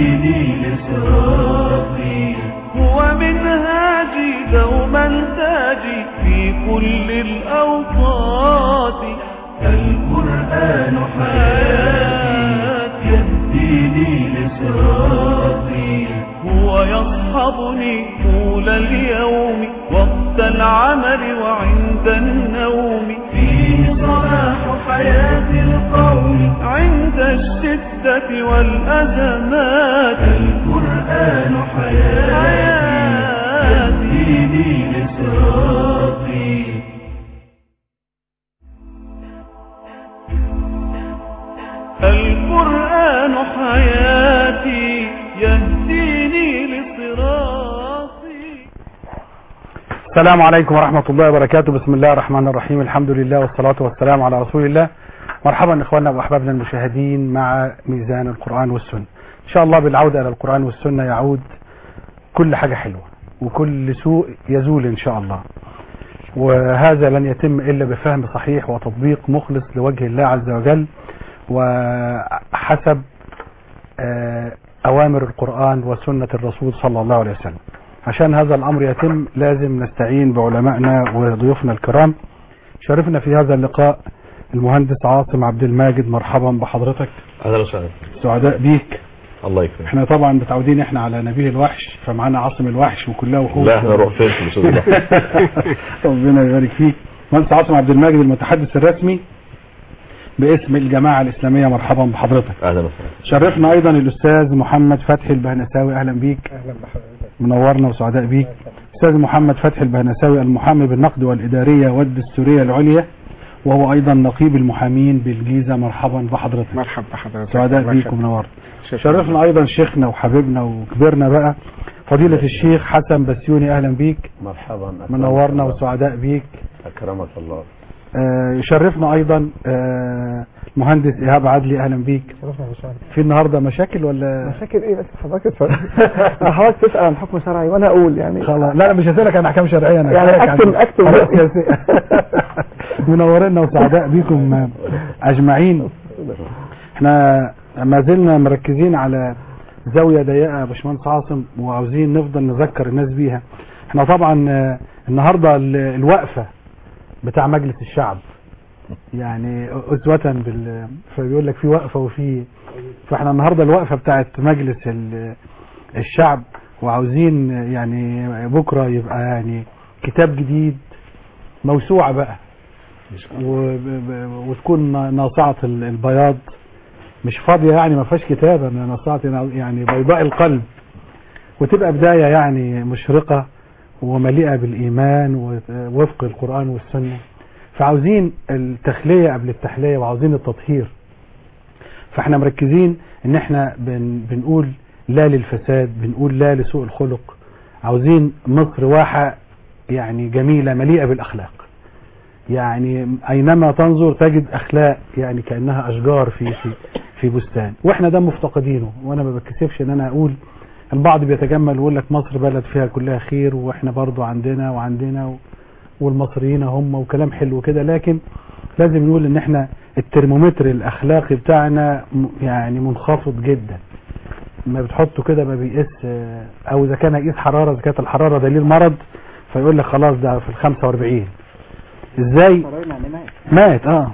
يهديني لصراطي هو منهاجي دوما تاجي في كل الأوقات القرآن حياتي يهديني لصراطي هو يصحبني طول اليوم وقت العمل وعند النوم فيه صلاح حياة القوم عند الشدة والأزمات القرآن حياتي يهديني لصراطي القرآن حياتي يهديني لصراطي السلام عليكم ورحمة الله وبركاته بسم الله الرحمن الرحيم الحمد لله والصلاة والسلام على رسول الله مرحبا إخواننا وأحبابنا المشاهدين مع ميزان القرآن والسنة إن شاء الله بالعودة إلى القرآن والسنة يعود كل حاجة حلوة وكل سوء يزول إن شاء الله وهذا لن يتم إلا بفهم صحيح وتطبيق مخلص لوجه الله عز وجل وحسب آه، أوامر القرآن وسنة الرسول صلى الله عليه وسلم عشان هذا الأمر يتم لازم نستعين بعلمائنا وضيوفنا الكرام شرفنا في هذا اللقاء المهندس عاصم عبد الماجد مرحبا بحضرتك اهلا وسهلا سعداء بيك الله يكرمك احنا طبعا متعودين احنا على نبيه الوحش فمعانا عاصم الوحش وكلها وحوش لا احنا نروح فين في الاستوديو ده ربنا يبارك فيك مهندس عاصم عبد الماجد المتحدث الرسمي باسم الجماعة الإسلامية مرحبا بحضرتك اهلا وسهلا شرفنا ايضا الاستاذ محمد فتحي البهنساوي اهلا بيك اهلا بحضرتك منورنا وسعداء بيك استاذ محمد فتحي البهنساوي المحامي بالنقد والاداريه والدستوريه العليا وهو ايضا نقيب المحامين بالجيزه مرحبا بحضرتك مرحبا بحضرتك سعداء بيك ومنورنا شرفنا ايضا شيخنا وحبيبنا وكبرنا بقى فضيلة الشيخ حسن بسيوني اهلا بيك مرحبا منورنا وسعداء بيك اكرمك الله آه، يشرفنا ايضا آه، المهندس ايهاب عدلي اهلا بيك في النهارده مشاكل ولا مشاكل ايه بس حضرتك تسأل حضرتك تسأل عن حكم شرعي وانا اقول يعني خلاص لا لا مش هسألك عن احكام شرعيه انا يعني هسألك عن أكتب- أكتب قضايا رأيي. سياسية. منورنا وسعداء بكم اجمعين احنا ما زلنا مركزين على زاويه ضيقه يا باشمهندس عاصم وعاوزين نفضل نذكر الناس بيها احنا طبعا آه، النهارده ال- الوقفه بتاع مجلس الشعب يعني اسوه بال فبيقول لك في وقفه وفي فاحنا النهارده الوقفه بتاعت مجلس ال- الشعب وعاوزين يعني بكره يبقى يعني كتاب جديد موسوعه بقى وب- ب- وتكون ناصعه ال- البياض مش فاضيه يعني ما فيهاش كتابه من ناصعه يعني بيضاء القلب وتبقى بدايه يعني مشرقه ومليئه بالايمان ووفق القران والسنه فعاوزين التخليه قبل التحليه وعاوزين التطهير فاحنا مركزين ان احنا بن بنقول لا للفساد بنقول لا لسوء الخلق عاوزين مصر واحة يعني جميلة مليئة بالأخلاق يعني أينما تنظر تجد أخلاق يعني كأنها أشجار في في في بستان وإحنا ده مفتقدينه وأنا ما بتكسفش إن أنا أقول البعض بيتجمل ويقول لك مصر بلد فيها كلها خير وإحنا برضو عندنا وعندنا و- والمصريين هم وكلام حلو كده لكن لازم نقول إن إحنا الترمومتر الأخلاقي بتاعنا م- يعني منخفض جدا ما بتحطه كده ما بيقيس آه، او اذا كان هيقيس حراره اذا كانت الحراره دليل مرض فيقول لك خلاص ده في ال 45 ازاي مات اه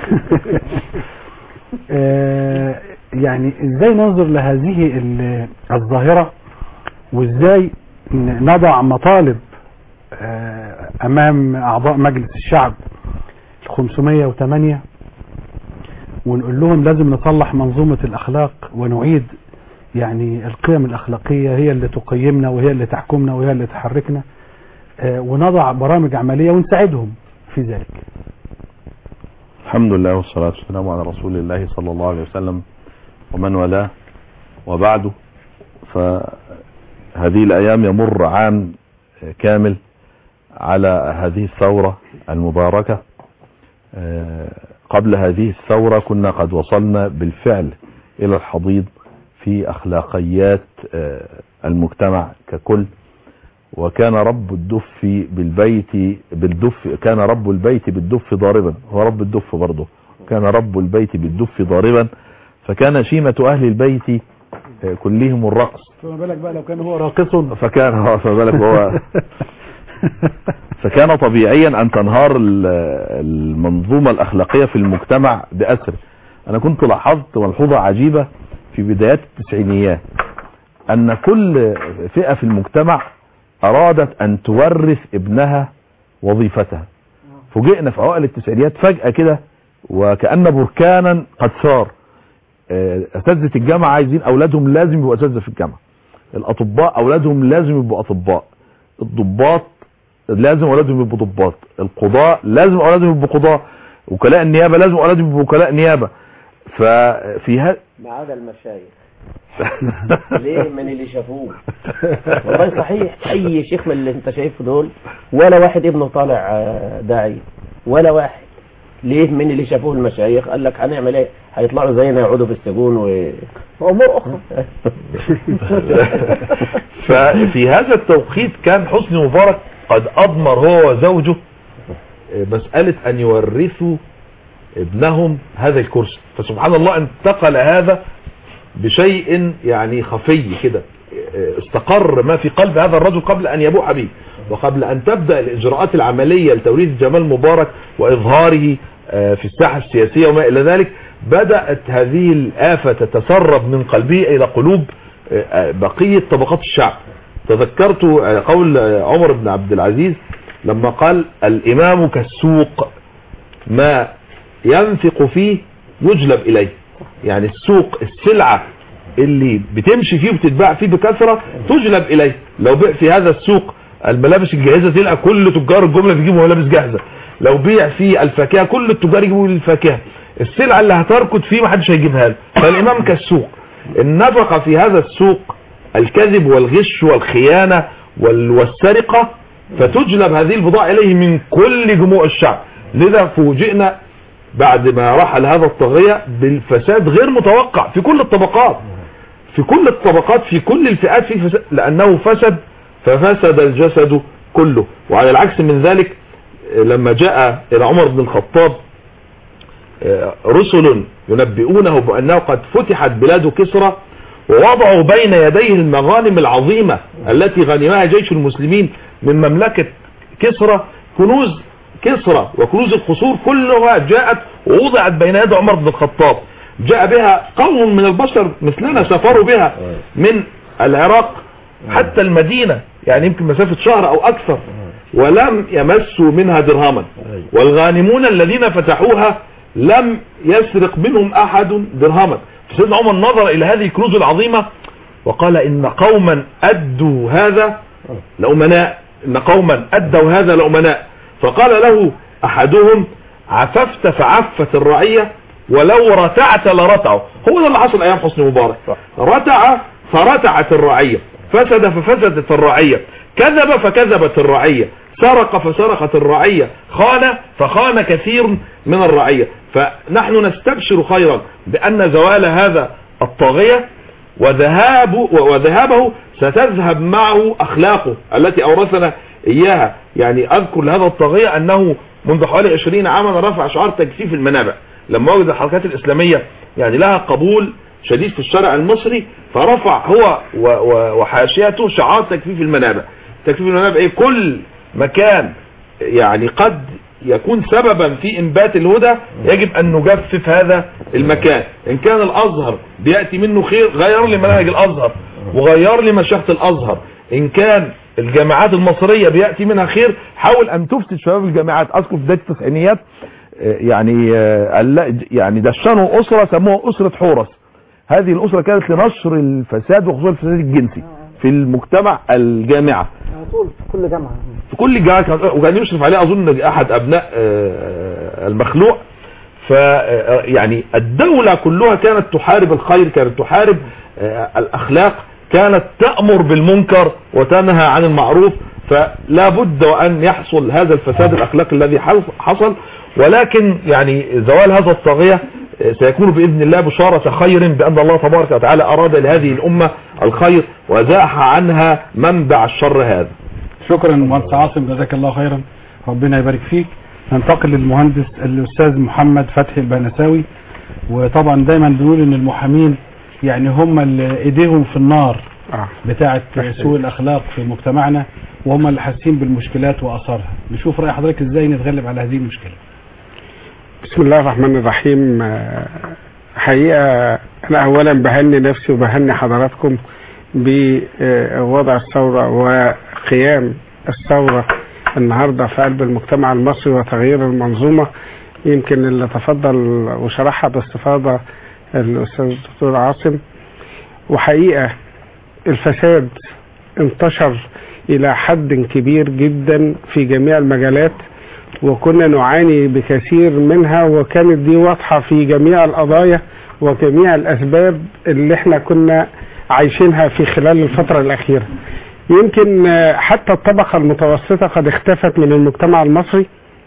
آه، يعني ازاي ننظر لهذه ال- الظاهره وازاي ن- نضع مطالب آه، امام اعضاء مجلس الشعب ال 508 ونقول لهم لازم نصلح منظومه الاخلاق ونعيد يعني القيم الأخلاقية هي اللي تقيمنا وهي اللي تحكمنا وهي اللي تحركنا آه، ونضع برامج عملية ونساعدهم في ذلك الحمد لله والصلاة والسلام على رسول الله صلى الله عليه وسلم ومن والاه وبعده فهذه الأيام يمر عام كامل على هذه الثورة المباركة آه، قبل هذه الثورة كنا قد وصلنا بالفعل إلى الحضيض في أخلاقيات آه، المجتمع ككل وكان رب الدف بالبيت بالدف كان رب البيت بالدف ضاربا هو رب الدف برضه كان رب البيت بالدف ضاربا فكان شيمة أهل البيت آه، كلهم الرقص فما بالك بقى لو كان هو راقص فكان اه فما بالك هو فكان طبيعيا ان تنهار ال- المنظومة الاخلاقية في المجتمع باسره انا كنت لاحظت ملحوظة عجيبة في بدايات التسعينيات ان كل فئة في المجتمع ارادت ان تورث ابنها وظيفتها فوجئنا في اوائل التسعينيات فجأة كده وكأن بركانا قد ثار آه، اساتذة الجامعة عايزين اولادهم لازم يبقوا اساتذة في الجامعة الاطباء اولادهم لازم يبقوا اطباء الضباط لازم اولادهم يبقوا ضباط القضاء لازم اولادهم يبقوا قضاء وكلاء النيابه لازم اولادهم يبقوا وكلاء نيابه ففي ها ما عدا المشايخ ليه من اللي شافوه والله صحيح اي شيخ من اللي انت شايفه دول ولا واحد ابنه طالع آه، داعي ولا واحد ليه من اللي شافوه المشايخ قال لك هنعمل ايه هيطلعوا زينا يقعدوا في السجون و... وامور اخرى ففي هذا التوقيت كان حسني مبارك قد اضمر هو وزوجه مسألة ان يورثوا ابنهم هذا الكرسي فسبحان الله انتقل هذا بشيء يعني خفي كده استقر ما في قلب هذا الرجل قبل ان يبوح به وقبل ان تبدأ الاجراءات العملية لتوريث جمال مبارك واظهاره آه، في الساحة السياسية وما الى ذلك بدأت هذه الآفة تتسرب من قلبه الى قلوب آه، آه، بقية طبقات الشعب تذكرت آه، قول آه، عمر بن عبد العزيز لما قال الامام كالسوق ما ينفق فيه يجلب اليه يعني السوق السلعة اللي بتمشي فيه وبتتباع فيه بكثرة تجلب اليه لو بيع في هذا السوق الملابس الجاهزة تلقى كل تجار الجملة بيجيبوا ملابس جاهزة لو بيع فيه الفاكهة كل التجار يجيبوا الفاكهة السلعة اللي هتركض فيه محدش هيجيبها له فالامام كالسوق النفقة في هذا السوق الكذب والغش والخيانة وال- والسرقة فتجلب هذه البضاعة إليه من كل جموع الشعب لذا فوجئنا بعد ما رحل هذا الطاغية بالفساد غير متوقع في كل الطبقات في كل الطبقات في كل الفئات في فساد لأنه فسد ففسد الجسد كله وعلى العكس من ذلك لما جاء إلى عمر بن الخطاب رسل ينبئونه بأنه قد فتحت بلاد كسرى ووضعوا بين يديه المغانم العظيمة التي غنمها جيش المسلمين من مملكة كسرى كنوز كسرى وكنوز القصور كلها جاءت ووضعت بين يد عمر بن الخطاب جاء بها قوم من البشر مثلنا سافروا بها من العراق حتى المدينة يعني يمكن مسافة شهر او اكثر ولم يمسوا منها درهما والغانمون الذين فتحوها لم يسرق منهم احد درهما سيدنا عمر نظر الى هذه الكنوز العظيمة وقال ان قوما ادوا هذا لأمناء ان قوما ادوا هذا لأمناء فقال له احدهم عففت فعفت الرعية ولو رتعت لرتعوا هو ده اللي حصل ايام حسني مبارك رتع فرتعت الرعية فسد ففسدت الرعية كذب فكذبت الرعية سرق فسرقت الرعية خان فخان كثير من الرعية فنحن نستبشر خيرا بأن زوال هذا الطاغية وذهاب وذهابه ستذهب معه أخلاقه التي أورثنا إياها يعني أذكر لهذا الطاغية أنه منذ حوالي 20 عاما رفع شعار تجفيف المنابع لما وجد الحركات الإسلامية يعني لها قبول شديد في الشارع المصري فرفع هو و- و- وحاشيته شعار تجفيف المنابع تجفيف المنابع ايه كل مكان يعني قد يكون سببا في انبات الهدى يجب ان نجفف هذا المكان ان كان الازهر بيأتي منه خير غير لي مناهج الازهر وغير لي مشيخة الازهر ان كان الجامعات المصرية بيأتي منها خير حاول ان تفتش شباب الجامعات اذكر في بداية التسعينيات آه، يعني آه، الل- يعني دشنوا اسرة سموها اسرة حورس هذه الاسرة كانت لنشر الفساد وخصوصا الفساد الجنسي في المجتمع الجامعة على طول في كل جامعة في كل الجامعات كان- وكان يشرف عليه اظن احد ابناء آه، المخلوع ف آه، يعني الدولة كلها كانت تحارب الخير كانت تحارب آه، الاخلاق كانت تأمر بالمنكر وتنهى عن المعروف فلا بد وان يحصل هذا الفساد الاخلاقي الذي حص- حصل ولكن يعني زوال هذا الطاغية آه، سيكون بإذن الله بشارة خير بأن الله تبارك وتعالى أراد لهذه الأمة الخير وزاح عنها منبع الشر هذا شكرا مهندس عاصم جزاك الله خيرا ربنا يبارك فيك ننتقل للمهندس الاستاذ محمد فتحي البنساوي وطبعا دايما بنقول ان المحامين يعني هم اللي ايديهم في النار اه بتاعه سوء الاخلاق في مجتمعنا وهم اللي حاسين بالمشكلات واثارها نشوف راي حضرتك ازاي نتغلب على هذه المشكله بسم الله الرحمن الرحيم آه، حقيقة أنا أولا بهني نفسي وبهني حضراتكم بوضع الثورة وقيام الثورة النهاردة في قلب المجتمع المصري وتغيير المنظومة يمكن اللي تفضل وشرحها باستفاضة الأستاذ الدكتور عاصم وحقيقة الفساد انتشر إلى حد كبير جدا في جميع المجالات وكنا نعاني بكثير منها وكانت دي واضحة في جميع القضايا وجميع الأسباب اللي احنا كنا عايشينها في خلال الفترة الأخيرة يمكن آه، حتى الطبقة المتوسطة قد اختفت من المجتمع المصري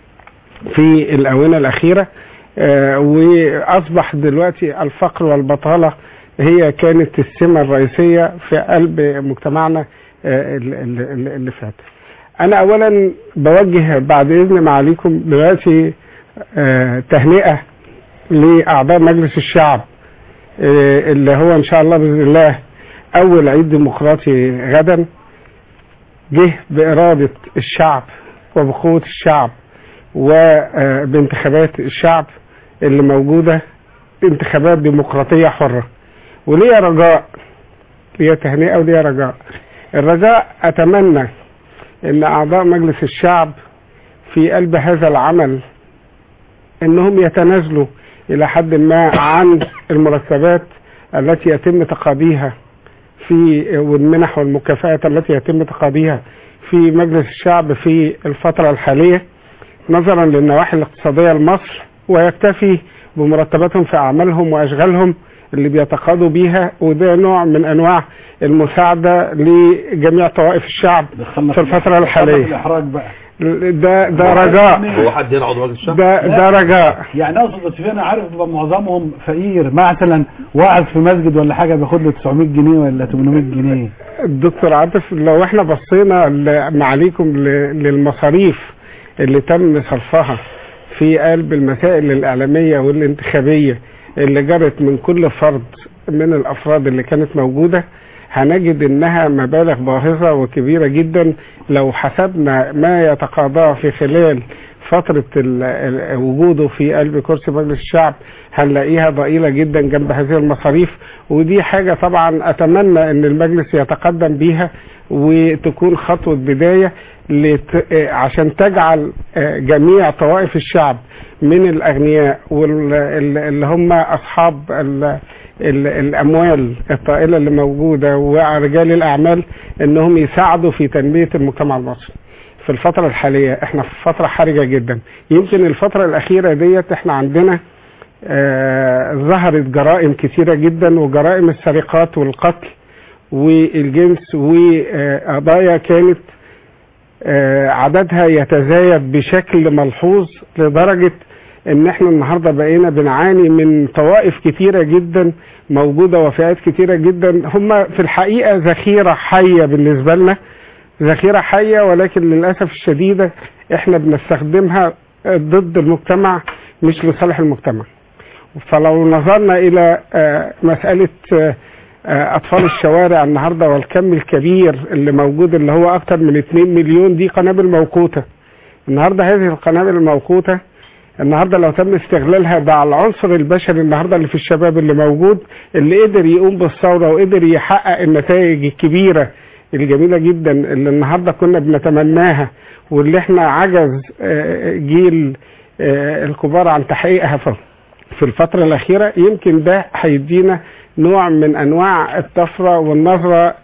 في الآونة الأخيرة آه، وأصبح دلوقتي الفقر والبطالة هي كانت السمة الرئيسية في قلب مجتمعنا آه، ال- ال- ال- اللي فات أنا أولا بوجه بعد إذن معاليكم دلوقتي آه، تهنئة لأعضاء مجلس الشعب آه، اللي هو إن شاء الله بإذن الله أول عيد ديمقراطي غدا جه بإرادة الشعب وبقوة الشعب وبانتخابات الشعب اللي موجودة انتخابات ديمقراطية حرة وليا رجاء ليا تهنئة وليا رجاء الرجاء أتمنى أن أعضاء مجلس الشعب في قلب هذا العمل أنهم يتنازلوا إلى حد ما عن المرتبات التي يتم تقاضيها في والمنح والمكافآت التي يتم تقاضيها في مجلس الشعب في الفترة الحالية نظرا للنواحي الاقتصادية لمصر ويكتفي بمرتباتهم في أعمالهم وأشغالهم اللي بيتقاضوا بيها وده نوع من أنواع المساعدة لجميع طوائف الشعب دخلنا في الفترة الحالية. دخلنا في الاحراج بقى ده ده رجاء هو حد هنا عضو مجلس الشعب ده ده رجاء يعني اقصد بس انا عارف بيبقى معظمهم فقير مثلا واعظ في مسجد ولا حاجه بياخد له 900 جنيه ولا 800 جنيه الدكتور عاطف لو احنا بصينا ل- معاليكم ل- للمصاريف اللي تم صرفها في قلب المسائل الإعلامية والانتخابية اللي جرت من كل فرد من الأفراد اللي كانت موجودة هنجد انها مبالغ باهظة وكبيرة جدا لو حسبنا ما يتقاضاه في خلال فترة ال- ال- وجوده في قلب كرسي مجلس الشعب هنلاقيها ضئيلة جدا جنب هذه المصاريف ودي حاجة طبعا أتمنى أن المجلس يتقدم بيها وتكون خطوة بداية لت... آه، عشان تجعل آه، جميع طوائف الشعب من الأغنياء واللي هم أصحاب ال... ال... الأموال الطائلة اللي موجودة ورجال الأعمال أنهم يساعدوا في تنمية المجتمع المصري في الفترة الحالية احنا في فترة حرجة جدا يمكن الفترة الأخيرة ديت احنا عندنا آه ظهرت جرائم كثيرة جدا وجرائم السرقات والقتل والجنس وقضايا كانت آه عددها يتزايد بشكل ملحوظ لدرجة ان احنا النهاردة بقينا بنعاني من طوائف كتيرة جدا موجودة وفئات كتيرة جدا هم في الحقيقة ذخيرة حية بالنسبة لنا ذخيرة حية ولكن للأسف الشديدة احنا بنستخدمها ضد المجتمع مش لصالح المجتمع فلو نظرنا إلى آه، مسألة آه، آه، أطفال الشوارع النهاردة والكم الكبير اللي موجود اللي هو أكتر من 2 مليون دي قنابل موقوتة النهاردة هذه القنابل الموقوتة النهارده لو تم استغلالها ده على العنصر البشري النهارده اللي في الشباب اللي موجود اللي قدر يقوم بالثوره وقدر يحقق النتائج الكبيره الجميله جدا اللي النهارده كنا بنتمناها واللي احنا عجز آه، جيل آه، الكبار عن تحقيقها في في الفترة الأخيرة يمكن ده هيدينا نوع من أنواع الطفرة والنظرة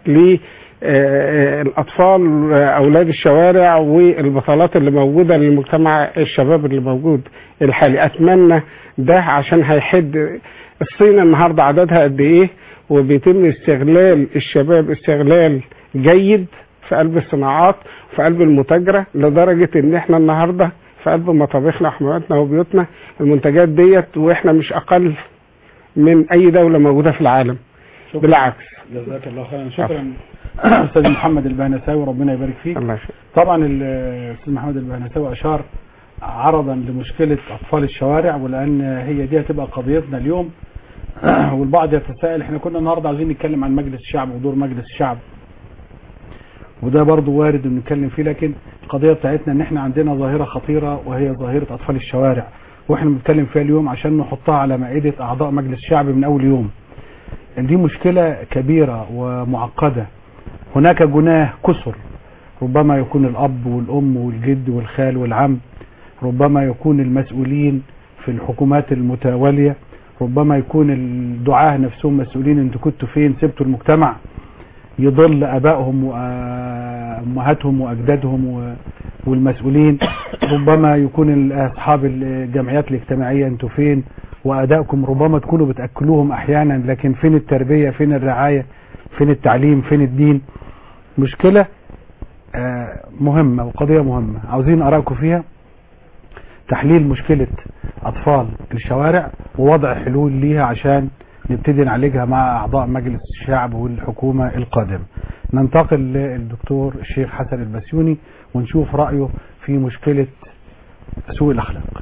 للأطفال أولاد الشوارع والبطالات اللي موجودة للمجتمع الشباب اللي موجود الحالي أتمنى ده عشان هيحد الصين النهاردة عددها قد إيه وبيتم استغلال الشباب استغلال جيد في قلب الصناعات في قلب المتاجرة لدرجة ان احنا النهاردة في قلب مطابخنا وحماماتنا وبيوتنا المنتجات ديت واحنا مش اقل من اي دولة موجودة في العالم شكرا. بالعكس جزاك الله خيرا شكرا استاذ محمد البهنساوي ربنا يبارك فيك الله يخليك. طبعا الاستاذ محمد البهنساوي اشار عرضا لمشكله اطفال الشوارع ولان هي دي هتبقى قضيتنا اليوم والبعض يتساءل احنا كنا النهارده عايزين نتكلم عن مجلس الشعب ودور مجلس الشعب وده برضو وارد ان نتكلم فيه لكن القضيه بتاعتنا ان احنا عندنا ظاهره خطيره وهي ظاهره اطفال الشوارع واحنا بنتكلم فيها اليوم عشان نحطها على مائده اعضاء مجلس الشعب من اول يوم دي مشكله كبيره ومعقده هناك جناه كسر ربما يكون الاب والام والجد والخال والعم ربما يكون المسؤولين في الحكومات المتواليه ربما يكون الدعاة نفسهم مسؤولين انتوا كنتوا فين سبتوا المجتمع يضل ابائهم وامهاتهم واجدادهم و- والمسؤولين ربما يكون ال- اصحاب الجمعيات الاجتماعيه انتوا فين وادائكم ربما تكونوا بتاكلوهم احيانا لكن فين التربيه فين الرعايه فين التعليم فين الدين مشكله آه، مهمه وقضيه مهمه عاوزين ارائكم فيها تحليل مشكله اطفال الشوارع ووضع حلول ليها عشان نبتدي نعالجها مع اعضاء مجلس الشعب والحكومه القادمه. ننتقل للدكتور الشيخ حسن البسيوني ونشوف رايه في مشكله سوء الاخلاق.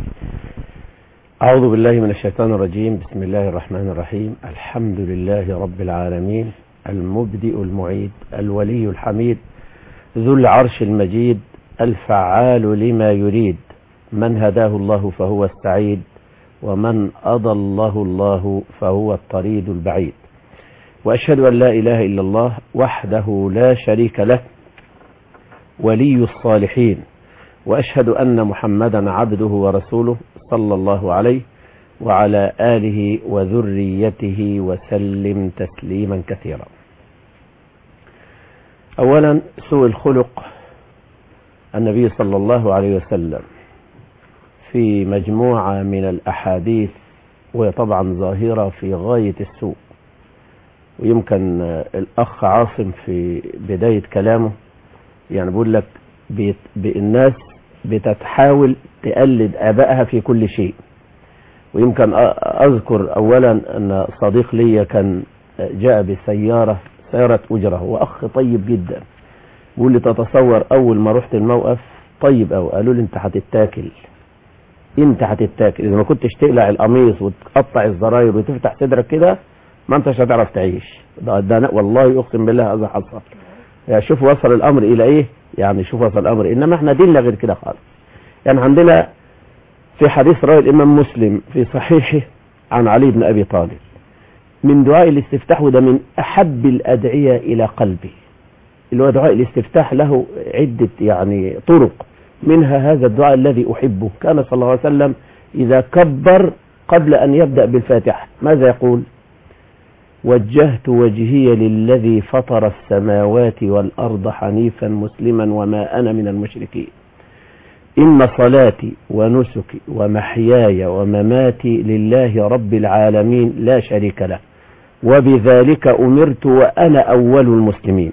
أعوذ بالله من الشيطان الرجيم بسم الله الرحمن الرحيم الحمد لله رب العالمين المبدئ المعيد الولي الحميد ذو العرش المجيد الفعال لما يريد من هداه الله فهو السعيد ومن أضله الله فهو الطريد البعيد وأشهد أن لا إله إلا الله وحده لا شريك له ولي الصالحين وأشهد أن محمدا عبده ورسوله صلى الله عليه وعلى آله وذريته وسلم تسليما كثيرا أولا سوء الخلق النبي صلى الله عليه وسلم في مجموعة من الأحاديث وهي طبعا ظاهرة في غاية السوء ويمكن الأخ عاصم في بداية كلامه يعني بيقول لك بيت الناس بتتحاول تقلد آبائها في كل شيء ويمكن أ- أذكر أولا أن صديق لي كان جاء بسيارة سيارة أجرة هو أخ طيب جدا بيقول لي تتصور أول ما رحت الموقف طيب أو قالوا لي أنت هتتاكل أنت هتتاكل إذا ما كنتش تقلع القميص وتقطع الزراير وتفتح صدرك كده ما أنتش هتعرف تعيش ده, ده أنا- والله أقسم بالله هذا حصل يعني شوف وصل الأمر إلى إيه يعني شوف وصل الأمر إنما إحنا ديننا غير كده خالص يعني عندنا في حديث رواه الإمام مسلم في صحيحه عن علي بن أبي طالب من دعاء الاستفتاح وده من أحب الأدعية إلى قلبي اللي هو دعاء الاستفتاح له عدة يعني طرق منها هذا الدعاء الذي أحبه كان صلى الله عليه وسلم إذا كبر قبل أن يبدأ بالفاتحة ماذا يقول وجهت وجهي للذي فطر السماوات والأرض حنيفا مسلما وما أنا من المشركين إن صلاتي ونسكي ومحياي ومماتي لله رب العالمين لا شريك له وبذلك أمرت وأنا أول المسلمين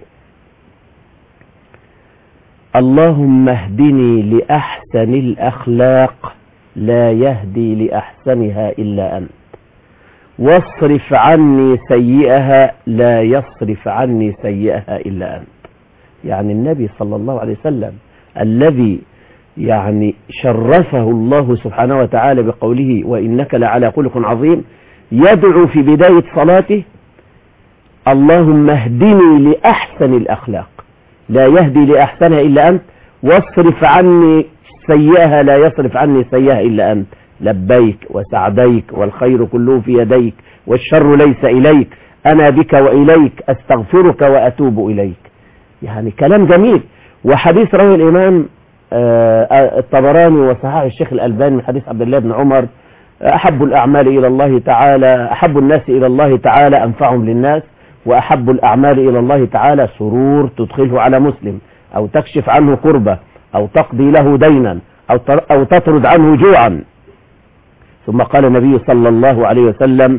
اللهم اهدني لأحسن الأخلاق لا يهدي لأحسنها إلا أنت واصرف عني سيئها لا يصرف عني سيئها إلا أنت يعني النبي صلى الله عليه وسلم الذي يعني شرفه الله سبحانه وتعالى بقوله وإنك لعلى خلق عظيم يدعو في بداية صلاته اللهم اهدني لأحسن الأخلاق لا يهدي لأحسنها إلا أنت واصرف عني سيئها لا يصرف عني سيئها إلا أنت لبيك وسعديك والخير كله في يديك والشر ليس إليك أنا بك وإليك أستغفرك وأتوب إليك يعني كلام جميل وحديث رواه الإمام آه، الطبراني وصححه الشيخ الألباني من حديث عبد الله بن عمر أحب الأعمال إلى الله تعالى أحب الناس إلى الله تعالى أنفعهم للناس وأحب الأعمال إلى الله تعالى سرور تدخله على مسلم أو تكشف عنه كربة أو تقضي له دينا أو تر- أو تطرد عنه جوعا ثم قال النبي صلى الله عليه وسلم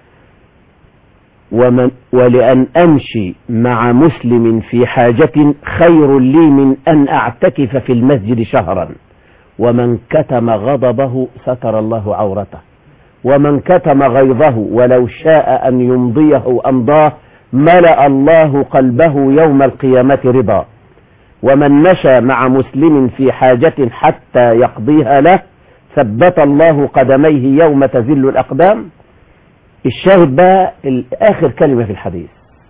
ومن ولأن أمشي مع مسلم في حاجة خير لي من أن أعتكف في المسجد شهرا ومن كتم غضبه ستر الله عورته ومن كتم غيظه ولو شاء أن يمضيه أمضاه ملأ الله قلبه يوم القيامة رضا ومن مشى مع مسلم في حاجة حتى يقضيها له ثبت الله قدميه يوم تزل الأقدام الشاهد بقى ال- آخر كلمة في الحديث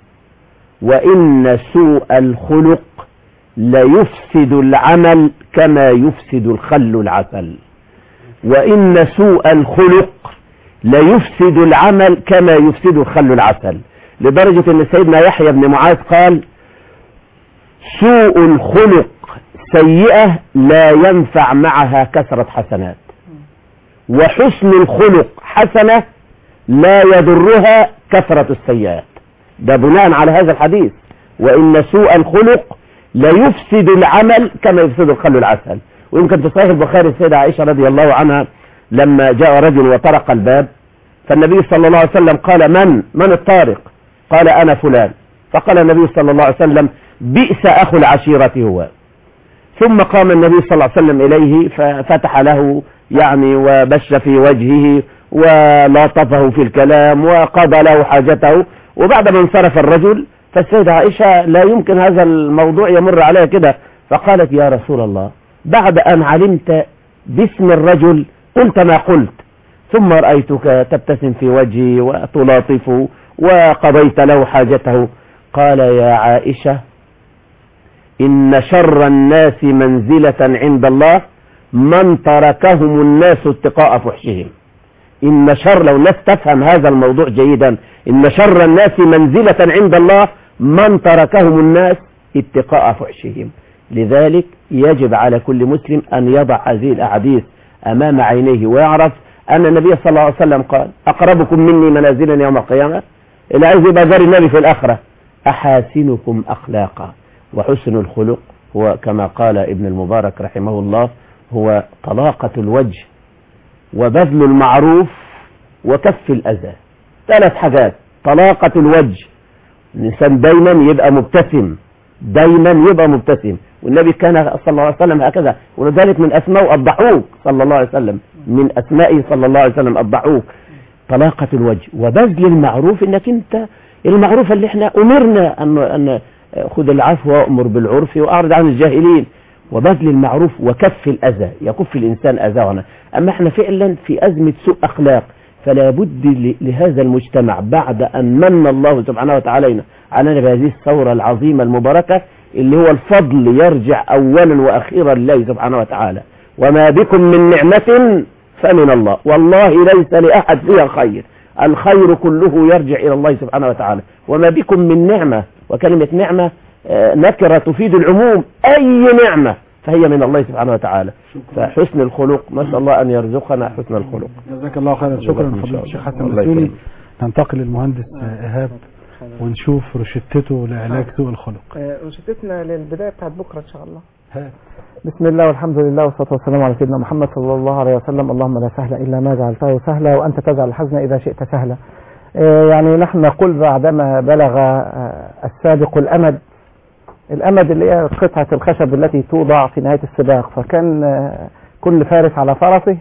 وإن سوء الخلق ليفسد العمل كما يفسد الخل العسل وإن سوء الخلق ليفسد العمل كما يفسد الخل العسل لدرجة أن سيدنا يحيى بن معاذ قال سوء الخلق سيئة لا ينفع معها كثرة حسنات وحسن الخلق حسنة لا يضرها كثرة السيئات ده بناء على هذا الحديث وإن سوء الخلق ليفسد العمل كما يفسد الخل العسل ويمكن في صحيح البخاري السيدة عائشة رضي الله عنها لما جاء رجل وطرق الباب فالنبي صلى الله عليه وسلم قال من من الطارق قال أنا فلان فقال النبي صلى الله عليه وسلم بئس أخو العشيرة هو ثم قام النبي صلى الله عليه وسلم إليه ففتح له يعني وبش في وجهه ولطفه في الكلام وقضى له حاجته وبعد ما انصرف الرجل فالسيدة عائشة لا يمكن هذا الموضوع يمر عليها كده فقالت يا رسول الله بعد أن علمت باسم الرجل قلت ما قلت ثم رأيتك تبتسم في وجهي وتلاطفه وقضيت له حاجته قال يا عائشة إن شر الناس منزلة عند الله من تركهم الناس اتقاء فحشهم إن شر لو الناس تفهم هذا الموضوع جيدا إن شر الناس منزلة عند الله من تركهم الناس اتقاء فحشهم لذلك يجب على كل مسلم أن يضع هذه الأحاديث أمام عينيه ويعرف أن النبي صلى الله عليه وسلم قال أقربكم مني منازلا يوم القيامة اللي عايز يبقى زار النبي في الآخرة أحاسنكم أخلاقا وحسن الخلق هو كما قال ابن المبارك رحمه الله هو طلاقة الوجه وبذل المعروف وكف الأذى ثلاث حاجات طلاقة الوجه الإنسان دايما يبقى مبتسم دايما يبقى مبتسم والنبي كان صلى الله عليه وسلم هكذا ولذلك من أسماء الضحوك صلى الله عليه وسلم من أسمائه صلى الله عليه وسلم الضحوك طلاقة الوجه وبذل المعروف انك انت المعروف اللي احنا امرنا ان, أن خذ العفو وامر بالعرف واعرض عن الجاهلين وبذل المعروف وكف الاذى يكف الانسان اذانا اما احنا فعلا في ازمة سوء اخلاق فلا بد ل- لهذا المجتمع بعد ان من الله سبحانه وتعالى علينا بهذه الثورة العظيمة المباركة اللي هو الفضل يرجع اولا واخيرا لله سبحانه وتعالى وما بكم من نعمة فمن الله والله ليس لأحد فيها خير الخير كله يرجع إلى الله سبحانه وتعالى وما بكم من نعمة وكلمة نعمة آه، نكرة تفيد العموم أي نعمة فهي من الله سبحانه وتعالى فحسن الخلق نسأل الله أن يرزقنا حسن الخلق جزاك الله خيرا شكرا إن شاء فضيلة الله. الشيخ حسن الله السوني يكرمك. ننتقل للمهندس آه، إيهاب ونشوف روشتته لعلاج سوء الخلق روشتتنا للبداية بتاعت بكرة إن شاء الله ها. بسم الله والحمد لله والصلاة والسلام على سيدنا محمد صلى الله عليه وسلم اللهم لا سهل إلا ما جعلته سهلا وأنت تجعل الحزن إذا شئت سهلا آه، يعني نحن نقول بعدما بلغ آه، السابق الأمد الأمد اللي هي قطعة الخشب التي توضع في نهاية السباق فكان آه، كل فارس على فرسه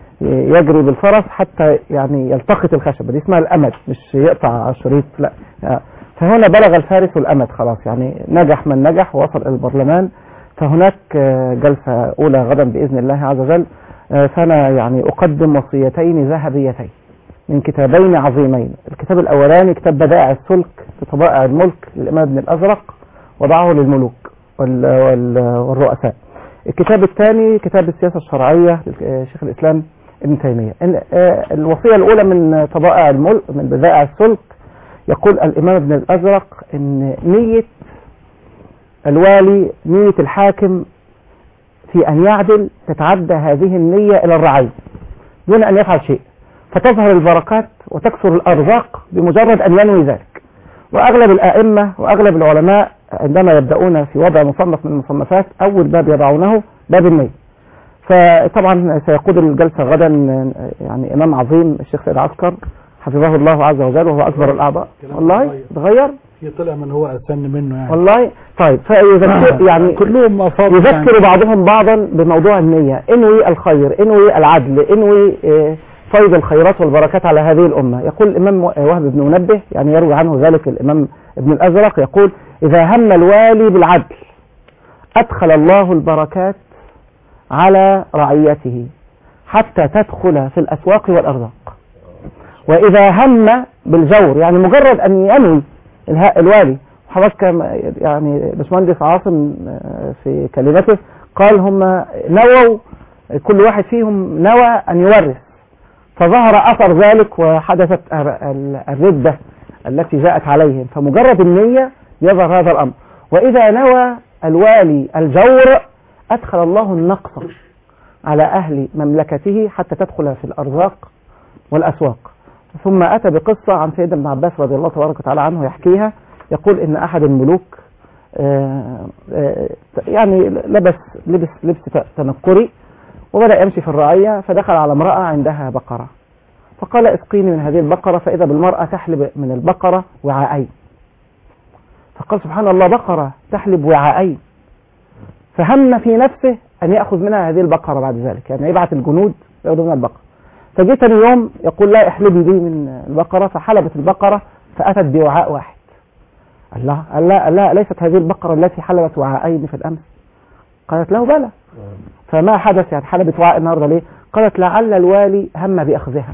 يجري بالفرس حتى يعني يلتقط الخشبة دي اسمها الأمد مش يقطع شريط لا آه. فهنا بلغ الفارس الأمد خلاص يعني نجح من نجح ووصل إلى البرلمان فهناك آه، جلسة أولى غدا بإذن الله عز وجل آه، فأنا يعني أقدم وصيتين ذهبيتين من كتابين عظيمين الكتاب الأولاني كتاب بدائع السلك في طبائع الملك للإمام ابن الأزرق وضعه للملوك وال وال والرؤساء الكتاب الثاني كتاب السياسة الشرعية لشيخ الإسلام ابن تيمية ال- آه، الوصية الأولى من طبائع الملك من بدائع السلك يقول الإمام ابن الأزرق إن نية الوالي نية الحاكم في أن يعدل تتعدى هذه النية إلى الرعية دون أن يفعل شيء فتظهر البركات وتكثر الأرزاق بمجرد أن ينوي ذلك وأغلب الآئمة وأغلب العلماء عندما يبدأون في وضع مصنف من المصنفات أول باب يضعونه باب النية فطبعا سيقود الجلسة غدا يعني إمام عظيم الشيخ سيد عسكر حفظه الله عز وجل وهو أكبر الأعضاء والله اتغير في طلع من هو أسن منه يعني والله طيب فيذكر يعني كلهم أفاضل يذكر بعضهم بعضا بموضوع النية انوي الخير انوي العدل انوي آه، فيض الخيرات والبركات على هذه الأمة يقول الإمام وهب بن منبه يعني يروي عنه ذلك الإمام ابن الأزرق يقول إذا هم الوالي بالعدل أدخل الله البركات على رعيته حتى تدخل في الأسواق والأرزاق وإذا هم بالجور يعني مجرد أن ينوي الها- الوالي حضرتك كما- يعني باشمهندس عاصم آه، في كلمته قال هم نووا كل واحد فيهم نوى أن يورث فظهر أثر ذلك وحدثت الر- ال- الردة التي جاءت عليهم فمجرد النية يظهر هذا الأمر وإذا نوى الوالي الجور أدخل الله النقص على أهل مملكته حتى تدخل في الأرزاق والأسواق ثم أتى بقصة عن سيدنا ابن عباس رضي الله تبارك وتعالى عنه يحكيها يقول إن أحد الملوك آه، آه، يعني لبس لبس لبس تنكري وبدأ يمشي في الرعية فدخل على امرأة عندها بقرة فقال اسقيني من هذه البقرة فإذا بالمرأة تحلب من البقرة وعاءين فقال سبحان الله بقرة تحلب وعاءين فهم في نفسه أن يأخذ منها هذه البقرة بعد ذلك يعني يبعث الجنود يأخذوا منها البقرة فجيت اليوم يقول لا احلبي لي من البقرة فحلبت البقرة فأتت بوعاء واحد الله قال لا لا ليست هذه البقرة التي حلبت وعاءين في الأمس قالت له بلى فما حدث يعني حلبت وعاء النهارده ليه؟ قالت لعل الوالي هم بأخذها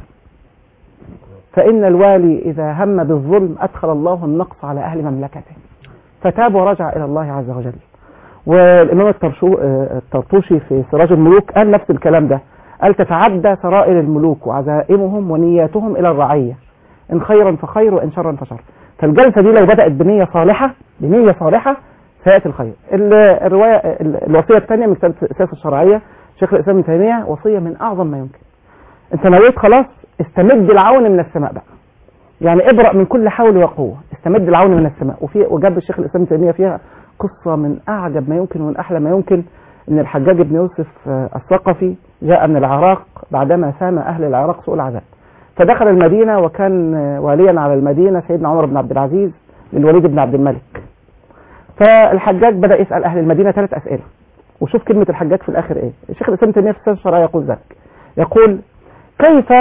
فإن الوالي إذا هم بالظلم أدخل الله النقص على أهل مملكته فتاب ورجع إلى الله عز وجل والإمام الطرشو- آه، الطرطوشي في سراج الملوك قال نفس الكلام ده قال تتعدى سرائر الملوك وعزائمهم ونياتهم إلى الرعية إن خيرا فخير وإن شرا فشر فالجلسة دي لو بدأت بنية صالحة بنية صالحة سيأتي الخير ال- الرواية ال- الوصية الثانية من كتاب السياسة الشرعية شيخ الإسلام ابن تيمية وصية من أعظم ما يمكن أنت نويت خلاص استمد العون من السماء بقى يعني ابرأ من كل حول وقوة استمد العون من السماء وفي وجاب الشيخ الإسلام ابن تيمية فيها قصة من أعجب ما يمكن ومن أحلى ما يمكن إن الحجاج بن يوسف آه، الثقفي جاء من العراق بعدما سام أهل العراق سوء العذاب فدخل المدينة وكان آه، واليا على المدينة سيدنا عمر بن عبد العزيز للوليد بن عبد الملك فالحجاج بدأ يسأل أهل المدينة ثلاث أسئلة وشوف كلمة الحجاج في الآخر إيه الشيخ الإسلام ابن تيمية في السياسة الشرعية يقول ذلك يقول كيف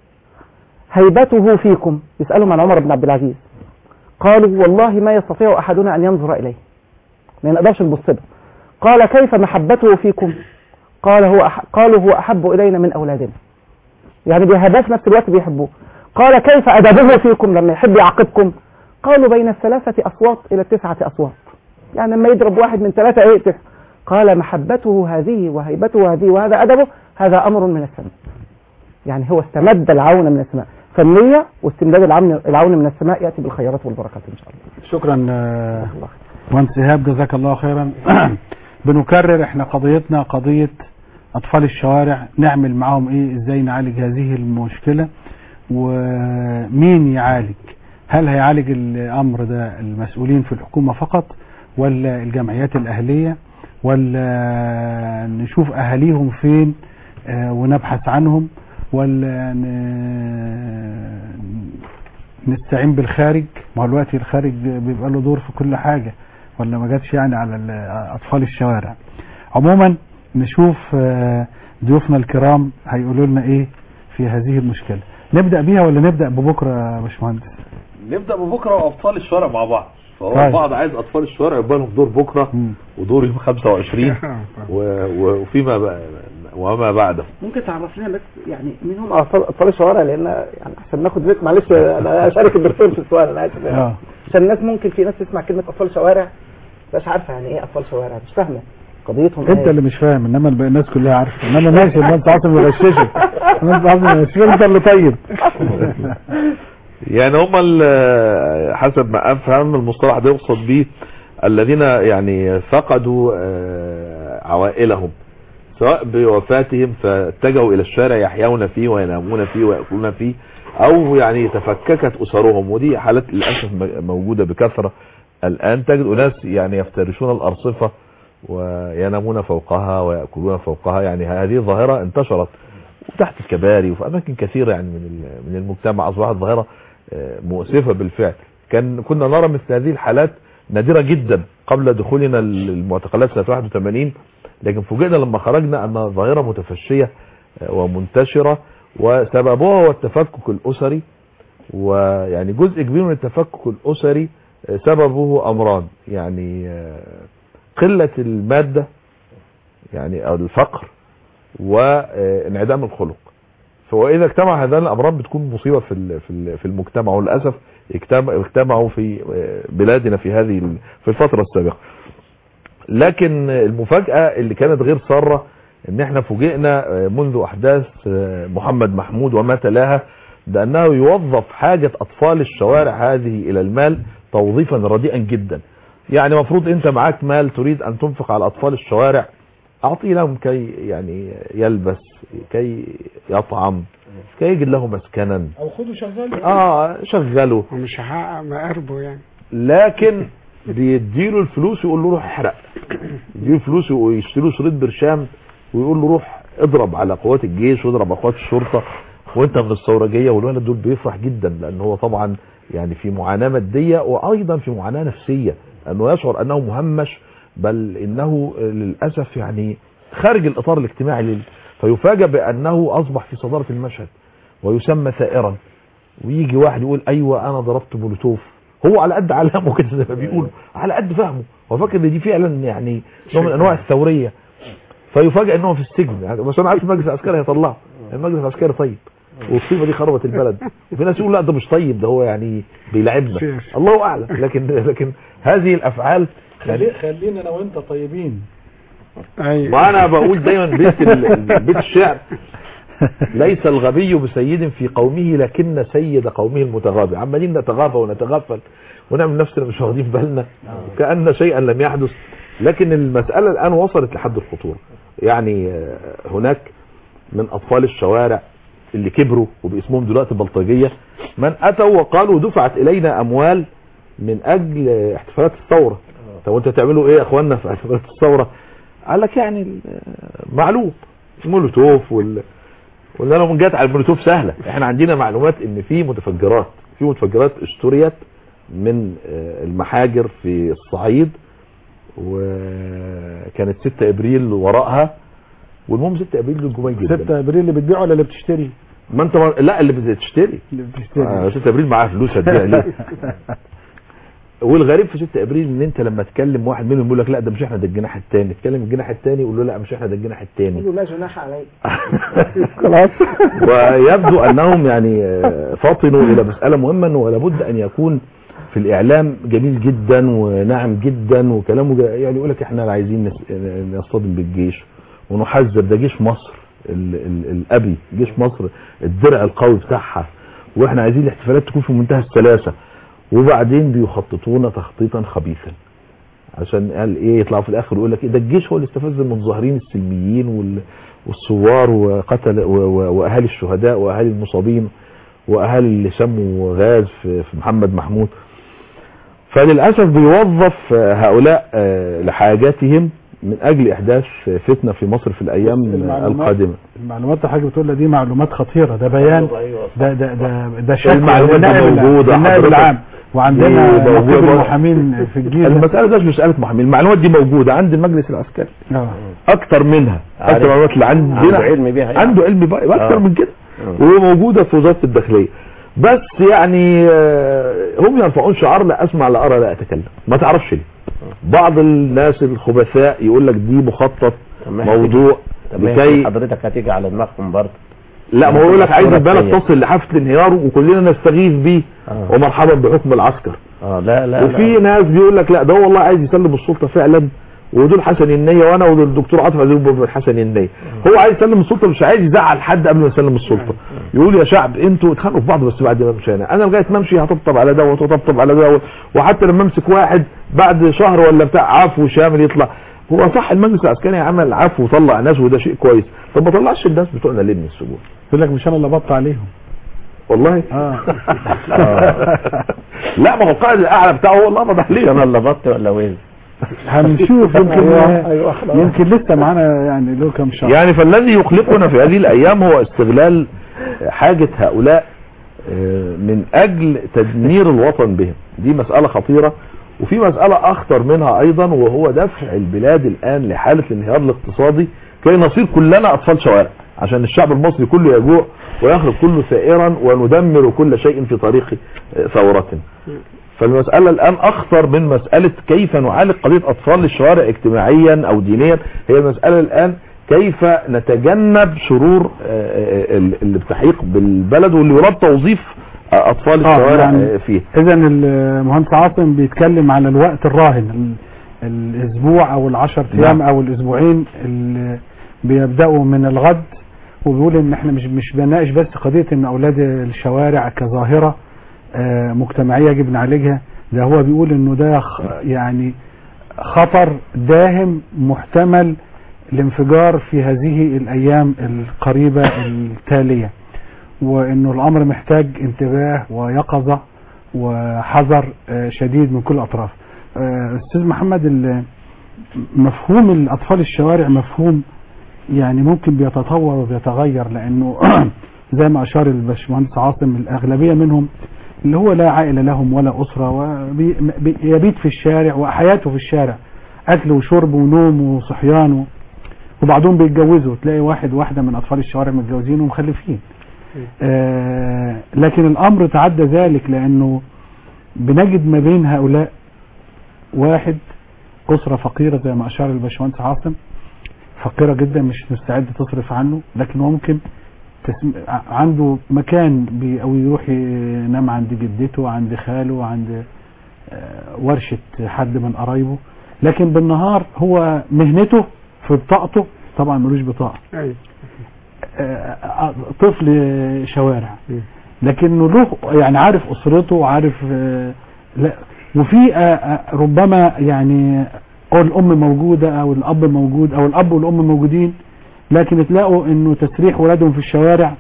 هيبته فيكم يسألهم عن عمر بن عبد العزيز قالوا والله ما يستطيع أحدنا أن ينظر إليه ما نقدرش نبص له قال كيف محبته فيكم قال هو أح... قالوا هو أحب إلينا من أولادنا يعني بيهبوه في نفس الوقت بيحبوه قال كيف أدبه فيكم لما يحب يعاقبكم قالوا بين الثلاثة أصوات إلى التسعة أصوات يعني لما يضرب واحد من ثلاثة إيه تسعة قال محبته هذه وهيبته هذه وهذا أدبه هذا أمر من السماء يعني هو استمد العون من السماء فالنية واستمداد العون العون من السماء يأتي بالخيرات والبركات إن شاء الله شكرا آه، مهندس ايهاب جزاك الله خيرا بنكرر احنا قضيتنا قضية اطفال الشوارع نعمل معاهم ايه ازاي نعالج هذه المشكلة ومين يعالج هل هيعالج الامر ده المسؤولين في الحكومة فقط ولا الجمعيات الاهلية ولا نشوف اهاليهم فين آه، ونبحث عنهم ولا ن- نستعين بالخارج ما هو دلوقتي الخارج بيبقى له دور في كل حاجة ولا ما جاتش يعني على ال- اطفال الشوارع عموما نشوف آه، ضيوفنا الكرام هيقولوا لنا ايه في هذه المشكلة نبدأ بيها ولا نبدأ ببكرة يا باشمهندس نبدا ببكره واطفال الشوارع مع بعض فهو طيب. البعض عايز اطفال الشوارع يبقى لهم دور بكره مم. ودور يوم 25 و... و... وفيما ب... وما بعده ممكن تعرف لنا بس يعني مين هم اطفال أطفال الشوارع لان يعني عشان ناخد بيت معلش انا اشارك الدكتور في السؤال انا اسف يعني. اه عشان الناس ممكن في ناس تسمع كلمه اطفال شوارع مش عارفه يعني ايه اطفال شوارع مش فاهمه قضيتهم انت ايه اللي مش فاهم انما الباقي الناس كلها عارفه انما ماشي المهندس عاصم يغششك المهندس عاصم يغششك انت اللي طيب يعني هم ال- حسب ما افهم المصطلح ده يقصد به الذين يعني فقدوا آه، عوائلهم سواء بوفاتهم فاتجهوا الى الشارع يحيون فيه وينامون فيه ويأكلون فيه او يعني تفككت اسرهم ودي حالات للاسف م- موجودة بكثرة الان تجد اناس يعني يفترشون الارصفة وينامون فوقها ويأكلون فوقها يعني هذه ظاهرة انتشرت وتحت الكباري وفي اماكن كثيرة يعني من ال- من المجتمع اصبحت ظاهرة آه، مؤسفة بالفعل كان كنا نرى مثل هذه الحالات نادرة جدا قبل دخولنا المعتقلات سنة 81 لكن فوجئنا لما خرجنا ان ظاهرة متفشية آه، ومنتشرة وسببها هو التفكك الاسري ويعني جزء كبير من التفكك الاسري آه، سببه امران يعني آه، قلة المادة يعني او الفقر وانعدام الخلق فاذا اجتمع هذان الامران بتكون مصيبه في ال- في ال- في المجتمع وللاسف اجتمع- اجتمعوا في بلادنا في هذه ال- في الفتره السابقه لكن المفاجاه اللي كانت غير ساره ان احنا فوجئنا منذ احداث محمد محمود وما تلاها بانه يوظف حاجه اطفال الشوارع هذه الى المال توظيفا رديئا جدا يعني مفروض انت معاك مال تريد ان تنفق على اطفال الشوارع اعطي لهم كي يعني يلبس كي يطعم كي يجد له مسكنا او خدوا شغال اه شغله ومش هحقق مقاربه يعني لكن بيديله الفلوس ويقول له روح احرق يديله الفلوس ويشتري له شريط برشام ويقول له روح اضرب على قوات الجيش واضرب على قوات الشرطه وانت من الثورجيه والولد دول بيفرح جدا لان هو طبعا يعني في معاناه ماديه وايضا في معاناه نفسيه انه يشعر انه مهمش بل انه للاسف يعني خارج الاطار الاجتماعي لل... فيفاجأ بانه اصبح في صداره المشهد ويسمى ثائرا ويجي واحد يقول ايوه انا ضربت مولوتوف هو على قد علامه كده زي ما بيقولوا على قد فهمه هو فاكر ان دي فعلا يعني نوع من انواع الثوريه فيفاجئ ان هو في السجن يعني بس انا عارف المجلس العسكري هيطلعه المجلس العسكري طيب والصيغه دي خربت البلد وفي ناس يقول لا ده مش طيب ده هو يعني بيلعبنا سياسي. الله اعلم لكن لكن هذه الافعال يعني خلينا انا وانت طيبين ايوه وانا بقول دايما بيت ال- بيت الشعر ليس الغبي بسيد في قومه لكن سيد قومه المتغابي عمالين نتغافى ونتغفل ونعمل نفسنا مش واخدين بالنا كأن شيئا لم يحدث لكن المسألة الآن وصلت لحد الخطورة يعني آه، هناك من أطفال الشوارع اللي كبروا وباسمهم دلوقتي بلطجية من أتوا وقالوا دفعت إلينا أموال من أجل آه، احتفالات الثورة طب وانت تعملوا ايه يا اخوانا في احتفالات الثورة قال لك يعني ال- آه، معلوم المولوتوف وال ولا لو جت على المولوتوف سهلة احنا عندنا معلومات ان في متفجرات في متفجرات اشتريت من آه، المحاجر في الصعيد وكانت 6 ابريل وراءها والمهم 6 ابريل دول جمال جدا 6 ابريل اللي بتبيع ولا اللي بتشتري ما انت ما... لا اللي بتشتري اللي بتشتري آه 6 ابريل معاه فلوس هتبيع ليه والغريب في 6 ابريل ان انت لما تكلم واحد منهم يقول لك لا ده مش احنا ده الجناح الثاني تكلم الجناح الثاني يقول له لا مش احنا ده الجناح الثاني لا جناح علي خلاص ويبدو انهم يعني آه، فطنوا الى مساله مهمه انه لابد ان يكون في الاعلام جميل جدا وناعم جدا وكلامه جا- يعني يقول لك احنا عايزين نس- نصطدم بالجيش ونحذر ده جيش مصر ال ال الابي جيش مصر الدرع القوي بتاعها واحنا عايزين الاحتفالات تكون في منتهى السلاسه وبعدين بيخططون تخطيطا خبيثا عشان قال ايه يطلعوا في الاخر يقول لك ايه ده الجيش هو اللي استفز المتظاهرين السلميين وال والثوار وقتل و- و- واهالي الشهداء واهالي المصابين واهالي اللي شموا غاز في في محمد محمود فللاسف بيوظف هؤلاء آه، لحاجاتهم من اجل احداث فتنه في مصر في الايام المعلومات- القادمه المعلومات اللي حضرتك بتقولها دي معلومات خطيره ده بيان أيوة. ده ده ده ده شكوى المعلومات دي للنائب العام- موجودة للنائب حضرتك. العام وعندنا دي موجودة. نقيب المحامين في الجيزه المساله ده مش مساله محامين المعلومات دي موجوده عند المجلس العسكري آه. اكتر منها عارف. اكتر المعلومات اللي عندنا عنده علم بيها يعني. عنده علم بقى اكتر آه. من كده آه. وموجوده في وزاره الداخليه بس يعني آه، هم يرفعون شعار لا اسمع لا ارى لا اتكلم ما تعرفش ليه بعض الناس الخبثاء يقول لك دي مخطط طب ما هي موضوع طب ما هي لكي حضرتك هتيجي على دماغهم برضه لا ما هو يقول لك عايز الصورة البلد التانية. تصل لحافه انهياره وكلنا نستغيث بيه آه. ومرحبا بحكم العسكر اه لا لا وفي لا. ناس بيقول لك لا ده هو والله عايز يسلم السلطه فعلا ودول حسن النية وانا والدكتور عاطف عزيز بن حسن النية هو عايز يسلم السلطه مش عايز يزعل حد قبل ما يسلم السلطه يقول يا شعب انتوا اتخانقوا في بعض بس بعد ما امشي انا انا لغايه ما امشي هطبطب على دوت وطبطب على دوت وحتى لما امسك واحد بعد شهر ولا بتاع عفو شامل يطلع هو صح المجلس العسكري عمل عفو وطلع ناس وده شيء كويس طب ما طلعش الناس بتوعنا ليه من السجون يقول لك مش انا اللي بط عليهم والله اه لا ما هو القائد الاعلى بتاعه هو اللي قبض عليه انا اللي بط ولا وين هنشوف يمكن أيوة، أيوة، خلاص. يمكن لسه معانا يعني له كام شهر يعني فالذي يقلقنا في هذه الايام هو استغلال حاجة هؤلاء آه، من اجل تدمير الوطن بهم دي مسألة خطيرة وفي مسألة اخطر منها ايضا وهو دفع البلاد الان لحالة الانهيار الاقتصادي كي نصير كلنا اطفال شوارع عشان الشعب المصري كله يجوع ويخرج كله ثائرا وندمر كل شيء في طريق آه، ثورة فالمسألة الآن أخطر من مسألة كيف نعالج قضية أطفال الشوارع اجتماعيا أو دينيا هي المسألة الآن كيف نتجنب شرور آه، ال- اللي بتحيق بالبلد واللي يراد توظيف آه، اطفال آه، الشوارع يعني آه، فيه اذا المهندس عاصم بيتكلم على الوقت الراهن ال- الاسبوع او العشر ايام نعم. او الاسبوعين اللي بيبداوا من الغد وبيقول ان احنا مش مش بنناقش بس قضيه ان اولاد الشوارع كظاهره آه، مجتمعيه يجب نعالجها ده هو بيقول انه ده خ- يعني خطر داهم محتمل الانفجار في هذه الايام القريبه التاليه وانه الامر محتاج انتباه ويقظه وحذر آه، شديد من كل الاطراف آه، استاذ محمد ال- مفهوم الاطفال الشوارع مفهوم يعني ممكن بيتطور وبيتغير لانه زي ما اشار الباشمهندس عاصم الاغلبيه منهم اللي هو لا عائله لهم ولا اسره ويبيت في الشارع وحياته في الشارع اكل وشرب ونوم وصحيان و- وبعضهم بيتجوزوا تلاقي واحد واحده من اطفال الشوارع متجوزين ومخلفين آه لكن الامر تعدى ذلك لانه بنجد ما بين هؤلاء واحد اسره فقيره زي ما اشار الباشمهندس عاصم فقيره جدا مش مستعده تصرف عنه لكن هو ممكن تسم... ع- عنده مكان بي... او يروح ينام عند جدته عند خاله عند آه، ورشه حد من قرايبه لكن بالنهار هو مهنته في بطاقته طبعا ملوش بطاقه أيوة. آه، آه، طفل شوارع م. لكنه له يعني عارف اسرته وعارف آه، لا وفي آه، آه، ربما يعني او الام موجوده او الاب موجود او الاب والام موجودين لكن تلاقوا انه تسريح ولادهم في الشوارع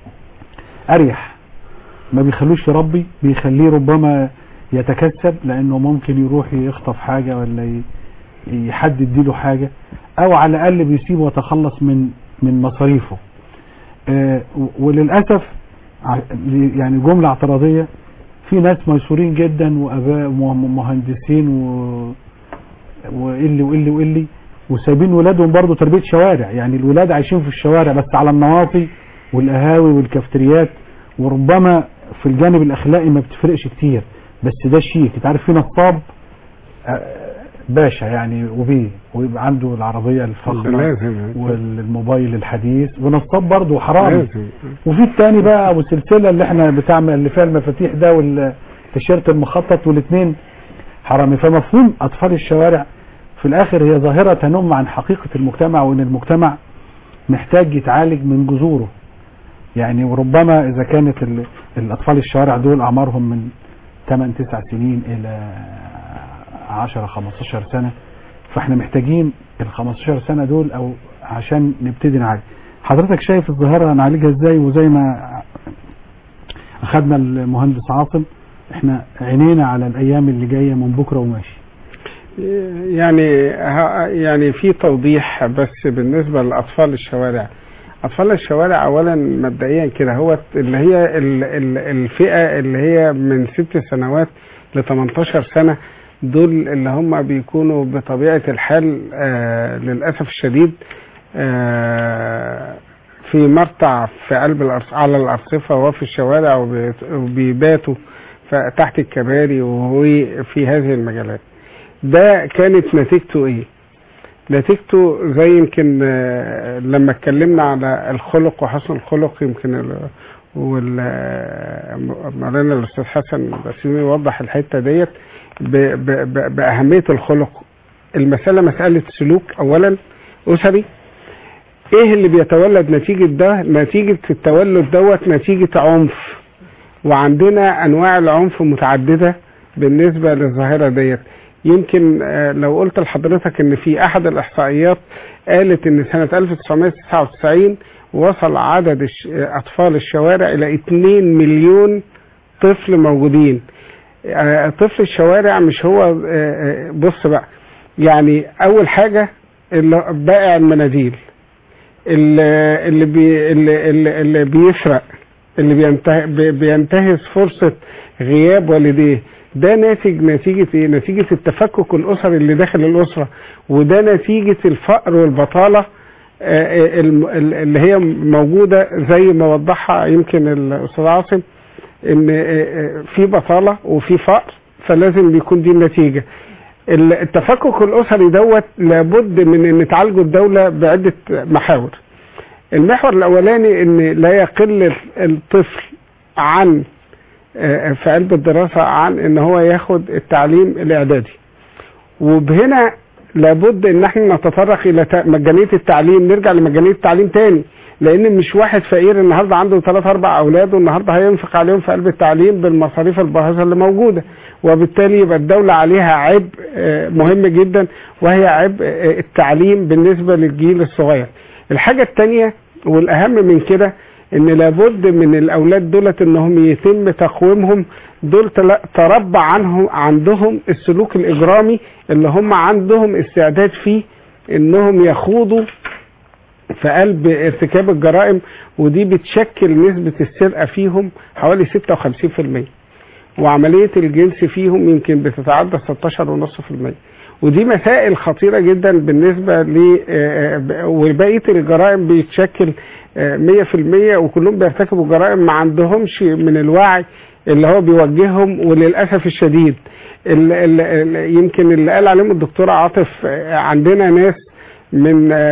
اريح ما بيخلوش يربي بيخليه ربما يتكسب لانه ممكن يروح يخطف حاجه ولا ي- يحد يديله حاجه او على الاقل بيسيبه ويتخلص من من مصاريفه آه، و- وللاسف ع- يعني جمله اعتراضيه في ناس ميسورين جدا واباء وم- مهندسين و واللي واللي واللي وسايبين ولادهم برضه تربيه شوارع يعني الولاد عايشين في الشوارع بس على النواصي والقهاوي والكافتريات وربما في الجانب الاخلاقي ما بتفرقش كتير بس ده شيك انت عارف في نصاب آه، باشا يعني وبيه ويبقى عنده العربيه ده الفخمه لازم والموبايل الحديث ونصاب برضه حرامي لازم وفي التاني بقى والسلسله اللي احنا بتعمل اللي فيها المفاتيح ده والتيشيرت المخطط والاثنين حرامي فمفهوم اطفال الشوارع في الاخر هي ظاهره تنم عن حقيقه المجتمع وان المجتمع محتاج يتعالج من جذوره يعني وربما اذا كانت ال- الاطفال الشوارع دول اعمارهم من 8 9 سنين الى 10 15 سنه فاحنا محتاجين ال 15 سنه دول او عشان نبتدي نعالج حضرتك شايف الظاهره هنعالجها ازاي وزي ما اخذنا المهندس عاصم احنا عينينا على الايام اللي جايه من بكره وماشي يعني ها- يعني في توضيح بس بالنسبه لاطفال الشوارع اطفال الشوارع اولا مبدئيا كده هو اللي هي ال- ال- الفئه اللي هي من ست سنوات ل 18 سنه دول اللي هم بيكونوا بطبيعه الحال آه للاسف الشديد آه في مرتع في قلب الأرص... على الارصفه وفي الشوارع وبيت- وبيباتوا ف- تحت الكباري وهو في هذه المجالات ده كانت نتيجته ايه نتيجته زي يمكن آه، لما اتكلمنا على الخلق وحسن الخلق يمكن ال- وال آه، مولانا الاستاذ حسن بسيوني يوضح الحته ديت ب- ب- ب- باهميه الخلق المساله مساله سلوك اولا اسري ايه اللي بيتولد نتيجه ده نتيجه التولد دوت نتيجه عنف وعندنا انواع العنف متعدده بالنسبه للظاهره ديت يمكن آه، لو قلت لحضرتك ان في احد الاحصائيات قالت ان سنه 1999 وصل عدد الش- آه، اطفال الشوارع الى 2 مليون طفل موجودين آه، طفل الشوارع مش هو آه، آه، بص بقى يعني اول حاجه اللي بائع المناديل اللي اللي بي اللي, اللي, اللي بيسرق اللي بينته بي- بينتهز فرصة غياب والديه ده ناتج نتيجة ايه؟ نتيجة التفكك الأسري اللي داخل الأسرة وده نتيجة الفقر والبطالة آه، آه، الم- ال- اللي هي موجودة زي ما وضحها يمكن الأستاذ عاصم إن آه، آه، في بطالة وفي فقر فلازم بيكون دي النتيجة ال- التفكك الاسري دوت لابد من ان تعالجه الدوله بعده محاور المحور الاولاني ان لا يقل الطفل عن آه، في قلب الدراسه عن ان هو ياخد التعليم الاعدادي وبهنا لابد ان احنا نتطرق الى تا- مجانيه التعليم نرجع لمجانيه التعليم تاني لان مش واحد فقير النهارده عنده ثلاث اربع اولاد والنهارده هينفق عليهم في قلب التعليم بالمصاريف الباهظه اللي موجوده وبالتالي يبقى الدوله عليها عبء آه، مهم جدا وهي عبء آه، التعليم بالنسبه للجيل الصغير الحاجه الثانيه والاهم من كده ان لابد من الاولاد دولت انهم يتم تقويمهم دول تلا- تربى عنهم عندهم السلوك الاجرامي اللي هم عندهم استعداد فيه انهم يخوضوا في قلب ارتكاب الجرائم ودي بتشكل نسبة السرقة فيهم حوالي 56% وعملية الجنس فيهم يمكن بتتعدى 16.5% ودي مسائل خطيرة جدا بالنسبة ل آه، آه، وبقية الجرائم بيتشكل آه، 100% وكلهم بيرتكبوا جرائم ما عندهمش من الوعي اللي هو بيوجههم وللأسف الشديد ال ال ال يمكن اللي قال عليهم الدكتور عاطف آه، عندنا ناس من آه،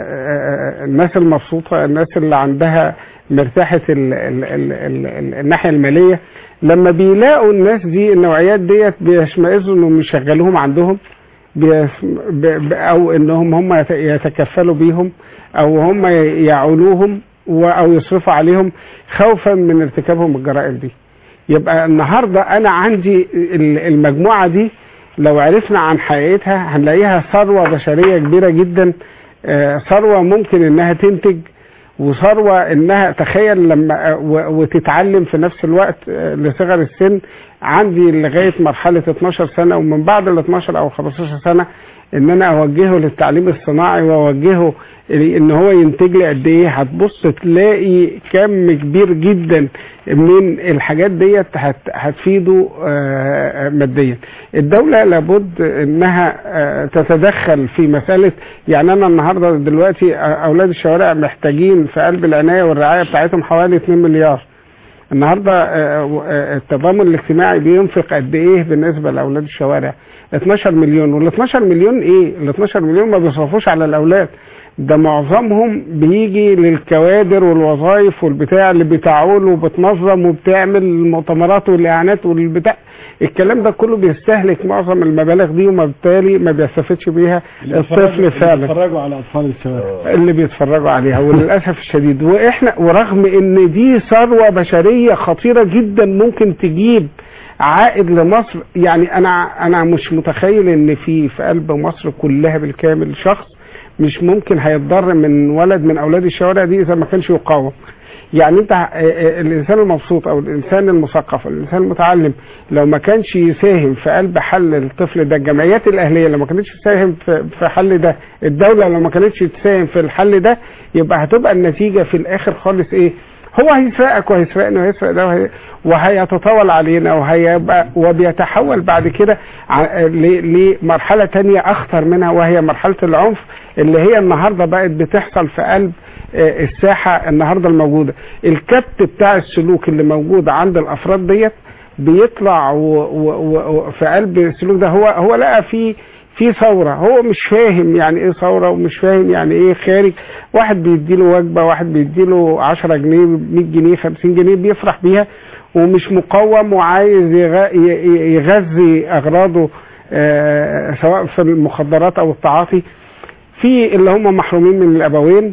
آه، الناس المبسوطة الناس اللي عندها مرتاحة ال ال ال ال ال الناحية المالية لما بيلاقوا الناس دي النوعيات ديت بيشمئزوا انهم يشغلوهم عندهم بيس- ب- ب- او انهم هم يت- يتكفلوا بيهم او هم ي- يعولوهم و- او يصرفوا عليهم خوفا من ارتكابهم الجرائم دي يبقى النهارده انا عندي ال- المجموعه دي لو عرفنا عن حقيقتها هنلاقيها ثروه بشريه كبيره جدا آه، ثروه ممكن انها تنتج وثروه انها تخيل لما آه، و- وتتعلم في نفس الوقت آه، لصغر السن عندي لغايه مرحله 12 سنه ومن بعد ال 12 او 15 سنه ان انا اوجهه للتعليم الصناعي واوجهه ل- ان هو ينتج لي قد ايه هتبص تلاقي كم كبير جدا من الحاجات ديت هت- هتفيده آه، ماديا الدوله لابد انها آه، تتدخل في مساله يعني انا النهارده دلوقتي آه، اولاد الشوارع محتاجين في قلب العنايه والرعايه بتاعتهم حوالي 2 مليار النهارده آه، آه، التضامن الاجتماعي بينفق قد ايه بالنسبه لاولاد الشوارع 12 مليون وال 12 مليون ايه ال 12 مليون ما بيصرفوش على الاولاد ده معظمهم بيجي للكوادر والوظائف والبتاع اللي بتعول وبتنظم وبتعمل المؤتمرات والاعلانات والبتاع الكلام ده كله بيستهلك معظم المبالغ دي وبالتالي ما بيستفدش بيها الطفل فعلا بيتفرجوا على اطفال الشوارع اللي بيتفرجوا عليها وللاسف الشديد واحنا ورغم ان دي ثروه بشريه خطيره جدا ممكن تجيب عائد لمصر يعني انا انا مش متخيل ان في في قلب مصر كلها بالكامل شخص مش ممكن هيتضر من ولد من اولاد الشوارع دي اذا ما كانش يقاوم يعني انت اه، اه، الانسان المبسوط او الانسان المثقف او الانسان المتعلم لو ما كانش يساهم في قلب حل الطفل ده الجمعيات الاهليه لو ما كانتش تساهم في في حل ده الدوله لو ما كانتش تساهم في الحل ده يبقى هتبقى النتيجه في الاخر خالص ايه هو هيسرقك وهيسرقني وهيسرق ده وهي وهيتطاول علينا وهيبقى وبيتحول بعد كده ع- ل- لمرحله تانية اخطر منها وهي مرحله العنف اللي هي النهارده بقت بتحصل في قلب آه، الساحه النهارده الموجوده الكبت بتاع السلوك اللي موجود عند الافراد ديت بيطلع و و و في قلب السلوك ده هو هو لقى فيه في ثوره هو مش فاهم يعني ايه ثوره ومش فاهم يعني ايه خارج واحد بيديله وجبه واحد بيديله 10 جنيه 100 جنيه 50 جنيه بيفرح بيها ومش مقوم وعايز يغ- ي- ي- يغذي اغراضه آه، سواء في المخدرات او التعاطي في اللي هم محرومين من الابوين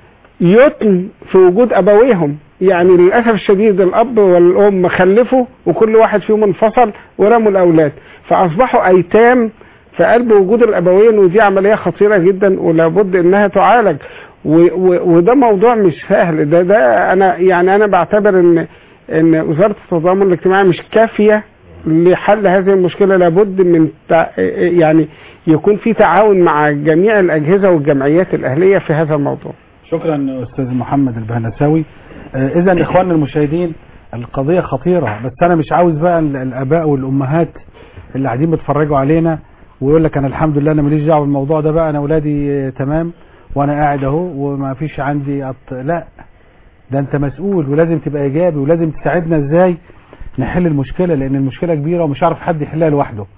يتم في وجود ابويهم يعني للاسف الشديد الاب والام خلفوا وكل واحد فيهم انفصل ورموا الاولاد فاصبحوا ايتام في قلب وجود الابوين ودي عمليه خطيره جدا ولابد انها تعالج و و وده موضوع مش سهل ده ده انا يعني انا بعتبر ان ان وزاره التضامن الاجتماعي مش كافيه لحل هذه المشكله لابد من تع... يعني يكون في تعاون مع جميع الاجهزه والجمعيات الاهليه في هذا الموضوع شكرا استاذ محمد البهنساوي آه، اذا اخواننا المشاهدين القضيه خطيره بس انا مش عاوز بقى ال- الاباء والامهات اللي قاعدين بيتفرجوا علينا ويقول لك انا الحمد لله انا ماليش دعوه بالموضوع ده بقى انا اولادي آه، تمام وانا قاعد اهو وما فيش عندي أط... لا ده انت مسؤول ولازم تبقى ايجابي ولازم تساعدنا ازاي نحل المشكله لان المشكله كبيره ومش عارف حد يحلها لوحده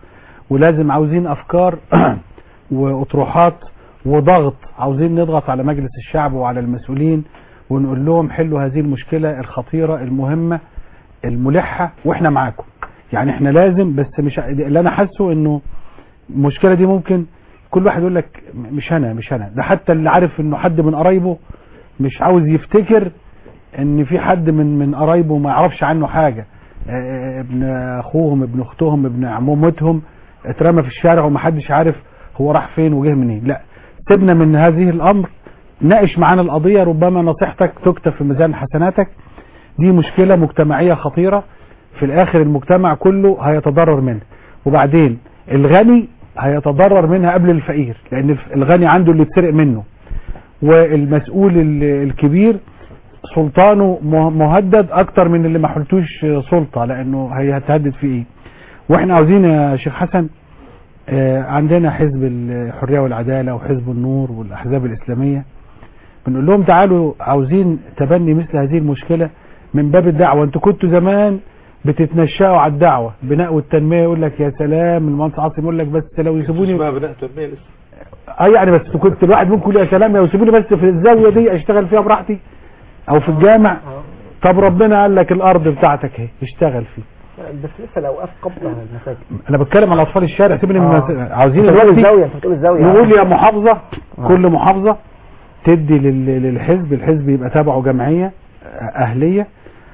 ولازم عاوزين افكار واطروحات وضغط عاوزين نضغط على مجلس الشعب وعلى المسؤولين ونقول لهم حلوا هذه المشكلة الخطيرة المهمة الملحة واحنا معاكم يعني احنا لازم بس مش اللي انا حاسه انه المشكلة دي ممكن كل واحد يقول لك مش انا مش انا ده حتى اللي عارف انه حد من قرايبه مش عاوز يفتكر ان في حد من من قرايبه ما يعرفش عنه حاجة اه، ابن اخوهم ابن اختهم ابن عمومتهم اترمى في الشارع ومحدش عارف هو راح فين وجه منين لا سيبنا من هذه الامر ناقش معانا القضية ربما نصيحتك تكتب في ميزان حسناتك دي مشكلة مجتمعية خطيرة في الاخر المجتمع كله هيتضرر منها وبعدين الغني هيتضرر منها قبل الفقير لان الف- الغني عنده اللي يتسرق منه والمسؤول ال- الكبير سلطانه مه- مهدد اكتر من اللي ما حلتوش سلطة لانه هي هتهدد في ايه واحنا عاوزين يا شيخ حسن آه، عندنا حزب الحرية والعدالة وحزب النور والاحزاب الاسلامية بنقول لهم تعالوا عاوزين تبني مثل هذه المشكلة من باب الدعوة انتوا كنتوا زمان بتتنشأوا على الدعوة بناء والتنمية يقول لك يا سلام المهندس عاصم يقول لك بس لو يسيبوني اسمها بناء تربيه لسه اه يعني بس كنت الواحد ممكن يقول يا سلام لو يسيبوني بس في الزاوية دي اشتغل فيها براحتي او في الجامع طب ربنا قال لك الارض بتاعتك اهي اشتغل فيه بس لسه الاوقاف قبل المساجد انا بتكلم على اطفال الشارع سيبني من آه. المس- عاوزين انت بتقول دلوقتي الزاويه انت بتقول الزاويه نقول يا محافظة كل محافظة تدي لل- للحزب الحزب يبقى تابعه جمعية أهلية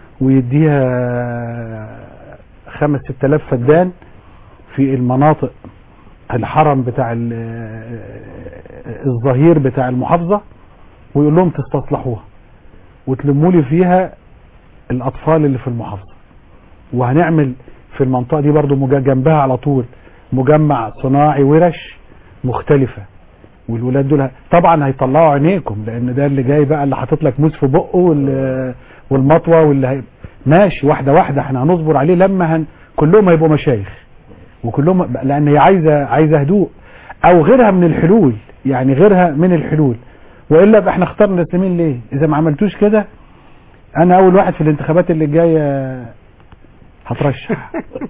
ويديها خمس ست آلاف فدان في المناطق الحرم بتاع ال- الظهير بتاع المحافظة ويقول لهم تستصلحوها وتلموا لي فيها الأطفال اللي في المحافظة وهنعمل في المنطقة دي برضو مج- جنبها على طول مجمع صناعي ورش مختلفة والولاد دول ه- طبعا هيطلعوا عينيكم لان ده اللي جاي بقى اللي حاطط لك موس في بقه وال- والمطوه واللي هي ماشي واحده واحده احنا هنصبر عليه لما هن كلهم هيبقوا مشايخ وكلهم لان هي عايزه عايزه هدوء او غيرها من الحلول يعني غيرها من الحلول والا يبقى احنا اخترنا الاسلاميين ليه اذا ما عملتوش كده انا اول واحد في الانتخابات اللي جايه هترشح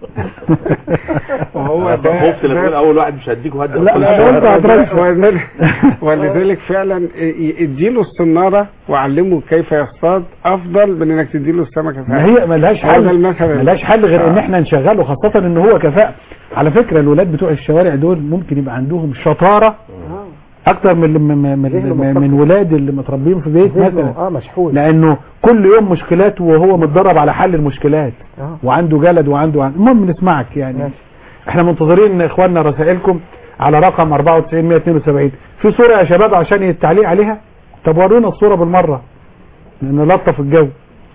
وهو ده خفت لا تقول اول واحد مش هديكوا هدى لا، لا، لا، أنت هترشح. ولذلك- ولذلك فعلا ي- اديله الصناره وعلمه كيف يصطاد افضل من انك تديله السمكه ما هي ملهاش هو ده حل المثل اللي- ملهاش حل غير ان آه. احنا نشغله خاصة ان هو كفاءة على فكرة الولاد بتوع الشوارع دول ممكن يبقى عندهم شطارة اكتر من من من, ذهنه من, مفتح. من ولاد اللي متربيين في بيت ذهنه مثلا اه مشحون لانه كل يوم مشكلات وهو متدرب على حل المشكلات اه وعنده جلد وعنده عن- المهم نسمعك يعني ماشي. احنا منتظرين اخواننا رسائلكم على رقم 94 172 في صورة يا شباب عشان التعليق عليها طب ورونا الصورة بالمرة نلطف الجو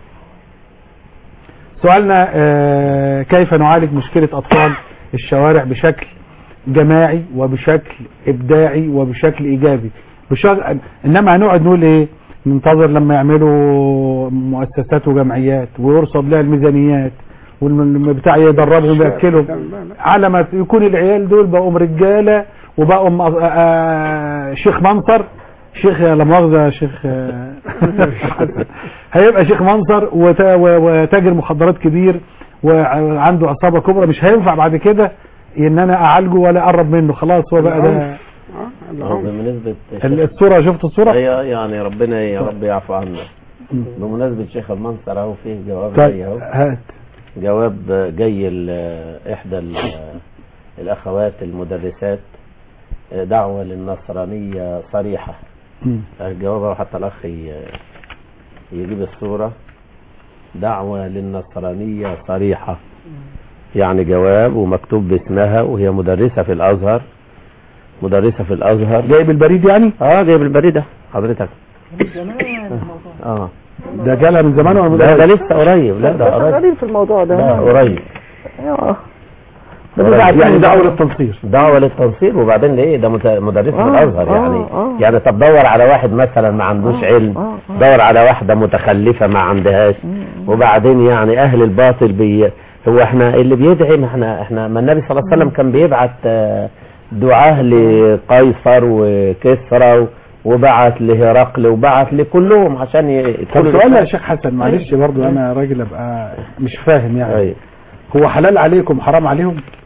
سؤالنا آه، كيف نعالج مشكلة أطفال الشوارع بشكل جماعي وبشكل إبداعي وبشكل إيجابي بشكل إنما هنقعد نقول إيه ننتظر لما يعملوا مؤسسات وجمعيات ويرصد لها الميزانيات والبتاع يدربهم ويأكلهم على ما يكون العيال دول بقوا رجالة وبقوا م- آه، آه، شيخ منصر شيخ لا مؤاخذة شيخ آه، هيبقى شيخ منصر وت- و- وتاجر مخدرات كبير وعنده عصابة كبرى مش هينفع بعد كده ان انا اعالجه ولا اقرب منه خلاص هو بقى ده آه، هو العنف. بمناسبة ال- الصورة شفت الصورة هي يعني ربنا يا رب يعفو عنا بمناسبة شيخ المنصر اهو فيه جواب جاي طيب اهو هات جواب جاي ل- احدى ال- الاخوات المدرسات دعوة للنصرانية صريحة مم. الجواب اهو حتى الاخ ي- يجيب الصورة دعوة للنصرانية صريحة يعني جواب ومكتوب باسمها وهي مدرسة في الازهر مدرسة في الازهر جايب البريد يعني اه جايب البريدة حضرتك اه ده جالها من زمان ولا من لا ده قريب؟ لسه قريب لا ده قريب شغالين في الموضوع ده ده قريب اه قريب. يعني دعوة للتنصير دعوة للتنصير وبعدين ليه ده مت- مدرس في آه، الازهر آه، يعني آه. يعني طب دور على واحد مثلا ما عندوش آه، علم آه، آه. دور على واحدة متخلفة ما عندهاش وبعدين يعني اهل الباطل بي هو احنا اللي بيدعي ما احنا احنا ما النبي صلى الله عليه وسلم كان بيبعت آه، دعاه لقيصر وكسرى و- وبعت لهرقل وبعت لكلهم عشان ي- طب كل سؤال يا شيخ حسن معلش برضو انا راجل ابقى مش فاهم يعني أيوة. هو حلال عليكم حرام عليهم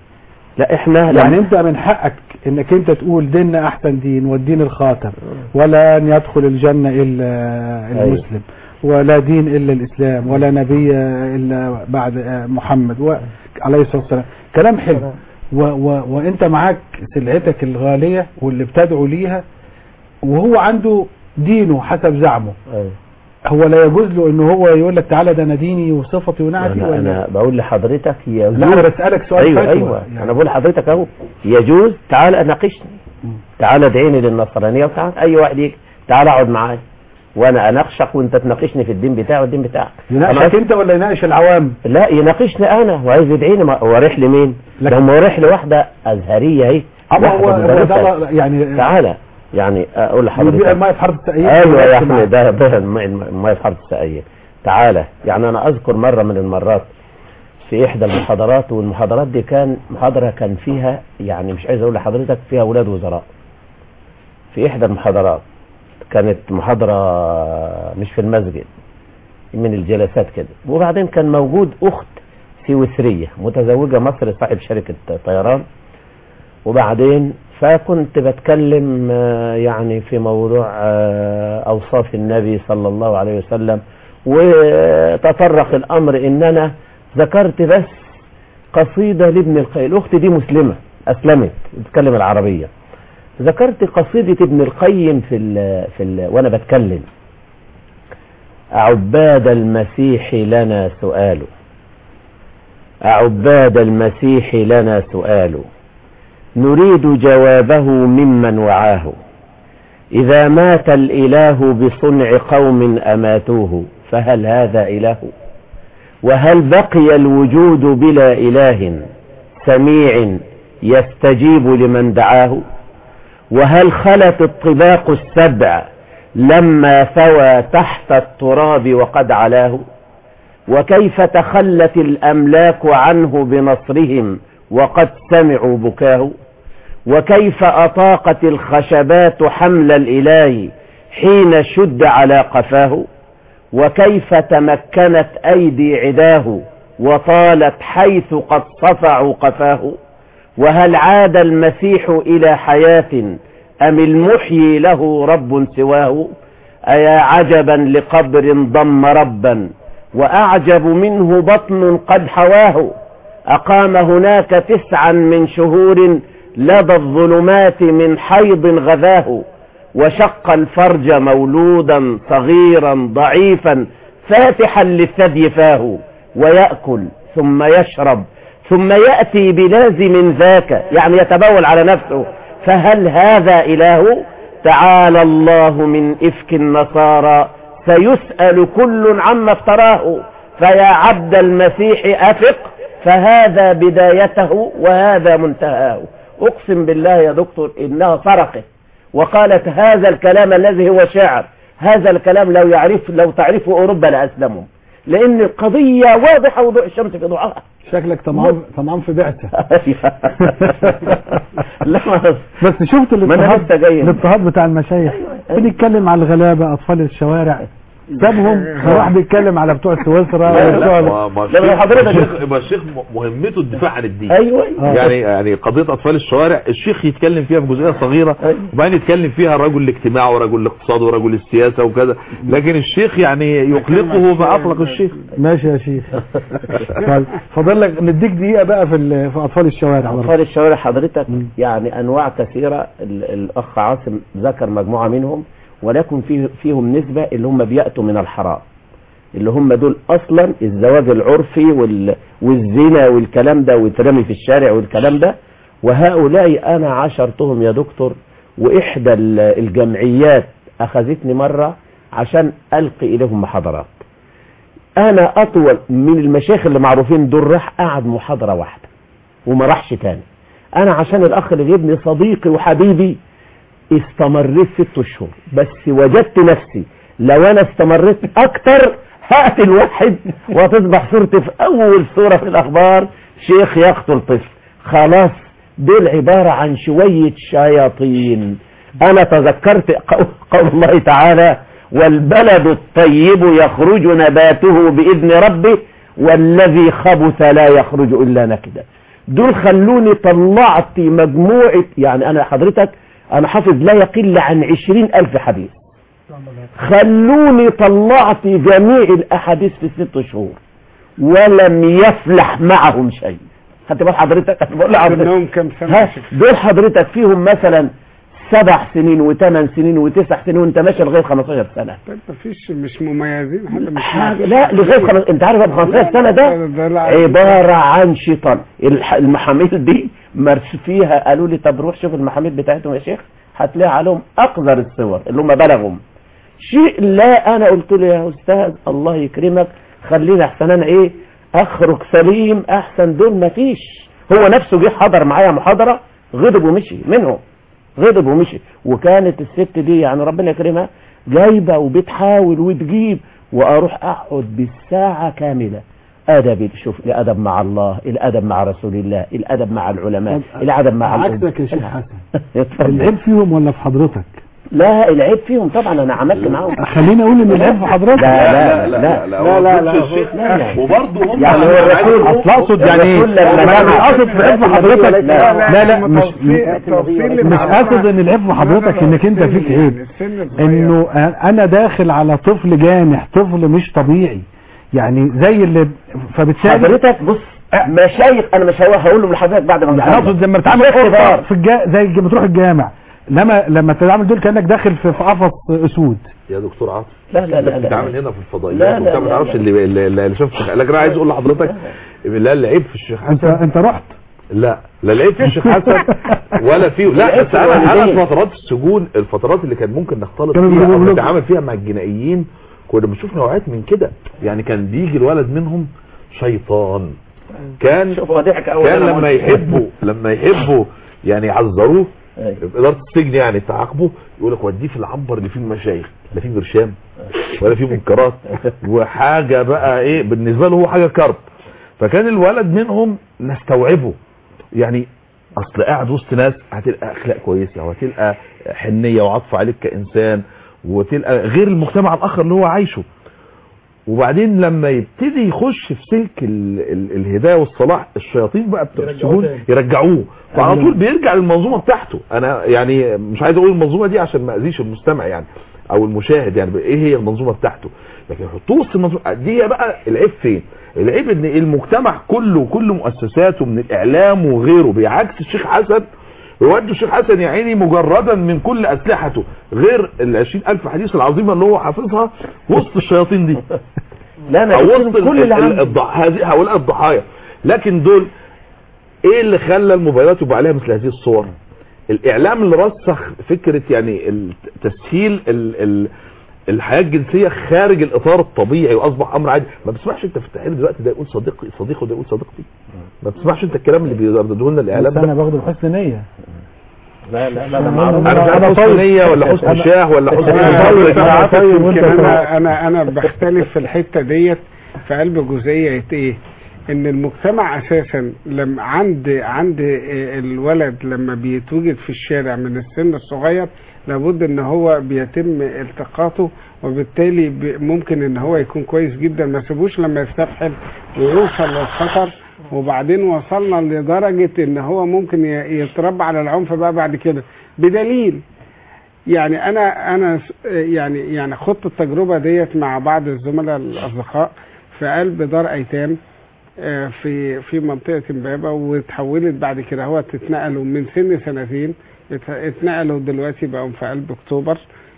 لا احنا يعني انت من حقك انك انت تقول ديننا احسن دين والدين الخاتم ولا ان يدخل الجنة الا المسلم ولا دين الا الاسلام ولا نبي الا بعد آه، محمد و- عليه الصلاة والسلام كلام حلو و و وانت معاك سلعتك الغالية واللي بتدعو ليها وهو عنده دينه حسب زعمه أيوة. هو لا يجوز له ان هو يقول لك تعالى ده انا ديني وصفتي ونعتي انا, ولا أنا بقول لحضرتك يجوز لا انا بسألك سؤال ايوه فتوى. ايوه يعني انا بقول لحضرتك اهو يجوز تعال ناقشني تعال ادعيني للنصرانيه وتعال اي واحد يجي تعال اقعد معايا وانا اناقشك وانت تناقشني في الدين بتاعي والدين بتاعك يناقشك أنا- انت ولا يناقش العوام لا يناقشني انا وعايز يدعيني ما- هو رايح لمين؟ لكن- لما هو رايح لواحده ازهريه اهي اما هو واحدة هو ده مدرسة. الله- يعني تعالى يعني اقول يبيع لحضرتك الماء في حرب السقايين ايوه يا ويركز احمد معاه. ده ده الماء الماء في حرب السقايين تعالى يعني انا اذكر مره من المرات في احدى المحاضرات والمحاضرات دي كان محاضره كان فيها يعني مش عايز اقول لحضرتك فيها اولاد وزراء في احدى المحاضرات كانت محاضره مش في المسجد من الجلسات كده وبعدين كان موجود اخت سويسريه متزوجه مصري صاحب شركه طيران وبعدين فكنت بتكلم آه، يعني في موضوع آه، اوصاف النبي صلى الله عليه وسلم وتطرق الامر ان انا ذكرت بس قصيده لابن القيم الاخت دي مسلمه اسلمت بتتكلم العربيه ذكرت قصيده ابن القيم في ال في ال وانا بتكلم عباد المسيح لنا سؤال عباد المسيح لنا سؤال نريد جوابه ممن وعاه إذا مات الإله بصنع قوم أماتوه فهل هذا إله وهل بقي الوجود بلا إله سميع يستجيب لمن دعاه وهل خلت الطباق السبع لما ثوى تحت التراب وقد علاه وكيف تخلت الأملاك عنه بنصرهم وقد سمعوا بكاه وكيف أطاقت الخشبات حمل الإله حين شد على قفاه وكيف تمكنت أيدي عداه وطالت حيث قد صفعوا قفاه وهل عاد المسيح إلى حياة أم المحيي له رب سواه أيا عجبا لقبر ضم ربا وأعجب منه بطن قد حواه أقام هناك تسعا من شهور لدى الظلمات من حيض غذاه وشق الفرج مولودا صغيرا ضعيفا فاتحا للثدي فاه ويأكل ثم يشرب ثم يأتي بلازم ذاك يعني يتبول على نفسه فهل هذا إله تعالى الله من إفك النصارى سيسأل كل عما افتراه فيا عبد المسيح أفق فهذا بدايته وهذا منتهاه أقسم بالله يا دكتور إنها صرخت وقالت هذا الكلام الذي هو شاعر هذا الكلام لو يعرف لو تعرفه أوروبا لأسلموا لأن القضية واضحة وضوء الشمس في ضوءها شكلك طمعان طمعان في بعثة لا ما- بس شفت ما أنا الاضطهاد لسه جاي. الاضطهاد بتاع المشايخ بنتكلم على الغلابة اطفال الشوارع سابهم راح بيتكلم على بتوع سويسرا لا وبتوع لا ما- ما لا، الشيخ- حضرتك- ما الشيخ- ما الشيخ مهمته الدفاع عن الدين أيوة آه. يعني يعني قضيه اطفال الشوارع الشيخ يتكلم فيها في جزئيه صغيره أيوة. وبعدين يتكلم فيها رجل الاجتماع ورجل الاقتصاد ورجل السياسه وكذا لكن الشيخ يعني يقلقه ما اقلق الشيخ ماشي يا شيخ طيب فاضل لك نديك دقيقة بقى في ال- في اطفال الشوارع برضه. أطفال الشوارع حضرتك مم. يعني أنواع كثيرة ال- الأخ عاصم ذكر مجموعة منهم ولكن فيه فيهم نسبة اللي هم بيأتوا من الحرام اللي هم دول أصلا الزواج العرفي وال والزنا والكلام ده ويترمي في الشارع والكلام ده وهؤلاء أنا عاشرتهم يا دكتور وإحدى ال- الجمعيات أخذتني مرة عشان ألقي إليهم محاضرات أنا أطول من المشايخ اللي معروفين دول راح قعد محاضرة واحدة وما راحش تاني انا عشان الاخ اللي جابني صديقي وحبيبي استمريت ست اشهر بس وجدت نفسي لو انا استمريت اكتر هقتل واحد وتصبح صورتي في اول صورة في الاخبار شيخ يقتل طفل خلاص دول عبارة عن شوية شياطين انا تذكرت قول قول الله تعالى والبلد الطيب يخرج نباته باذن ربه والذي خبث لا يخرج الا نكدا دول خلوني طلعت مجموعة يعني انا حضرتك انا حافظ لا يقل عن عشرين الف حديث خلوني طلعت جميع الاحاديث في ست شهور ولم يفلح معهم شيء خدت بال حضرتك أنا بقول لحضرتك سنهم كم سنة ها يا شيخ؟ دول حضرتك فيهم مثلا سبع سنين وثمان سنين وتسع سنين وانت ماشي لغايه 15 سنه طيب مفيش مش مميزين حاجة مش حاجة لا لغايه خمس انت عارف ابو 15 سنه ده ده لا. عباره عن شيطان الح- المحاميل دي مرس فيها قالوا لي طب روح شوف المحاميل بتاعتهم يا شيخ هتلاقي عليهم اقذر الصور اللي هم بلغهم شيء لا انا قلت له يا استاذ الله يكرمك خلينا احسن انا ايه اخرج سليم احسن دول مفيش هو نفسه جه حضر معايا محاضره غضب ومشي منهم غضب ومشي وكانت الست دي يعني ربنا يكرمها جايبه وبتحاول وتجيب واروح اقعد بالساعه كامله ادب شوف الادب مع الله الادب مع رسول الله الادب مع العلماء الادب مع الأم. عكسك يا شيخ حسن اتفضل. العيب فيهم ولا في حضرتك لا العيب فيهم طبعا انا عملت معاهم خليني اقول ان العيب في حضرتك لا لا لا لا لا لا، لا، الشيخ لا، لا. وبرضه هم يعني هو الرسول اصل اقصد يعني ايه الرسول لما انا مش جمع- اقصد في عيب في حضرتك لا، لا لا مش توصيل- توصيل مش المعلومة. قصد ان العيب في حضرتك لا، لا، انك انت السن فيك يعني، عيب السن الصغير. انه انا داخل على طفل جانح طفل مش طبيعي يعني زي اللي فبالتالي حضرتك بص مشايخ انا مش هقول- هقول له لحضرتك بعد ما يعني اقصد لما بتعمل مش اختبار. قرصة في الجا... زي لما تروح الجامع لما لما تعمل دول كانك داخل في في قفص اسود يا دكتور عاطف لا لا لا انت عامل لا هنا في لا، الفضائيات لا، وانت ما لا، تعرفش لا. اللي اللي اللي شاف الشيخ لكن انا عايز اقول لحضرتك لا العيب في الشيخ انت حسن انت رحت لا لا العيب في الشيخ حسن ولا فيه لا العيب بس في انا انا الوالدين. في فترات السجون الفترات اللي كان ممكن نختلط كانوا فيها او بيقولوا- نتعامل فيها مع الجنائيين كنا بنشوف نوعيات من كده يعني كان بيجي الولد منهم شيطان كان شوف هو ضحك اول كان أنا لما قلت. يحبوا لما يحبوا يعني يعذروه أيوة. في اداره السجن يعني تعاقبه يقول لك وديه في العنبر اللي فيه المشايخ لا فيه برشام ولا فيه منكرات وحاجه بقى ايه بالنسبه له هو حاجه كرب فكان الولد منهم نستوعبه يعني اصل قاعد وسط ناس هتلقى اخلاق كويسه وهتلقى حنيه وعطف عليك كانسان وتلقى غير المجتمع الاخر اللي هو عايشه وبعدين لما يبتدي يخش في سلك ال ال الهدايه والصلاح الشياطين بقى بتوع السجون يرجعوه فعلى طول بيرجع للمنظومه بتاعته انا يعني مش عايز اقول المنظومه دي عشان ما اذيش المستمع يعني او المشاهد يعني ايه هي المنظومه بتاعته لكن يحطوه وسط المنظومه دي بقى العيب فين العيب ان المجتمع كله وكل مؤسساته من الاعلام وغيره بيعكس الشيخ حسن ويودوا الشيخ حسن يا عيني مجردا من كل اسلحته غير ال 20000 حديث العظيمه اللي هو حافظها وسط الشياطين دي لا انا او قلت وسط لهم كل اللي ال- ال- عندي الضح- هذه هؤلاء الضحايا لكن دول ايه اللي خلى الموبايلات يبقى عليها مثل هذه الصور الاعلام اللي رسخ فكره يعني ال- تسهيل ال ال الحياه الجنسيه خارج الاطار الطبيعي واصبح امر عادي ما بتسمعش انت في التحرير دلوقتي ده يقول صديقي صديقي وده يقول صديقتي ما بتسمعش انت الكلام اللي بيرددوه لنا الاعلام بس انا ده باخده بحسن نيه لا لا لا ده معروف انا مش عارف أنا حسن طيب. نيه ولا حسن أنا- شاه ولا حسن أنا طيب، طيب، أنا أنا طيب يمكن وأنت انا انا انا بختلف في الحته ديت في قلب جزئيه ايه ان المجتمع اساسا لما عند عند الولد لما بيتوجد في الشارع من السن الصغير لابد ان هو بيتم التقاطه وبالتالي ب- ممكن ان هو يكون كويس جدا ما سيبوش لما يستفحل ويوصل للخطر وبعدين وصلنا لدرجة ان هو ممكن ي- يتربى على العنف بقى بعد كده بدليل يعني انا انا س- يعني يعني خدت التجربه ديت مع بعض الزملاء الاصدقاء في قلب دار ايتام آه، في في منطقه امبابه وتحولت بعد كده هو اتنقلوا من سن سنتين ات- اتنقلوا دلوقتي بقوا في قلب اكتوبر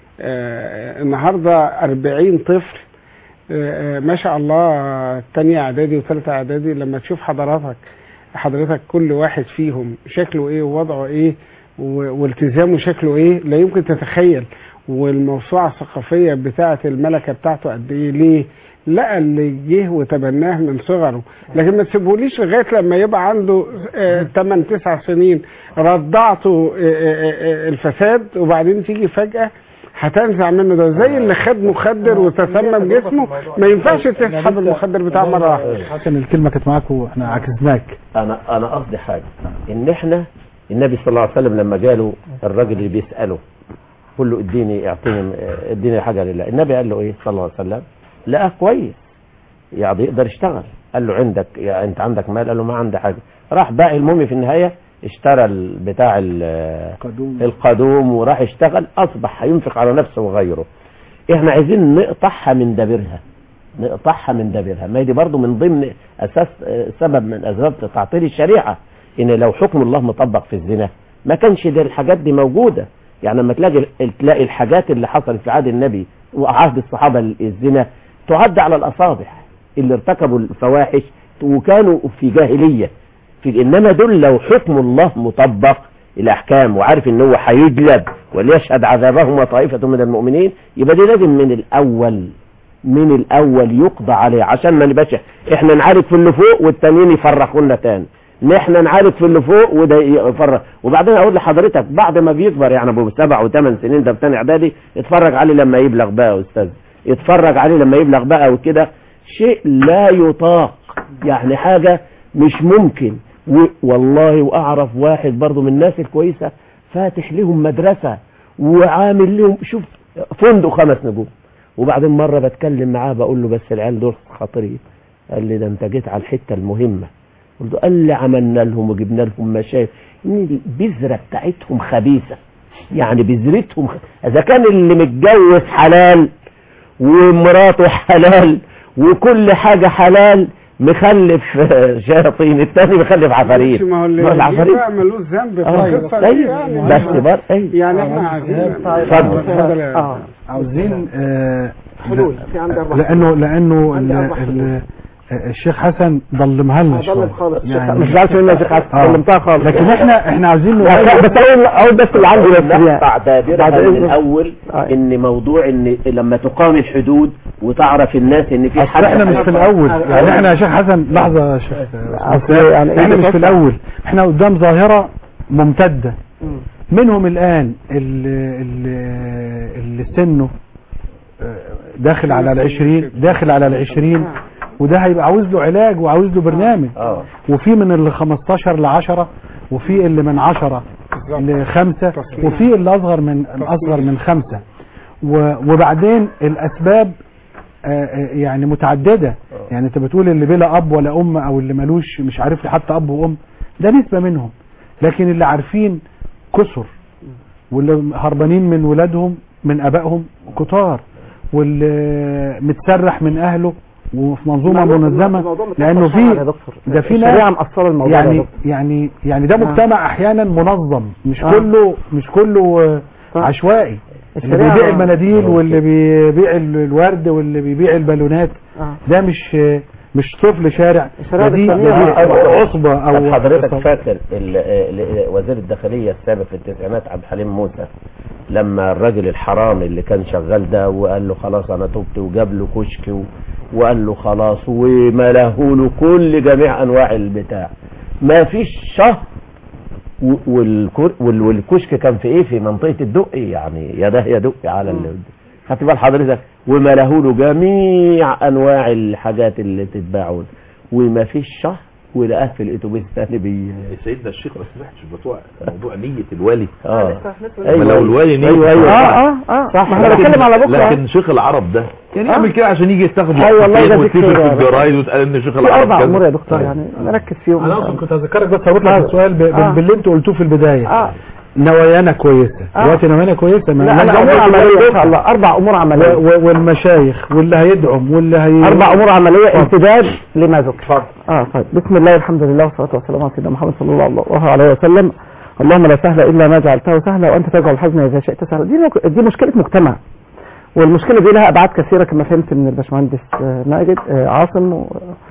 آه، النهارده 40 طفل آه، آه، ما شاء الله تانية اعدادي وثالثه اعدادي لما تشوف حضرتك حضرتك كل واحد فيهم شكله ايه ووضعه ايه و- والتزامه شكله ايه لا يمكن تتخيل والموسوعه الثقافيه بتاعه الملكه بتاعته قد ايه ليه لقى اللي جه وتبناه من صغره لكن ما تسيبهوليش لغايه لما يبقى عنده 8 9 سنين رضعته آه، آه، آه، الفساد وبعدين تيجي فجاه هتنزع منه ده زي اللي خد مخدر وتسمم جسمه ما ينفعش تسحب المخدر بتاعه مره واحده حسن الكلمه كانت معاك واحنا عكسناك انا انا قصدي حاجه ان احنا النبي صلى الله عليه وسلم لما جاله الراجل اللي بيساله قل له اديني اعطيني اديني حاجه لله النبي قال له ايه صلى الله عليه وسلم لقاه كويس يعني يقدر يشتغل قال له عندك يا انت عندك مال قال له ما عندي حاجه راح باع المهم في النهايه اشترى ال- بتاع ال- قدوم القدوم وراح اشتغل اصبح هينفق على نفسه وغيره احنا عايزين نقطعها من دابرها نقطعها من دابرها ما هي دي برضه من ضمن اساس آه، سبب من اسباب تعطيل الشريعه ان لو حكم الله مطبق في الزنا ما كانش دي الحاجات دي موجوده يعني لما تلاقي تلاقي الحاجات اللي حصلت في عهد النبي وعهد الصحابه الزنا تعد على الاصابع اللي ارتكبوا الفواحش وكانوا في جاهليه في انما دول لو حكم الله مطبق الاحكام وعارف ان هو هيجلب وليشهد عذابهما طائفه من المؤمنين يبقى دي لازم من الاول من الاول يقضى عليه عشان ما نبقاش احنا نعارك في اللي فوق والتانيين يفرقوا لنا تاني احنا نعارك في اللي فوق وده يفرق وبعدين اقول لحضرتك بعد ما بيكبر يعني ابو سبع وثمان سنين ده في تاني اعدادي اتفرج عليه لما يبلغ بقى يا استاذ اتفرج عليه لما يبلغ بقى وكده شيء لا يطاق يعني حاجه مش ممكن و- والله واعرف واحد برضه من الناس الكويسه فاتح لهم مدرسه وعامل لهم شوف فندق خمس نجوم وبعدين مره بتكلم معاه بقول له بس العيال دول خطيرين قال لي ده انت جيت على الحته المهمه قلت له قال لي عملنا لهم وجبنا لهم مشايخ إن البذره بتاعتهم خبيثه يعني بذرتهم خ... اذا كان اللي متجوز حلال ومراته حلال وكل حاجه حلال مخلف شياطين الثاني مخلف عفاريت ما هو اللي ما هو اللي العفاريت بقى ملوش ذنب في آه، القصة دي طيب يعني بس بر أي. يعني احنا عايزين اتفضل. اتفضل يا اه عاوزين آه حلول في عندي اربع لانه لانه عندي ال- أربع ال- حلول. الشيخ حسن ظلمها لنا ضلت شويه خالص يعني مش زعلت منها يا شيخ حسن آه. ظلمتها خالص لكن احنا احنا عاوزين لا، نقول بس اقول اقول بس اللي عندي بس يعني. نقطع دابرها بعد من إذنك. الاول آه. ان موضوع ان لما تقام الحدود وتعرف الناس ان في اصل احنا مش في الاول يعني احنا يا شيخ حسن لحظه يا شيخ أصل يعني إيه احنا مش في بتوسع؟ الاول احنا قدام ظاهره ممتده منهم الان اللي, اللي, اللي سنه آه، داخل على العشرين داخل على العشرين وده هيبقى عاوز له علاج وعاوز له برنامج اه وفي من اللي 15 ل 10 وفي اللي من 10 ل 5 تصنيف. وفي اللي اصغر من الاصغر من 5 وبعدين الاسباب آه، آه، يعني متعدده يعني انت بتقول اللي بلا اب ولا ام او اللي ملوش مش عارف حتى اب وام ده نسبه منهم لكن اللي عارفين كسر واللي هربانين من ولادهم من ابائهم كتار واللي متسرح من اهله وفي منظومه منظمه لانه في ده في الشريعه ناس مقصره الموضوع ده يا يعني دكتور. يعني يعني ده مجتمع احيانا منظم مش آه. كله مش كله آه، صح. عشوائي اللي الشريعة- بيبيع المناديل واللي بيبيع ال- الورد واللي بيبيع البالونات آه. ده مش آه، مش طفل شارع الشريعة ده دي ده الإسلامية دي عصبة طب او حضرتك فاكر ال- ال- وزير الداخلية السابق في التسعينات عبد الحليم موسى لما الراجل الحرامي اللي كان شغال ده وقال له خلاص انا تبت وجاب له كشك و- وقال له خلاص وملاه له كل جميع انواع البتاع ما فيش شهر و- والكر- وال- والكشك كان في ايه في منطقة الدقي يعني يا ده يا دقي على ال خدت بال حضرتك وملاه له جميع انواع الحاجات اللي تتباعون وما فيش شهر ولقاه في الاتوبيس الثاني بي سيدنا الشيخ ما سمعتش بتوع موضوع نية الوالي اه ما لو الوالي نية ايوه ايوه اه صح. اه اه صح. ما احنا بنتكلم على بكره لكن شيخ العرب ده يعني يعمل كده عشان يجي يستخدم أيوة والله ده ويتكتب ذكر في يا الجرايد وتقال ان شيخ في العرب اربع كذا. امور يا دكتور طيب. يعني نركز فيهم انا اصلا كنت هذكرك بس هرد لك آه. السؤال ب- آه. باللي انت قلتوه في البدايه اه نوايانا كويسه آه. دلوقتي نوايانا كويسه ما لا لناش لا دعوة امور عمليه ان بالبكرة. شاء الله اربع امور و- عمليه و- والمشايخ واللي هيدعم واللي هي اربع امور عمليه اتفضل. امتداد لما ذكر اه طيب بسم الله الحمد لله والصلاه والسلام على سيدنا محمد صلى الله عليه وسلم اللهم لا سهل الا ما جعلته سهلا وانت تجعل الحزن اذا شئت سهلا دي مك- دي مشكله مجتمع والمشكله دي لها ابعاد كثيره كما فهمت من الباشمهندس آه، ماجد آه، عاصم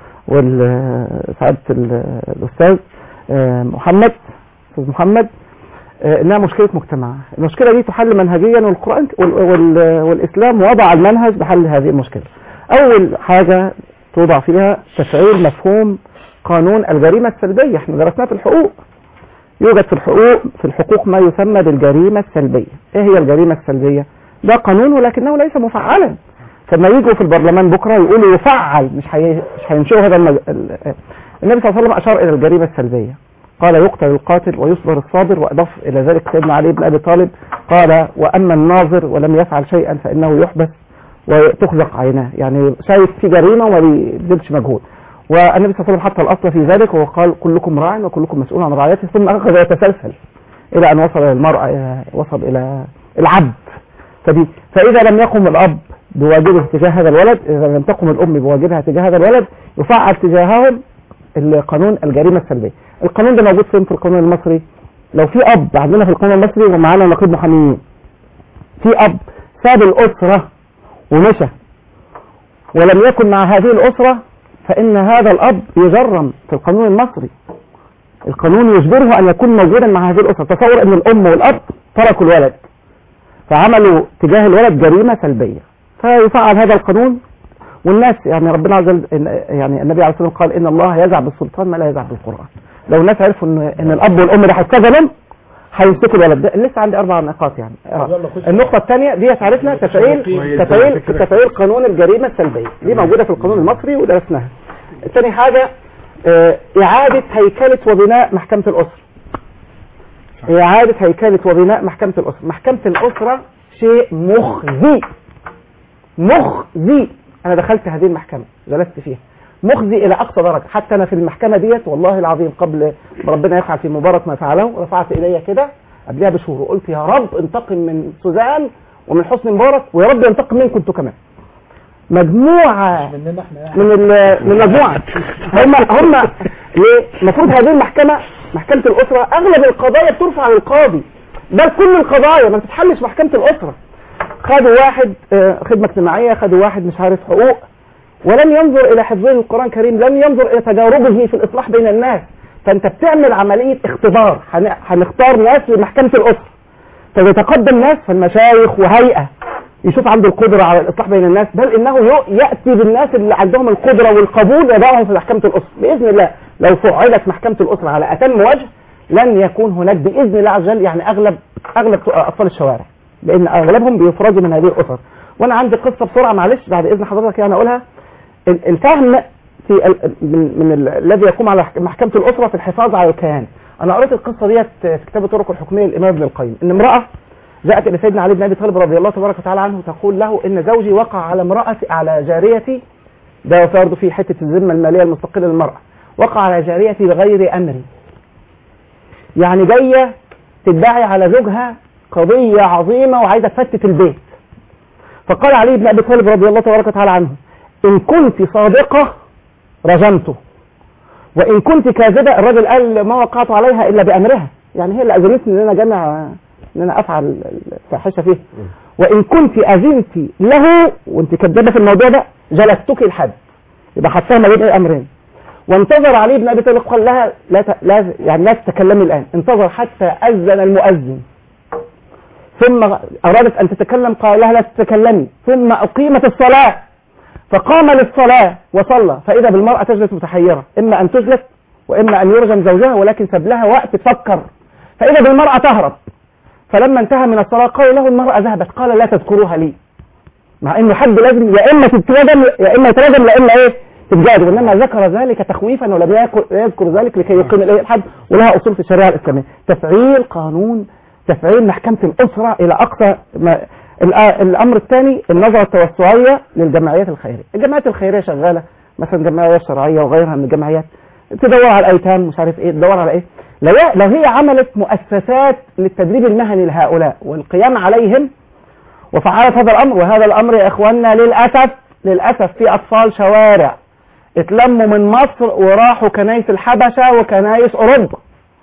وسعاده الاستاذ آه، محمد استاذ محمد آه، انها مشكله مجتمع المشكله دي تحل منهجيا والقران وال- وال- والاسلام وضع المنهج لحل هذه المشكله اول حاجه توضع فيها تفعيل مفهوم قانون الجريمه السلبيه احنا درسناه في الحقوق يوجد في الحقوق في الحقوق ما يسمى بالجريمه السلبيه ايه هي الجريمه السلبيه ده قانون ولكنه ليس مفعلا فلما يجوا في البرلمان بكره يقولوا يفعل مش حي... مش هينشئوا هذا المج... ال- النبي صلى الله عليه وسلم اشار الى الجريمه السلبيه قال يقتل القاتل ويصبر الصابر واضاف الى ذلك سيدنا علي بن ابي طالب قال واما الناظر ولم يفعل شيئا فانه يحبس وتخزق عيناه يعني شايف في جريمه وما بيبذلش مجهود والنبي صلى الله عليه وسلم حط الاصل في ذلك وقال كلكم راع وكلكم مسؤول عن رعيته ثم اخذ يتسلسل الى ان وصل الى المراه إلى- وصل الى العبد فدي فاذا لم يقم الاب بواجبه تجاه هذا الولد اذا لم تقم الام بواجبها تجاه هذا الولد يفعل تجاههم القانون الجريمه السلبيه القانون ده موجود فين في القانون المصري لو في اب عندنا في القانون المصري ومعانا نقيب محاميين في اب ساب الاسره ومشى ولم يكن مع هذه الاسره فان هذا الاب يجرم في القانون المصري القانون يجبره ان يكون موجودا مع هذه الاسره تصور ان الام والاب تركوا الولد فعملوا تجاه الولد جريمه سلبيه فيفعل هذا القانون والناس يعني ربنا عز وجل إن- يعني النبي عليه الصلاه والسلام قال ان الله يزع بالسلطان ما لا يزع بالقران لو الناس عرفوا ان ان الاب والام ده هيتظلم هيمسكوا الولد ده لسه عندي اربع نقاط يعني آه. النقطه الثانيه دي عرفنا تفعيل تفعيل تفعيل قانون الجريمه السلبيه دي موجوده في القانون المصري ودرسناها ثاني حاجه آه، اعاده هيكله وبناء محكمه الاسره اعاده هيكله وبناء محكمه الاسره محكمه الاسره شيء مخزي مخزي انا دخلت هذه المحكمه جلست فيها مخزي الى اقصى درجه حتى انا في المحكمه ديت والله العظيم قبل ما ربنا يفعل في مبارك ما فعله رفعت ايديا كده قبلها بشهور وقلت يا رب انتقم من سوزان ومن حسني مبارك ويا رب ينتقم منكم انتوا كمان مجموعه من ال- من مجموعه هم هم ليه؟ المفروض هذه المحكمه محكمه الاسره اغلب القضايا بترفع للقاضي بل كل القضايا ما بتتحلش محكمه الاسره خدوا واحد آه، خدمه اجتماعيه خدوا واحد مش عارف حقوق ولم ينظر الى حفظه القران الكريم لم ينظر الى تجاربه في الاصلاح بين الناس فانت بتعمل عمليه اختبار هن- هنختار ناس لمحكمه الاسره فيتقدم ناس فالمشايخ وهيئه يشوف عنده القدره على الاصلاح بين الناس بل انه ي- ياتي بالناس اللي عندهم القدره والقبول يضعهم في محكمه الاسره باذن الله لو فعلت محكمه الاسره على اتم وجه لن يكون هناك باذن الله عز وجل يعني اغلب اغلب اطفال الشوارع لان اغلبهم بيفرزوا من هذه الاسر وانا عندي قصه بسرعه معلش بعد اذن حضرتك يعني اقولها ال- الفهم في ال- من, من ال- الذي يقوم على حك- محكمه الاسره في الحفاظ على الكيان انا قريت القصه ديت في كتاب الطرق الحكميه للامام ابن القيم ان امراه جاءت الى سيدنا علي بن ابي طالب رضي الله تبارك وتعالى عنه تقول له ان زوجي وقع على امراتي على جاريتي ده برضه في حته الذمه الماليه المستقله للمراه وقع على جاريتي بغير امري يعني جايه تدعي على زوجها قضيه عظيمه وعايزه تفتت البيت فقال علي بن ابي طالب رضي الله تبارك وتعالى عنه ان كنت صادقه رجمته وان كنت كاذبه الراجل قال ما وقعت عليها الا بامرها يعني هي اللي اذنتني ان انا جامع ان انا افعل الفاحشه فيه وان كنت اذنت له وانت كذابه في الموضوع ده جلستك الحد يبقى حطها ما بين الامرين وانتظر علي بن ابي طالب قال لها لا, ت... لا يعني لا تتكلمي الان انتظر حتى اذن المؤذن ثم ارادت ان تتكلم قال لها لا تتكلمي ثم اقيمت الصلاه فقام للصلاه وصلى فاذا بالمراه تجلس متحيره اما ان تجلس واما ان يرجم زوجها ولكن ساب لها وقت تفكر فاذا بالمراه تهرب فلما انتهى من الصلاه قال له المراه ذهبت قال لا تذكروها لي مع انه حد لازم يا اما تتردم يا اما يتردم يا اما ايه تتجادل وانما ذكر ذلك تخويفا ولم يذكر- يذكر ذلك لكي يقيم اليه الحد ولها اصول في الشريعه الاسلاميه تفعيل قانون تفعيل محكمه الاسره الى اقصى ما الأ- الامر الثاني النظره التوسعيه للجمعيات الخيريه الجمعيات الخيريه شغاله مثلا جمعيه شرعيه وغيرها من الجمعيات تدور على الايتام مش عارف ايه تدور على ايه لو لو هي عملت مؤسسات للتدريب المهني لهؤلاء والقيام عليهم وفعلت هذا الامر وهذا الامر يا اخواننا للاسف للاسف في اطفال شوارع اتلموا من مصر وراحوا كنايس الحبشه وكنايس اوروبا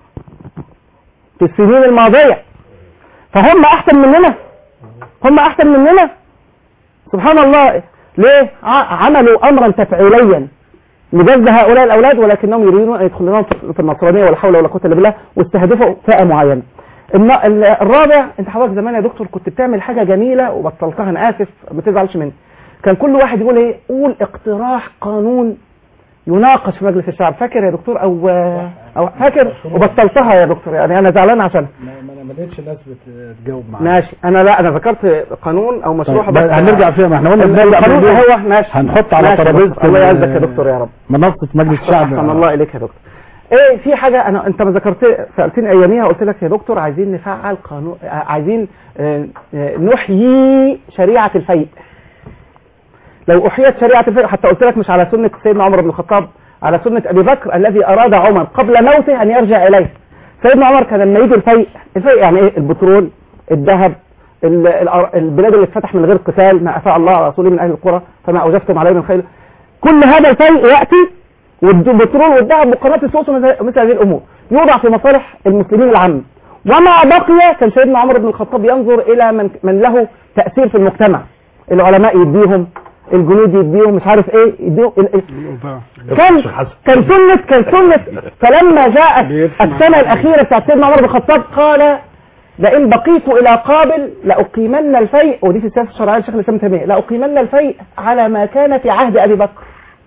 في السنين الماضيه فهم احسن مننا هم احسن مننا سبحان الله ليه ع- عملوا امرا تفعيليا لجذب هؤلاء الاولاد ولكنهم يريدون ان يدخلون في في النصرانيه ولا حول ولا قوه الا بالله واستهدفوا فئه معينه الن- ال- الرابع انت حضرتك زمان يا دكتور كنت بتعمل حاجه جميله وبطلتها انا اسف ما تزعلش مني كان كل واحد يقول ايه قول اقتراح قانون يناقش في مجلس الشعب فاكر يا دكتور او او فاكر وبطلتها يا دكتور يعني انا زعلان عشان ما انا ما لقيتش الناس بتجاوب معايا ماشي انا لا انا ذكرت قانون او مشروع طيب، هنرجع فيها ما احنا قلنا بنرجع القانون فيها. هو ماشي هنحط على ماشي يا ترابيزه دكتور. الله يعزك يا دكتور يا رب منصه مجلس الشعب احسن الله اليك يا دكتور ايه في حاجه انا انت ما ذكرت سالتني اياميها قلت لك يا دكتور عايزين نفعل قانون آه، عايزين آه، آه، نحيي شريعه الفيء لو احيت شريعه الفيء حتى قلت لك مش على سنه سيدنا عمر بن الخطاب على سنة أبي بكر الذي أراد عمر قبل موته أن يرجع إليه سيدنا عمر كان لما يجي الفيء الفيء يعني إيه البترول الذهب ال- ال- البلاد اللي اتفتح من غير قتال ما أفاء الله على رسوله من أهل القرى فما أوجفتم عليه من خير كل هذا الفيء يأتي والبترول والذهب وقناة السوس ومثل مثل هذه الأمور يوضع في مصالح المسلمين العامة وما بقي كان سيدنا عمر بن الخطاب ينظر إلى من, من له تأثير في المجتمع العلماء يديهم الجنود يديهم مش عارف ايه يديهم ال- ال- كان كان سنة كان سنة فلما جاءت بيسمع. السنة الأخيرة بتاعت سيدنا عمر بن الخطاب قال لئن بقيت إلى قابل لأقيمن الفيء ودي في السياسة الشرعية لشيخ الإسلام تيمية لأقيمن الفيء على ما كان في عهد أبي بكر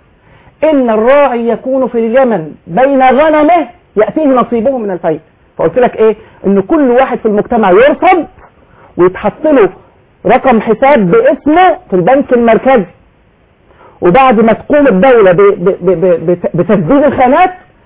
إن الراعي يكون في اليمن بين غنمه يأتيه نصيبه من الفيء فقلت لك إيه إن كل واحد في المجتمع يرصد ويتحط له رقم حساب باسمه في البنك المركزي وبعد ما تقوم الدولة ب- ب- ب- ب- بتسديد الخانات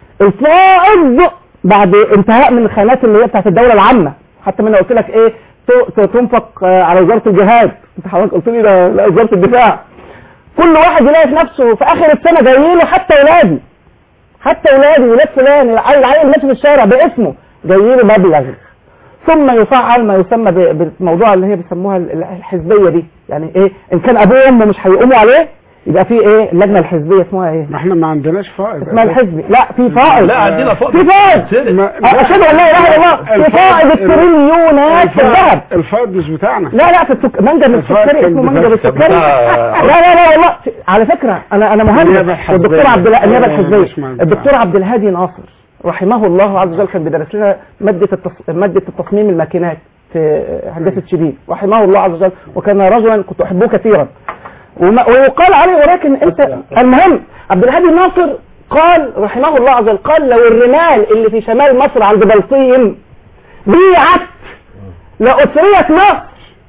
الفائض بعد انتهاء من الخانات اللي هي بتاعت الدولة العامة حتى ما انا قلت لك ايه ت- ت- تنفق آه، على وزارة الجهاد انت حضرتك قلت لي ده لا وزارة الدفاع كل واحد يلاقي في نفسه في اخر السنة جاي له حتى ولادي حتى ولادي ولاد فلان العيل العيل ماشي في الشارع باسمه جاي له مبلغ ثم يفعل ما يسمى ب- بالموضوع اللي هي بيسموها ال- الحزبيه دي يعني ايه ان كان ابوه وامه مش هيقوموا عليه يبقى في ايه اللجنه الحزبيه اسمها ايه ما احنا ما عندناش فائض اسمها الحزبي لا في فائض لا عندنا فائض في فائض ما- اشهد ان لا اله الا الله في الفائض- فائض التريليونات في الذهب الفائض مش بتاعنا لا لا في السك... منجم الفائض السكري كان اسمه منجم بتاع- السكري بتاع- لا لا لا والله على فكره انا انا النيابة مهندس الحزبية. الدكتور عبد الله النيابه آه، الحزبيه مش مهندس. الدكتور عبد الهادي ناصر رحمه الله عز وجل كان بيدرس لنا ماده التص... ماده التصميم الماكينات في هندسه شبين رحمه الله عز وجل وكان رجلا كنت احبه كثيرا وما... ويقال عليه ولكن انت المهم عبد الهادي ناصر قال رحمه الله عز وجل قال لو الرمال اللي في شمال مصر عند بلطيم بيعت لأسرية مصر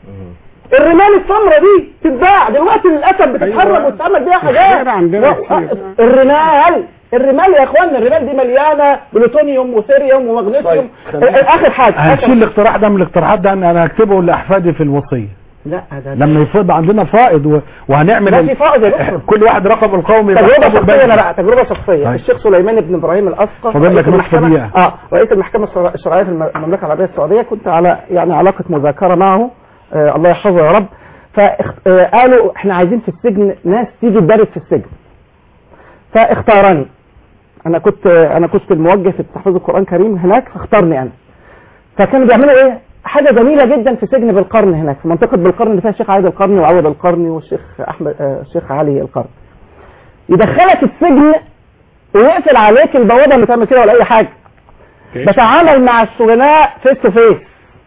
الرمال السمراء دي تتباع دلوقتي للاسف بتتحرك أيوة. وتتعمل بيها الخير حاجات عندنا و- كتير. الرمال الرمال يا اخوانا الرمال دي مليانه بلوتونيوم وثيريوم ومغنيسيوم طيب، اخر حاجه هنشيل آخر- الاقتراح ده من الاقتراحات ده انا هكتبه لاحفادي في الوصيه لا ده لما يفض عندنا فائض و... وهنعمل لا ال- في فائض يا دكتور كل واحد رقم القومي تجربة يحطه في شخصية البنك. أنا بقى تجربة شخصية طيب. الشيخ سليمان بن إبراهيم الأسقف فاضل لك رئيس نصف المحكمة- دقيقة. اه رئيس المحكمة الشرع- الشرعية في الم- المملكة العربية السعودية كنت على يعني علاقة مذاكرة معه آه الله يحفظه يا رب فقالوا احنا عايزين في السجن ناس تيجي تدرس في السجن فاختارني انا كنت انا كنت الموجه في تحفيظ القران الكريم هناك فاختارني انا فكانوا بيعملوا ايه حاجه جميله جدا في سجن بالقرن هناك في منطقه بالقرن اللي فيها الشيخ عايد القرني وعوض القرني والشيخ احمد آه الشيخ علي القرني يدخلك السجن ويقفل عليك البوابه اللي تعمل كده ولا اي حاجه بتعامل مع السجناء فيس تو فيس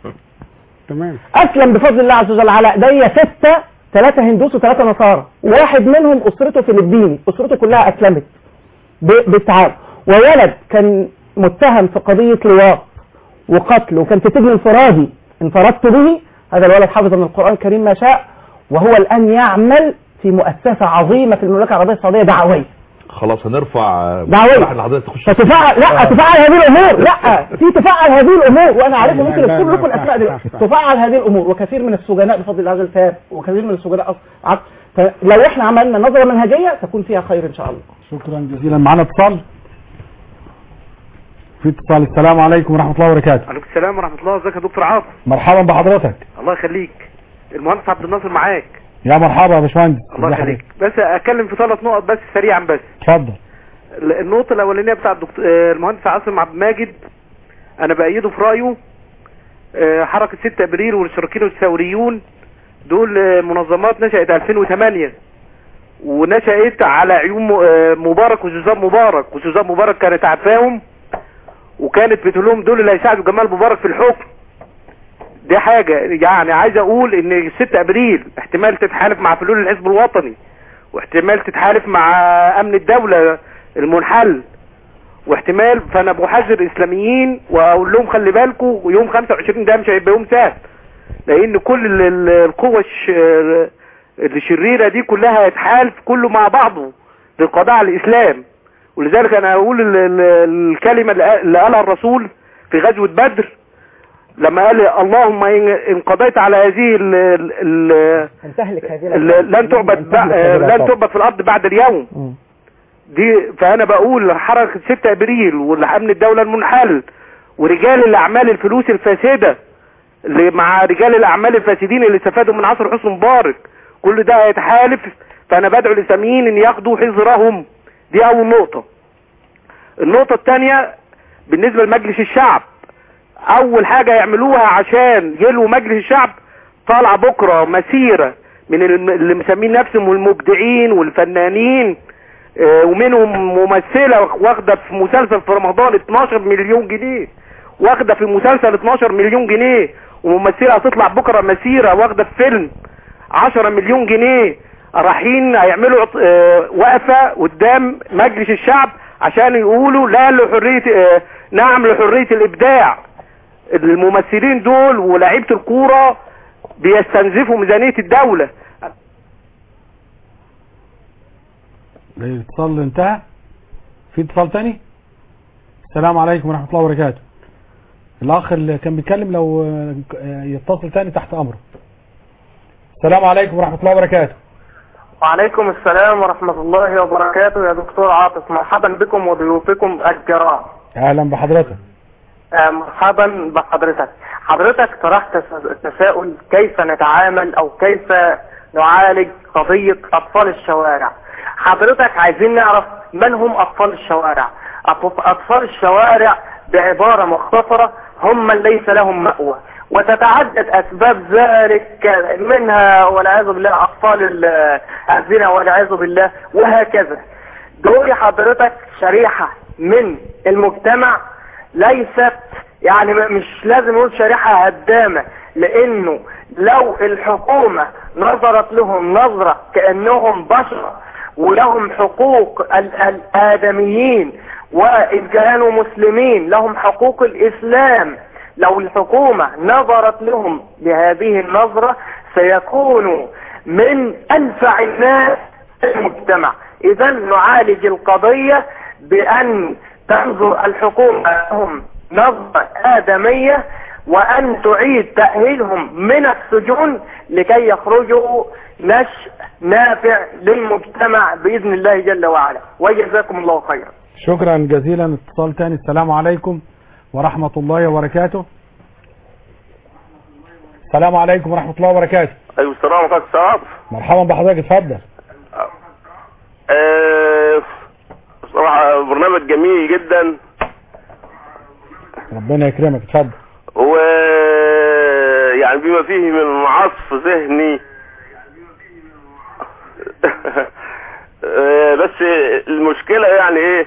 تمام اسلم بفضل الله عز وجل على ايديا سته ثلاثه هندوس وثلاثه نصارى واحد منهم اسرته فلبيني اسرته كلها اسلمت ب- بالتعاون وولد كان متهم في قضيه لواط وقتل وكان في سجن انفرادي انفردت به هذا الولد حافظ من القران الكريم ما شاء وهو الان يعمل في مؤسسه عظيمه في المملكه العربيه السعوديه دعويه خلاص هنرفع دعوية. راح لحضرتك تخش فتفعل لا تفعل هذه الامور لا في تفعل هذه الامور وانا عارفها ممكن لا، اذكر لا، لكم الاسماء لا، دلوقتي لا. تفعل هذه الامور وكثير من السجناء بفضل الله عز وجل تاب وكثير من السجناء أص- عط- فلو احنا عملنا نظره منهجيه تكون فيها خير ان شاء الله شكرا جزيلا معانا اتصال في اتصال السلام عليكم ورحمه الله وبركاته عليكم السلام ورحمة الله ازيك يا دكتور عاطف مرحبا بحضرتك الله يخليك المهندس عبد الناصر معاك يا مرحبا يا باشمهندس الله ازي يخليك حضرتك؟ بس اتكلم في ثلاث نقط بس سريعا بس اتفضل ال- النقطة الأولانية بتاع الدكتور آه، المهندس عاصم عبد الماجد أنا بأيده في رأيه آه، حركة 6 أبريل والاشتراكيين والثوريون دول آه، منظمات نشأت 2008 ونشأت على عيون م- آه، مبارك وسوزان مبارك وسوزان مبارك كانت عارفاهم وكانت بتقول لهم دول اللي هيساعدوا جمال مبارك في الحكم دي حاجة يعني عايز اقول ان 6 ابريل احتمال تتحالف مع فلول الحزب الوطني واحتمال تتحالف مع امن الدولة المنحل واحتمال فانا بحذر الاسلاميين واقول لهم خلي بالكم يوم 25 ده مش هيبقى يوم سهل لان كل ال- ال- القوى الش- الشريرة دي كلها هيتحالف كله مع بعضه للقضاء على الاسلام ولذلك انا اقول ال- ال- الكلمة اللي قال- اللي قالها الرسول في غزوة بدر لما قال اللهم إن إن قضيت على هذه ال ال ال هنتهلك هذه ال لن تعبد بع- لن تعبد في الارض بعد اليوم مم. دي فانا بقول حركة 6 ابريل والامن الدولة المنحل ورجال الاعمال الفلوس الفاسدة اللي مع رجال الاعمال الفاسدين اللي استفادوا من عصر حسن مبارك كل ده هيتحالف فانا بدعو لساميين ان ياخدوا حذرهم دي اول نقطة النقطة الثانية بالنسبة لمجلس الشعب اول حاجة يعملوها عشان يلوا مجلس الشعب طالعة بكرة مسيرة من الم- اللي مسمين نفسهم المبدعين والفنانين آه، ومنهم ممثلة واخدة في مسلسل في رمضان 12 مليون جنيه واخدة في مسلسل 12 مليون جنيه وممثلة هتطلع بكرة مسيرة واخدة في فيلم 10 مليون جنيه رايحين هيعملوا عط- آه، وقفة قدام مجلس الشعب عشان يقولوا لا لحرية آه، نعم لحرية الابداع الممثلين دول ولاعيبة الكورة بيستنزفوا ميزانية الدولة الاتصال انتهى في اتصال تاني السلام عليكم ورحمة الله وبركاته الأخ اللي كان بيتكلم لو آه، يتصل تاني تحت أمره السلام عليكم ورحمة الله وبركاته وعليكم السلام ورحمة الله وبركاته يا دكتور عاطف مرحبا بكم وضيوفكم الكرام أهلا بحضرتك آه، مرحبا بحضرتك حضرتك طرحت تس- تساؤل كيف نتعامل او كيف نعالج قضية اطفال الشوارع حضرتك عايزين نعرف من هم اطفال الشوارع أطف- اطفال الشوارع بعبارة مختصرة هم من ليس لهم مأوى وتتعدد اسباب ذلك منها والعياذ بالله اطفال ال- الزنا والعياذ بالله وهكذا دول حضرتك شريحة من المجتمع ليست يعني م- مش لازم نقول شريحة هدامة لانه لو الحكومة نظرت لهم نظرة كأنهم بشر ولهم حقوق ال- الآدميين وإن كانوا مسلمين لهم حقوق الإسلام لو الحكومة نظرت لهم بهذه النظرة سيكونوا من أنفع الناس في المجتمع إذا نعالج القضية بأن تنظر الحكومة لهم نظرة آدمية وأن تعيد تأهيلهم من السجون لكي يخرجوا نشء نافع للمجتمع بإذن الله جل وعلا وجزاكم الله خيرا شكرا جزيلا اتصال تاني السلام عليكم ورحمة الله وبركاته السلام عليكم ورحمة الله وبركاته ايوه السلام عليكم السلام مرحبا بحضرتك اتفضل آه، بصراحة برنامج جميل جدا ربنا يكرمك اتفضل و يعني بما فيه من عصف ذهني آه، بس المشكلة يعني ايه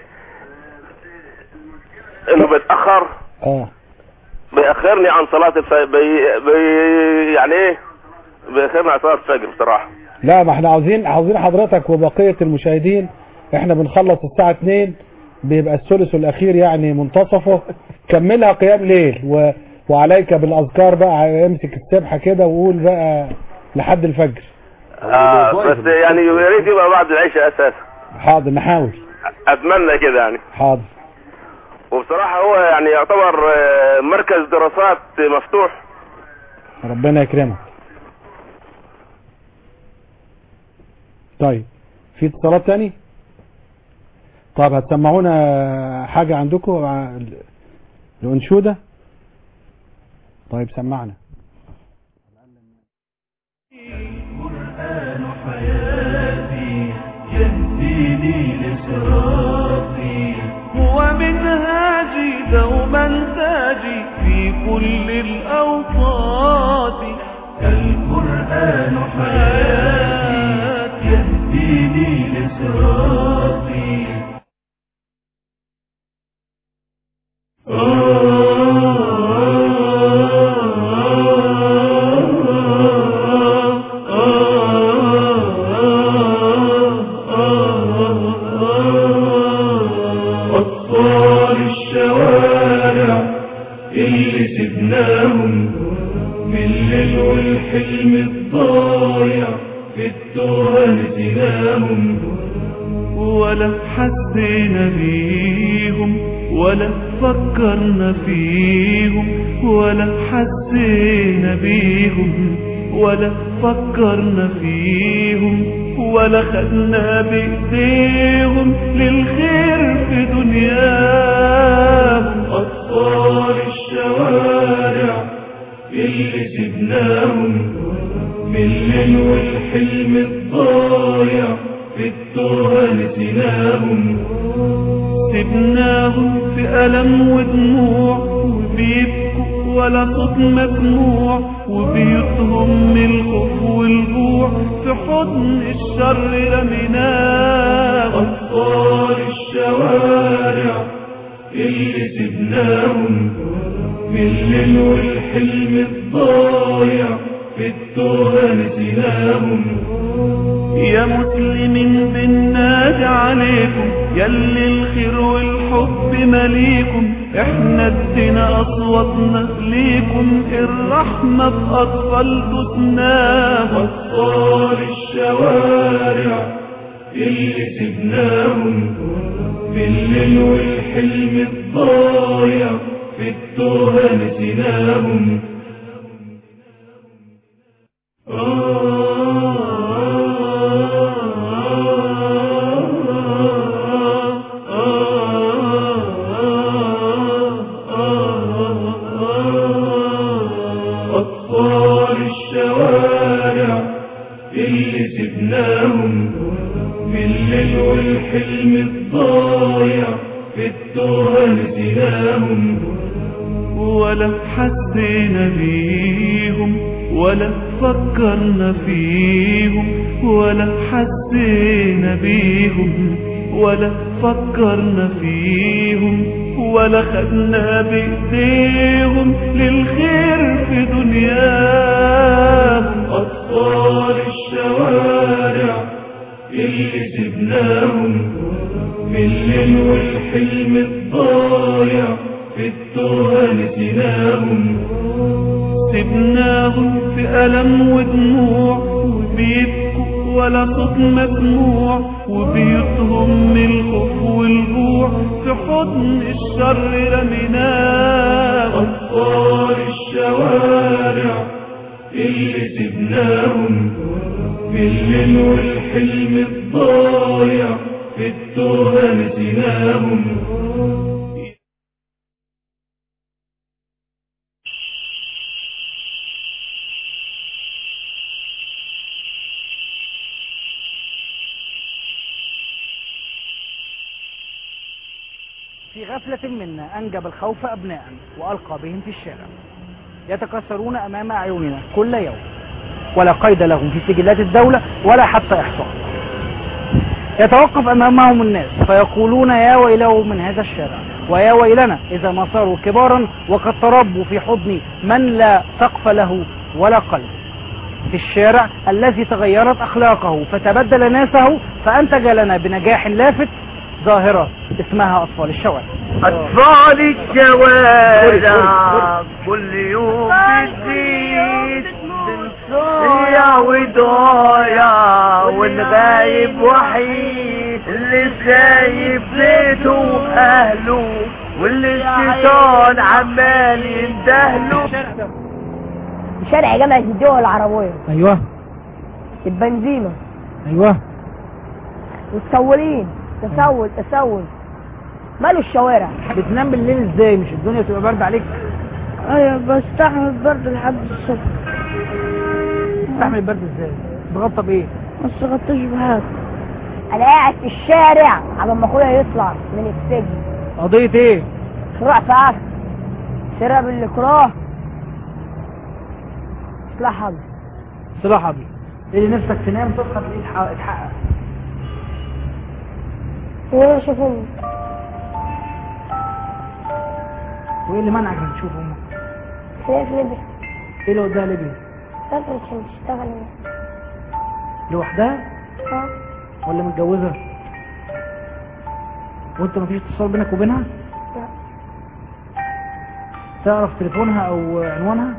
انه بيتأخر اه بيأخرني عن صلاة الفجر بي... بي... يعني ايه بيأخرني عن صلاة الفجر بصراحة لا ما احنا عاوزين عاوزين حضرتك وبقية المشاهدين احنا بنخلص الساعة 2 بيبقى الثلث الاخير يعني منتصفه كملها قيام ليل و... وعليك بالاذكار بقى امسك السبحة كده وقول بقى لحد الفجر آه بس يعني يا ريت يبقى بعد العشاء اساسا حاضر نحاول اتمنى كده يعني حاضر وبصراحة هو يعني يعتبر آه، مركز دراسات مفتوح ربنا يكرمك طيب في اتصالات تاني طب هتسمعونا حاجة عندكم ع- الأنشودة طيب سمعنا القرآن حياتي يهديني لصراطي هو منهاجي دوما تاجي في كل الأوقات القرآن حياتي يهديني لصراطي أطفال الشوارع اللي سبناهم بالليل والحلم الضايع في التوه نسيناهم ولا حسينا بيهم ولا فكرنا فيهم ولا حسينا بيهم ولا فكرنا فيهم ولا خدنا بإيديهم للخير في دنياهم أطفال الشوارع اللي سبناهم بالليل والحلم الضايع في التربة نسيناهم سبناهم في ألم ودموع وبيبكوا ولا صوت مسموع وبيوتهم من الخوف والجوع في حضن الشر رميناهم أطفال الشوارع اللي سبناهم بالليل والحلم الضايع في التوبة نسيناهم يا مسلمين بننادي عليكم يلي الخير والحب مليكم احنا ادينا اصواتنا ليكم الرحمة في اطفال تسناهم اطفال الشوارع اللي سبناهم بالليل والحلم الضايع في التوبة نسيناهم أطفال الشوارع اللي سبناهم بالليل والحلم الضايع في التوبة نسيناهم ولا حسينا بيهم ولا فكرنا فيهم ولا حسينا بيهم ولا فكرنا فيهم ولا خدنا بإيديهم للخير في دنياهم أطفال الشوارع اللي سبناهم بالليل والحلم الضايع في التوبة نسيناهم سبناهم في ألم ودموع وبيبكوا ولا صوت مسموع وبيوتهم من الخوف والجوع في حضن الشر رميناهم أطفال الشوارع اللي سبناهم بالليل والحلم الضايع في التوبة نسيناهم في غفلة منا أنجب الخوف أبناء وألقى بهم في الشارع يتكسرون أمام أعيننا كل يوم ولا قيد لهم في سجلات الدولة ولا حتى إحصاء يتوقف أمامهم الناس فيقولون يا ويله من هذا الشارع ويا ويلنا إذا ما صاروا كبارا وقد تربوا في حضن من لا سقف له ولا قلب في الشارع الذي تغيرت أخلاقه فتبدل ناسه فأنتج لنا بنجاح لافت ظاهرة اسمها أطفال الشوارع أطفال الشوارع كل يوم بتزيد ضيع وضايع والغايب وحيد اللي سايب بيته وأهله واللي الشيطان عمال يندهله شارع جامعة الدول العربية أيوه البنزيمة أيوه والتصورين تسول تسول ماله الشوارع بتنام بالليل ازاي مش الدنيا تبقى برد عليك ايوه بستحمل برد لحد الصبح تستحمل البرد ازاي تغطى بايه ما استغطيش بحاجة انا قاعد في الشارع على ما اخويا يطلع من السجن قضية ايه شروع في عكس سرقة بالاكراه اصلاح حظ صلاح ابي ايه اللي نفسك تنام تصحى تلاقيه اتحقق- اتحقق وانا شوفهم وايه اللي منعك من تشوف امك هي في ليبيا ايه اللي وداها ليبيا لازم عشان تشتغل لوحدها اه ولا متجوزة وانت مفيش اتصال بينك وبينها لا تعرف تليفونها او عنوانها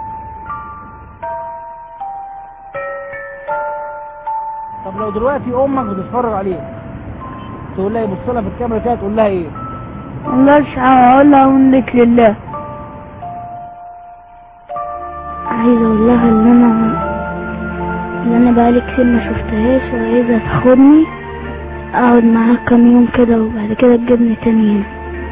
طب لو دلوقتي امك بتتفرج عليك تقول لها يبص لها في الكاميرا كده تقول لها ايه مش هقول لها منك لله عايزة اقول لها ان انا اللي انا بقالي كتير ما شفتهاش وعايزة تاخدني اقعد معاها كام يوم كده وبعد كده تجيبني تاني هنا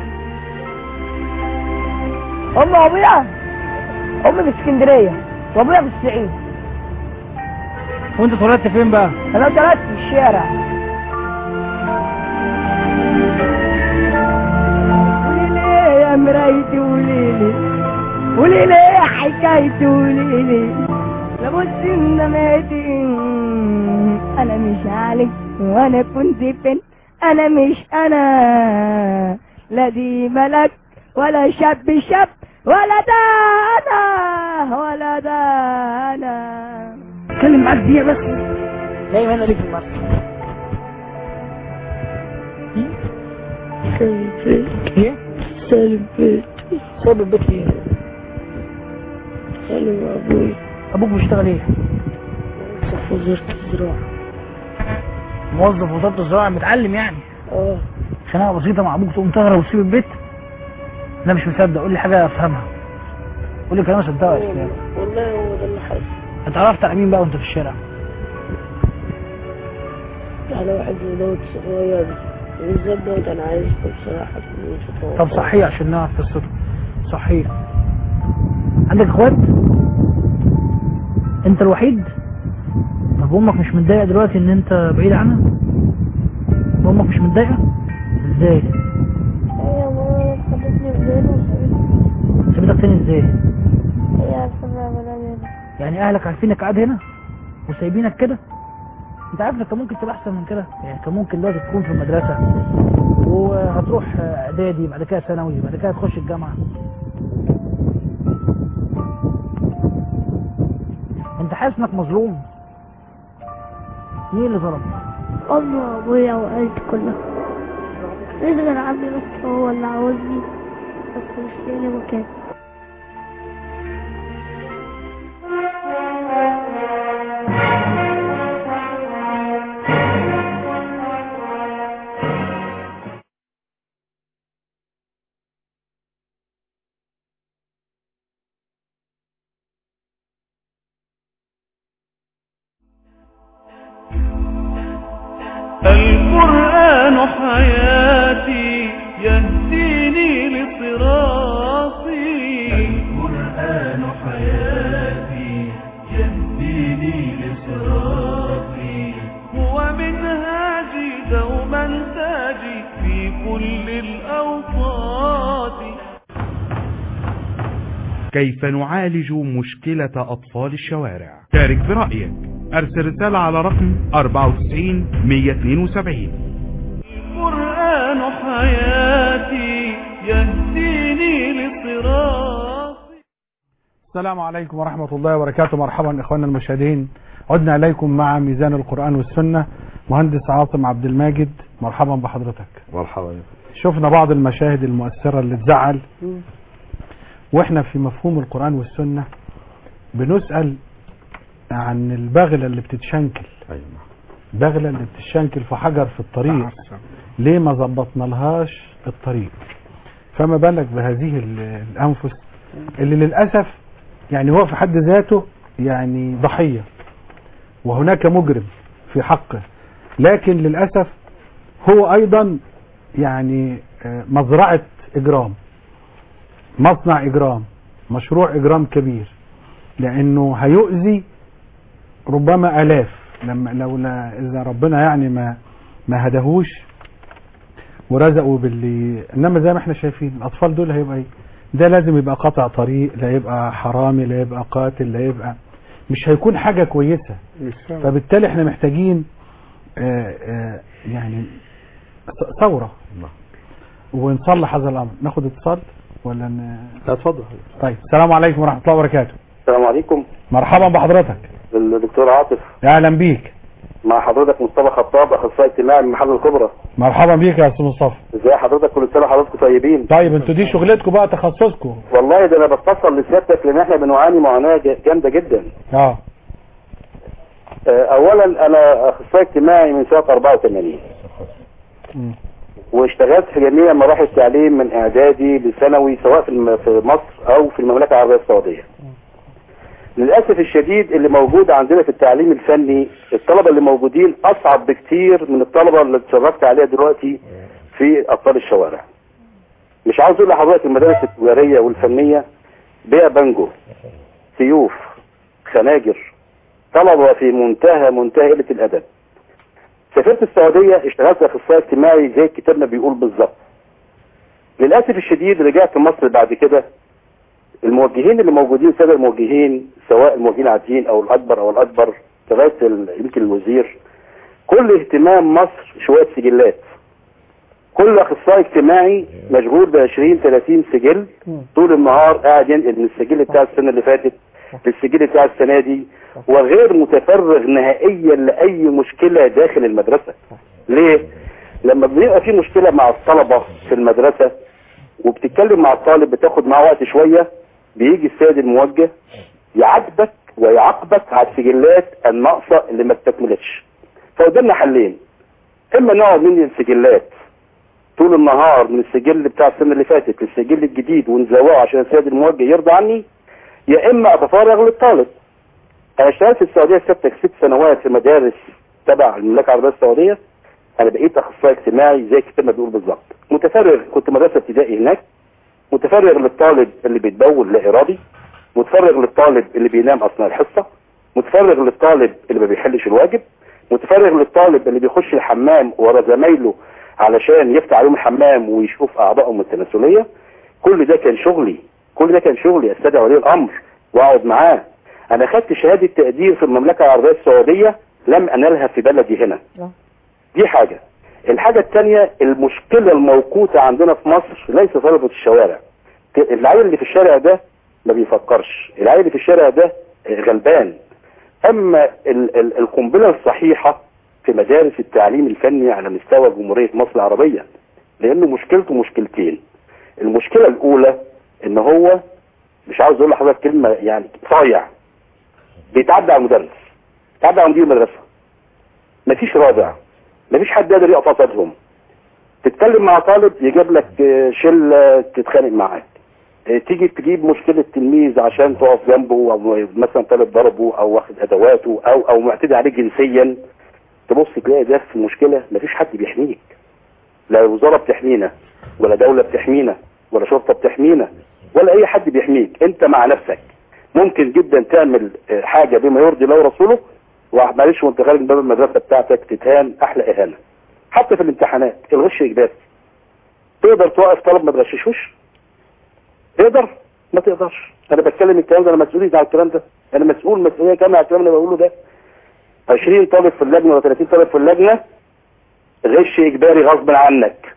أم وأبويا أمي في اسكندرية وأبويا في الصعيد وانت اتولدت فين بقى؟ أنا اتولدت في الشارع قولي ليه يا مرايتي قولي لي قولي ليه يا حكايتي قولي لي لابد ان ماتي انا مش عليك وانا كنت فين انا مش انا لا دي ملك ولا شاب شاب ولا ده انا ولا ده انا اتكلم معاك دقيقة بس نايم هنا ليه في المركب سالم بيت ايه؟ سالم بيت سايب البيت ليه؟ سالم ابوي ابوك بيشتغل ايه؟ في وزارة الزراعة موظف وزارة الزراعة متعلم يعني اه خناقة بسيطة مع ابوك تقوم تهرب وتسيب البيت انا مش مصدق قول لي حاجة افهمها قول لي كلام اصدقه يا اسلام والله هو ده اللي حصل اتعرفت على مين بقى وانت في الشارع؟ على واحد ولاد صغير والزاد دوت انا عايز بصراحة فلوس طب صحيح عشان نعرف قصته صحيح عندك اخوات انت الوحيد طب امك مش متضايقه دلوقتي ان انت بعيد عنها امك مش متضايقه ازاي هي ماما خدتني في دينه وسابتني سابتك تاني ازاي هي عارفة ان انا بنام هنا يعني اهلك عارفينك قاعد هنا وسايبينك كده انت عارف انك كان ممكن تبقى احسن من كده يعني كان ممكن دلوقتي تكون في المدرسه وهتروح اعدادي بعد كده ثانوي بعد كده تخش الجامعه انت حاسس انك مظلوم مين اللي ظلمك امي وابويا وعيلتي كلها ليس غير عمي بس هو اللي عاوزني بس مش لاقي مكان القرآن حياتي يهديني لصراطي القرآن حياتي يهديني لصراطي هو منهاجي دوما تاجي في كل الأوقات كيف نعالج مشكلة أطفال الشوارع شارك برأيك أرسل رسالة على رقم 94 172 القرآن حياتي يهديني لصراطي السلام عليكم ورحمة الله وبركاته مرحبا إخواننا المشاهدين عدنا إليكم مع ميزان القرآن والسنة مهندس عاصم عبد الماجد مرحبا بحضرتك مرحبا شفنا بعض المشاهد المؤثرة اللي تزعل واحنا في مفهوم القرآن والسنة بنسأل عن البغلة اللي بتتشنكل بغلة اللي بتتشنكل في حجر في الطريق ليه ما ظبطنا لهاش الطريق فما بالك بهذه ال- الأنفس اللي للأسف يعني هو في حد ذاته يعني ضحية وهناك مجرم في حقه لكن للأسف هو أيضا يعني آه، مزرعة إجرام مصنع إجرام مشروع إجرام كبير لأنه هيؤذي ربما آلاف لما لولا إذا ربنا يعني ما ما هدهوش ورزقوا باللي انما زي ما احنا شايفين الاطفال دول هيبقى ايه ده لازم يبقى قطع طريق لا يبقى حرامي لا يبقى قاتل لا يبقى مش هيكون حاجة كويسة فبالتالي احنا محتاجين آه، آه، يعني ث- ثورة ونصلح هذا الامر ناخد اتصال ولا ن... لا اتفضل طيب السلام عليكم ورحمة الله وبركاته السلام عليكم مرحبا بحضرتك الدكتور عاطف اهلا بيك مع حضرتك مصطفى خطاب اخصائي اجتماعي من محل الكبرى مرحبا بيك يا استاذ مصطفى ازي حضرتك كل سنه حضرتك طيبين طيب انتوا دي شغلتكم بقى تخصصكم والله ده انا بتصل لسيادتك لان احنا بنعاني معاناه ج- جامده جدا اه آه، اولا انا اخصائي اجتماعي من سنه 84 مم. واشتغلت في جميع مراحل التعليم من اعدادي لثانوي سواء في الم- في مصر او في المملكه العربيه السعوديه للاسف الشديد اللي موجود عندنا في التعليم الفني الطلبه اللي موجودين اصعب بكتير من الطلبه اللي اتفرجت عليها دلوقتي في اطفال الشوارع مش عاوز اقول لحضرتك المدارس التجاريه والفنيه بيع بانجو سيوف خناجر طلبه في منتهى منتهى قله الادب سافرت السعوديه اشتغلت اخصائي اجتماعي زي الكتاب ما بيقول بالظبط للاسف الشديد رجعت مصر بعد كده الموجهين اللي موجودين سادة الموجهين سواء الموجهين العاديين او الاكبر او الاكبر لغايه ال- يمكن الوزير كل اهتمام مصر شويه سجلات كل اخصائي اجتماعي مشغول ب 20 30 سجل طول النهار قاعد ينقل من السجل بتاع السنه اللي فاتت للسجل بتاع السنه دي وغير متفرغ نهائيا لاي مشكله داخل المدرسه ليه لما بيبقى في مشكله مع الطلبه في المدرسه وبتتكلم مع الطالب بتاخد معاه وقت شويه بيجي السيد الموجه يعاتبك ويعاقبك على السجلات الناقصه اللي ما استكملتش فقدامنا حلين اما نقعد من السجلات طول النهار من السجل بتاع السنه اللي فاتت للسجل الجديد ونزوقه عشان السيد الموجه يرضى عني يا اما اتفرغ للطالب انا اشتغلت في السعوديه سبتك ست سنوات في مدارس تبع المملكه العربيه السعوديه انا بقيت اخصائي اجتماعي زي الكتاب ما بيقول بالظبط متفرغ كنت مدرسه ابتدائي هناك متفرغ للطالب اللي بيتبول لا ارادي متفرغ للطالب اللي بينام اثناء الحصه متفرغ للطالب اللي ما بيحلش الواجب متفرغ للطالب اللي بيخش الحمام ورا زمايله علشان يفتح عليهم الحمام ويشوف اعضائهم التناسليه كل ده كان شغلي كل ده كان شغلي استدعي ولي الامر واقعد معاه انا خدت شهاده تقدير في المملكه العربيه السعوديه لم انالها في بلدي هنا دي حاجه الحاجه الثانيه المشكله الموقوته عندنا في مصر ليس طلبه الشوارع العيل اللي في الشارع ده ما بيفكرش العيل اللي في الشارع ده غلبان اما ال ال القنبله الصحيحه في مدارس التعليم الفني على مستوى جمهوريه مصر العربيه لانه مشكلته مشكلتين المشكله الاولى ان هو مش عاوز اقول لحضرتك كلمه يعني صايع بيتعدى على المدرس بيتعدى على مدير المدرسه مفيش رادع مفيش حد قادر يقف قصادهم تتكلم مع طالب يجيب لك آه، شله تتخانق معاك آه، تيجي تجيب مشكله تلميذ عشان تقف جنبه او مثلا طالب ضربه او واخد ادواته او او معتدي عليه جنسيا تبص تلاقي ده في مشكله مفيش حد بيحميك لا وزاره بتحمينا ولا دوله بتحمينا ولا شرطه بتحمينا ولا اي حد بيحميك انت مع نفسك ممكن جدا تعمل آه، حاجه بما يرضي الله ورسوله ومعلش وانت خارج من باب المدرسه بتاعتك تتهان احلى اهانه حتى في الامتحانات الغش اجباري تقدر توقف طلب ما تغششوش تقدر ما تقدرش انا بتكلم الكلام ده انا مسؤوليه على الكلام ده انا مسؤول مسؤوليه كامله على الكلام اللي بقوله ده 20 طالب في اللجنه ولا 30 طالب في اللجنه غش اجباري غصب عنك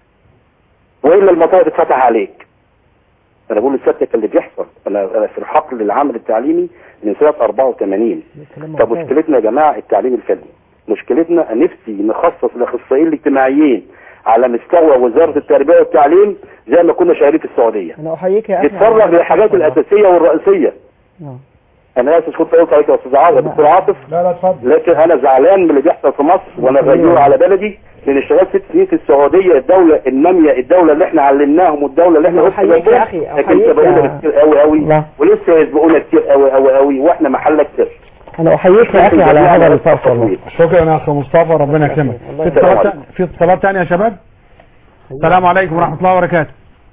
والا المطار تتفتح عليك انا بقول لسيادتك اللي بيحصل انا انا في الحقل العمل التعليمي من سنه 84 طب مشكلتنا يا جماعه التعليم الفني مشكلتنا نفسي نخصص الاخصائيين الاجتماعيين على مستوى وزاره التربيه والتعليم زي ما كنا شغالين في السعوديه انا احييك يا اخي يتفرغ على- للحاجات الاساسيه والرئيسيه نعم. انا اسف كنت قلت عليك يا استاذ عاطف دكتور عاطف لا لا اتفضل لكن انا زعلان من اللي بيحصل في مصر وانا غيور على بلدي لان اشتغلت ست سنين في السعوديه الدوله الناميه الدوله اللي احنا علمناهم والدوله اللي احنا أنا وقفنا أحييك يا جنبهم، أخي، لكن أحييك سبقونا يا- كتير قوي قوي لا. ولسه يسبقونا كتير قوي قوي قوي واحنا محلك سر انا احييك يا اخي على هذا الصرف والله شكرا يا اخ مصطفى ربنا يكرمك في اتصالات تانية- في اتصالات ثانيه يا شباب السلام عليكم ورحمه الله وبركاته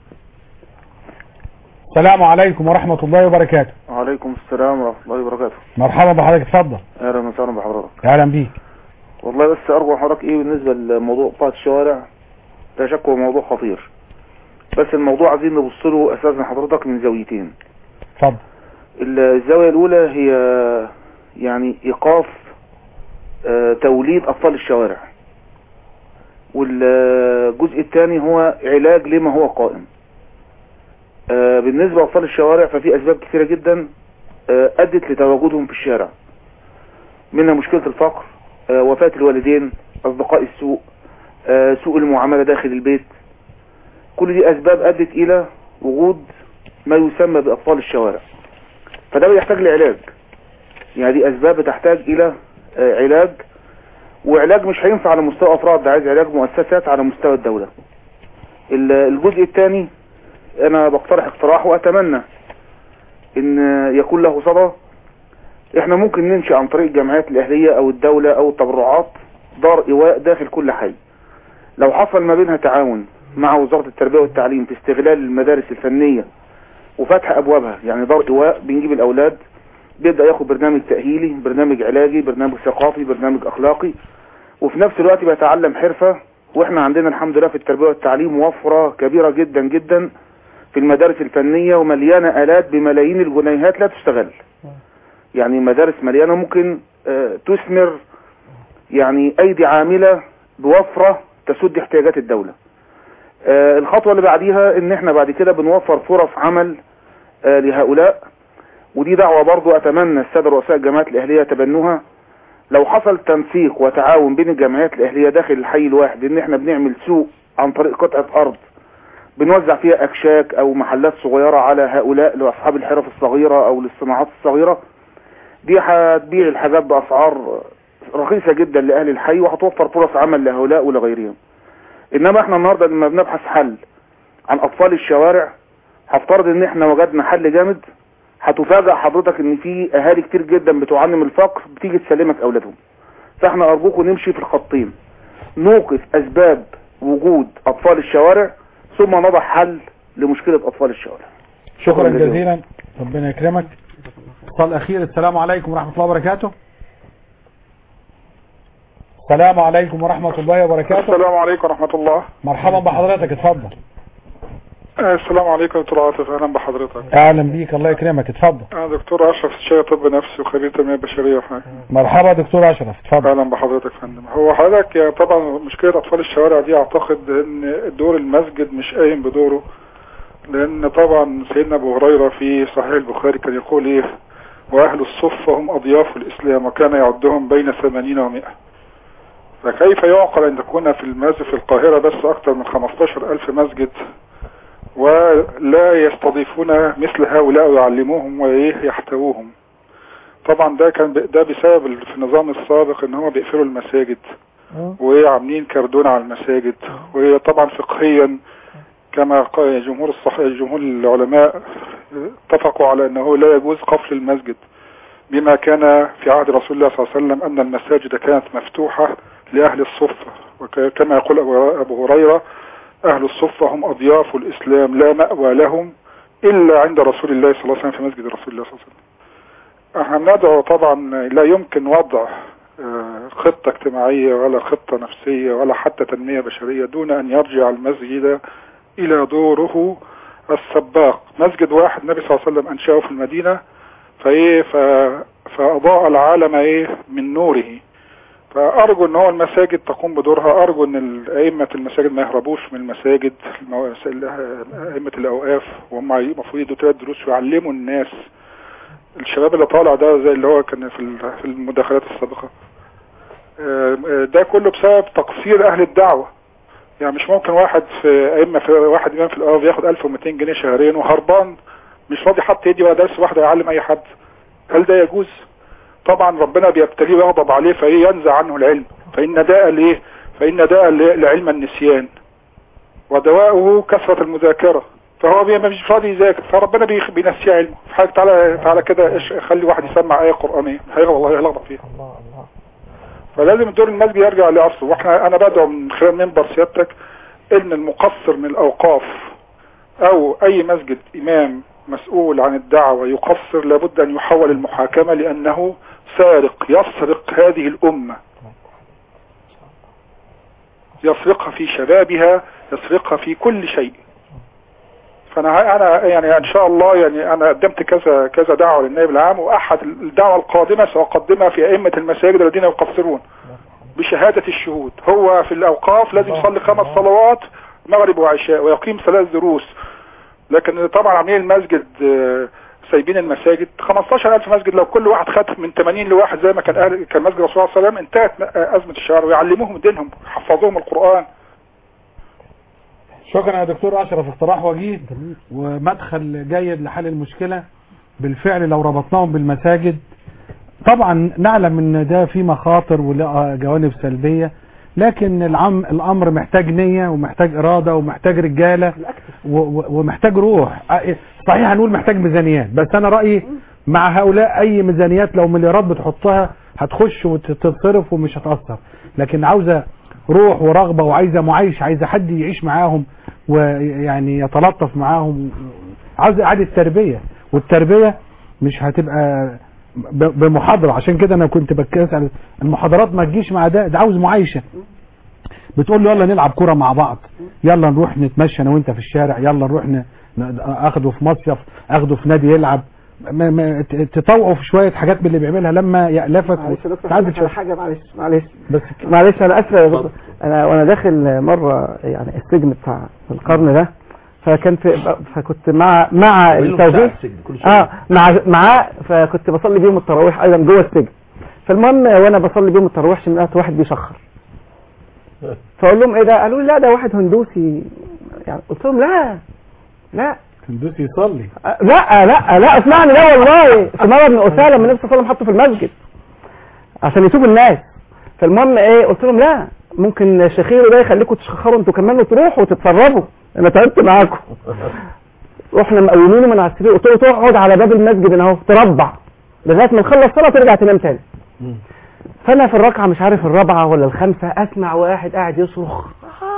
السلام عليكم ورحمه الله وبركاته وعليكم السلام ورحمة الله وبركاته مرحبا بحضرتك اتفضل أهلا وسهلا بحضرتك اهلا بيك والله بس أرجو حضرتك إيه بالنسبة لموضوع قطاع الشوارع لا شك هو موضوع خطير بس الموضوع عايزين نبص له أساسا حضرتك من زاويتين اتفضل الزاوية الأولى هي يعني إيقاف آه، توليد أطفال الشوارع والجزء الثاني هو علاج لما هو قائم آه، بالنسبة لأطفال الشوارع ففي أسباب كثيرة جدا آه، أدت لتواجدهم في الشارع منها مشكلة الفقر آه، وفاة الوالدين أصدقاء السوء آه، سوء المعاملة داخل البيت كل دي أسباب أدت إلى وجود ما يسمى بأطفال الشوارع فده بيحتاج لعلاج يعني دي أسباب بتحتاج إلى آه، علاج وعلاج مش هينفع على مستوى أفراد ده عايز علاج مؤسسات على مستوى الدولة ال- الجزء الثاني أنا بقترح اقتراح وأتمنى إن يكون له صدى احنا ممكن ننشئ عن طريق الجمعيات الاهليه او الدوله او التبرعات دار ايواء داخل كل حي لو حصل ما بينها تعاون مع وزاره التربيه والتعليم في استغلال المدارس الفنيه وفتح ابوابها يعني دار ايواء بنجيب الاولاد بيبدا ياخد برنامج تاهيلي برنامج علاجي برنامج ثقافي برنامج اخلاقي وفي نفس الوقت بيتعلم حرفه واحنا عندنا الحمد لله في التربيه والتعليم وفره كبيره جدا جدا في المدارس الفنيه ومليانه الات بملايين الجنيهات لا تستغل يعني مدارس مليانه ممكن آه، تثمر يعني ايدي عامله بوفره تسد احتياجات الدوله آه، الخطوه اللي بعديها ان احنا بعد كده بنوفر فرص عمل آه، لهؤلاء ودي دعوه برضو اتمنى الساده رؤساء الجامعات الاهليه يتبنوها لو حصل تنسيق وتعاون بين الجمعيات الاهليه داخل الحي الواحد ان احنا بنعمل سوق عن طريق قطعه ارض بنوزع فيها اكشاك او محلات صغيره على هؤلاء لاصحاب الحرف الصغيره او للصناعات الصغيره دي هتبيع الحاجات باسعار رخيصه جدا لاهل الحي وهتوفر فرص عمل لهؤلاء ولغيرهم انما احنا النهارده لما بنبحث حل عن اطفال الشوارع هفترض ان احنا وجدنا حل جامد هتفاجئ حضرتك ان في اهالي كتير جدا بتعاني من الفقر بتيجي تسلمك اولادهم فاحنا ارجوكم نمشي في الخطين نوقف اسباب وجود اطفال الشوارع ثم نضع حل لمشكله اطفال الشوارع شكرا جزيلا ربنا يكرمك اتصال اخير السلام عليكم ورحمه الله وبركاته السلام عليكم ورحمه الله وبركاته السلام عليكم ورحمة الله مرحبا بحضرتك اتفضل آه، السلام عليكم دكتور عاطف اهلا بحضرتك اهلا بيك الله يكرمك اتفضل انا دكتور اشرف استشاري طب نفسي وخبير تنميه بشريه وحاجه مرحبا دكتور اشرف اتفضل اهلا بحضرتك يا فندم هو حضرتك يا طبعا مشكله اطفال الشوارع دي اعتقد ان دور المسجد مش قايم بدوره لان طبعا سيدنا ابو هريره في صحيح البخاري كان يقول ايه واهل الصفه هم اضياف الاسلام وكان يعدهم بين ثمانين ومائة فكيف يعقل ان تكون في المسجد في القاهره بس اكثر من 15 الف مسجد ولا يستضيفون مثل هؤلاء ويعلموهم وايه يحتووهم طبعا ده كان ب- ده بسبب ال- في النظام السابق ان هم بيقفلوا المساجد وعاملين كردون على المساجد وطبعا فقهيا كما قال جمهور الصح... جمهور العلماء اتفقوا على انه لا يجوز قفل المسجد بما كان في عهد رسول الله صلى الله عليه وسلم ان المساجد كانت مفتوحة لاهل الصفة وكما يقول أبو- ابو هريرة اهل الصفة هم اضياف الاسلام لا مأوى لهم الا عند رسول الله صلى الله عليه وسلم في مسجد رسول الله صلى الله عليه وسلم احنا بندعو طبعا لا يمكن وضع آه، خطة اجتماعية ولا خطة نفسية ولا حتى تنمية بشرية دون ان يرجع المسجد الى دوره السباق مسجد واحد النبي صلى الله عليه وسلم انشأه في المدينة فايه ف... فاضاء العالم ايه من نوره فارجو ان هو المساجد تقوم بدورها ارجو ان ال- ائمه المساجد ما يهربوش من المساجد المو- ائمه الاوقاف وهم المفروض يدوا ثلاث دروس ويعلموا الناس الشباب اللي طالع ده زي اللي هو كان في ال- في المداخلات السابقه آه، آه، ده كله بسبب تقصير اهل الدعوه يعني مش ممكن واحد في ائمه في واحد امام في الارض ياخد 1200 جنيه شهريا وهربان مش راضي حتى يدي ولا درس واحد يعلم اي حد هل ده يجوز طبعا ربنا بيبتليه ويغضب عليه فايه ينزع عنه العلم فان داء لايه فان داء ل- لعلم النسيان ودواؤه كثرة المذاكرة فهو بي- مش راضي يذاكر فربنا بيخ- بينسيه علمه في حاجة تعالى تعالى كده إيش- خلي واحد يسمع آية قرآنية هيغضب والله هيلخبط فيها فلازم الدور المسجد يرجع لأصله واحنا انا بدعو من خلال منبر سيادتك ان المقصر من الاوقاف او اي مسجد امام مسؤول عن الدعوة يقصر لابد ان يحول المحاكمة لانه سارق يسرق هذه الامة يسرقها في شبابها يسرقها في كل شيء فانا انا يعني ان شاء الله يعني انا قدمت كذا كذا دعوه للنائب العام واحد الدعوه القادمه ساقدمها في ائمه المساجد الذين يقصرون بشهاده الشهود هو في الاوقاف لازم يصلي خمس صلوات مغرب وعشاء ويقيم ثلاث دروس لكن طبعا عاملين المسجد آه، سايبين المساجد 15000 مسجد لو كل واحد خد من 80 لواحد زي ما كان أهل كان مسجد الرسول صلى الله عليه وسلم انتهت آه، ازمه الشعر ويعلموهم دينهم يحفظوهم القران شكرا يا دكتور اشرف اقتراح وجيه ومدخل جيد لحل المشكله بالفعل لو ربطناهم بالمساجد طبعا نعلم ان ده في مخاطر وله جوانب سلبيه لكن العم الامر محتاج نيه ومحتاج اراده ومحتاج رجاله و- و- ومحتاج روح أ- صحيح هنقول محتاج ميزانيات بس انا رايي مع هؤلاء اي ميزانيات لو مليارات بتحطها هتخش وتتصرف ومش هتأثر لكن عاوزة روح ورغبة وعايزة معايش عايزة حد يعيش معاهم ويعني يتلطف معاهم عاوزة اعادة تربية والتربية مش هتبقى ب- بمحاضرة عشان كده انا كنت بسأل المحاضرات ما تجيش مع ده ده عاوز معايشة بتقول له يلا نلعب كرة مع بعض يلا نروح نتمشى انا وانت في الشارع يلا نروح ن... ن- اخده في مصيف اخده في نادي يلعب ما ما ت- تطوعه في شوية حاجات من اللي بيعملها لما يألفك معلش يا دكتور تعدل هقول لك على حاجه معلش معلش بس معلش انا اسف يا دكتور انا وانا داخل مره يعني السجن بتاع القرن ده فكان في فكنت مع مع عامل له بتاع التوجيه السجن كل شوية. اه مع معاه فكنت بصلي بيهم التراويح ايضا جوه السجن فالمهم وانا بصلي بيهم التراويح سمعت واحد بيشخر فاقول لهم ايه ده قالوا لي لا ده واحد هندوسي يعني قلت لهم لا لا هندوسي يصلي أه، لا لا لا اسمعني لا والله سمارة بن أسالة لما النبي صلى الله عليه وسلم حطه في المسجد عشان يشوف الناس فالمهم ايه قلت لهم لا ممكن شخيره ده يخليكم تشخروا انتوا كمان وتروحوا وتتصرفوا انا تعبت معاكم رحنا مقومينه من على السرير قلت له تقعد على باب المسجد هنا اهو تربع لغايه ما نخلص صلاه ترجع تنام تاني فانا في الركعه مش عارف الرابعه ولا الخامسه اسمع واحد قاعد يصرخ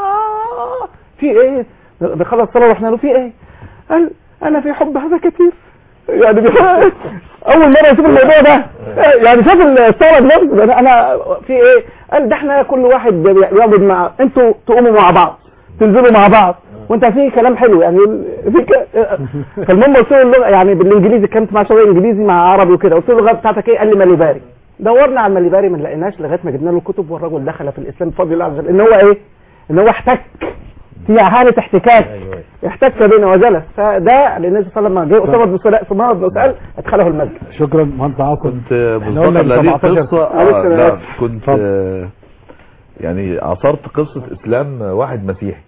آه، في ايه بخلص صلاه رحنا له في ايه قال انا في حب هذا كتير يعني بيحب اول مره اشوف الموضوع ده يعني شاف الثوره بنفسه انا انا في ايه قال ده احنا كل واحد بيقعد مع انتوا تقوموا مع بعض تنزلوا مع بعض وانت في كلام حلو يعني في ك... فالمهم قلت له اللغه يعني بالانجليزي كنت مع شويه انجليزي مع عربي وكده قلت له اللغه بتاعتك ايه قال لي ماليباري دورنا على الماليباري ما لقيناش لغايه ما جبنا له الكتب والرجل دخل في الاسلام بفضل الله عز وجل ان هو ايه ان هو احتك في حاله احتكاك احتك بنا وجلس فده لان النبي صلى الله عليه وسلم جه اسامه بن سلال سماه بن سؤال ادخله المسجد شكرا مهندس عاصم كنت إحنا قلنا مصدر لهذه 17 القصة معلش آه أنا لا آسف. كنت آه يعني عصرت قصة اسلام واحد مسيحي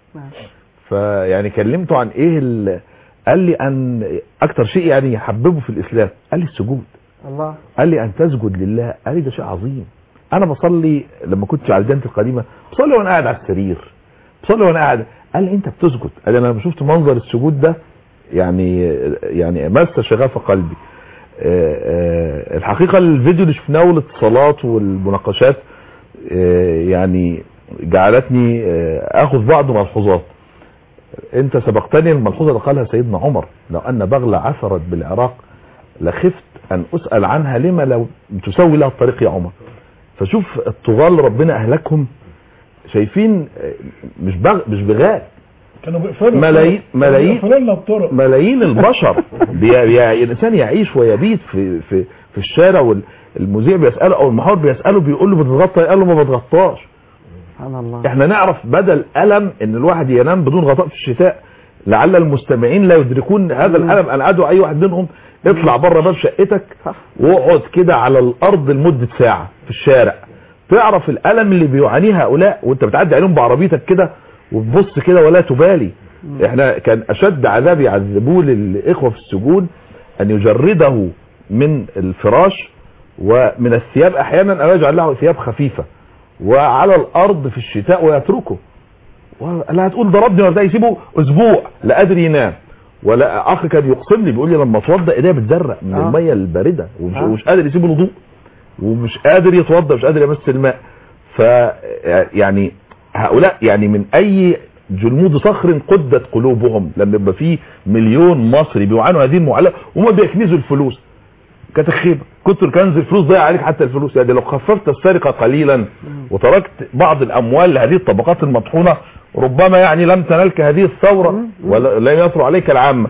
فيعني كلمته عن ايه ال- قال لي ان اكتر شيء يعني يحببه في الاسلام قال لي السجود الله قال لي ان تسجد لله قال لي ده شيء عظيم انا بصلي لما كنت على الجنة القديمة بصلي وانا قاعد على السرير بصلي وانا قاعد قال لي انت بتسجد قال لي انا لما شفت منظر السجود ده يعني يعني مس شغاف قلبي آه، آه، الحقيقة الفيديو اللي شفناه والاتصالات والمناقشات آه، يعني جعلتني آه، اخذ بعض ملحوظات انت سبقتني الملحوظة اللي قالها سيدنا عمر لو ان بغلة عثرت بالعراق لخفت ان اسأل عنها لما لو تسوي لها الطريق يا عمر فشوف الطغال ربنا اهلكهم شايفين آه، مش بغ مش بغال كانوا بيقفلوا ملايين ملايين بيقفلوا لنا الطرق ملايين البشر بي... بي... الانسان يعيش ويبيت في في في الشارع والمذيع بيساله او المحاور بيساله بيقول له بتتغطى قال له ما بتغطاش سبحان الله احنا نعرف بدل الم ان الواحد ينام بدون غطاء في الشتاء لعل المستمعين لا يدركون هذا الالم انا ادعو اي واحد منهم اطلع بره باب شقتك واقعد كده على الارض لمده ساعه في الشارع تعرف الالم اللي بيعانيه هؤلاء وانت بتعدي عليهم بعربيتك كده وتبص كده ولا تبالي احنا كان اشد عذاب يعذبوه للاخوه في السجون ان يجرده من الفراش ومن الثياب احيانا او يجعل له ثياب خفيفه وعلى الارض في الشتاء ويتركه لا هتقول ضربني ولا بتاع، يسيبه اسبوع لا قادر ينام ولا اخ كان يقسم لي بيقول لي لما اتوضى ايديا بتزرق من آه. الميه البارده ومش, آه. ومش قادر يسيب الوضوء ومش قادر يتوضى مش قادر يمس الماء ف يعني هؤلاء يعني من اي جلمود صخر قدت قلوبهم لما يبقى في مليون مصري بيعانوا هذه المعاناه وما بيكنزوا الفلوس كانت خيبه كتر كنز الفلوس ضيع عليك حتى الفلوس يعني لو خففت السرقه قليلا وتركت بعض الاموال لهذه الطبقات المطحونه ربما يعني لم تنالك هذه الثوره ولا لم يطرق عليك العامه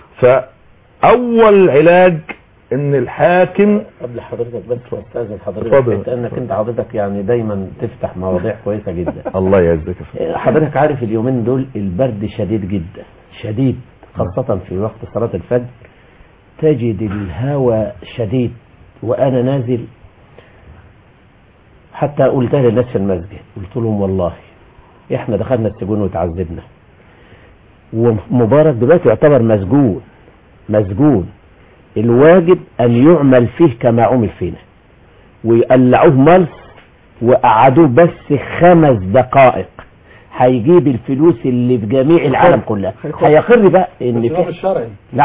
فاول علاج ان الحاكم قبل حضرتك بس واستاذن حضرتك اتفضل. حتى انك انت حضرتك يعني دايما تفتح مواضيع كويسه جدا الله يعزك يا فندم. حضرتك عارف اليومين دول البرد شديد جدا شديد خاصة في وقت صلاة الفجر تجد الهواء شديد وأنا نازل حتى قلتها للناس في المسجد قلت لهم والله احنا دخلنا السجون وتعذبنا ومبارك دلوقتي يعتبر مسجون مسجون الواجب أن يعمل فيه كما عمل فينا ويقلعوه ملص وقعدوه بس خمس دقائق هيجيب الفلوس اللي في جميع العالم كلها هيقر بقى ان الإسلام في الشرعي نعم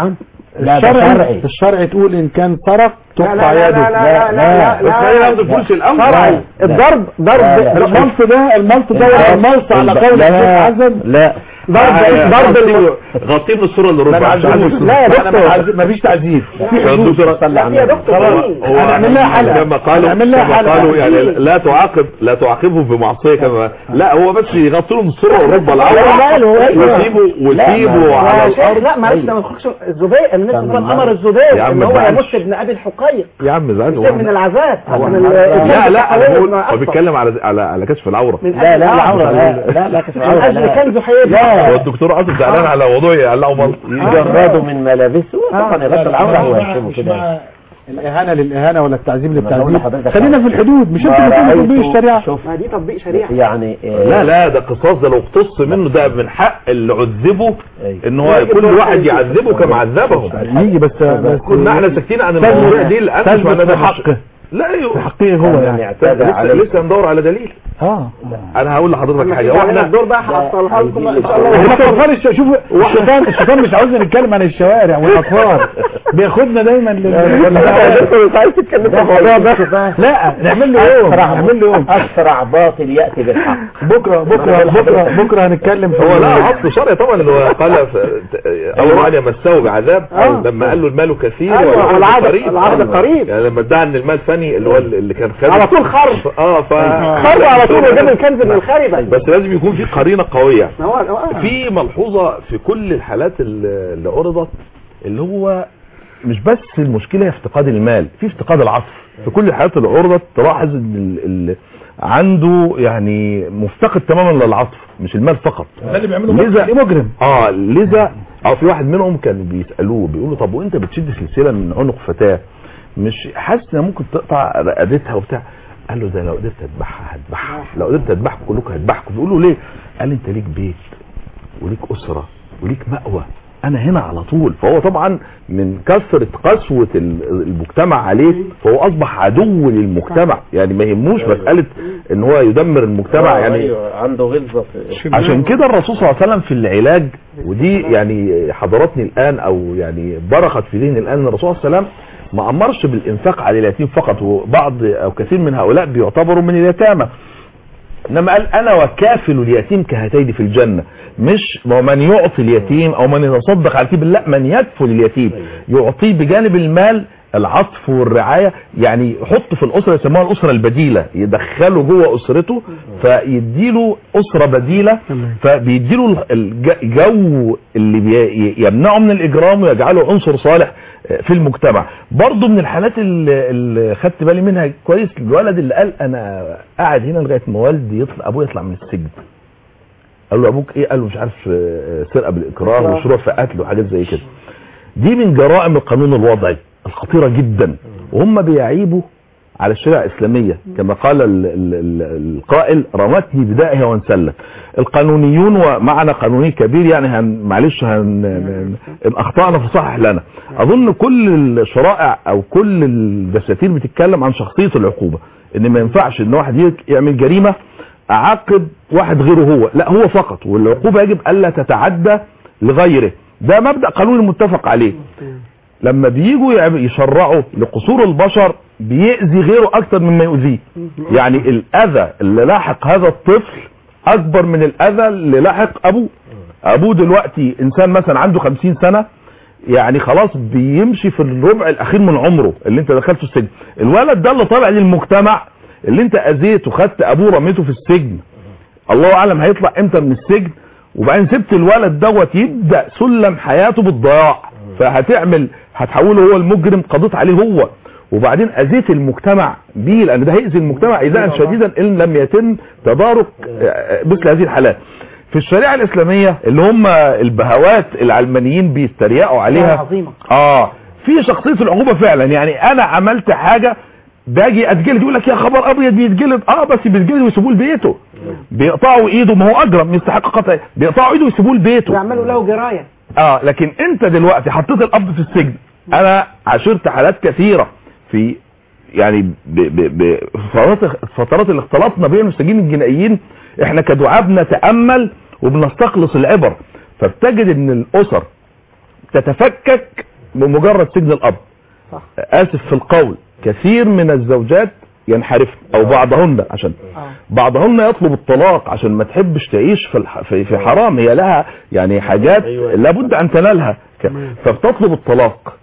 لا، ده الشرع شرعي. الشرع تقول ان كان سرق تقطع لا، لا، يده لا، لا، لا، لا، لا، بس هي لا، ياخد الفلوس لا. الاول شرعي. الضرب ضرب الملط ده الملط ده ولا الملط على قول لا، الشيخ حسن لا ضرب ضرب غطيه من الصوره اللي ربع لا يا دكتور مفيش تعذيب الدكتور يا دكتور هو هنعمل لها حلقة. لما قالوا هنعمل لها لما حلقة. قالوا يعني لا تعاقب لا تعاقبه بمعصيه كما لا هو بس يغطي له من الصوره والركبه لا، لا، العوره لا، أيوة. ويسيبه ويسيبه لا، على يا شيخ، الارض لا معلش ده ما يخرجش الزبير النبي صلى الله عليه وسلم امر الزبير يا عم ان هو معلش. يمس ابن ابي الحقيق يا عم زعل شيء من العذاب عشان ال- لا لا الحقيق انا بقول ما هو أكثر. بيتكلم على على على كشف العوره من لا لا العوره لا لا لا كشف من العوره أجل لا. كنز حياته. لا هو الدكتور عاطف زعلان على موضوع يقلعوا ملط يجردوا من ملابسه طبعا يغطي العوره هو يحسبه كده الاهانه للاهانه ولا التعذيب بقول للتعذيب لحضرتك خلينا في الحدود مش انت اللي بتقول تطبيق الشريعه شوف ما دي تطبيق شريعه يعني آه، لا لا ده قصاص ده لو اقتص منه ده من حق اللي عذبه ان هو كل واحد يعذبه كما عذبهم نيجي بس بس كنا احنا ساكتين عن تثبت- المواضيع دي لان مش تثبت معناه ده في حقه. لا في حقه هو يعني اعتدى لسه, عليه. لسه ندور على دليل اه انا هقول لحضرتك حاجه واحنا واحنا الدور بقى هحصلها لكم ان شاء احنا الله اطفال الش- شوف الشيطان الشيطان مش عاوزنا نتكلم عن الشوارع والاطفال بياخدنا دايما لل مش عايز تتكلم في الموضوع ده لا نعمل له يوم نعمل له يوم اسرع باطل ياتي بالحق بكره بكره بكره بكره هنتكلم في هو لا اصل شرعي طبعا اللي هو قال في- اول ما يمسه بعذاب آه. لما قال له المال كثير أيوة، والعهد العهد- قريب العهد قريب. يعني لما ادعى ان المال فني اللي هو اللي كان خارج على طول خرب اه ف خرب على طول وجاب الكنز من الخاربه بس لازم يكون في قرينه قويه هو هو- في ملحوظه في كل الحالات اللي اللي عرضت اللي هو مش بس المشكله هي افتقاد المال في افتقاد العصر في كل الحالات اللي عرضت تلاحظ ان ال ال عنده يعني مفتقد تماما للعطف مش المال فقط ده اللي بيعمله لذا مجرم اه لذا اه في واحد منهم كان بيسالوه بيقولوا طب وانت بتشد سلسله من عنق فتاه مش حاسس انها ممكن تقطع رقبتها وبتاع قال له ده لو قدرت اذبحها هذبحها لو قدرت اذبحكم كلكم هذبحكم بيقولوا ليه قال لي انت ليك بيت وليك اسره وليك مأوى انا هنا على طول فهو طبعا من كثرة قسوة ال- المجتمع عليه فهو اصبح عدو للمجتمع يعني ما يهموش مسألة ان هو يدمر المجتمع آه، يعني أيوة، عنده غلظه في عشان كده الرسول صلى الله عليه وسلم في العلاج ودي يعني حضرتني الان او يعني برخت في ذهني الان ان الرسول صلى الله عليه وسلم ما امرش بالانفاق على اليتيم فقط وبعض او كثير من هؤلاء بيعتبروا من اليتامى انما قال انا وكافل اليتيم كهاتين في الجنه مش من يعطي اليتيم او من يتصدق على اليتيم لا من يكفل اليتيم يعطيه بجانب المال العطف والرعايه يعني يحط في الاسره يسموها الاسره البديله يدخله جوه اسرته فيديله اسره بديله فبيديله الج- الجو اللي بي- يمنعه من الاجرام ويجعله عنصر صالح في المجتمع برضه من الحالات اللي, اللي خدت بالي منها كويس الولد اللي قال انا قاعد هنا لغايه ما والدي يطلع ابويا يطلع من السجن قال له ابوك ايه قال له مش عارف آه، سرقه بالاكراه وشروع في قتل وحاجات زي كده دي من جرائم القانون الوضعي الخطيره جدا وهم بيعيبوا على الشريعه الاسلاميه كما قال ال ال ال القائل رمتني بدائها وانسلت القانونيون ومعنا قانوني كبير يعني هن معلش هن ان اخطانا فصحح لنا اظن كل الشرائع او كل الدساتير بتتكلم عن شخصيه العقوبه ان ما ينفعش ان واحد يك- يعمل جريمه اعاقب واحد غيره هو لا هو فقط والعقوبه يجب الا تتعدى لغيره ده مبدا قانوني متفق عليه لما بييجوا يعم- يشرعوا لقصور البشر بيأذي غيره اكتر مما يؤذيه يعني الاذى اللي لاحق هذا الطفل اكبر من الاذى اللي لاحق ابوه ابوه دلوقتي انسان مثلا عنده خمسين سنة يعني خلاص بيمشي في الربع الاخير من عمره اللي انت دخلته السجن الولد ده اللي طالع للمجتمع اللي انت اذيته خدت ابوه رميته في السجن الله اعلم هيطلع امتى من السجن وبعدين سبت الولد دوت يبدا سلم حياته بالضياع فهتعمل هتحوله هو المجرم قضيت عليه هو وبعدين اذيت المجتمع بيه لان ده هيأذي المجتمع ايذاء شديدا ان لم يتم تدارك آه، مثل هذه الحالات في الشريعه الاسلاميه اللي هم البهوات العلمانيين بيتريقوا عليها عظيمه اه في شخصيه العقوبه فعلا يعني انا عملت حاجه باجي اتجلد يقول لك يا خبر ابيض بيتجلد اه بس بيتجلد ويسيبوه لبيته بيقطعوا ايده ما هو اجرم يستحق قطع بيقطعوا ايده ويسيبوه لبيته ويعملوا له جرايه اه لكن انت دلوقتي حطيت الاب في السجن انا عاشرت حالات كثيره في يعني ب ب ب فترات فترات اللي اختلطنا بين المساجين الجنائيين احنا كدعاة بنتامل وبنستخلص العبر فبتجد ان الاسر تتفكك بمجرد سجن الاب اسف في القول كثير من الزوجات ينحرفن او بعضهن عشان بعضهن يطلب الطلاق عشان ما تحبش تعيش في الح... في, في حرام هي لها يعني حاجات لابد ان تنالها ك... فبتطلب الطلاق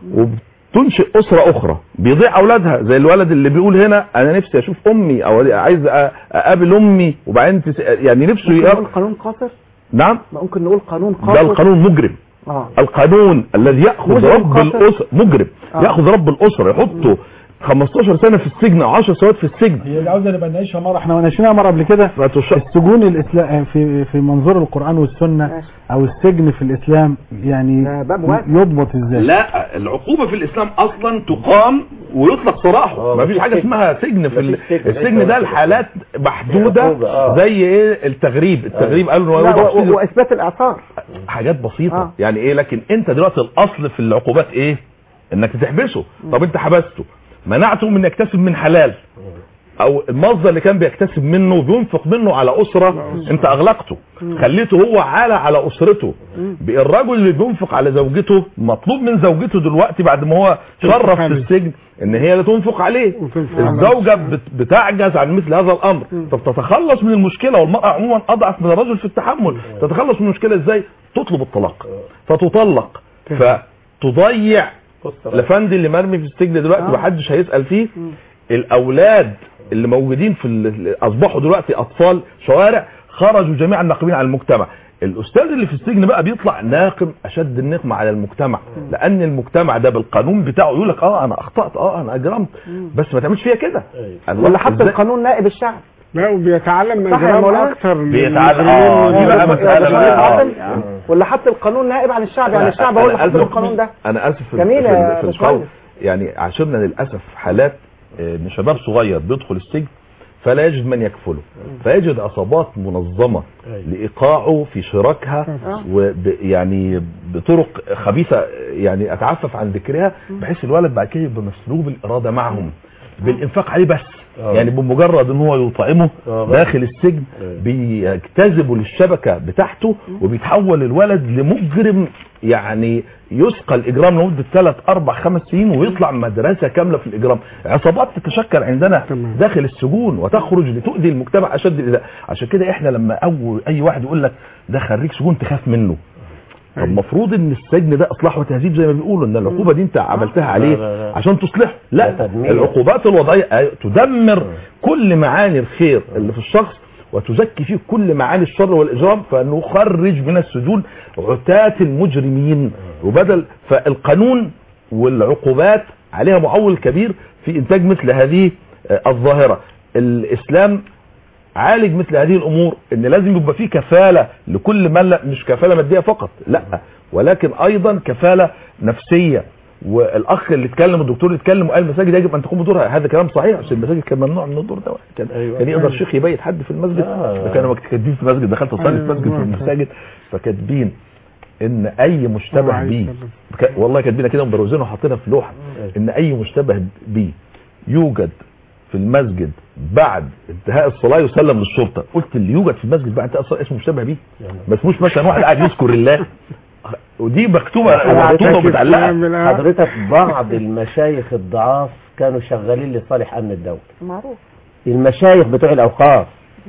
وبتنشئ اسره اخرى بيضيع اولادها زي الولد اللي بيقول هنا انا نفسي اشوف امي او عايز أ- اقابل امي وبعدين تس... يعني نفسه ممكن يقابل نقول قانون قاصر نعم ممكن نقول قانون قاصر ده القانون مجرم اه القانون الذي ياخذ مجرم رب قاصر. الاسره مجرم آه. ياخذ رب الاسره يحطه 15 سنه في السجن او 10 سنوات في السجن هي اللي عاوزه نبقى نعيشها مره احنا ناقشناها مره قبل كده السجون الاسلام في في منظور القران والسنه او السجن في الاسلام يعني يضبط ازاي لا العقوبه في الاسلام اصلا تقام ويطلق سراحه ما فيش حاجه اسمها سجن في ال- السجن ده الحالات محدوده آه. زي ايه التغريب التغريب قالوا إنه لا يوضع في و- سجن. و- واثبات الاعصار حاجات بسيطه آه. يعني ايه لكن انت دلوقتي الاصل في العقوبات ايه انك تحبسه طب انت حبسته منعته من يكتسب من حلال او المصدر اللي كان بيكتسب منه بينفق منه على اسره انت اغلقته خليته هو عالة على اسرته الرجل اللي بينفق على زوجته مطلوب من زوجته دلوقتي بعد ما هو شرف في السجن ان هي اللي تنفق عليه الزوجة بت- بتعجز عن مثل هذا الامر طب تتخلص من المشكلة والمرأة عموما اضعف من الرجل في التحمل تتخلص من المشكلة ازاي تطلب الطلاق فتطلق فتضيع الافندي اللي مرمي في السجن دلوقتي محدش هيسأل فيه الاولاد اللي موجودين في ال- اصبحوا دلوقتي اطفال شوارع خرجوا جميعا ناقمين على المجتمع الاستاذ اللي في السجن بقى بيطلع ناقم اشد النقمه على المجتمع لان المجتمع ده بالقانون بتاعه يقول لك اه انا اخطات اه انا اجرمت بس ما تعملش فيها كده الله ولا حتى إزاي؟ القانون نائب الشعب لا وبيتعلم صح يا اجرام مولانا؟ اكتر من بيتعلم اه دي بقى مساله بقى آه. ولا حتى القانون نائب عن الشعب يعني أنا- الشعب هو اللي أنا حط آسف- القانون ده انا اسف في جميل في- يا في باشمهندس. القول يعني عاشرنا للاسف حالات آه، ان شباب صغير بيدخل السجن فلا يجد من يكفله فيجد عصابات منظمه لايقاعه في شراكها وب يعني بطرق خبيثه يعني اتعفف عن ذكرها بحيث الولد بعد كده يبقى مسلوب الاراده معهم بالانفاق عليه بس يعني بمجرد ان هو يطعمه داخل السجن بيجتذبوا للشبكه بتاعته وبيتحول الولد لمجرم يعني يسقى الاجرام لمده ثلاث اربع خمس سنين ويطلع مدرسه كامله في الاجرام عصابات تتشكل عندنا داخل السجون وتخرج لتؤذي المجتمع اشد الاذى عشان كده احنا لما اول اي واحد يقول لك ده خريج سجون تخاف منه طب المفروض ان السجن ده اصلاح وتهذيب زي ما بيقولوا ان العقوبه دي انت عملتها عليه لا، لا. عشان تصلحه لا تدمير. العقوبات الوضعيه أيوة، تدمر كل معاني الخير اللي في الشخص وتزكي فيه كل معاني الشر والاجرام فنخرج من السجون عتاة المجرمين وبدل فالقانون والعقوبات عليها معول كبير في انتاج مثل هذه آه، الظاهره الاسلام عالج مثل هذه الامور ان لازم يبقى فيه كفاله لكل من لا مش كفاله ماديه فقط لا ولكن ايضا كفاله نفسيه والاخ اللي اتكلم الدكتور اللي اتكلم وقال المساجد يجب ان تقوم بدورها هذا كلام صحيح عشان المساجد كان ممنوع من الدور ده كان أيوة. كان يقدر شيخ يبيت حد في المسجد آه. كانوا كاتبين في مسجد دخلت اصلي في مسجد في المساجد فكاتبين ان اي مشتبه بيه ك- والله كاتبينها كده ومبروزينها وحاطينها في لوحه ان اي مشتبه بيه يوجد في المسجد بعد انتهاء الصلاه يسلم للشرطه قلت اللي يوجد في المسجد بعد انتهاء الصلاه اسمه مشتبه بيه ما اسموش مثلا واحد قاعد يذكر الله ودي مكتوبه مكتوبه ومتعلقه حضرتك بعض المشايخ الضعاف كانوا شغالين لصالح امن الدوله معروف المشايخ بتوع الاوقاف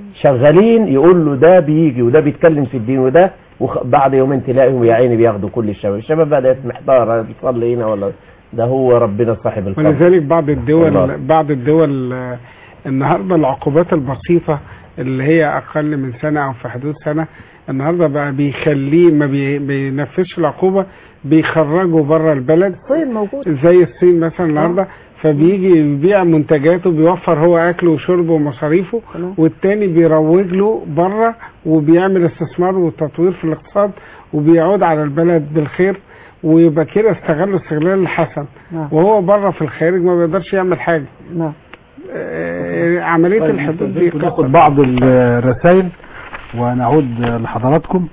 شغالين يقول له ده بيجي وده بيتكلم في الدين وده وبعد يومين تلاقيهم يا عيني بياخدوا كل الشباب الشباب بدات محتاره بتصلي هنا ولا ده هو ربنا صاحب الفضل ولذلك بعض الدول الله. بعض الدول آه، النهارده العقوبات البسيطه اللي هي اقل من سنه او في حدود سنه النهارده بقى بيخليه ما بي- بينفذش العقوبه بيخرجوا بره البلد الصين موجود زي الصين مثلا النهارده فبيجي يبيع منتجاته بيوفر هو اكله وشربه ومصاريفه والتاني بيروج له بره وبيعمل استثمار وتطوير في الاقتصاد وبيعود على البلد بالخير ويبقى كده استغلوا استغلال الحسن نعم. وهو بره في الخارج ما بيقدرش يعمل حاجه نعم آه، عمليه طيب، الحدود دي ناخد بعض الرسائل ونعود لحضراتكم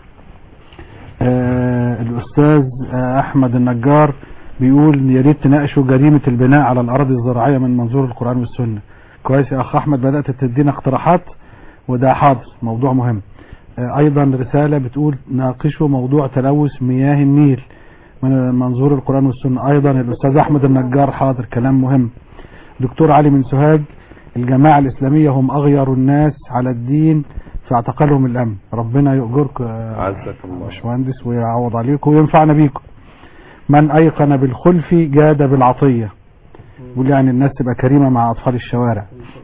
آه الاستاذ آه احمد النجار بيقول يا ريت تناقشوا جريمه البناء على الاراضي الزراعيه من منظور القران والسنه كويس يا اخ احمد بدات تدينا اقتراحات وده حاضر موضوع مهم آه ايضا رساله بتقول ناقشوا موضوع تلوث مياه النيل من منظور القرآن والسنة أيضا الأستاذ أحمد النجار حاضر كلام مهم دكتور علي من سوهاج الجماعة الإسلامية هم أغير الناس على الدين في اعتقالهم الأمن ربنا يؤجرك يا عزك الله باشمهندس ويعوض عليكم وينفعنا بيكم من أيقن بالخلف جاد بالعطية يقول يعني الناس تبقى كريمة مع أطفال الشوارع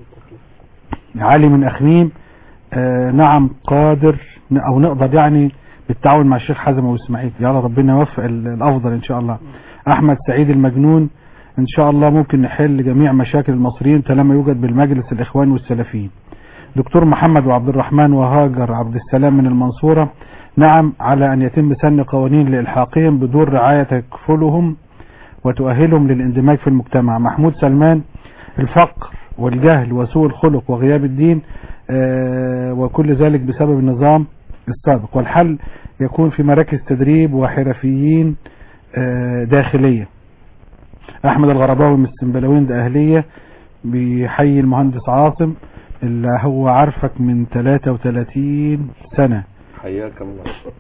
علي من أخميم آه نعم قادر ن- أو نقدر يعني بالتعاون مع الشيخ حازم وإسماعيل يلا ربنا يوفق ال- الأفضل إن شاء الله أحمد سعيد المجنون إن شاء الله ممكن نحل جميع مشاكل المصريين طالما يوجد بالمجلس الإخوان والسلفيين دكتور محمد وعبد الرحمن وهاجر عبد السلام من المنصورة نعم على أن يتم سن قوانين لإلحاقهم بدون رعاية تكفلهم وتؤهلهم للاندماج في المجتمع محمود سلمان الفقر والجهل وسوء الخلق وغياب الدين آه، وكل ذلك بسبب النظام السابق والحل يكون في مراكز تدريب وحرفيين آه، داخلية أحمد الغرباوي من السنبلاوين ده أهلية بيحيي المهندس عاصم اللي هو عارفك من 33 سنة حياك الله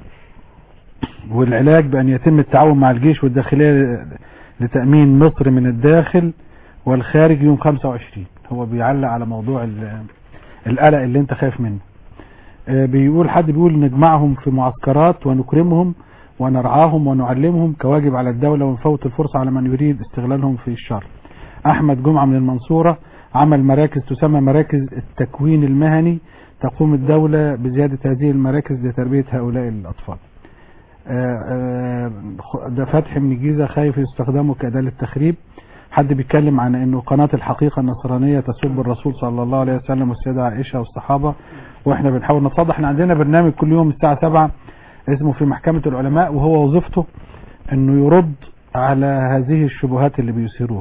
والعلاج بأن يتم التعاون مع الجيش والداخلية لتأمين مصر من الداخل والخارج يوم 25 هو بيعلق على موضوع ال- القلق اللي انت خايف منه آه، بيقول حد بيقول نجمعهم في معسكرات ونكرمهم ونرعاهم ونعلمهم كواجب على الدولة ونفوت الفرصة على من يريد استغلالهم في الشر أحمد جمعة من المنصورة عمل مراكز تسمى مراكز التكوين المهني تقوم الدولة بزيادة هذه المراكز لتربية هؤلاء الأطفال آه، آه، ده فتح من الجيزة خايف يستخدمه كأداة للتخريب حد بيتكلم عن انه قناة الحقيقة النصرانية تسب الرسول صلى الله عليه وسلم والسيدة عائشة والصحابة واحنا بنحاول نتضح احنا عندنا برنامج كل يوم الساعة 7 اسمه في محكمة العلماء وهو وظيفته انه يرد على هذه الشبهات اللي بيثيروها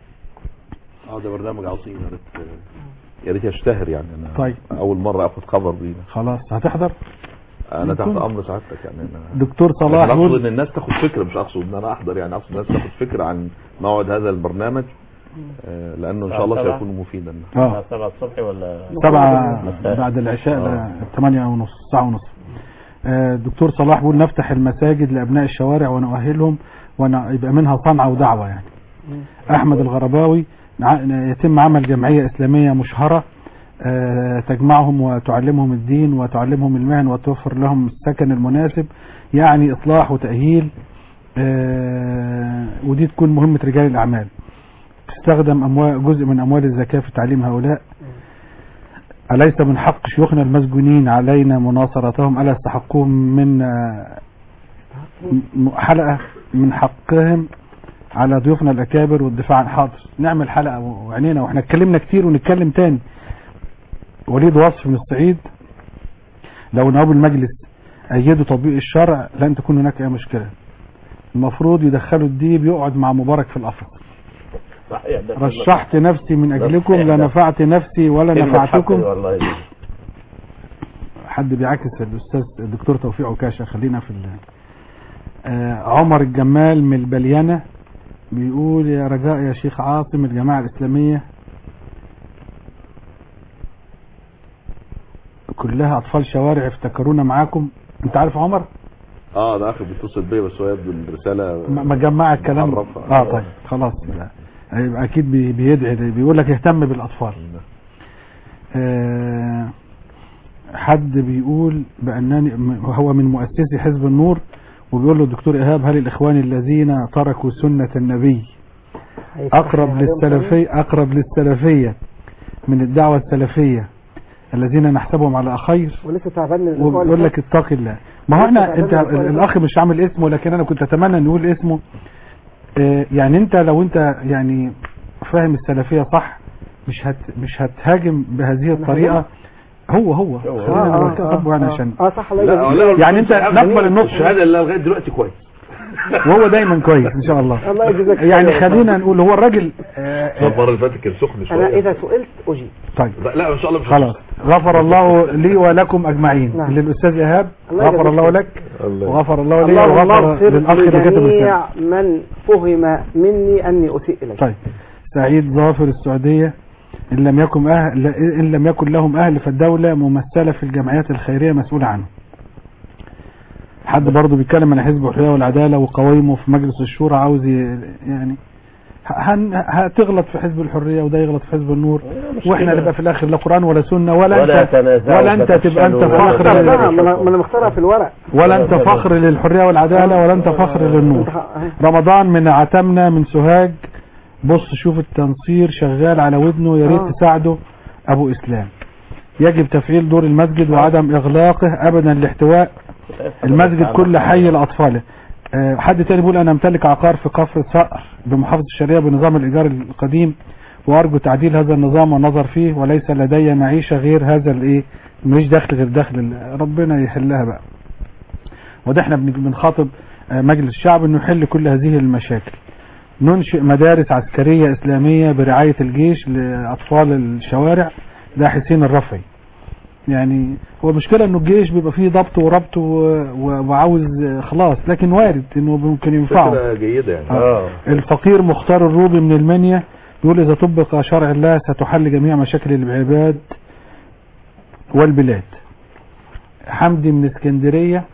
اه ده برنامج عظيم يا ريت يا ريت يشتهر يعني انا طيب. اول مره اخد خبر بيه خلاص هتحضر انا تحت ممكن. امر سعادتك يعني أنا دكتور صلاح لكن اقصد بول ان الناس تاخد فكره مش اقصد ان انا احضر يعني اقصد الناس تاخد فكره عن موعد هذا البرنامج آه، لانه ان شاء الله سبعة. سيكون مفيدا اه سبعة الصبح ولا سبعة مساء؟ بعد العشاء آه. ل 8 ونص ساعة ونص آه، دكتور صلاح بيقول نفتح المساجد لأبناء الشوارع ونؤهلهم ويبقى منها صنعة ودعوة يعني أحمد الغرباوي نع- يتم عمل جمعية إسلامية مشهرة آه، تجمعهم وتعلمهم الدين وتعلمهم المهن وتوفر لهم السكن المناسب يعني إصلاح وتأهيل آه، ودي تكون مهمة رجال الأعمال تستخدم أموال جزء من أموال الزكاة في تعليم هؤلاء أليس من حق شيوخنا المسجونين علينا مناصرتهم ألا يستحقون من م- حلقة من حقهم على ضيوفنا الأكابر والدفاع عن حاضر نعمل حلقة وعينينا واحنا اتكلمنا كتير ونتكلم تاني وليد وصف من الصعيد لو نواب المجلس أيدوا تطبيق الشرع لن تكون هناك أي مشكلة المفروض يدخلوا الديب يقعد مع مبارك في الأفق صحيح ده رشحت نفسي من أجلكم صحيح لا ده. نفعت نفسي ولا كلمة حق نفعتكم والله حد بيعكس الاستاذ الدكتور توفيق عكاشه خلينا في ال- آه عمر الجمال من البليانه بيقول يا رجاء يا شيخ عاصم الجماعه الاسلاميه كلها اطفال شوارع افتكرونا معاكم انت عارف عمر اه ده اخي بيتصل بيا بس هو يبدو ان الرساله م- مجمع الكلام محرفة. اه طيب خلاص يبقى اكيد بي- بيدعي بيقول لك اهتم بالاطفال آه حد بيقول بانني م- هو من مؤسسي حزب النور وبيقول له الدكتور ايهاب هل الاخوان الذين تركوا سنه النبي اقرب للسلفيه اقرب للسلفيه من الدعوه السلفيه الذين نحسبهم على خير ولسه تعبان من الأسبوع اللي وبيقول لك فات. اتق الله ما هو احنا انت الاخ مش عامل اسمه لكن انا كنت اتمنى ان يقول اسمه اه، يعني انت لو انت يعني فاهم السلفيه صح مش هت مش هتهاجم بهذه الطريقه هو هو خلينا آه، نقول كده آه، طب يعني آه. عشان اه صح الله لا يجزيك. لا يعني انت نقبل النص الشهاده اللي لغايه دلوقتي كويس وهو دايما كويس ان شاء الله الله يجزاك خير. يعني خلينا نقول هو الراجل اه، المره اللي فاتت كان سخن شويه انا اذا سئلت اجيب طيب لا, لا ان شاء الله مش خلاص غفر الله لي ولكم اجمعين نعم. للاستاذ ايهاب الله غفر يجزاك الله خير. لك الله وغفر الله لي اللهم وغفر اغفر للاخ اللي كتب الرساله لجميع من فهم مني اني اسيء اليه طيب سعيد ظافر السعودية إن لم يكن أهل إن لم يكن لهم أهل فالدولة ممثلة في الجمعيات الخيرية مسؤولة عنه حد برضه بيتكلم عن حزب الحريه والعداله وقوائمه في مجلس الشورى عاوز ي- يعني هن- هتغلط في حزب الحريه وده يغلط في حزب النور واحنا نبقى في الاخر لا قران ولا سنه ولا, ولا انت تنازعوا ولا انت تبقى انت فتفشلوا ولا فخر لا تنازعوا. لل- ما انا ما أنا مختارها في الورق ولا انت فخر للحريه والعداله ولا انت فخر للنور رمضان من عتمنا من سوهاج بص شوف التنصير شغال على ودنه يا ريت آه. تساعده ابو اسلام يجب تفعيل دور المسجد وعدم اغلاقه ابدا لاحتواء المسجد كل حي لاطفاله آه، حد تاني بيقول انا امتلك عقار في كفر صقر بمحافظه الشرقيه بنظام الايجار القديم وارجو تعديل هذا النظام والنظر فيه وليس لدي معيشه غير هذا الايه مش دخل غير دخل ال- ربنا يحلها بقى وده احنا بن- بنخاطب آه، مجلس الشعب انه يحل كل هذه المشاكل ننشئ مدارس عسكرية اسلامية برعاية الجيش لاطفال الشوارع ده حسين الرفعي يعني هو المشكلة انه الجيش بيبقى فيه ضبط وربط و- و- وعاوز آه، خلاص لكن وارد انه ممكن ينفعه فكرة جيدة يعني آه. الفقير مختار الروبي من المنيا يقول إذا طبق شرع الله ستحل جميع مشاكل العباد والبلاد حمدي من اسكندرية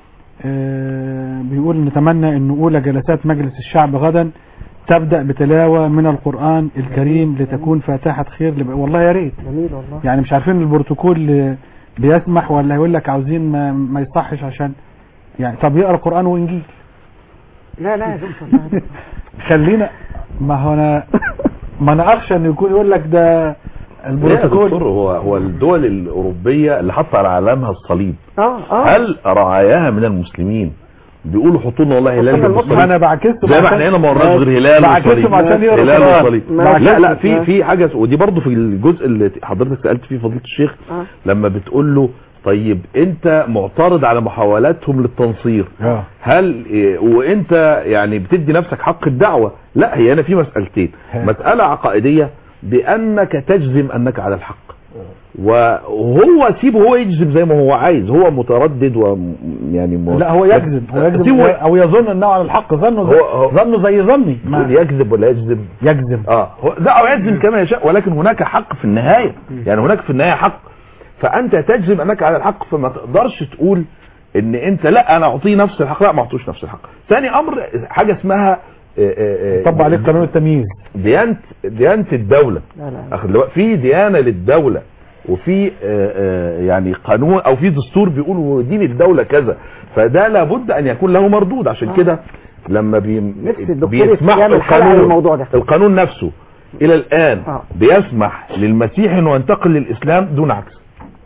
آه، بيقول نتمنى أن أولى جلسات مجلس الشعب غدا تبدأ بتلاوة من القرآن الكريم لتكون فاتحة خير لب... والله يا ريت جميل والله يعني مش عارفين البروتوكول آه، بيسمح ولا يقول لك عاوزين ما, ما يصحش عشان يعني طب يقرأ قرآن وإنجيل لا لا يا دكتور خلينا ما هو انا ما انا اخشى ان يكون يقول لك ده لا يا البروتوكول دكتور هو هو الدول الأوروبية اللي حط على علامها الصليب اه اه هل رعاياها من المسلمين بيقولوا حطوا لنا والله هلال جنب الصليب ما انا بعكسه زي ما عشان- احنا هنا ما ورناش غير هلال بعكسهم وصليب عشان يقروا هلال القرآن. وصليب ما- لا لا في ما- في حاجه ودي برضو في الجزء اللي حضرتك سالت فيه فضيله الشيخ آه. لما بتقول له طيب انت معترض على محاولاتهم للتنصير اه هل إيه، وانت يعني بتدي نفسك حق الدعوه لا هي هنا في مسالتين ها. مساله عقائديه بانك تجزم انك على الحق وهو سيبه هو يجزم زي ما هو عايز هو متردد و يعني م... لا هو يكذب هو يكذب سيبه او يظن انه على الحق ظنه هو- زي هو- ظنه زي ظني يقول ما يكذب ولا يجزم يكذب اه هو لا او يجزم كما يشاء ولكن هناك حق في النهايه يعني هناك في النهايه حق فانت تجزم انك على الحق فما تقدرش تقول ان انت لا انا اعطيه نفس الحق لا ما اعطوش نفس الحق ثاني امر حاجه اسمها آه، آه، آه، طبق عليه قانون التمييز ديانه ديانه الدوله لا لا اخد بالك؟ في ديانه للدوله وفي آه، آه، يعني قانون او في دستور بيقول دين الدوله كذا فده لابد ان يكون له مردود عشان كده لما بي نفسي الدكتور بيسمح يعمل حلقة عن القانون الموضوع ده القانون نفسه الى الان آه. بيسمح للمسيح انه ينتقل للاسلام دون عكس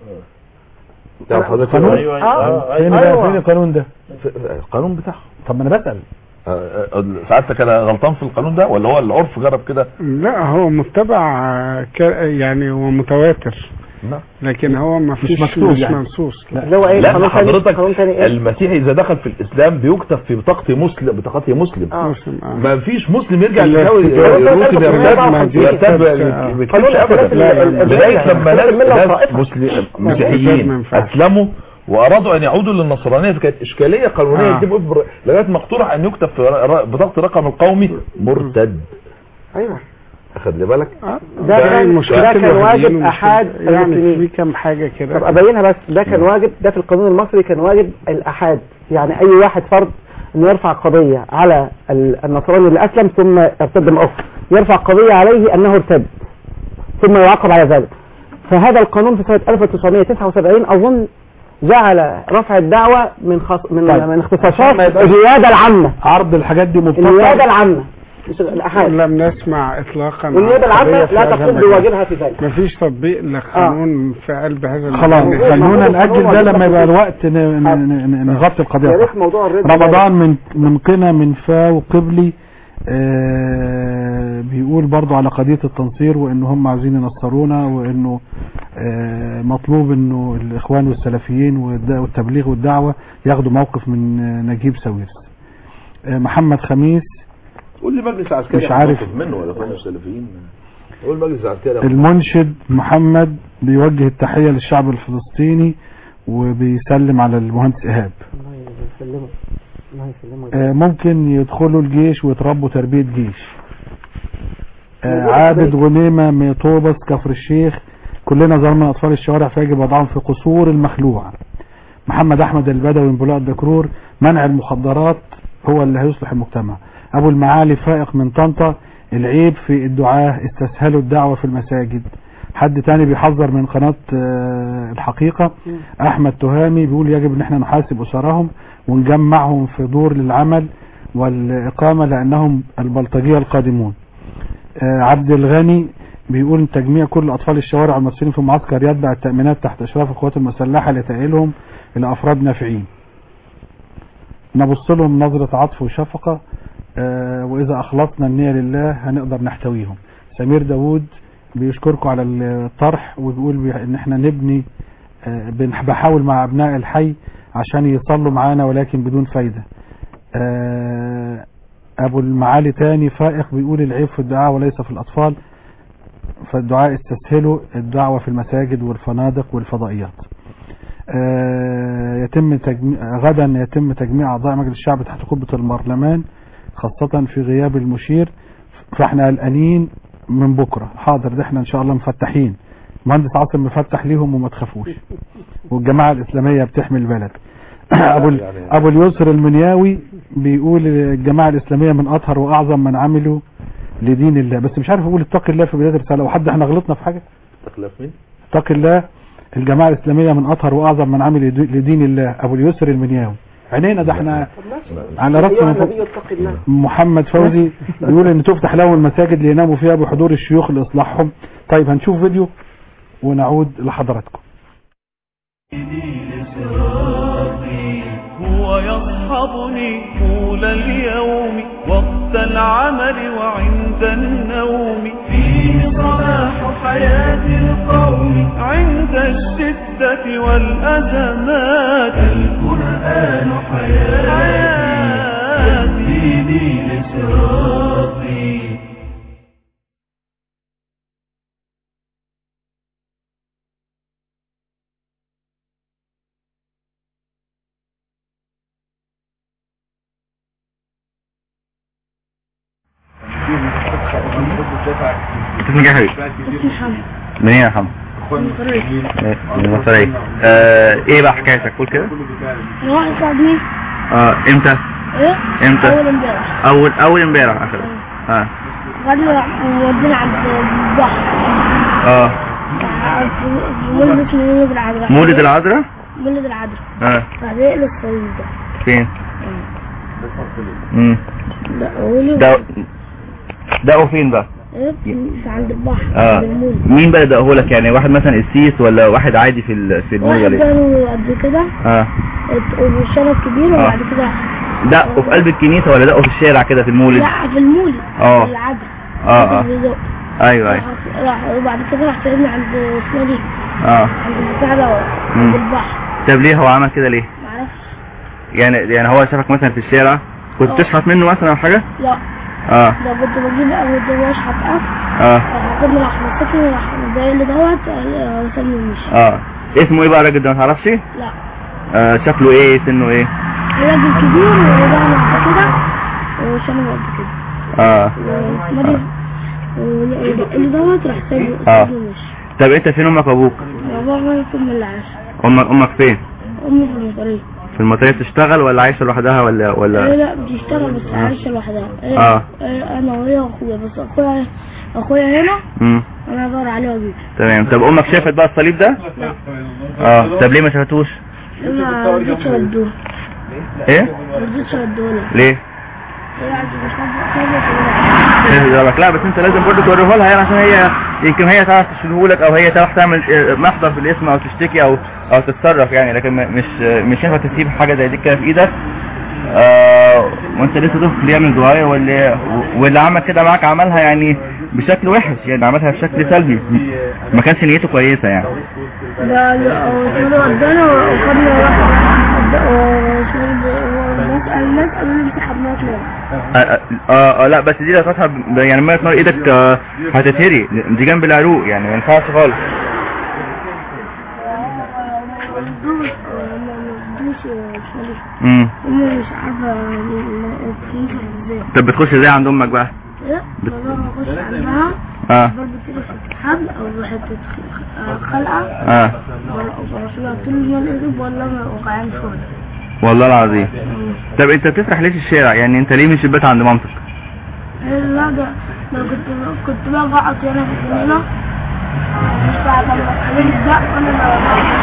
تعرف حضرتك قانون إيه؟ آه. فين بقى فين القانون ده القانون بتاعه طب ما انا بسأل آه، آه، سعادتك انا غلطان في القانون ده ولا هو العرف جرب كده لا هو متبع آه، ك- يعني هو متواتر لا. لكن هو ما فيش مكتوب مش يعني. منصوص لا. اللي هو ايه لا قانون تاني حضرتك قانون تاني ايه المسيح اذا دخل في الاسلام بيكتب في بطاقته مسلم بطاقته مسلم آه. مسلم آه. ما فيش مسلم يرجع لا، يساوي في- يرتب ما يرتب دي يرتب آه. ما قانون بيكتبش اختلاف ابدا ال- ال- لغايه لما ناس الملة ناس والطائفة. مسلم- ما مسيحيين ينفعش. اسلموا وارادوا ان يعودوا للنصرانيه فكانت اشكاليه قانونيه آه. تبقى في- لغايه ما اقترح ان يكتب في ر- ر- بطاقه الرقم القومي مرتد ايوه اخد لي بالك ده ده كان مشكلة ده كان الوهابيين واجب ومشكلة- احاد يعني المسلمين في كام حاجة كده طب ابينها بس ده كان واجب ده في القانون المصري كان واجب الاحاد يعني اي واحد فرد انه يرفع قضيه على ال- النصراني اللي اسلم ثم ارتد من اخر يرفع قضيه عليه انه ارتد ثم يعاقب على ذلك فهذا القانون في سنه 1979 اظن جعل رفع الدعوه من خص... من طيب. من عشان اختصاصات ما يبقاش- الرياده العامه عرض الحاجات دي الرياده مبتكر العامه مش الاحاد لم نسمع اطلاقا والنيابه العامه قضية لا في هذا تقوم المجال. بواجبها في ذلك مفيش تطبيق لقانون في قلب هذا خلاص المجال. خلونا موجود- نأجل موجود ده موجود لما يبقى موجود. الوقت ن- ن- ن- نغطي القضية يا صح ريت موضوع الرد رمضان من من قنا من فا وقبلي آه بيقول برضو على قضية التنصير وان هم عايزين ينصرونا وانه آه مطلوب انه الاخوان والسلفيين والد- والتبليغ والدعوة ياخدوا موقف من آه، نجيب ساويرس آه محمد خميس قول لي مجلس عسكري مش عارف. هنطلب منه ولا اخوان السلفيين قول مجلس عسكري المنشد محمد بيوجه التحية للشعب الفلسطيني وبيسلم على المهندس ايهاب الله يسلمك الله يسلمك آه، ممكن يدخلوا الجيش ويتربوا تربية جيش آه، موجودة عابد في غنيمة من طوبس كفر الشيخ كلنا ظلمنا أطفال الشوارع فيجب وضعهم في قصور المخلوع محمد احمد البدوي من بولاق الدكرور منع المخدرات هو اللي هيصلح المجتمع ابو المعالي فائق من طنطا العيب في الدعاة استسهلوا الدعوة في المساجد حد تاني بيحذر من قناة آه، الحقيقة احمد تهامي بيقول يجب ان احنا نحاسب اسرهم ونجمعهم في دور للعمل والاقامة لانهم البلطجية القادمون آه، عبد الغني بيقول تجميع كل اطفال الشوارع المصريين في معسكر يتبع التأمينات تحت اشراف القوات المسلحة لتأهيلهم الى افراد نافعين نبص لهم نظرة عطف وشفقة آه، واذا اخلصنا النية لله هنقدر نحتويهم سمير داوود بيشكركم على الطرح وبيقول بي- ان احنا نبني آه، بنح- بحاول مع ابناء الحي عشان يصلوا معانا ولكن بدون فايدة آه، ابو المعالي تاني فائق بيقول العيب في الدعاء وليس في الاطفال فالدعاء استسهلوا الدعوة في المساجد والفنادق والفضائيات آه، يتم تجميع غدا يتم تجميع اعضاء مجلس الشعب تحت قبة البرلمان خاصة في غياب المشير فاحنا قلقانين من بكرة حاضر ده احنا ان شاء الله مفتحين مهندس عاصم مفتح ليهم وما تخافوش والجماعة الاسلامية بتحمي البلد ابو ال- ابو اليسر المنياوي بيقول الجماعة الاسلامية من اطهر واعظم من عملوا لدين الله بس مش عارف اقول اتق الله في بداية الرسالة وحد احنا غلطنا في حاجة تخلف مين؟ اتق الله الجماعة الإسلامية من أطهر وأعظم من عمل لد- لدين الله أبو اليسر المنياوي عينينا ده احنا على رأس أيها من فوق. النبي اتق الله محمد فوزي بيقول ان تفتح لهم المساجد ليناموا فيها بحضور الشيوخ لإصلاحهم طيب هنشوف فيديو ونعود لحضراتكم هو يصحبني طول اليوم وقت العمل وعند النوم فيه صلاح حياة القوم عند الشدة والأزمات القرآن حياتي ديني لصراطي اسمك ايه يا حبيبي؟ اسمي محمد منين يا محمد؟ مصري من المصرية آه ايه بقى حكايتك قول كده؟ انا واحد صاحبي اه امتى؟ ايه امتى؟ اول امبارح اول اول امبارح اخر اه غدا ودينا عند البحر اه في مولد اسمه مولد العذراء مولد العذراء؟ مولد العذراء اه فهديق للصليب ده فين؟ امم لا قولي ده دقوا فين بقى؟ ايه في في عند البحر اه عند المولد مين بقى دقه لك يعني واحد مثلا قسيس ولا واحد عادي في ال- في المولد واحد ولا ايه؟ كانوا قد كده اه وشنط كبير آه. وبعد كده دقوا في قلب الكنيسة ولا دقوا في الشارع كده في المولد؟ لا في المولد اه. في العذراء اه اه بيزق. ايوه ايوه راح- راح وبعد كده راح سيبنا عند اسمها دي اه عند البتاع ده مم. عند البحر طب ليه هو عمل كده ليه؟ معرفش يعني يعني هو شافك مثلا في الشارع كنت اه. تشحت منه مثلا او حاجة؟ لا اه ده كنت بجيب كنت بشحت اكل اه راح خدني راح مسكني راح زي اللي دوت آه، وصلني ومشي اه اسمه ايه بقى الراجل ده ما تعرفش؟ لا آه شكله ايه سنه ايه؟ راجل كبير ورجعنا قد كده وشنو قد كده اه واسمها دي اللي دوت راح سايبه اه سايبه ومشي طب انت فين امك وابوك؟ بابا في من العشر امك امك فين؟ امي في المطريق في المطرية بتشتغل ولا عايشة لوحدها ولا لا ولا لا بتشتغل بس عايشة لوحدها إيه، آه. إيه، انا وهي واخويا بس اخويا اخويا هنا امم انا ادور عليه واجيبه تمام طب امك شافت بقى الصليب ده؟ لا اه طب ليه ما شافتوش؟ انا ما رضيتش اودوه ايه؟ ما رضيتش اودوه لها ليه؟ هي عايزة مش عارفة- شايف دماغك. لا بس انت لازم برضه توريه لها يعني عشان هي يمكن هي تعرف تشيله لك او هي تعرف تعمل اه، محضر في الاسم او تشتكي او او تتصرف يعني لكن م- مش مش ينفع تسيب حاجه زي دي كده في ايدك آه وانت لسه طفل يعني صغير واللي واللي عمل كده معاك عملها يعني بشكل وحش يعني عملها بشكل سلبي ما كانش نيته كويسه يعني ده اسمه ودانا وخدنا راح الناس الناس قالوا لي امسح ابنائك ليه آه, آه, آه, اه لا بس دي لو تسحب يعني ما نار ايدك آه هتتهري دي جنب العروق يعني ما ينفعش خالص امم امي مش عارفه تنفع ازاي طب بتخش ازاي عند امك بقى ايه بابا اخش عندها اه بربط في حبل او بحته آه، خلقه اه وبرسلها طول ما القلب ولا ما وقعان فوق والله العظيم طب انت بتسرح ليه في الشارع يعني انت ليه مش البيت عند مامتك لا ده لو كنت كنت بقى بقعد هنا في الجنينه مش بعد ما الخليج ده وانا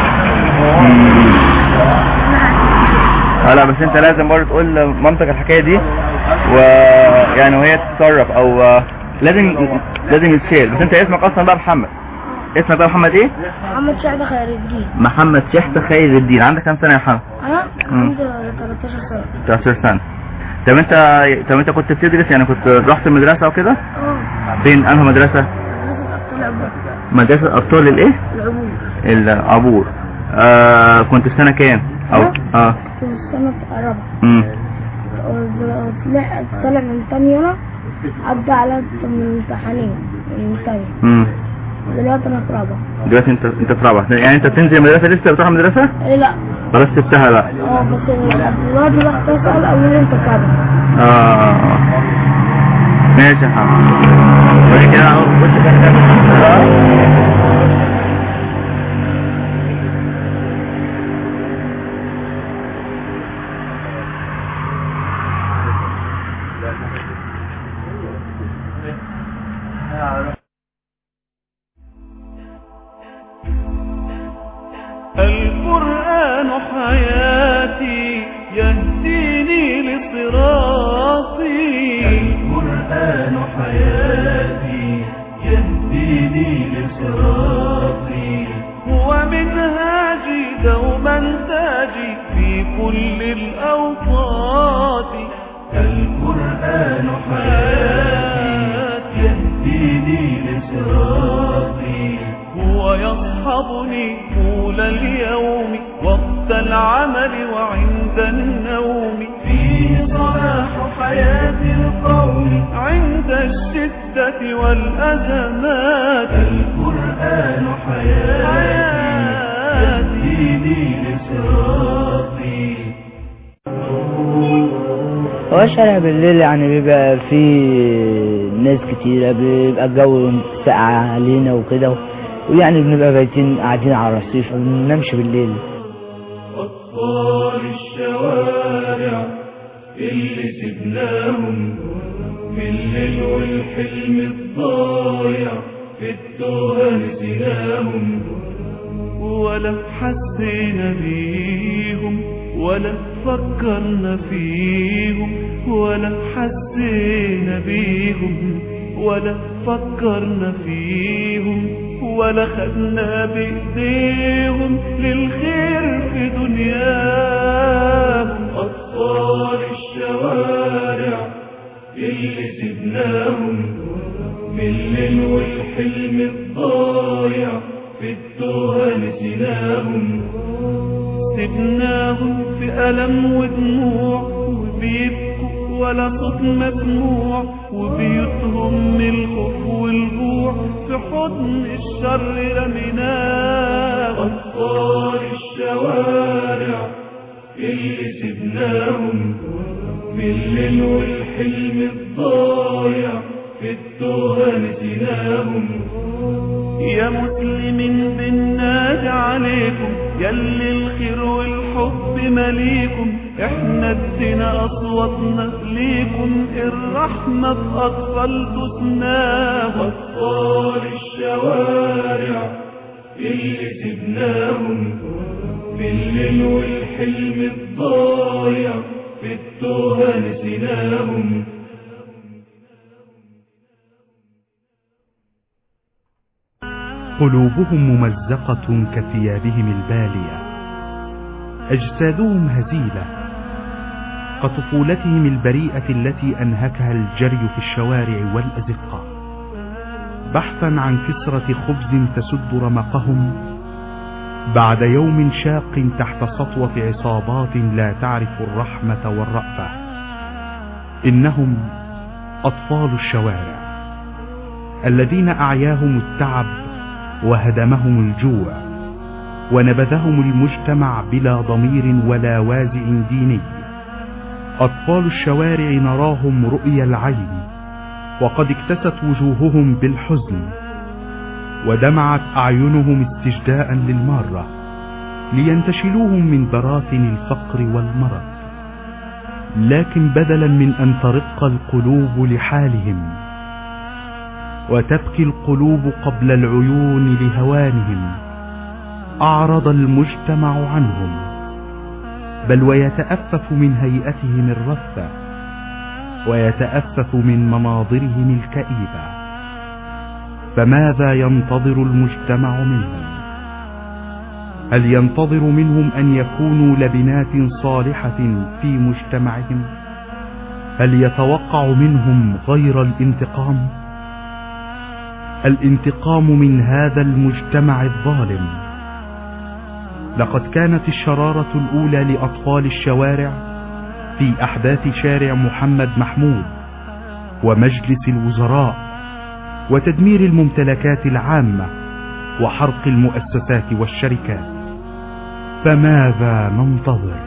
اه لا بس انت لازم برضه تقول لمامتك الحكايه دي ويعني وهي تتصرف او آه، لازم لازم يتشيل بس انت اسمك اصلا بقى محمد اسمك بقى محمد ايه محمد سعد خير الدين محمد شحت خير الدين عندك كام سنه يا محمد انا مم. عندي 13 سنه 13 سنه طب انت طب انت كنت بتدرس يعني كنت رحت المدرسه وكده اه فين انهي مدرسه طلع بقى مدرسه ابطال الايه العبور العبور آه كنت في سنه كام او اه في السنه الرابعه امم طلع طلع من تاني يوم عدى على من امتحانين من تاني امم دلوقتي انا في رابعه دلوقتي انت انت في رابعه يعني انت بتنزل المدرسه لسه بتروح المدرسه ايه لا خلاص سبتها بقى اه بس دلوقتي رحت اسال قالوا لي انت في رابعه اه ماشي يا محمد وبعد كده اهو بص كده القرآن حياتي يهديني لصراطي القرآن حياتي يهديني لصراطي هو منهاجي دوما تاجي في كل الأوقات القرآن حياتي يهديني لصراطي هو يصحبني طول اليوم وقت العمل وعند النوم فيه صلاح حياة القوم عند الشدة والأزمات القرآن حياتي يهديني لصراطي هو الشارع بالليل يعني بيبقى فيه ناس كتيرة بيبقى الجو ساقع علينا وكده ويعني بنبقى بايتين قاعدين على الرصيف ما بننامش بالليل أطفال الشوارع اللي سبناهم بالليل والحلم الضايع في التوه نسيناهم ولا حسينا بيهم ولا فكرنا فيهم ولا حسينا بيهم ولا فكرنا فيهم ولا خدنا بإيديهم للخير في دنياهم أطفال الشوارع اللي سبناهم بالليل والحلم الضايع في التوه نسيناهم سبناهم في ألم ودموع وبيبكوا ولا صوت مسموع وبيوتهم من الخوف والجوع في حضن الشر رميناهم أطفال الشوارع اللي سبناهم بالليل والحلم الضايع في التوه نسيناهم يا مسلمين بننادي عليكم يلي الخير والحب مليكم احنا ادينا اصواتنا ليكم الرحمة في اطفال تسناهم اطفال الشوارع اللي سبناهم بالليل والحلم الضايع في التوه نسيناهم قلوبهم ممزقة كثيابهم البالية أجسادهم هزيلة كطفولتهم البريئة التي أنهكها الجري في الشوارع والأزقة بحثا عن كسرة خبز تسد رمقهم بعد يوم شاق تحت سطوة عصابات لا تعرف الرحمة والرأفة إنهم أطفال الشوارع الذين أعياهم التعب وهدمهم الجوع ونبذهم المجتمع بلا ضمير ولا وازع ديني أطفال الشوارع نراهم رؤيا العين وقد اكتست وجوههم بالحزن ودمعت أعينهم استجداء للمارة لينتشلوهم من براثن الفقر والمرض لكن بدلا من أن ترق القلوب لحالهم وتبكي القلوب قبل العيون لهوانهم أعرض المجتمع عنهم بل ويتأفف من هيئتهم الرثة ويتأفف من مناظرهم الكئيبة فماذا ينتظر المجتمع منهم هل ينتظر منهم أن يكونوا لبنات صالحة في مجتمعهم هل يتوقع منهم غير الانتقام الانتقام من هذا المجتمع الظالم لقد كانت الشرارة الأولى لأطفال الشوارع في أحداث شارع محمد محمود ومجلس الوزراء وتدمير الممتلكات العامة وحرق المؤسسات والشركات فماذا ننتظر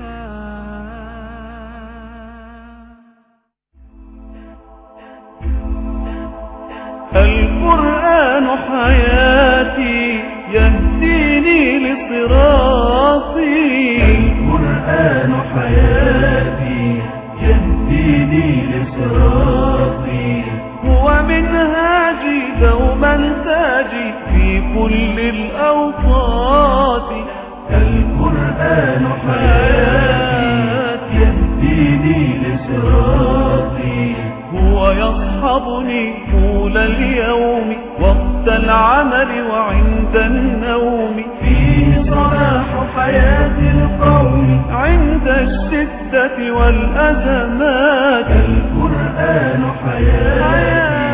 القرآن حياتي يهديني لصراطي القرآن حياتي يهديني لصراطي هو منهاجي دوما تاجي في كل الأوقات القرآن حياتي يهديني لصراطي هو يصحبني طول اليوم وقت العمل وعند النوم فيه صلاح حياة القوم عند الشدة والأزمات القرآن حياتي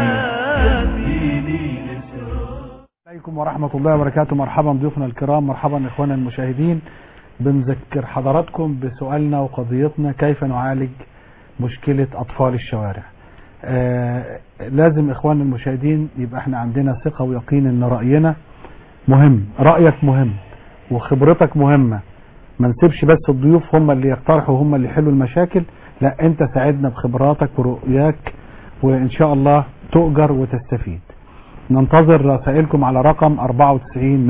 عليكم ورحمة الله وبركاته مرحبا ضيوفنا الكرام مرحبا إخوانا المشاهدين بنذكر حضراتكم بسؤالنا وقضيتنا كيف نعالج مشكلة أطفال الشوارع آه لازم إخوان المشاهدين يبقى احنا عندنا ثقة ويقين ان رأينا مهم رأيك مهم وخبرتك مهمة ما نسيبش بس الضيوف هم اللي يقترحوا هم اللي يحلوا المشاكل لا انت ساعدنا بخبراتك ورؤياك وان شاء الله تؤجر وتستفيد ننتظر رسائلكم على رقم 94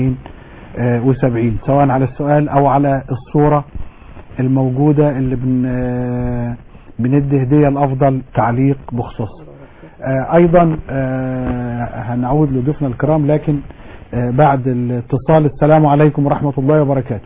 172 سواء على السؤال او على الصورة الموجودة اللي بن آه بندي هدية الافضل تعليق بخصوص آه ايضا آه هنعود لضيوفنا الكرام لكن بعد الاتصال السلام عليكم ورحمة الله وبركاته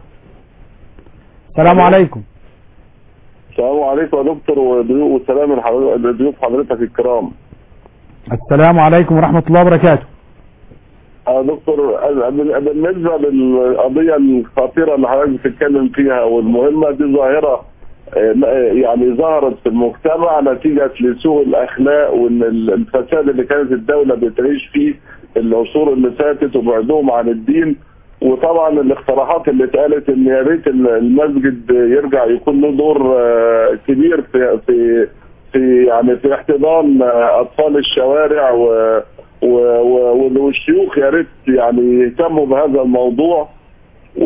السلام عليكم السلام عليكم يا دكتور والسلام لضيوف حضرتك الكرام السلام عليكم ورحمة الله وبركاته يا دكتور بالنسبة للقضية الخطيرة اللي حضرتك بتتكلم فيها والمهمة دي ظاهرة يعني ظهرت في المجتمع نتيجة لسوء الأخلاق وإن الفساد اللي كانت الدولة بتعيش فيه العصور اللي فاتت وبعدهم عن الدين وطبعا الاقتراحات اللي اتقالت ان يا ريت المسجد يرجع يكون له دور كبير في في في يعني في احتضان اطفال الشوارع و والشيوخ يا ريت يعني يهتموا بهذا الموضوع و...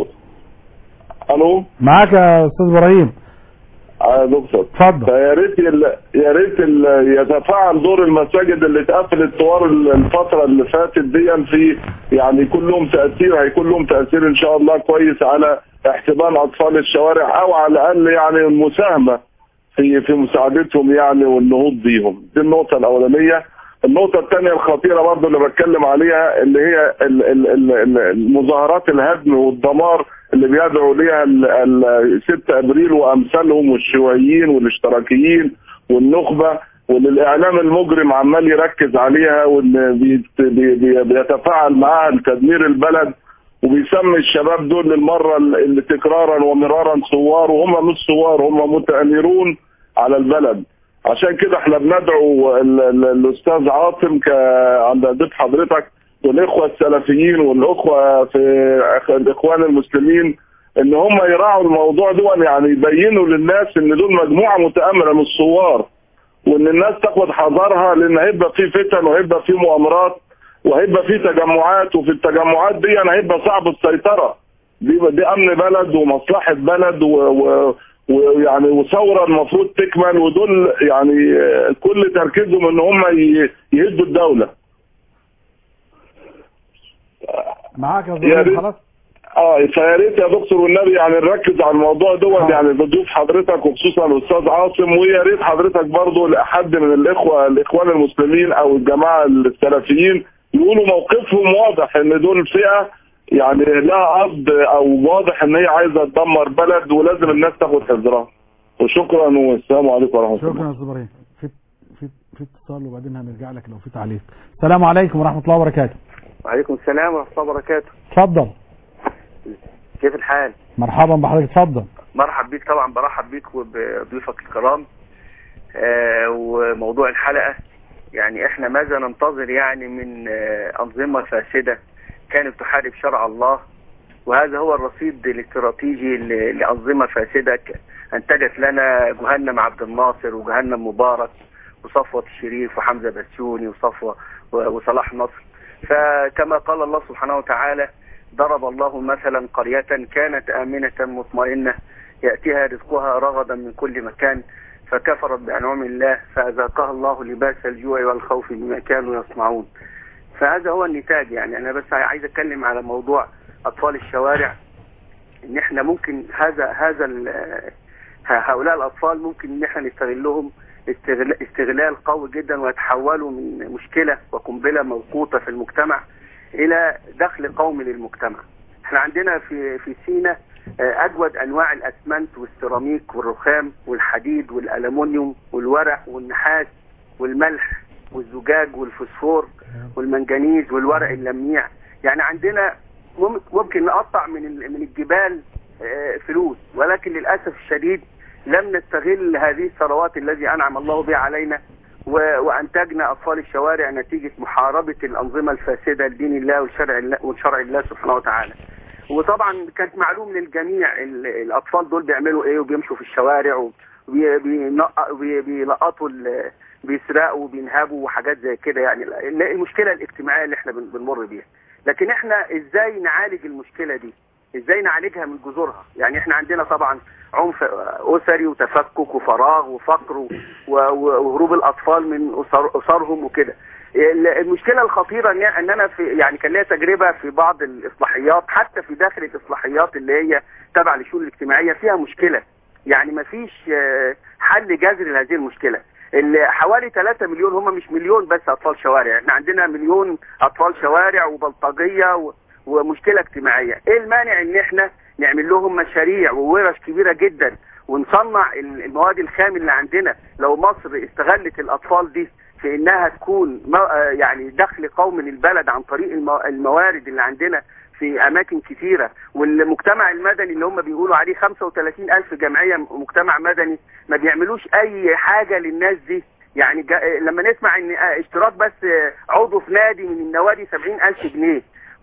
الو معاك يا استاذ ابراهيم يا دكتور اتفضل فيا ريت يا ريت يتفاعل دور المساجد اللي اتقفلت طوال الفتره اللي فاتت دي في يعني يكون لهم تاثير هيكون لهم تاثير ان شاء الله كويس على احتضان اطفال الشوارع او على الاقل يعني المساهمه في في مساعدتهم يعني والنهوض بيهم دي النقطه الاولانيه النقطة الثانية الخطيرة برضه اللي بتكلم عليها اللي هي المظاهرات الهدم والدمار اللي بيدعو ليها ال 6 ابريل وامثالهم والشيوعيين والاشتراكيين والنخبة واللي الاعلام المجرم عمال يركز عليها وان بيتفاعل معاها لتدمير البلد وبيسمي الشباب دول للمرة اللي تكرارا ومرارا ثوار وهم مش ثوار هم متأمرون على البلد عشان كده احنا بندعو الاستاذ عاصم عند ضيف حضرتك والاخوه السلفيين والاخوه في الاخوان المسلمين ان هم يراعوا الموضوع ده يعني يبينوا للناس ان دول مجموعه متامره من الثوار وان الناس تاخد حذرها لان هيبقى في فتن وهيبقى في مؤامرات وهيبقى في تجمعات وفي التجمعات دي يعني هيبقى صعب السيطره دي دي امن بلد ومصلحه بلد و, و ويعني وثوره المفروض تكمل ودول يعني آه، كل تركيزهم ان هم ي- يهدوا الدوله معاك يا يا زميلي ريت. خلاص اه فيا ريت يا دكتور والنبي يعني نركز على الموضوع دوت يعني بضيف حضرتك وخصوصا الاستاذ عاصم ويا ريت حضرتك برضه لحد من الاخوه الاخوان المسلمين او الجماعه السلفيين يقولوا موقفهم واضح ان دول فئه يعني لها قصد او واضح ان هي عايزه تدمر بلد ولازم الناس تاخد حذرها وشكرا والسلام عليكم ورحمه الله شكرا يا استاذ ابراهيم في في في اتصال وبعدين هنرجع لك لو في تعليق السلام عليكم ورحمه الله وبركاته وعليكم السلام ورحمة الله وبركاته اتفضل كيف الحال مرحبا بحضرتك اتفضل مرحب بيك طبعا برحب بيك وبضيوفك الكرام آه وموضوع الحلقة يعني احنا ماذا ننتظر يعني من آه أنظمة فاسدة كانت تحارب شرع الله وهذا هو الرصيد الاستراتيجي ل- لأنظمة فاسدة ك- أنتجت لنا جهنم عبد الناصر وجهنم مبارك وصفوة الشريف وحمزة بسيوني وصفوة و- وصلاح نصر فكما قال الله سبحانه وتعالى ضرب الله مثلا قرية كانت آمنة مطمئنة يأتيها رزقها رغدا من كل مكان فكفرت بأنعم الله فأذاقها الله لباس الجوع والخوف بما كانوا يصنعون فهذا هو النتاج يعني أنا بس عايز أتكلم على موضوع أطفال الشوارع إن إحنا ممكن هذا هذا ال- هؤلاء الأطفال ممكن إن إحنا نستغلهم استغل- استغلال قوي جدا ويتحولوا من مشكلة وقنبلة موقوتة في المجتمع إلى دخل قومي للمجتمع احنا عندنا في في سينا آه، أجود أنواع الأسمنت والسيراميك والرخام والحديد والألمنيوم والورق والنحاس والملح والزجاج والفوسفور والمنجنيز والورق اللميع يعني عندنا مم- ممكن نقطع من ال- من الجبال آه، فلوس ولكن للأسف الشديد لم نستغل هذه الثروات الذي أنعم الله بها علينا و- وأنتجنا أطفال الشوارع نتيجة محاربة الأنظمة الفاسدة لدين الله وشرع الله, وشرع الله سبحانه وتعالى وطبعا كانت معلوم للجميع ال- الأطفال دول بيعملوا إيه وبيمشوا في الشوارع وبيلقطوا بيسرقوا وبينهبوا وحاجات زي كده يعني ال- المشكلة الاجتماعية اللي احنا بن- بنمر بيها لكن احنا ازاي نعالج المشكلة دي ازاي نعالجها من جذورها يعني احنا عندنا طبعا عنف اسري وتفكك وفراغ وفقر و- و- وهروب الاطفال من أسر اسرهم وكده ال- المشكله الخطيره ان ان انا في يعني كان ليا تجربه في بعض الاصلاحيات حتى في داخل الاصلاحيات اللي هي تبع للشؤون الاجتماعيه فيها مشكله يعني ما فيش حل جذري لهذه المشكله اللي حوالي 3 مليون هم مش مليون بس اطفال شوارع احنا عندنا مليون اطفال شوارع وبلطجيه و... ومشكله اجتماعيه ايه المانع ان احنا نعمل لهم مشاريع وورش كبيره جدا ونصنع ال- المواد الخام اللي عندنا لو مصر استغلت الاطفال دي في انها تكون مو- آه يعني دخل قومي للبلد عن طريق المو- الموارد اللي عندنا في اماكن كثيره والمجتمع المدني اللي هم بيقولوا عليه 35 الف جمعيه م- مجتمع مدني ما بيعملوش اي حاجه للناس دي يعني جا... لما نسمع ان آه، اشتراك بس آه، عضو في نادي من النوادي 70 الف جنيه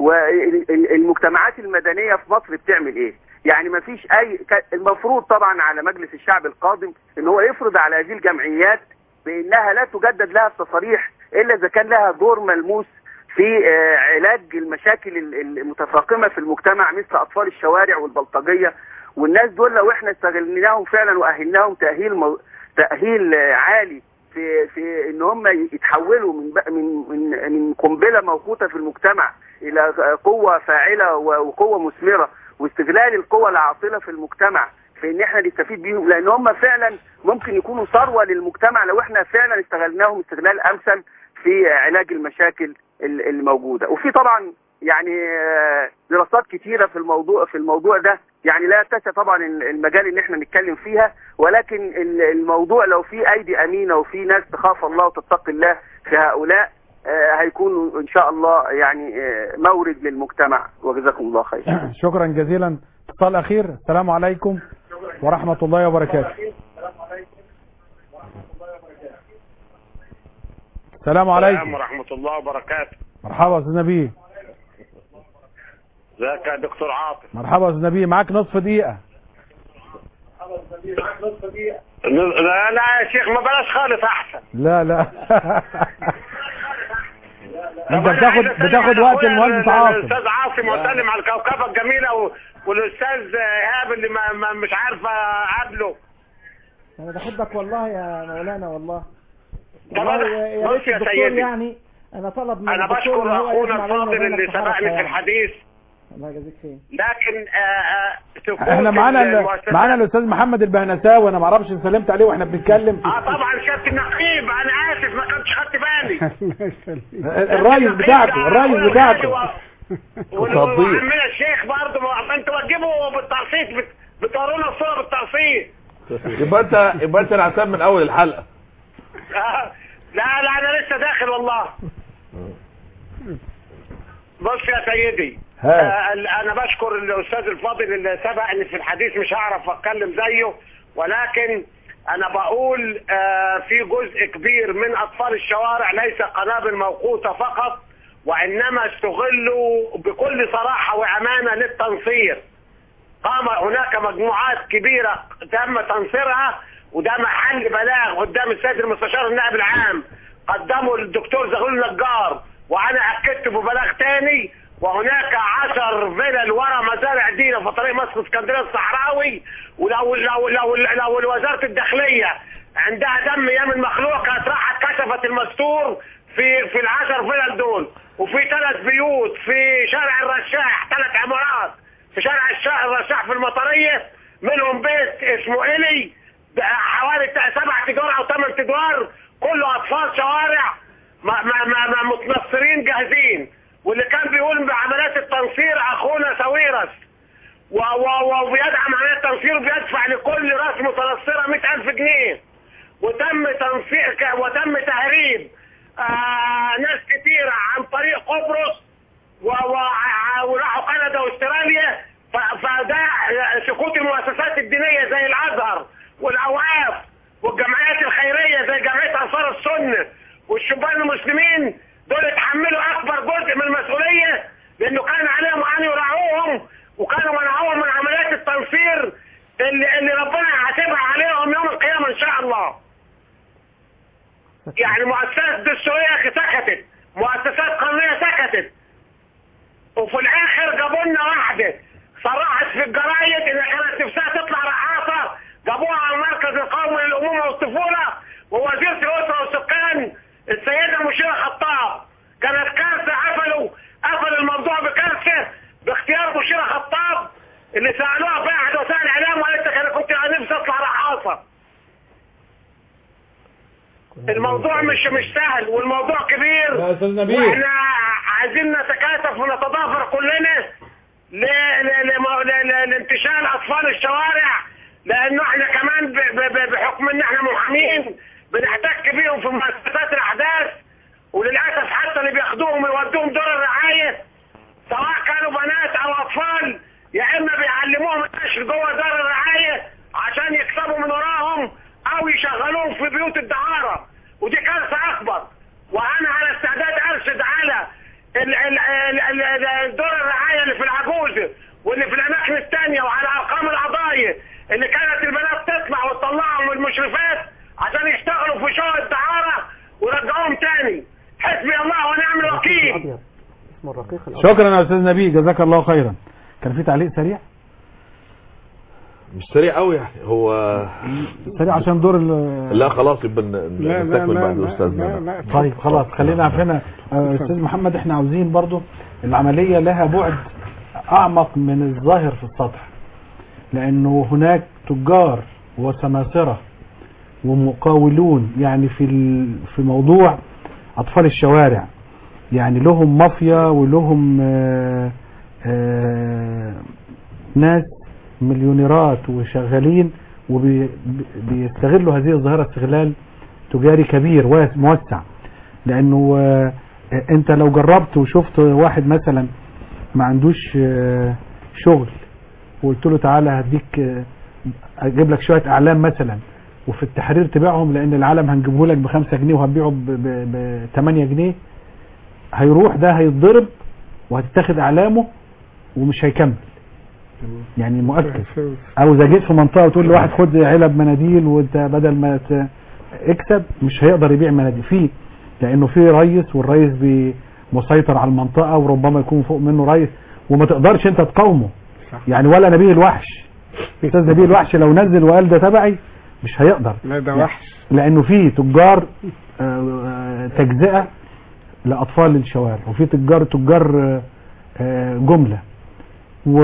والمجتمعات المدنيه في مصر بتعمل ايه يعني ما فيش اي ك- المفروض طبعا على مجلس الشعب القادم ان هو يفرض على هذه الجمعيات بانها لا تجدد لها التصاريح الا اذا كان لها دور ملموس في آه، علاج المشاكل ال- المتفاقمه في المجتمع مثل اطفال الشوارع والبلطجيه والناس دول لو احنا استغلناهم فعلا واهلناهم تاهيل مو... تاهيل آه، عالي في في ان هم يتحولوا من بق- من من من قنبله موقوته في المجتمع الى آه، قوه فاعله و- وقوه مثمره واستغلال القوى العاطله في المجتمع في ان احنا نستفيد بيهم لان هم فعلا ممكن يكونوا ثروه للمجتمع لو احنا فعلا استغلناهم استغلال امثل في علاج المشاكل ال- الموجوده وفي طبعا يعني آه، دراسات كتيره في الموضوع في الموضوع ده يعني لا يتسع طبعا ال- المجال ان احنا نتكلم فيها ولكن ال- الموضوع لو في ايدي امينه وفي ناس تخاف الله وتتقي الله في هؤلاء آه، هيكونوا ان شاء الله يعني آه، مورد للمجتمع وجزاكم الله خير شكرا جزيلا اتصال اخير السلام عليكم ورحمه الله وبركاته السلام عليكم ورحمة الله وبركاته مرحبا يا استاذ نبيه ازيك يا دكتور عاطف مرحبا يا استاذ نبيه معاك نصف دقيقه لا لا يا شيخ ما بلاش خالص احسن لا لا انت طب أنا بتاخد عايز أسلم بتاخد على وقت أخويا المهندس ال- عاصم الاستاذ عاصم واسلم على الكوكبه الجميله و... والاستاذ ايهاب اللي ما ما مش عارفه اقابله انا بحبك والله يا مولانا والله طب والله أنا- يا- يا بص ريت يا الدكتور سيدي. يعني انا طلب من انا الدكتور إن بشكر هو اخونا يسمع لنا الفاضل وبينك اللي في حلقة سبقني في يعني. الحديث الله يجازيك خير لكن آه، آه، سكوت احنا معانا ال- المؤسسات- معانا الاستاذ محمد البهنساوي انا ما اعرفش ان سلمت عليه واحنا بنتكلم اه طبعا سياده النقيب انا اسف ما كنتش خدت بالي الرئيس بتاعكم الرئيس بتاعكم وعمنا الشيخ برضه ما انتوا وجبوا بالترصيص بت- بتورونا الصوره بالترصيص يبقى انت يبقى انت العتاب من اول الحلقه آه، لا لا انا لسه داخل والله بص يا سيدي ها. آه ال- انا بشكر الاستاذ الفاضل اللي سبقني في الحديث مش هعرف اتكلم زيه ولكن انا بقول آه في جزء كبير من اطفال الشوارع ليس قنابل موقوته فقط وانما استغلوا بكل صراحه وامانه للتنصير قام هناك مجموعات كبيرة تم تنصيرها وده محل بلاغ قدام السيد المستشار النائب العام قدموا الدكتور زغلول النجار وانا اكدت ببلاغ تاني وهناك عشر فيلل ورا مزارع دينا في طريق مصر اسكندريه الصحراوي ولو لو لو لو وزاره الداخليه عندها دم يا من مخلوق كانت راحت كشفت المستور في في العشر فيلل دول وفي ثلاث بيوت في شارع الرشاح ثلاث عمارات في شارع الشا- الرشاح في المطرية منهم بيت اسمه إلي ده حوالي تا- سبع تجار أو ثمان تجار كله أطفال شوارع ما ما ما ما متنصرين جاهزين واللي كان بيقول بعمليات التنصير أخونا ساويرس و- و- و- وبيدعم عمليات التنصير وبيدفع لكل راس متنصرة 100000 جنيه وتم تنصير ك- وتم تهريب آه ناس كتيرة عن طريق قبرص و- و- وراحوا كندا واستراليا ف- فده سقوط المؤسسات الدينيه زي الازهر والاوقاف والجمعيات الخيريه زي جمعيه انصار السنه والشبان المسلمين دول اتحملوا اكبر جزء من المسؤوليه لانه كان عليهم ان يراعوهم وكانوا منعوهم من عمليات التنصير اللي, اللي ربنا هيحاسبها عليهم يوم القيامه ان شاء الله. يعني مؤسسات دستوريه سكتت، مؤسسات قانونيه سكتت، وفي الاخر جابوا لنا واحده صرحت في الجرايد ان كانت نفسها تطلع رقاصه جابوها على المركز القومي للامومه والطفوله ووزيره الاسره والسكان السيده مشيره خطاب كانت كارثه قفلوا قفل الموضوع بكارثه باختيار مشيره خطاب اللي سالوها في احد وسائل الاعلام وقالت لك انا كنت نفسي اطلع رقاصه الموضوع مش مش سهل والموضوع كبير يا أستاذ نبيل. واحنا عايزين نتكاتف ونتضافر كلنا ل... ل... ل... ل... ل... لانتشال اطفال الشوارع لانه احنا كمان ب... ب... ب... بحكم ان احنا محامين بنحتك بيهم في مؤسسات الاحداث وللاسف حتى اللي بياخدوهم ويودوهم دور الرعايه سواء كانوا بنات او اطفال يا اما بيعلموهم النشر جوه دار الرعايه عشان يكسبوا من وراهم او يشغلوهم في بيوت الدعاره ودي كارثه اكبر وانا على استعداد ارشد على ال- ال- ال- ال- ال- دور الرعايه اللي في العجوزه واللي في الاماكن الثانيه وعلى ارقام القضايا اللي كانت البنات تطلع وتطلعهم من المشرفات عشان يشتغلوا في شغل الدعاره ويرجعوهم تاني حسبي الله ونعم الوكيل اسمه الرقيق شكرا يا استاذ نبيل جزاك الله خيرا كان في تعليق سريع مش سريع قوي يعني هو سريع عشان دور ال- لا خلاص يبقى ن- لا، نستكمل لا، بعد لا، الاستاذ لا، ندى. طيب خلاص خلينا هنا آه، استاذ محمد احنا عاوزين برضو العملية لها بعد اعمق من الظاهر في السطح لانه هناك تجار وسماسرة ومقاولون يعني في ال- في موضوع اطفال الشوارع يعني لهم مافيا ولهم آه، آه، ناس مليونيرات وشغالين وبيستغلوا هذه الظاهرة استغلال تجاري كبير واس- موسع لانه آه، انت لو جربت وشفت واحد مثلا ما عندوش آه، شغل وقلت له تعالى هديك آه، اجيب لك شوية اعلام مثلا وفي التحرير تبيعهم لان العلم هنجيبه لك بخمسة جنيه وهنبيعه ب 8 جنيه هيروح ده هيتضرب وهتتاخد اعلامه ومش هيكمل يعني مؤكد او اذا جيت في منطقه وتقول لواحد خد علب مناديل وانت بدل ما ت- اكسب مش هيقدر يبيع مناديل فيه لانه في ريس والريس بي- مسيطر على المنطقه وربما يكون فوق منه ريس وما تقدرش انت تقاومه يعني ولا نبيه الوحش استاذ نبيه الوحش لو نزل وقال ده تبعي مش هيقدر لا ده وحش لانه في تجار آه، آه، تجزئه لاطفال الشوارع وفي تجار تجار آه، آه، جمله و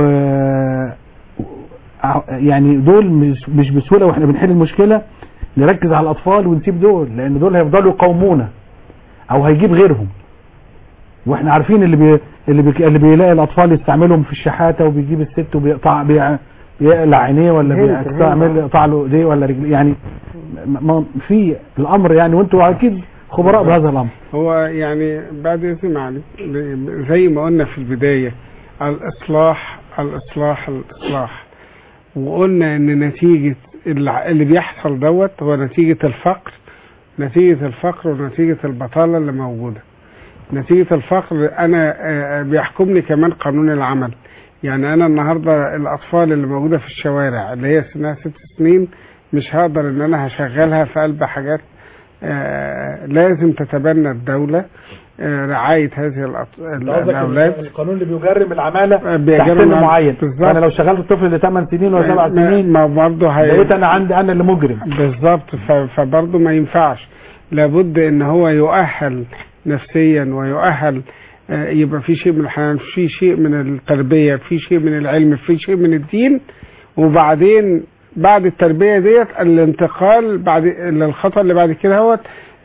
ع- يعني دول مش مش بسهوله واحنا بنحل المشكله نركز على الاطفال ونسيب دول لان دول هيفضلوا يقاومونا او هيجيب غيرهم واحنا عارفين اللي بي اللي, بي اللي بيلاقي الاطفال يستعملهم في الشحاته وبيجيب الست وبيقطع بيع- بيقلع عينيه ولا الهند، بيعمل الهند. يقطع له ايديه ولا رجليه يعني م- م- في الامر يعني وانتوا اكيد خبراء بهذا الامر هو يعني بعد اذن معلش زي ما قلنا في البداية الاصلاح الاصلاح الاصلاح وقلنا ان نتيجة الع- اللي بيحصل دوت هو نتيجة الفقر نتيجة الفقر ونتيجة البطالة اللي موجودة نتيجة الفقر انا آه، بيحكمني كمان قانون العمل يعني انا النهاردة الاطفال اللي موجودة في الشوارع اللي هي سنها ست سنين مش هقدر ان انا هشغلها في قلب حاجات آه، لازم تتبنى الدولة آه، رعاية هذه الأط- الأولاد القانون اللي بيجرم العماله بيجرم تحت سن العمالة. معين بالظبط. فانا لو شغلت الطفل لثمان سنين ولا سبع ما- سنين ما برضه هي بقيت انا عندي انا اللي مجرم بالظبط ف- فبرضه ما ينفعش لابد ان هو يؤهل نفسيا ويؤهل آه، يبقى في شيء من الحنان في شيء من التربية في شيء من العلم في شيء من الدين وبعدين بعد التربية ديت الانتقال بعد للخطوة اللي بعد كده هوت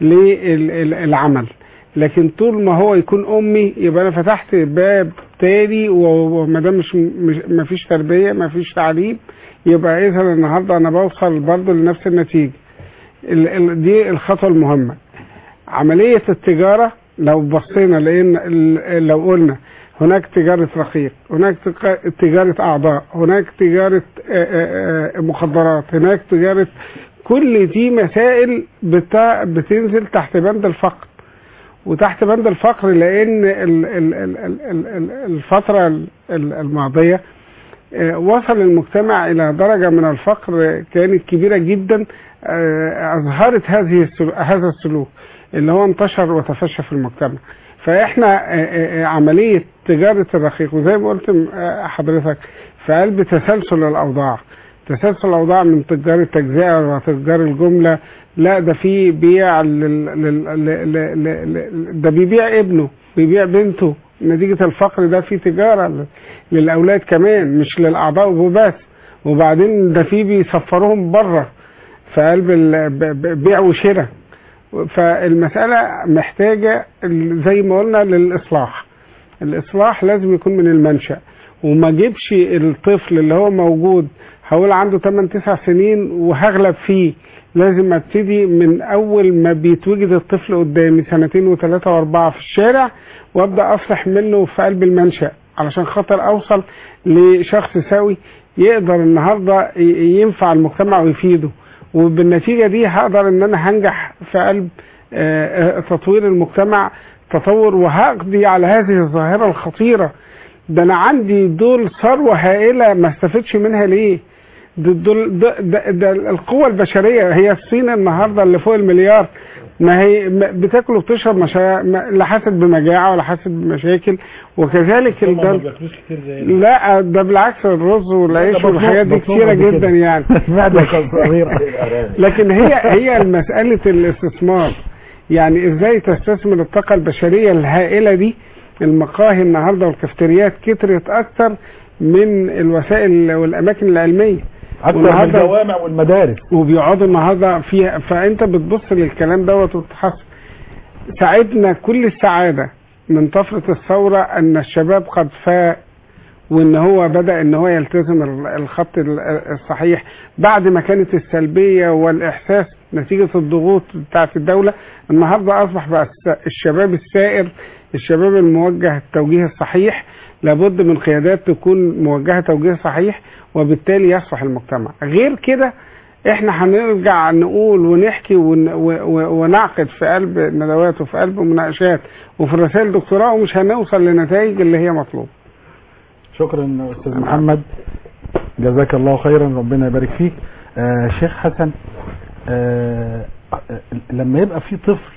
للعمل لكن طول ما هو يكون امي يبقى انا فتحت باب تاني و- وما دام مش مش ما فيش تربيه ما فيش تعليم يبقى اذا النهارده انا بوصل برضه لنفس النتيجه ال- ال- دي الخطوه المهمه عمليه التجاره لو بصينا لان ال- لو قلنا هناك تجارة رقيق هناك تق- تجارة أعضاء هناك تجارة آه، آه، آه، مخدرات هناك تجارة كل دي مسائل بتا بتنزل تحت بند الفقر وتحت بند الفقر لان ال- ال- ال- ال- ال- ال- الفتره ال- ال- الماضيه آه، وصل المجتمع الى درجه من الفقر كانت كبيره جدا آه، اظهرت هذه السلو- هذا السلوك اللي هو انتشر وتفشى في المجتمع فاحنا آه، آه، آه، عمليه تجاره الرقيق وزي ما قلت آه، حضرتك في قلب تسلسل الاوضاع تسلسل الاوضاع من تجار التجزئه وتجار الجمله لا ده في بيع لل... لل... لل... لل... لل... ده بيبيع ابنه بيبيع بنته نتيجة الفقر ده في تجارة ل- للأولاد كمان مش للأعضاء وبس وبعدين ده في بيسفروهم بره في قلب ال- ب- ب- بيع وشراء فالمسألة محتاجة ال- زي ما قلنا للإصلاح الإصلاح لازم يكون من المنشأ وما جيبش الطفل اللي هو موجود هقول عنده 8 9 سنين وهغلب فيه لازم ابتدي من اول ما بيتوجد الطفل قدامي سنتين وثلاثة واربعة في الشارع وابدا اصلح منه في قلب المنشأ علشان خاطر اوصل لشخص سوي يقدر النهارده ي- ينفع المجتمع ويفيده وبالنتيجة دي هقدر ان انا هنجح في قلب آه، آه، تطوير المجتمع تطور وهقضي على هذه الظاهرة الخطيرة ده انا عندي دول ثروة هائلة ما استفدش منها ليه ده, دول ده, ده, ده القوة البشرية هي الصين النهاردة اللي فوق المليار ما هي ما- بتاكل وبتشرب مشا... ما- لا حاسد بمجاعة ولا حاسد بمشاكل وكذلك هم ما الدول بياكلوش كتير زي لا ده بالعكس الرز والعيش بطنهم- والحاجات دي بطنهم كتيرة قد كده. جدا يعني معدة كانت صغيرة لكن هي هي مسألة الاستثمار يعني ازاي تستثمر الطاقة البشرية الهائلة دي المقاهي النهاردة والكافتريات كترت اكتر من الوسائل والاماكن العلمية اكتر من والنهاردة- الجوامع والمدارس وبيقعدوا النهارده فيها فانت بتبص للكلام دوت وتتحسن ساعدنا كل السعاده من طفره الثوره ان الشباب قد فاق وان هو بدا ان هو يلتزم ال- الخط ال- الصحيح بعد ما كانت السلبيه والاحساس نتيجه الضغوط بتاعت الدوله النهارده اصبح بقى الس- الشباب السائر الشباب الموجه التوجيه الصحيح لابد من قيادات تكون موجهه توجيه صحيح وبالتالي يصلح المجتمع غير كده احنا هنرجع نقول ونحكي ون و و ونعقد في قلب ندوات وفي قلب مناقشات وفي الرسائل دكتوراه ومش هنوصل لنتائج اللي هي مطلوبه شكرا استاذ محمد جزاك الله خيرا ربنا يبارك فيك آه شيخ حسن آه آه، لما يبقى في طفل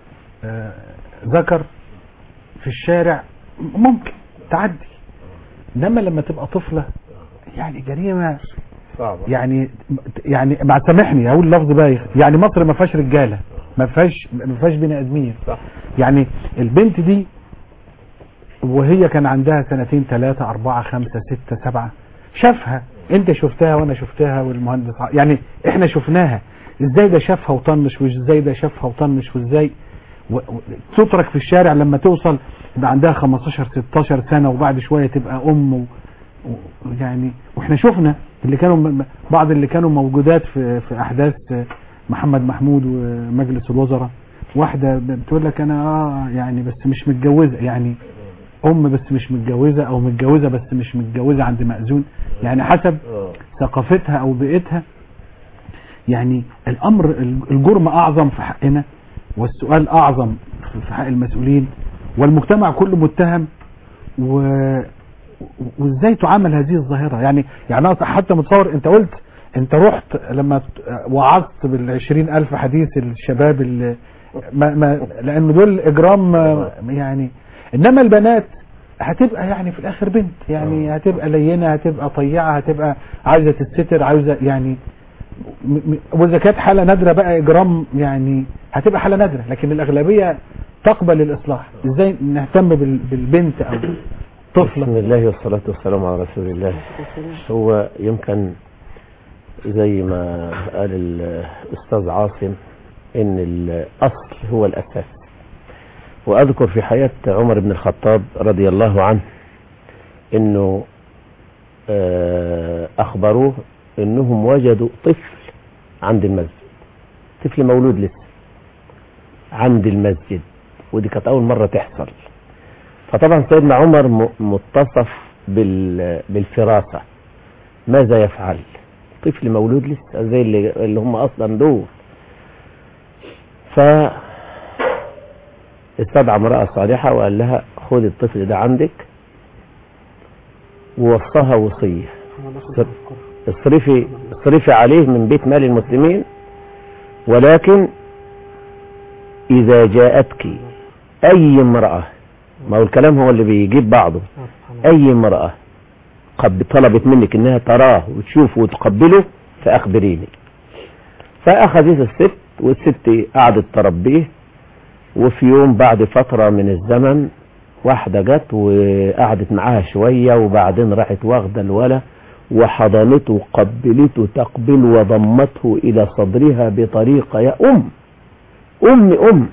آه ذكر في الشارع ممكن تعدي انما لما تبقى طفله يعني جريمه صعبة يعني يعني مع سامحني اقول لفظ بايخ يعني مصر ما فيهاش رجاله ما فيهاش ما فيهاش بني ادمين صح يعني البنت دي وهي كان عندها سنتين ثلاثة أربعة خمسة ستة سبعة شافها انت شفتها وانا شفتها والمهندس ع- يعني احنا شفناها ازاي ده شافها وطنش وازاي ده شافها وطنش وازاي و- و- تترك في الشارع لما توصل يبقى عندها 15 16 سنة وبعد شوية تبقى ام و... و- يعني واحنا شفنا اللي كانوا م- بعض اللي كانوا موجودات في في احداث محمد محمود ومجلس الوزراء واحدة بتقول لك انا اه يعني بس مش متجوزة يعني ام بس مش متجوزة او متجوزة بس مش متجوزة عند مأذون يعني حسب ثقافتها او بيئتها يعني الامر الجرم اعظم في حقنا والسؤال اعظم في حق المسؤولين والمجتمع كله متهم و... وازاي تعامل هذه الظاهرة يعني يعني أنا حتى متصور انت قلت انت رحت لما وعظت بالعشرين الف حديث الشباب اللي ما ما لان دول اجرام يعني انما البنات هتبقى يعني في الاخر بنت يعني هتبقى لينة هتبقى طيعة هتبقى عايزة تتستر عايزة يعني م- م- واذا كانت حالة نادرة بقى اجرام يعني هتبقى حالة نادرة لكن الاغلبية تقبل الاصلاح ازاي نهتم بال- بالبنت او طفلة بسم الله والصلاة والسلام على رسول الله هو يمكن زي ما قال الأستاذ عاصم إن الأصل هو الأساس وأذكر في حياة عمر بن الخطاب رضي الله عنه إنه آه، أخبروه إنهم وجدوا طفل عند المسجد طفل مولود لسه عند المسجد ودي كانت أول مرة تحصل فطبعا سيدنا عمر م- متصف بال- بالفراسة ماذا يفعل طفل مولود لسه زي اللي, اللي هم اصلا دول ف استدعى امرأة صالحة وقال لها خد الطفل ده عندك ووصاها وصية اصرفي اصرفي عليه من بيت مال المسلمين ولكن إذا جاءتك أي امرأة ما هو الكلام هو اللي بيجيب بعضه أي امرأة قد طلبت منك إنها تراه وتشوفه وتقبله فأخبريني فأخذت الست والست قعدت تربيه وفي يوم بعد فترة من الزمن واحدة جت وقعدت معاها شوية وبعدين راحت واخدة الولا وحضنته وقبلته تقبل وضمته إلى صدرها بطريقة يا أم أم أم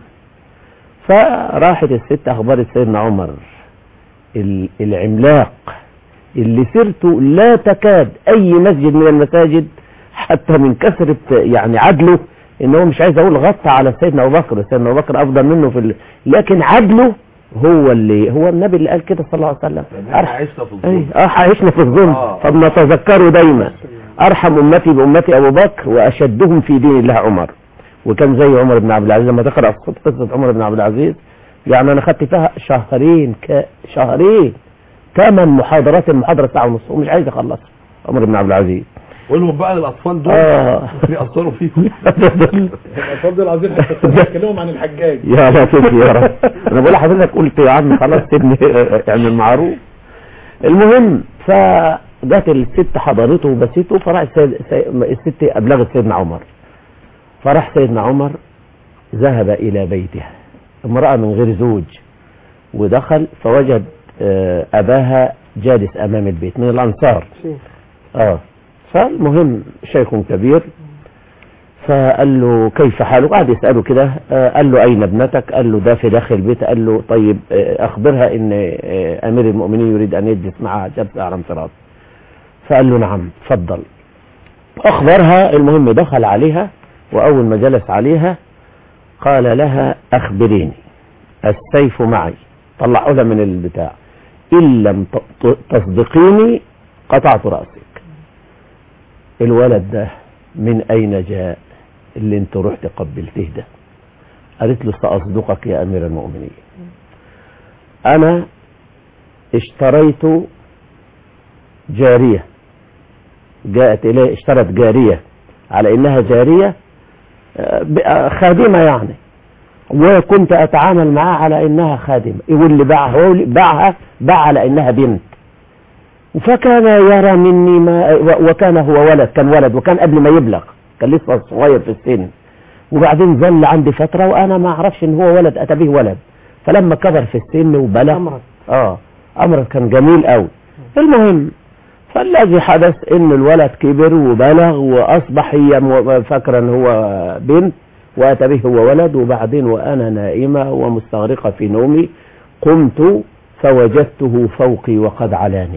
فراحت الست أخبرت سيدنا عمر ال- العملاق اللي سيرته لا تكاد أي مسجد من المساجد حتى من كثرة يعني عدله ان هو مش عايز اقول غطى على سيدنا ابو بكر سيدنا ابو بكر افضل منه في ال... لكن عدله هو اللي هو النبي اللي قال كده صلى الله عليه وسلم عشنا في أي، اه عشنا في الظلم فبنتذكره دايما ارحم امتي بامتي ابو بكر واشدهم في دين الله عمر وكان زي عمر بن عبد العزيز لما تقرا قصه عمر بن عبد العزيز يعني انا خدت فيها شهرين ك... شهرين ثمان محاضرات المحاضره ساعه ونص ومش عايز اخلصها عمر بن عبد العزيز قول لهم بقى للاطفال دول آه. بيأثروا فيهم الفضل العظيم بتكلمهم عن الحجاج يا لطيف يا رب انا بقول لحضرتك قلت يا عم خلاص سيبني يعني المعروف المهم فجت الست حضرته وبسيته فراح سيد سي... الست ابلغت سيدنا عمر فراح سيدنا عمر ذهب الى بيتها امرأة من غير زوج ودخل فوجد آه، اباها جالس امام البيت من الانصار اه فالمهم شيخ كبير فقال له كيف حالك قعد يسأله كده آه، قال له أين ابنتك قال له ده في داخل البيت قال له طيب آه، أخبرها إن آه، أمير المؤمنين يريد أن يجلس معها جلسة على انفراد فقال له نعم تفضل أخبرها المهم دخل عليها وأول ما جلس عليها قال لها أخبريني السيف معي طلعوا لها من البتاع إن لم ت- ت- تصدقيني قطعت رأسك الولد ده من أين جاء اللي انت رحت قبلته ده قالت له سأصدقك يا أمير المؤمنين أنا اشتريت جارية جاءت إليه اشترت جارية على إنها جارية آه، ب- آه، خادمة يعني وكنت أتعامل معها على إنها خادمة واللي باعها هو اللي باعها باع على إنها بنت فكان يرى مني ما و- وكان هو ولد كان ولد وكان قبل ما يبلغ كان لسه صغير في السن وبعدين ظل عندي فترة وانا ما اعرفش ان هو ولد اتى به ولد فلما كبر في السن وبلغ أمرض. اه امر كان جميل قوي المهم فالذي حدث ان الولد كبر وبلغ واصبح هي مو- فاكره ان هو بنت واتى به هو ولد وبعدين وانا نائمه ومستغرقه في نومي قمت فوجدته فوقي وقد علاني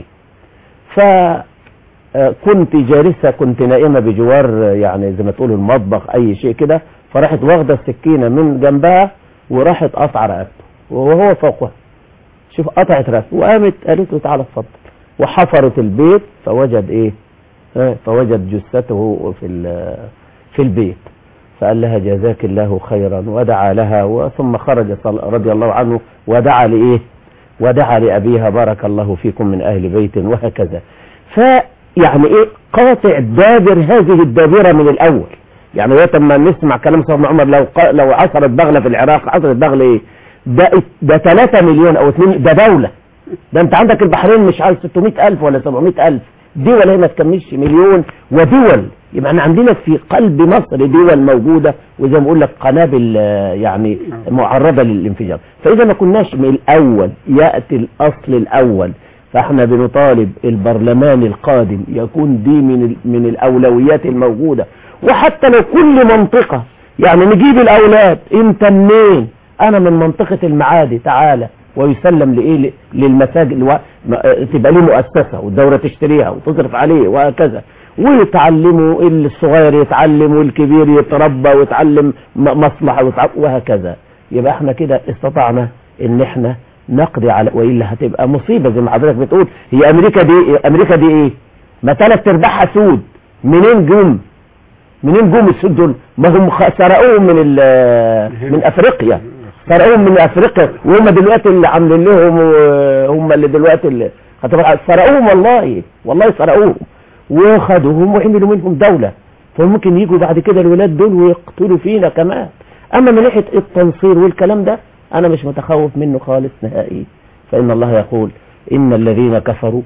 فكنت جالسة كنت نائمة بجوار آه، يعني زي ما تقولوا المطبخ أي شيء كده فراحت واخدة السكينة من جنبها وراحت قطع رقبته وهو فوقها شوف قطعت رقبته وقامت قالت له تعالى اتفضل وحفرت البيت فوجد ايه ها، فوجد جثته في ال- في البيت فقال لها جزاك الله خيرا ودعا لها وثم خرج صل- رضي الله عنه ودعا لإيه ودعا لأبيها بارك الله فيكم من أهل بيت وهكذا فيعني إيه قاطع دابر هذه الدابرة من الأول يعني وقت ما نسمع كلام سيدنا عمر لو قا- لو عثرت بغلة في العراق عثرت بغلة إيه ده ده 3 مليون أو 2 ده دولة ده أنت عندك البحرين مش عارف 600 ألف ولا 700 ألف دول هنا ما تكملش مليون ودول يبقى احنا عندنا في قلب مصر دول موجودة وزي ما بقول لك قنابل آه، يعني معرضة للانفجار فإذا ما كناش من الأول يأتي الأصل الأول فاحنا بنطالب البرلمان القادم يكون دي من ال- من الأولويات الموجودة وحتى لو كل منطقة يعني نجيب الأولاد انت منين انا من منطقة المعادي تعالى ويسلم لايه ل- للمساجد الوا- م- آه، تبقى ليه مؤسسة والدولة تشتريها وتصرف عليه وهكذا ويتعلموا الصغير يتعلم والكبير يتربى ويتعلم م- مصلحة ويتع- وهكذا يبقى احنا كده استطعنا ان احنا نقضي على والا هتبقى مصيبة زي ما حضرتك بتقول هي امريكا دي امريكا دي ايه ما ثلاث ارباعها سود منين جم منين جم السود دول ما هم خ- سرقوهم من ال- من افريقيا سرقوهم من افريقيا وهم دلوقتي اللي عاملين لهم و- هم اللي دلوقتي اللي خدتوا بالك؟ سرقوهم والله والله سرقوهم وخدوهم وعملوا منهم دولة فممكن يجوا بعد كده الولاد دول ويقتلوا فينا كمان اما من ناحيه التنصير والكلام ده انا مش متخوف منه خالص نهائي فان الله يقول ان الذين كفروا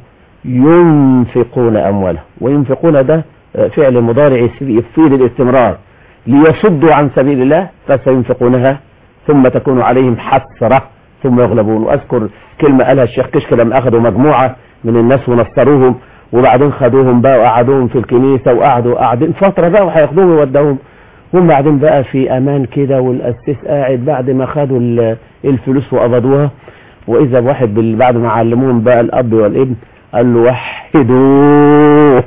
ينفقون اموالهم وينفقون ده آه، فعل مضارع يفيد الاستمرار ليصدوا عن سبيل الله فسينفقونها ثم تكون عليهم حسرة ثم يغلبون وأذكر كلمة قالها الشيخ كشك لما أخذوا مجموعة من الناس ونصروهم وبعدين خدوهم بقى وقعدوهم في الكنيسة وقعدوا قاعدين فترة بقى وهياخدوهم ويودوهم هم بعدين بقى في أمان كده والأسيس قاعد بعد ما خدوا ال- الفلوس وقبضوها وإذا واحد بال- بعد ما علموهم بقى الأب والابن قال له وحدوه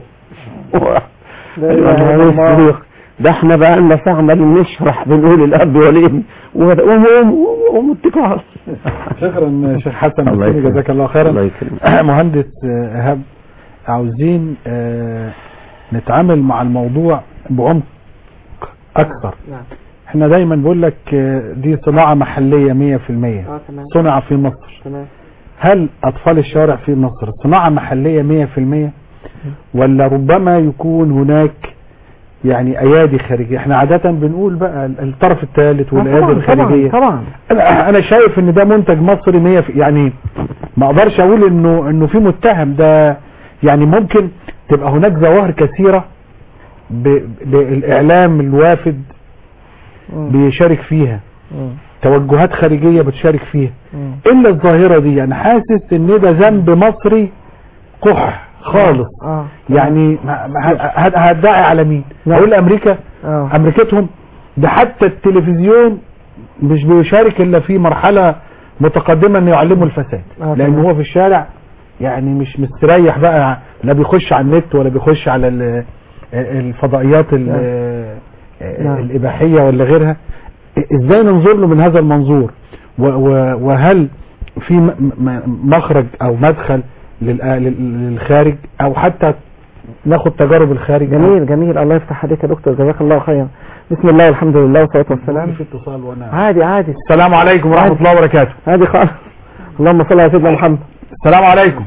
أيوة ده احنا بقى لنا ساعة عمالين نشرح بنقول الأب والابن ومتكوا شكرا شيخ حسن الله مسلمي، يكرمك. جزاك الله خيرا الله يكرمك. مهندس آه، ايهاب عاوزين آه، نتعامل مع الموضوع بعمق اكثر نعم احنا دايما بقول لك آه، دي صناعة محلية 100% اه تمام صنع في مصر تمام هل اطفال الشوارع في مصر صناعة محلية 100% ولا ربما يكون هناك يعني ايادي خارجية احنا عادة بنقول بقى الطرف الثالث والايادي طبعا الخارجية طبعا انا أنا شايف ان ده منتج مصري 100 في- يعني ما اقدرش اقول انه انه في متهم ده يعني ممكن تبقى هناك ظواهر كثيرة ب- بالاعلام الوافد بيشارك فيها توجهات خارجية بتشارك فيها الا الظاهرة دي يعني حاسس ان ده ذنب مصري قح خالص اه يعني ما- ما- ه- هتدعي على مين اقول امريكا اه امريكتهم ده حتى التلفزيون مش بيشارك الا في مرحلة متقدمة انه يعلموا الفساد آه، لان تمام. هو في الشارع يعني مش مستريح بقى لا بيخش على النت ولا بيخش على ال- الفضائيات ال- نعم. الاباحية ولا غيرها ازاي ننظر له من هذا المنظور و- و- وهل في م- م- مخرج او مدخل لل- لل- للخارج او حتى ناخد تجارب الخارج جميل جميل الله يفتح عليك يا دكتور جزاك الله خيرا بسم الله والحمد لله والصلاه والسلام في اتصال وانا عادي عادي السلام عليكم ورحمة عادي. الله وبركاته عادي خالص اللهم صل على سيدنا محمد السلام عليكم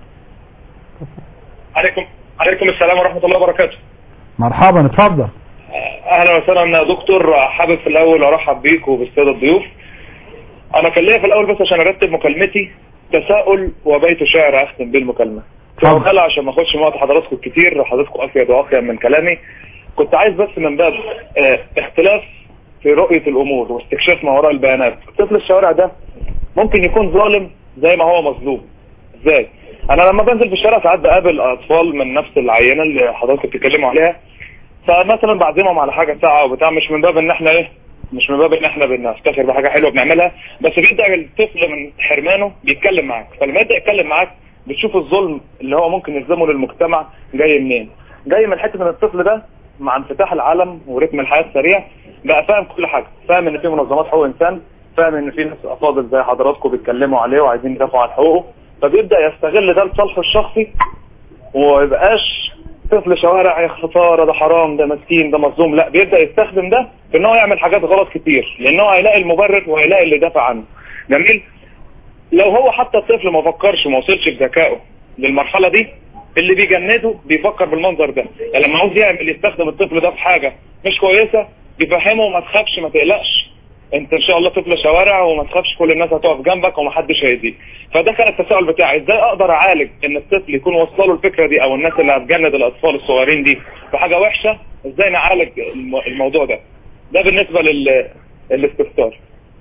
عليكم عليكم السلام ورحمة الله وبركاته مرحبا اتفضل اهلا وسهلا يا دكتور حابب في الاول ارحب بيك وبالساده الضيوف انا كان ليا في الاول بس عشان ارتب مكالمتي تساؤل وبيت شعر اختم بيه المكالمه وخلع عشان ما اخدش من وقت حضراتكم كتير حضراتكم افيد وافيد من كلامي كنت عايز بس من باب آه، اختلاف في رؤية الامور واستكشاف ما وراء البيانات طفل الشوارع ده ممكن يكون ظالم زي ما هو مظلوم ازاي انا لما بنزل في الشارع ساعات بقابل اطفال من نفس العينة اللي حضراتكم بتتكلموا عليها فمثلا بعزمهم على حاجة ساعة وبتاع مش من باب ان احنا ايه مش من باب ان احنا بنفتخر بحاجة حلوة بنعملها بس بيبدأ الطفل من حرمانه بيتكلم معاك فلما يبدأ يتكلم معاك بتشوف الظلم اللي هو ممكن يلزمه للمجتمع جاي منين جاي من حته ان الطفل ده مع انفتاح العالم ورتم الحياه السريع بقى فاهم كل حاجه فاهم ان في منظمات حقوق انسان فاهم ان في ناس افاضل زي حضراتكم بيتكلموا عليه وعايزين يدافعوا عن حقوقه فبيبدا يستغل ده لصالحه الشخصي ويبقاش طفل شوارع يا خساره ده حرام ده مسكين ده مظلوم لا بيبدا يستخدم ده في ان هو يعمل حاجات غلط كتير لان هو هيلاقي المبرر وهيلاقي اللي دافع عنه جميل لو هو حتى الطفل ما فكرش ما وصلش بذكائه للمرحلة دي اللي بيجنده بيفكر بالمنظر ده يعني لما عاوز يعمل يستخدم الطفل ده في حاجة مش كويسة بيفهمه ما تخافش ما تقلقش انت ان شاء الله طفل شوارع وما تخافش كل الناس هتقف جنبك ومحدش هيأذيك فده كان التساؤل بتاعي ازاي اقدر اعالج ان الطفل يكون وصله الفكرة دي او الناس اللي هتجند الاطفال الصغيرين دي بحاجة وحشة ازاي نعالج الم- الموضوع ده ده بالنسبة لل الاستفسار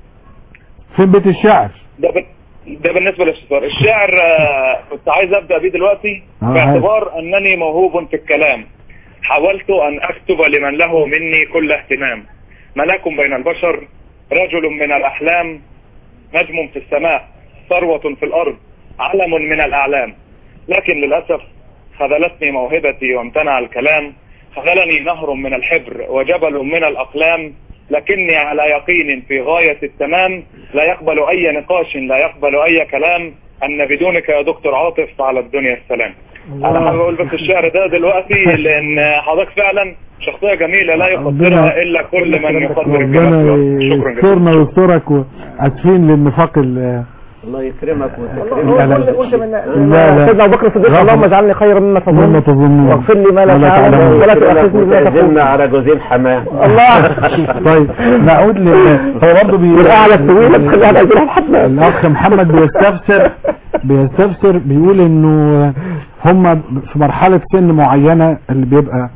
فين بيت الشعر ده بن- ده بالنسبة للاستفسار الشعر آه، كنت عايز ابدأ بيه دلوقتي آه، باعتبار انني موهوب في الكلام حاولت ان اكتب لمن له مني كل اهتمام ملاك بين البشر رجل من الاحلام نجم في السماء ثروة في الارض علم من الاعلام لكن للاسف خذلتني موهبتي وامتنع الكلام خذلني نهر من الحبر وجبل من الاقلام لكني على يقين في غاية التمام لا يقبل اي نقاش لا يقبل اي كلام ان بدونك يا دكتور عاطف على الدنيا السلام انا حابب اقول بس الشعر ده دلوقتي لان حضرتك فعلا شخصية جميلة لا يقدرها الا كل من يقدر ربنا الجمال شكرا جزيلا يسترنا ويسترك واسفين للنفاق ال- الله يكرمك لا، لا. قلت قلت من لا، لا. سيدنا ابو بكر الصديق غفر. اللهم اجعلني خيرا مما تظن مما تظنون واغفر لي ما لا ولا تعلم تعلمون. ولا تؤاخذني بما تقول وتعزمنا على جوزين حماه الله طيب نعود ل هو برضه بي والقعدة الطويلة تخليها تأجيلها لحد ما- الاخ محمد بيستفسر بيستفسر بيقول انه هم في مرحلة سن معينة اللي بيبقى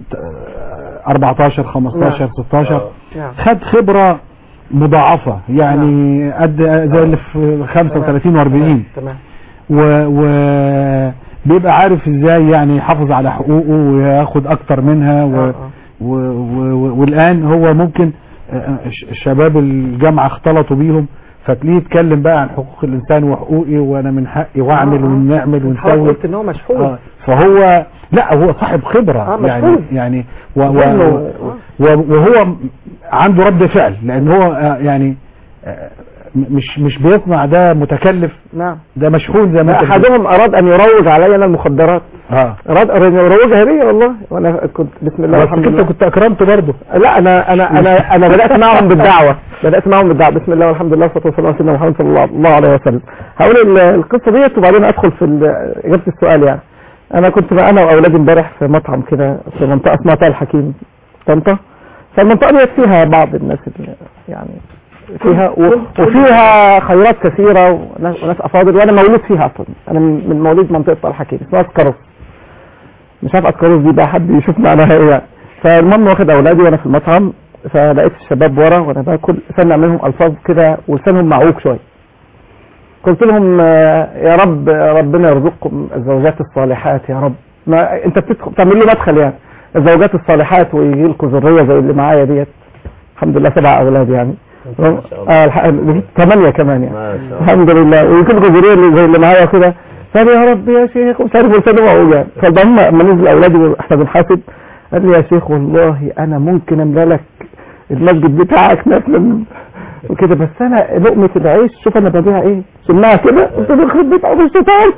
14 15 16 نعم. خد خبرة مضاعفة يعني قد زي اللي في 35 و40 تمام و, و بيبقى عارف ازاي يعني يحافظ على حقوقه وياخد اكتر منها و آه، و و والان هو ممكن آه، ش- شباب الجامعة اختلطوا بيهم فتلاقيه يتكلم بقى عن حقوق الانسان وحقوقي وانا من حقي واعمل آه، آه. ونعمل حضرتك ونسوي قلت ان هو مشحون آه، فهو لا هو صاحب خبرة آه، يعني مشهور. يعني و و لأنه- و وهو عنده رد فعل لان هو آه، يعني آه، م- مش مش بيصنع ده متكلف نعم ده مشحون زي ما انت بتقول. احدهم اراد ان يروج علي انا المخدرات اه اراد ان يروجها لي والله وانا كنت بسم الله بس والحمد انت لله كنت اكرمت برضه لا انا انا انا انا بدات معهم بالدعوه بدات معهم بالدعوه بسم الله والحمد لله والصلاه والسلام على سيدنا محمد صلى الله- الله عليه وسلم هقول ال- القصه ديت وبعدين ادخل في ال- اجابه السؤال يعني انا كنت بقى انا واولادي امبارح في مطعم كده في منطقه اسمها طه الحكيم طنطا فالمنطقه ديت فيها بعض الناس اللي يعني فيها و- وفيها خيرات كثيره وناس وناس افاضل وانا مولود فيها اصلا انا من من مواليد منطقه طه الحكيم اسمها اسكروس مش عارف اسكروس دي بقى حد يشوف معناها ايه يعني فالمهم واخد اولادي وانا في المطعم فلقيت الشباب ورا وانا باكل سمع منهم الفاظ كده ولسانهم معوج شويه قلت لهم آه، يا رب ربنا يرزقكم الزوجات الصالحات يا رب ما انت بتدخل تعمل له مدخل يعني الزوجات الصالحات ويجي لكم ذريه زي اللي معايا ديت الحمد لله سبع اولاد يعني اه الح- ثمانيه كمان يعني ما شاء الله الحمد لله ويجي لكم ذريه اللي زي اللي معايا كده قال يا رب يا شيخ ومش عارف لسانه معوج يعني فالمهم لما نزل اولادي واحنا بنحاسب قال لي يا شيخ والله انا ممكن املا لك المسجد بتاعك مثلا وكده بس انا لقمه العيش شوف انا ببيع ايه سماها كده قلت له يخرب بيت ابو الشيطان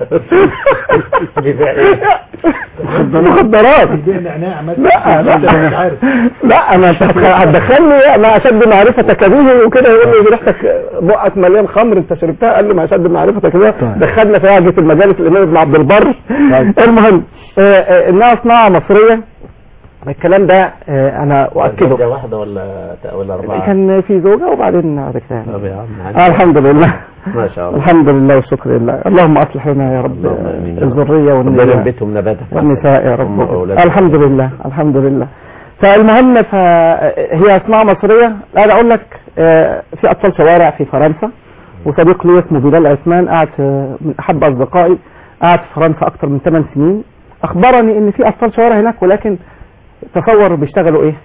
مخدرات لا لا لا انا انت هتخ- هتدخلني انا اشد معرفتك به وكده يقول لي ريحتك بقك مليان خمر انت شربتها قال لي ما اشد معرفتك به دخلنا في هاجة المجالس الامام ابن عبد البر المهم آه، آه، انها صناعه مصريه الكلام ده آه، انا اؤكده زوجة واحدة ولا ولا أربعة؟ كان في زوجة وبعدين عرفتها طب يا عم آه الحمد لله ما شاء الله الحمد لله والشكر لله اللهم اصلح لنا يا رب الذرية ربنا والنساء ينبتهم نباتا والنساء يا هم رب وأولادهم. الحمد لله الحمد لله فالمهم فهي صناعة مصرية انا اقول لك آه، في اطفال شوارع في فرنسا وصديق لي اسمه بلال عثمان قاعد في- من احب اصدقائي قاعد في فرنسا اكثر من 8 سنين اخبرني ان في اطفال شوارع هناك ولكن تصور بيشتغلوا ايه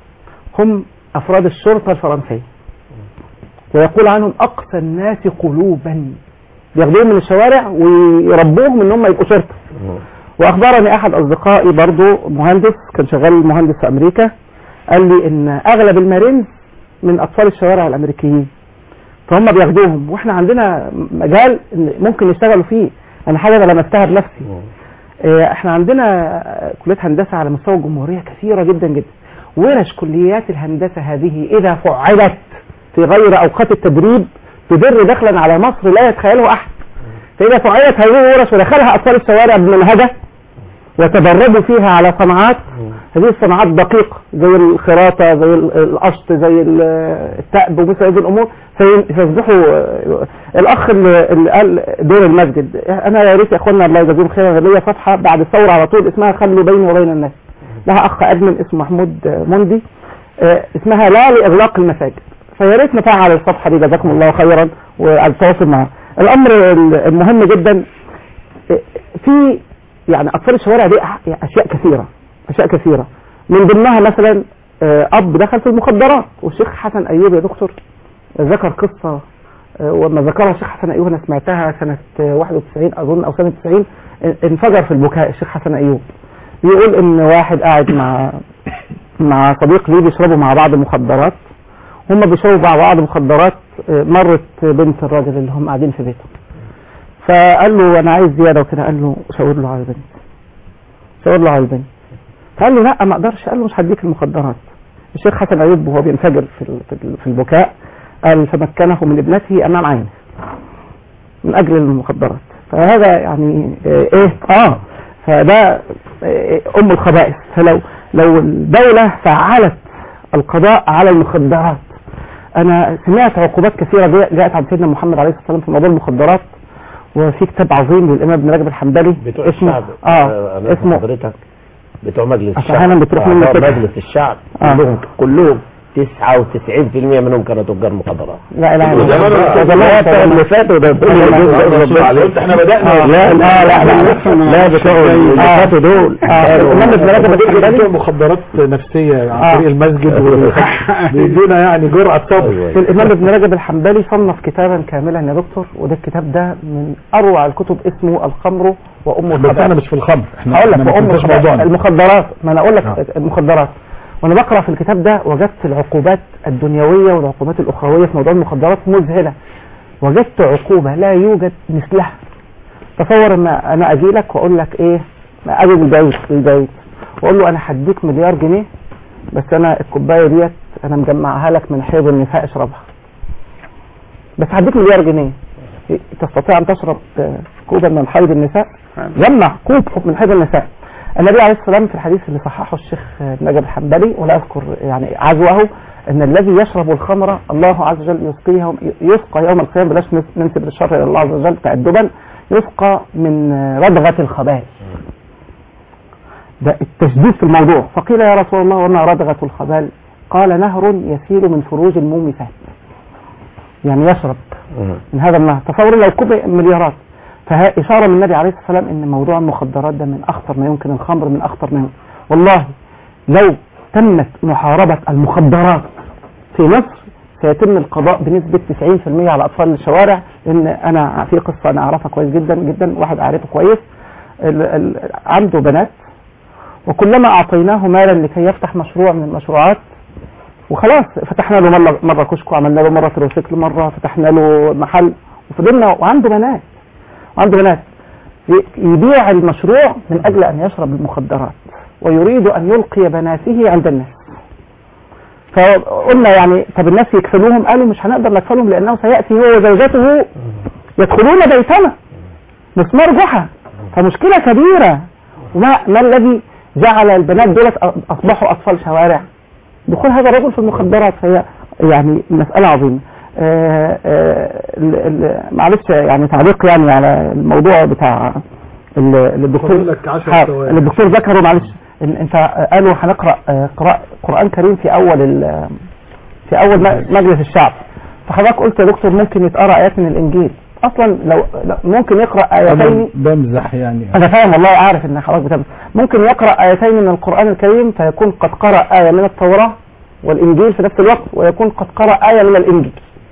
هم افراد الشرطة الفرنسية ويقول عنهم اقسى الناس قلوبا بياخدوهم من الشوارع ويربوهم ان هم يبقوا شرطة واخبرني احد اصدقائي برضو مهندس كان شغال مهندس في امريكا قال لي ان اغلب المارينز من اطفال الشوارع الامريكيين فهم بياخدوهم واحنا عندنا مجال إن ممكن يشتغلوا فيه انا حاجه انا لمستها بنفسي آه، احنا عندنا آه، كليات هندسه على مستوى الجمهوريه كثيره جدا جدا ورش كليات الهندسه هذه اذا فعلت في غير اوقات التدريب تدر دخلا على مصر لا يتخيله احد فاذا فعلت هذه الورش ودخلها اطفال الشوارع بمنهجه وتدربوا فيها على صناعات هذه الصناعات دقيقة زي الخراطة زي ال- القشط زي ال- التأب ومثل هذه الأمور في- فيصبحوا آه، الأخ اللي اللي قال دور المسجد أنا يا ريت يا إخواننا الله يجزيهم خيرا ليا صفحة بعد الثورة على طول اسمها خلوا بيني وبين الناس لها أخ أدمن اسمه محمود آه، مندي آه، اسمها لا لإغلاق المساجد فيا ريت نفعل الصفحة دي جزاكم الله خيرا والتواصل معها الأمر المهم جدا آه، في يعني اطفال الشوارع دي أح- اشياء كثيره اشياء كثيره من ضمنها مثلا آه، اب دخل في المخدرات والشيخ حسن ايوب يا دكتور ذكر قصه آه، وما ذكرها الشيخ حسن ايوب انا سمعتها سنه آه، 91 اظن او سنه 90 ان- انفجر في البكاء الشيخ حسن ايوب بيقول ان واحد قاعد مع مع صديق ليه بيشربوا مع بعض مخدرات هم بيشربوا مع بعض مخدرات آه، مرت بنت الراجل اللي هم قاعدين في بيته فقال له انا عايز زياده وكده قال له شاور له على البنت شاور له على البنت فقال له لا ما اقدرش قال له مش هديك المخدرات الشيخ حسن ايوب وهو بينفجر في ال- في ال- في البكاء قال فمكنه من ابنته امام عينه من اجل المخدرات فهذا يعني آه، ايه اه فده آه، ام الخبائث فلو لو الدوله فعلت القضاء على المخدرات انا سمعت عقوبات كثيره جاء- جاءت عن سيدنا محمد عليه الصلاه والسلام في موضوع المخدرات وفي كتاب عظيم للامام ابن رجب الحنبلي بتوع اسمه الشعب اه أنا اسمه حضرتك بتوع مجلس أصل الشعب أحيانا بتروح مني أعضاء كده. مجلس الشعب آه. كلهم كلهم 99% منهم كانوا تجار مخدرات لا اله الا وزمان الله الزمان زمان اللي فاتوا ده قلت احنا بدأنا لا لا لا لا لا بتوع اللي آه. فاتوا دول آه. الامام ابن رجب بتوع الحنبلي مخدرات نفسية عن آه. طريق المسجد وبيدونا يعني جرعة صبر الامام ابن رجب الحنبلي صنف كتابا كاملا يا دكتور وده الكتاب ده من اروع الكتب اسمه الخمر وام بس احنا الخبائث مش في الخمر احنا هقول لك احنا ما وام كناش الخبائث موضوعنا المخدرات ما انا اقول لك آه. المخدرات وانا بقرا في الكتاب ده وجدت العقوبات الدنيويه والعقوبات الاخرويه في موضوع المخدرات مذهله وجدت عقوبه لا يوجد مثلها تصور ان انا اجي لك واقول لك ايه ما اجي البيت البيت واقول له انا هديك مليار جنيه بس انا الكوبايه ديت انا مجمعها لك من حيض النساء اشربها بس هديك مليار جنيه إيه، تستطيع ان تشرب آه، كوبا من حيض النساء جمع كوب من حيض النساء النبي عليه الصلاه والسلام في الحديث اللي صححه الشيخ آه، نجب الحنبلي ولا اذكر يعني عزوه ان الذي يشرب الخمر الله عز وجل يسقيه يسقى يوم القيامه بلاش نس- ننسب الشر الى الله عز وجل تأدبا يسقى من آه، ردغه الخبائث ده التشديد في الموضوع فقيل يا رسول الله وما ردغه الخبال قال نهر يسيل من فروج المومسات يعني يشرب من هذا النهر تصور لو كوب مليارات فها إشارة من النبي عليه الصلاة والسلام أن موضوع المخدرات ده من أخطر ما يمكن الخمر من أخطر ما يمكن والله لو تمت محاربة المخدرات في مصر سيتم القضاء بنسبة 90% على أطفال الشوارع لأن أنا في قصة أنا أعرفها كويس جدا جدا واحد أعرفه كويس ال ال عنده بنات وكلما أعطيناه مالا لكي يفتح مشروع من المشروعات وخلاص فتحنا له مرة, مرة كشك وعملنا له مرة تروسيكل مرة فتحنا له محل وفضلنا وعنده بنات وعنده بنات ي- يبيع المشروع من أجل أن يشرب المخدرات ويريد أن يلقي بناته عند الناس فقلنا يعني طب الناس يكفلوهم قالوا مش هنقدر نكفلهم لأنه سيأتي هو وزوجته يدخلون بيتنا مسمار جحا فمشكلة كبيرة وما ما الذي جعل البنات دولت اصبحوا اطفال شوارع دخول هذا الرجل في المخدرات فهي يعني مسألة عظيمة آه، آه، ال- ال- معلش يعني تعليق يعني على الموضوع بتاع ال- اللي الدكتور فاضل لك عشر ها، ثواني. اللي الدكتور ذكره معلش إن انت قالوا هنقرا آه، قراء قران كريم في اول ال- في اول م- مجلس الشعب فحضرتك قلت يا دكتور ممكن يتقرا ايات من الانجيل اصلا لو لو- ممكن يقرا ايتين انا بمزح يعني انا فاهم والله عارف ان حضرتك بتمزح ممكن يقرا ايتين من القران الكريم فيكون قد قرا ايه من التوراه والانجيل في نفس الوقت ويكون قد قرا ايه من الانجيل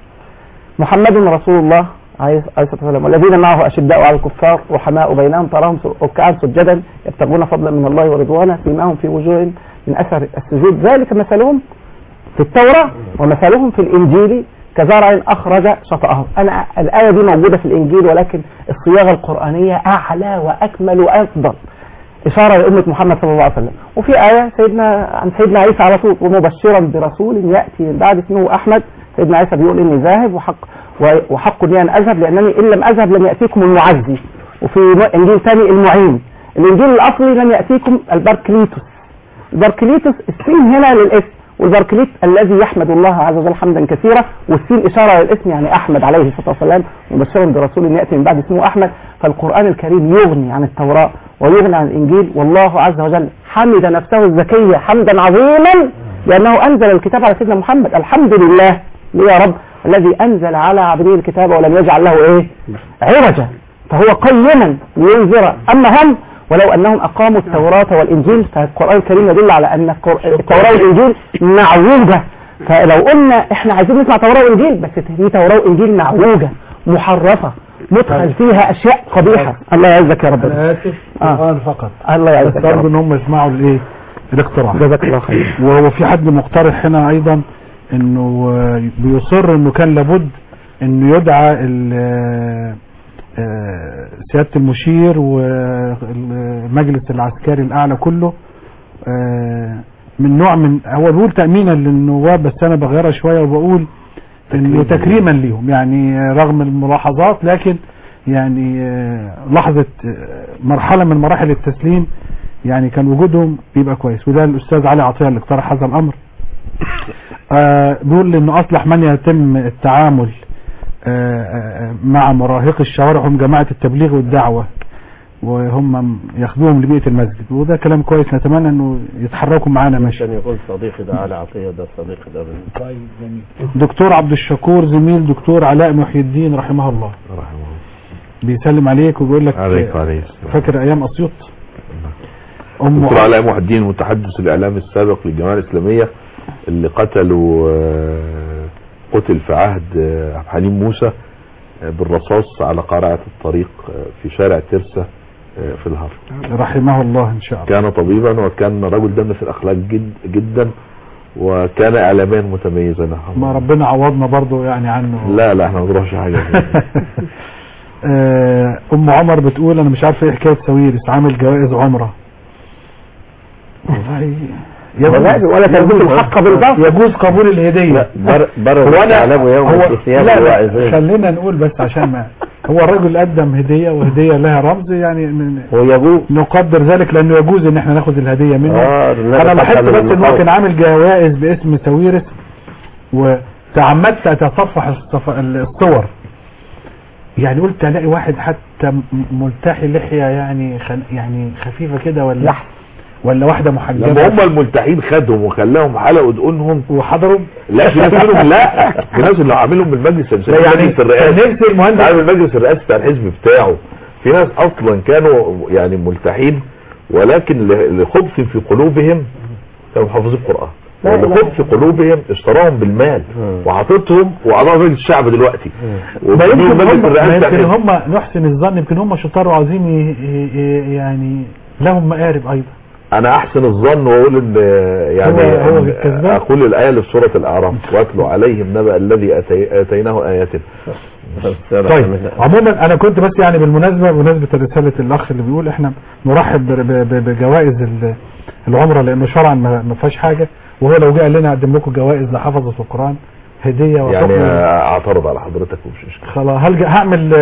محمد رسول الله عليه عليه الصلاه والسلام والذين معه اشداء على الكفار رحماء بينهم تراهم ركعا سجدا يبتغون فضلا من الله ورضوانا فيماهم في وجوههم من اثر السجود ذلك مثلهم في التوراة ومثلهم في الإنجيل كزرع أخرج شطأه أنا الآية دي موجودة في الإنجيل ولكن الصياغة القرآنية أعلى وأكمل وأفضل إشارة لأمة محمد صلى الله عليه وسلم وفي آية سيدنا عن سيدنا عيسى على طول ومبشرا برسول يأتي من بعد اسمه أحمد سيدنا عيسى بيقول إني ذاهب وحق وحق لي أن أذهب لأنني إن لم أذهب لم يأتيكم المعزي وفي إنجيل ثاني المعين الإنجيل الأصلي لم يأتيكم البركليتوس البركليتوس السين هنا للاسم والبركليت الذي يحمد الله عز وجل حمدا كثيرا والسين إشارة للاسم يعني أحمد عليه الصلاة والسلام مبشرا برسول يأتي من بعد اسمه أحمد فالقرآن الكريم يغني عن التوراة ويغني عن الإنجيل والله عز وجل حمد نفسه الزكية حمدا عظيما لأنه أنزل الكتاب على سيدنا محمد الحمد لله ليه يا رب الذي أنزل على عبده الكتاب ولم يجعل له إيه عوجا فهو قيما لينذر أما هم ولو أنهم أقاموا التوراة والإنجيل فالقرآن الكريم يدل على أن القر- التوراة والإنجيل معوجة فلو قلنا إحنا عايزين نسمع توراة وإنجيل بس دي توراة وإنجيل معوجة محرفة مدخل فيها أشياء قبيحة الله يعزك يا رب انا اسف آه. قرآن فقط الله يعزك بس يا برضه رب ان هم يسمعوا الايه الاقتراح جزاك الله خير وهو في حد مقترح هنا ايضا انه آه، بيصر انه كان لابد انه يدعى ال- آه، آه، سيادة المشير والمجلس العسكري الاعلى كله آه، من نوع من هو بيقول تأمينا للنواب بس انا بغيرها شوية وبقول انه تكريما ليهم يعني آه، رغم الملاحظات لكن يعني آه، لحظة آه، مرحلة من مراحل التسليم يعني كان وجودهم بيبقى كويس وده الاستاذ علي عطيه اللي اقترح هذا الامر آه بيقول انه اصلح من يتم التعامل آه آه مع مراهقي الشوارع هم جماعه التبليغ والدعوه وهم ياخذوهم لبيئه المسجد وده كلام كويس نتمنى انه يتحركوا معانا ماشي عشان يقول صديقي ده على عطية ده صديقي ده بال- طيب جميل دكتور عبد الشكور زميل دكتور علاء محي الدين رحمه الله بيسلم عليك وبيقول لك عليك آه، وعليه فاكر ايام اسيوط ام دكتور علاء محي الدين المتحدث الاعلامي السابق للجماعه الاسلاميه اللي قتلوا آه، قتل في عهد آه، عبد الحليم موسى آه، بالرصاص على قارعه الطريق آه، في شارع ترسا آه، في الهرم رحمه الله ان شاء الله كان طبيبا وكان رجل دم في الاخلاق جد جدا وكان اعلاميا متميزا ما ربنا عوضنا برضو يعني عنه لا لا احنا ما نروحش حاجه آه، ام عمر بتقول انا مش عارفه ايه حكايه سويرس عامل جوائز عمره والله ولا- ولا تلبس الحق بالباطل. يجوز قبول الهديه بر بر هو أنا- تعلم يوم هو- الثياب لا لا الواعظين خلينا نقول بس عشان ما هو الرجل قدم هديه وهديه لها رمز يعني ن- هو يجوز نقدر ذلك لانه يجوز ان احنا ناخد الهديه منه آه، النبي انا لاحظت قال بس ان هو للمخاوف. كان عامل جوائز باسم سويرس وتعمدت اتصفح الصف- الصور يعني قلت الاقي واحد حتى م- ملتحي لحيه يعني خن يعني خفيفه كده ولا ولا واحده محجبه لما هم الملتحين خدهم وخلاهم حلقوا دقونهم وحضروا لا في ناس منهم لا في ناس اللي عاملهم بالمجلس لا يعني مجلس الرئاسي كان نفسي المهندس- عامل المجلس الرئاسي بتاع الحزب بتاعه في ناس اصلا كانوا يعني ملتحين ولكن ل- لخبث في قلوبهم كانوا حافظين القران لا، لا. لخبث في قلوبهم اشتراهم بالمال وحاططهم واعضاء مجلس الشعب دلوقتي ما وبيقولوا يمكن مجلس هم ما الرئاسي بتاع يمكن الحزب. هم نحسن الظن يمكن هم شطار وعاوزين ي- ي- يعني لهم مقارب ايضا انا احسن الظن واقول ان يعني هو- هو إن الكذاب. اقول الايه اللي في سوره الاعراف واتلو عليهم نبأ الذي أتي- اتيناه اياتنا طيب عموما انا كنت بس يعني بالمناسبه بمناسبه رساله الاخ اللي بيقول احنا نرحب ب- ب- ب- بجوائز ال- العمره لانه شرعا ما ما فيهاش حاجه وهو لو جه قال لنا اقدم لكم جوائز لحفظه القران هديه يعني وحكم اعترض على حضرتك ومش مشكله خلاص هلجأ هعمل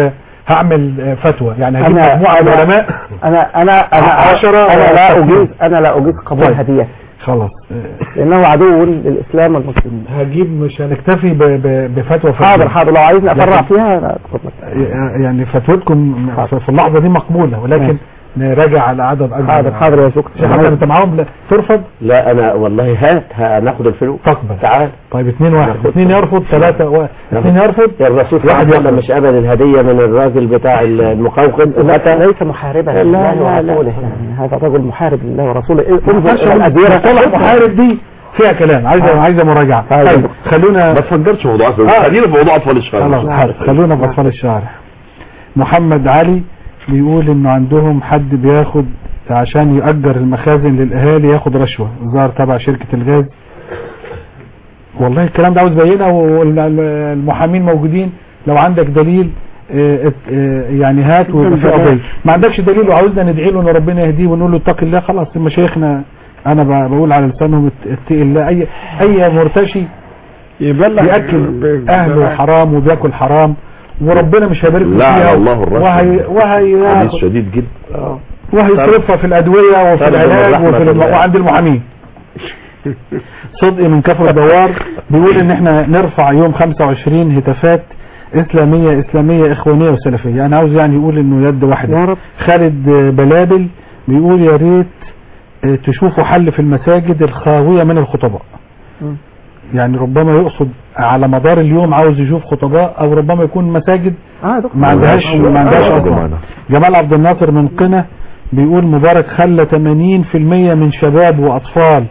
هعمل آه، فتوى يعني هجيب أنا- مجموعه من أنا- العلماء انا انا انا عشرة انا لا وتكفير. اجيز انا لا اجيز قبول طيب. هديه خلاص لانه عدو للاسلام والمسلمين هجيب مش هنكتفي ب- ب- بفتوى حاضر فردية. حاضر لو عايزني افرع لكن- فيها أنا اتفضل يعني فتوتكم في- في اللحظه دي مقبوله ولكن ماشي. نراجع على عدد اكبر حاضر حاضر يا شكرا شيخ حسن انت معاهم لا ترفض لا انا والله هات هناخد الفلوس تقبل تعال طيب اثنين واحد اثنين يرفض ثلاثة و... اثنين يرفض الرسول صلى الله عليه وسلم مش قبل الهدية من الراجل بتاع المقوقن لا ليس محاربا لا، لله لا، لا. ورسوله يعني هذا الرجل محارب لله ورسوله انظر انظر الى الأدوية الادويه محارب دي فيها كلام عايزة عايزة مراجعة طيب خلونا ما تفجرش موضوع اطفال آه. خلينا في موضوع اطفال الشارع خلاص حاضر. خلونا في اطفال الشارع محمد علي بيقول انه عندهم حد بياخد عشان يأجر المخازن للاهالي ياخد رشوة ظهر تبع شركة الغاز والله الكلام ده عاوز بينه والمحامين موجودين لو عندك دليل آه، ات- آه، يعني هات ويبقى في قضيه ما عندكش دليل وعاوزنا ندعي له ان ربنا يهديه ونقول له اتق الله خلاص مشايخنا انا ب- بقول على لسانهم ات- اتقي الله اي اي مرتشي يبلغ بياكل اهله حرام وبياكل حرام وربنا مش هيبارك له لعن فيها الله الرشوة. وهي وهي حديث شديد جدا وهيصرفها في الادويه وفي طلب من العلاج رحمة وفي الم... الله. وعند المحامين صدقي من كفر الدوار بيقول ان احنا نرفع يوم 25 هتافات اسلاميه اسلاميه اخوانيه وسلفيه انا عاوز يعني يقول انه يد واحده يا رب. خالد بلابل بيقول يا ريت اه، تشوفوا حل في المساجد الخاويه من الخطباء مم. يعني ربما يقصد على مدار اليوم عاوز يشوف خطباء او ربما يكون مساجد اه يا دكتور. ما عندهاش ما عندهاش آه، اصلا معنا. جمال عبد الناصر من قنا بيقول مبارك خلى 80% من شباب واطفال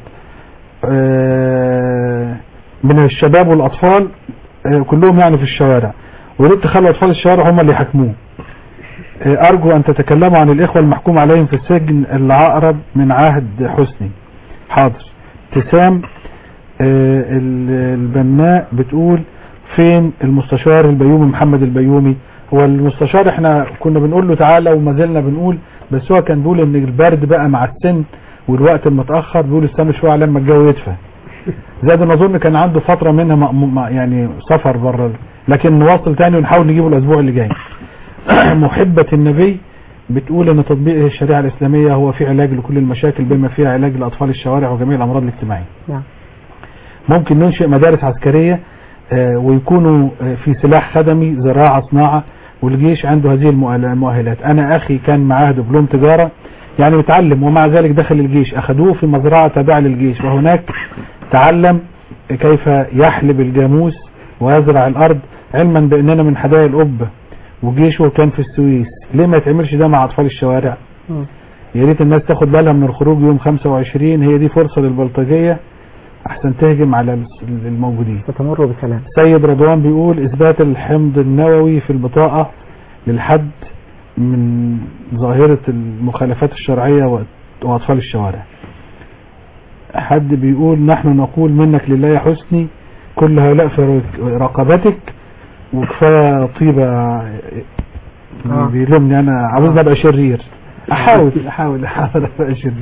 آه، من الشباب والاطفال آه، كلهم يعني في الشوارع ويريد تخلى اطفال الشوارع هم اللي يحكموه آه، ارجو ان تتكلموا عن الاخوه المحكوم عليهم في السجن اللي اقرب من عهد حسني حاضر ابتسام آه، ال- البناء بتقول فين المستشار البيومي محمد البيومي هو المستشار احنا كنا بنقول له تعالى وما زلنا بنقول بس هو كان بيقول ان البرد بقى مع السن والوقت المتاخر بيقول استنى شويه على لما الجو يدفى زاد نظن كان عنده فتره منها م- م- يعني سفر بره لكن نواصل تاني ونحاول نجيبه الاسبوع اللي جاي محبه النبي بتقول ان تطبيق الشريعه الاسلاميه هو في علاج لكل المشاكل بما فيها علاج لاطفال الشوارع وجميع الامراض الاجتماعيه نعم. ممكن ننشئ مدارس عسكرية آه، ويكونوا آه، في سلاح خدمي زراعة صناعة والجيش عنده هذه المؤهل- المؤهلات انا اخي كان معاه دبلوم تجارة يعني متعلم ومع ذلك دخل الجيش اخذوه في مزرعة تابعة للجيش وهناك تعلم كيف يحلب الجاموس ويزرع الارض علما باننا من حدائق القبة وجيشه كان في السويس ليه ما يتعملش ده مع اطفال الشوارع مم. يا ريت الناس تاخد بالها من الخروج يوم 25 هي دي فرصة للبلطجية احسن تهجم على الس- الموجودين وتمر بسلام سيد رضوان بيقول اثبات الحمض النووي في البطاقة للحد من ظاهرة المخالفات الشرعية وأ- واطفال الشوارع حد بيقول نحن نقول منك لله يا حسني كل هؤلاء في رك- رقبتك وكفاية طيبة آه. بيلومني انا عاوزني ابقى شرير احاول احاول احاول ابقى شرير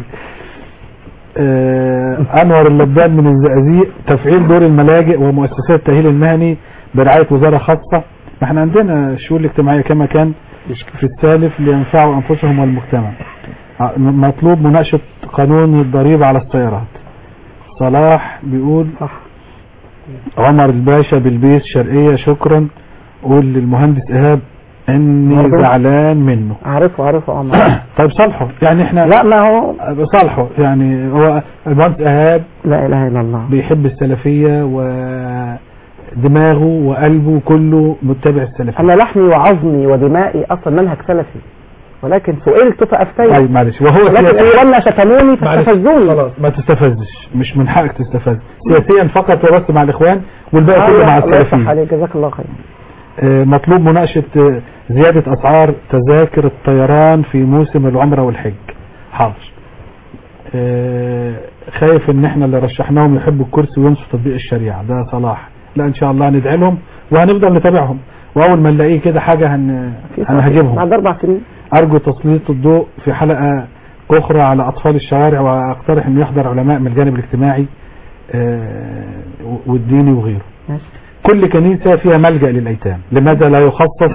آه، انور اللبان من الزقازيق تفعيل دور الملاجئ ومؤسسات التأهيل المهني برعاية وزارة خاصة ما احنا عندنا الشؤون الاجتماعية كما كان في السالف لينفعوا انفسهم والمجتمع ع- م- مطلوب مناقشة قانون الضريبة على السيارات صلاح بيقول عمر الباشا بالبيس شرقية شكرا قول للمهندس ايهاب اني برضو؟ زعلان منه عارفه عارفه اه طيب صالحه يعني احنا لا ما هو صالحه يعني هو المهندس ايهاب لا اله الا الله بيحب السلفية ودماغه وقلبه كله متبع السلفية انا لحمي وعظمي ودمائي اصلا منهج سلفي ولكن سئلت فافتيت طيب معلش وهو ولكن سياسيا اخواننا شتموني معلش، فاستفزوني خلاص ما تستفزش مش من حقك تستفز سياسيا فقط وبس مع الاخوان والباقي كله مع الله يفتح السلفيين عليك جزاك الله خير آه، مطلوب مناقشة آه، زيادة أسعار تذاكر الطيران في موسم العمرة والحج حاضر آه، خايف ان احنا اللي رشحناهم يحبوا الكرسي وينسوا تطبيق الشريعة ده صلاح لا ان شاء الله هندعي لهم وهنفضل نتابعهم واول ما نلاقيه كده حاجة هن... هنهاجمهم بعد اربع سنين ارجو تسليط الضوء في حلقة اخرى على اطفال الشوارع واقترح ان يحضر علماء من الجانب الاجتماعي آه، والديني وغيره ماشي كل كنيسة فيها ملجأ للأيتام لماذا لا يخصص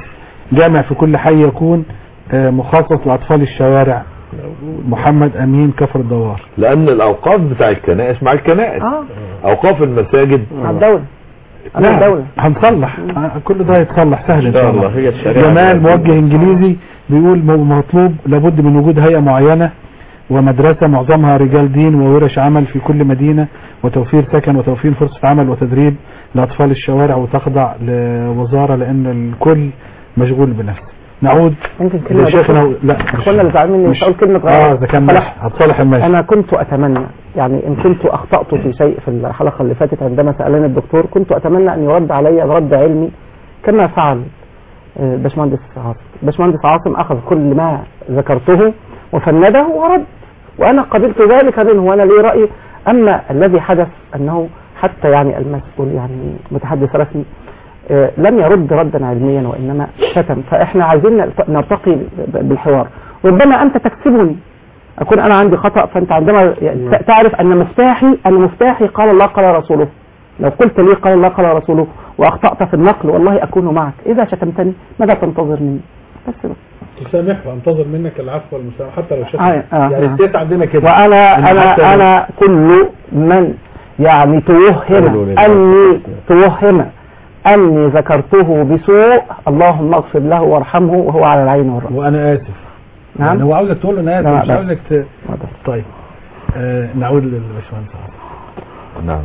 جامع في كل حي يكون آه، مخصص لاطفال الشوارع محمد امين كفر الدوار لان الاوقاف بتاع الكنائس مع الكنائس اه اوقاف المساجد مع الدولة أنا لا، الدولة هنصلح آه، كل ده يتصلح سهل إن شاء الله. هي الشريعة جمال موجه انجليزي بيقول م- مطلوب لابد من وجود هيئة معينة ومدرسة معظمها رجال دين وورش عمل في كل مدينة وتوفير سكن وتوفير فرصة عمل وتدريب لأطفال الشوارع وتخضع لوزارة لأن الكل مشغول بنفسه نعود ممكن كلمة لشيخنا دكتور؟ لا اخوانا اللي زعلانين مني مش هقول كلمة اه غلط اذا كان صلاح. ماشي هتصالح الماشي انا كنت اتمنى يعني ان كنت اخطأت في شيء في الحلقة اللي فاتت عندما سألني الدكتور كنت اتمنى ان يرد علي رد علمي كما فعل آه، باشمهندس عاصم باشمهندس عاصم اخذ كل ما ذكرته وفنده ورد وانا قبلت ذلك منه وانا لي رأي اما الذي حدث انه حتى يعني المسؤول يعني متحدث رسمي آه، لم يرد ردا علميا وانما شتم فاحنا عايزين نلت- نرتقي ب- بالحوار ربما انت تكسبني اكون انا عندي خطا فانت عندما يعني ت- تعرف ان مفتاحي ان مفتاحي قال الله قال رسوله لو قلت لي قال الله قال رسوله واخطات في النقل والله اكون معك اذا شتمتني ماذا تنتظر مني بس بس تسامح وانتظر منك العفو والمسامحة حتى لو شتم آه، آه، يعني آه. السياسة عندنا كده وانا إن انا حتى لو- انا كل من يعني توهم اني توهم اني ذكرته بسوء اللهم اغفر له وارحمه وهو على العين والرأس وانا اسف نعم. يعني هو عاوزك تقول له انا اسف لا، مش لا. عاوزك ت... طيب آه نعود للباشمهندس نعم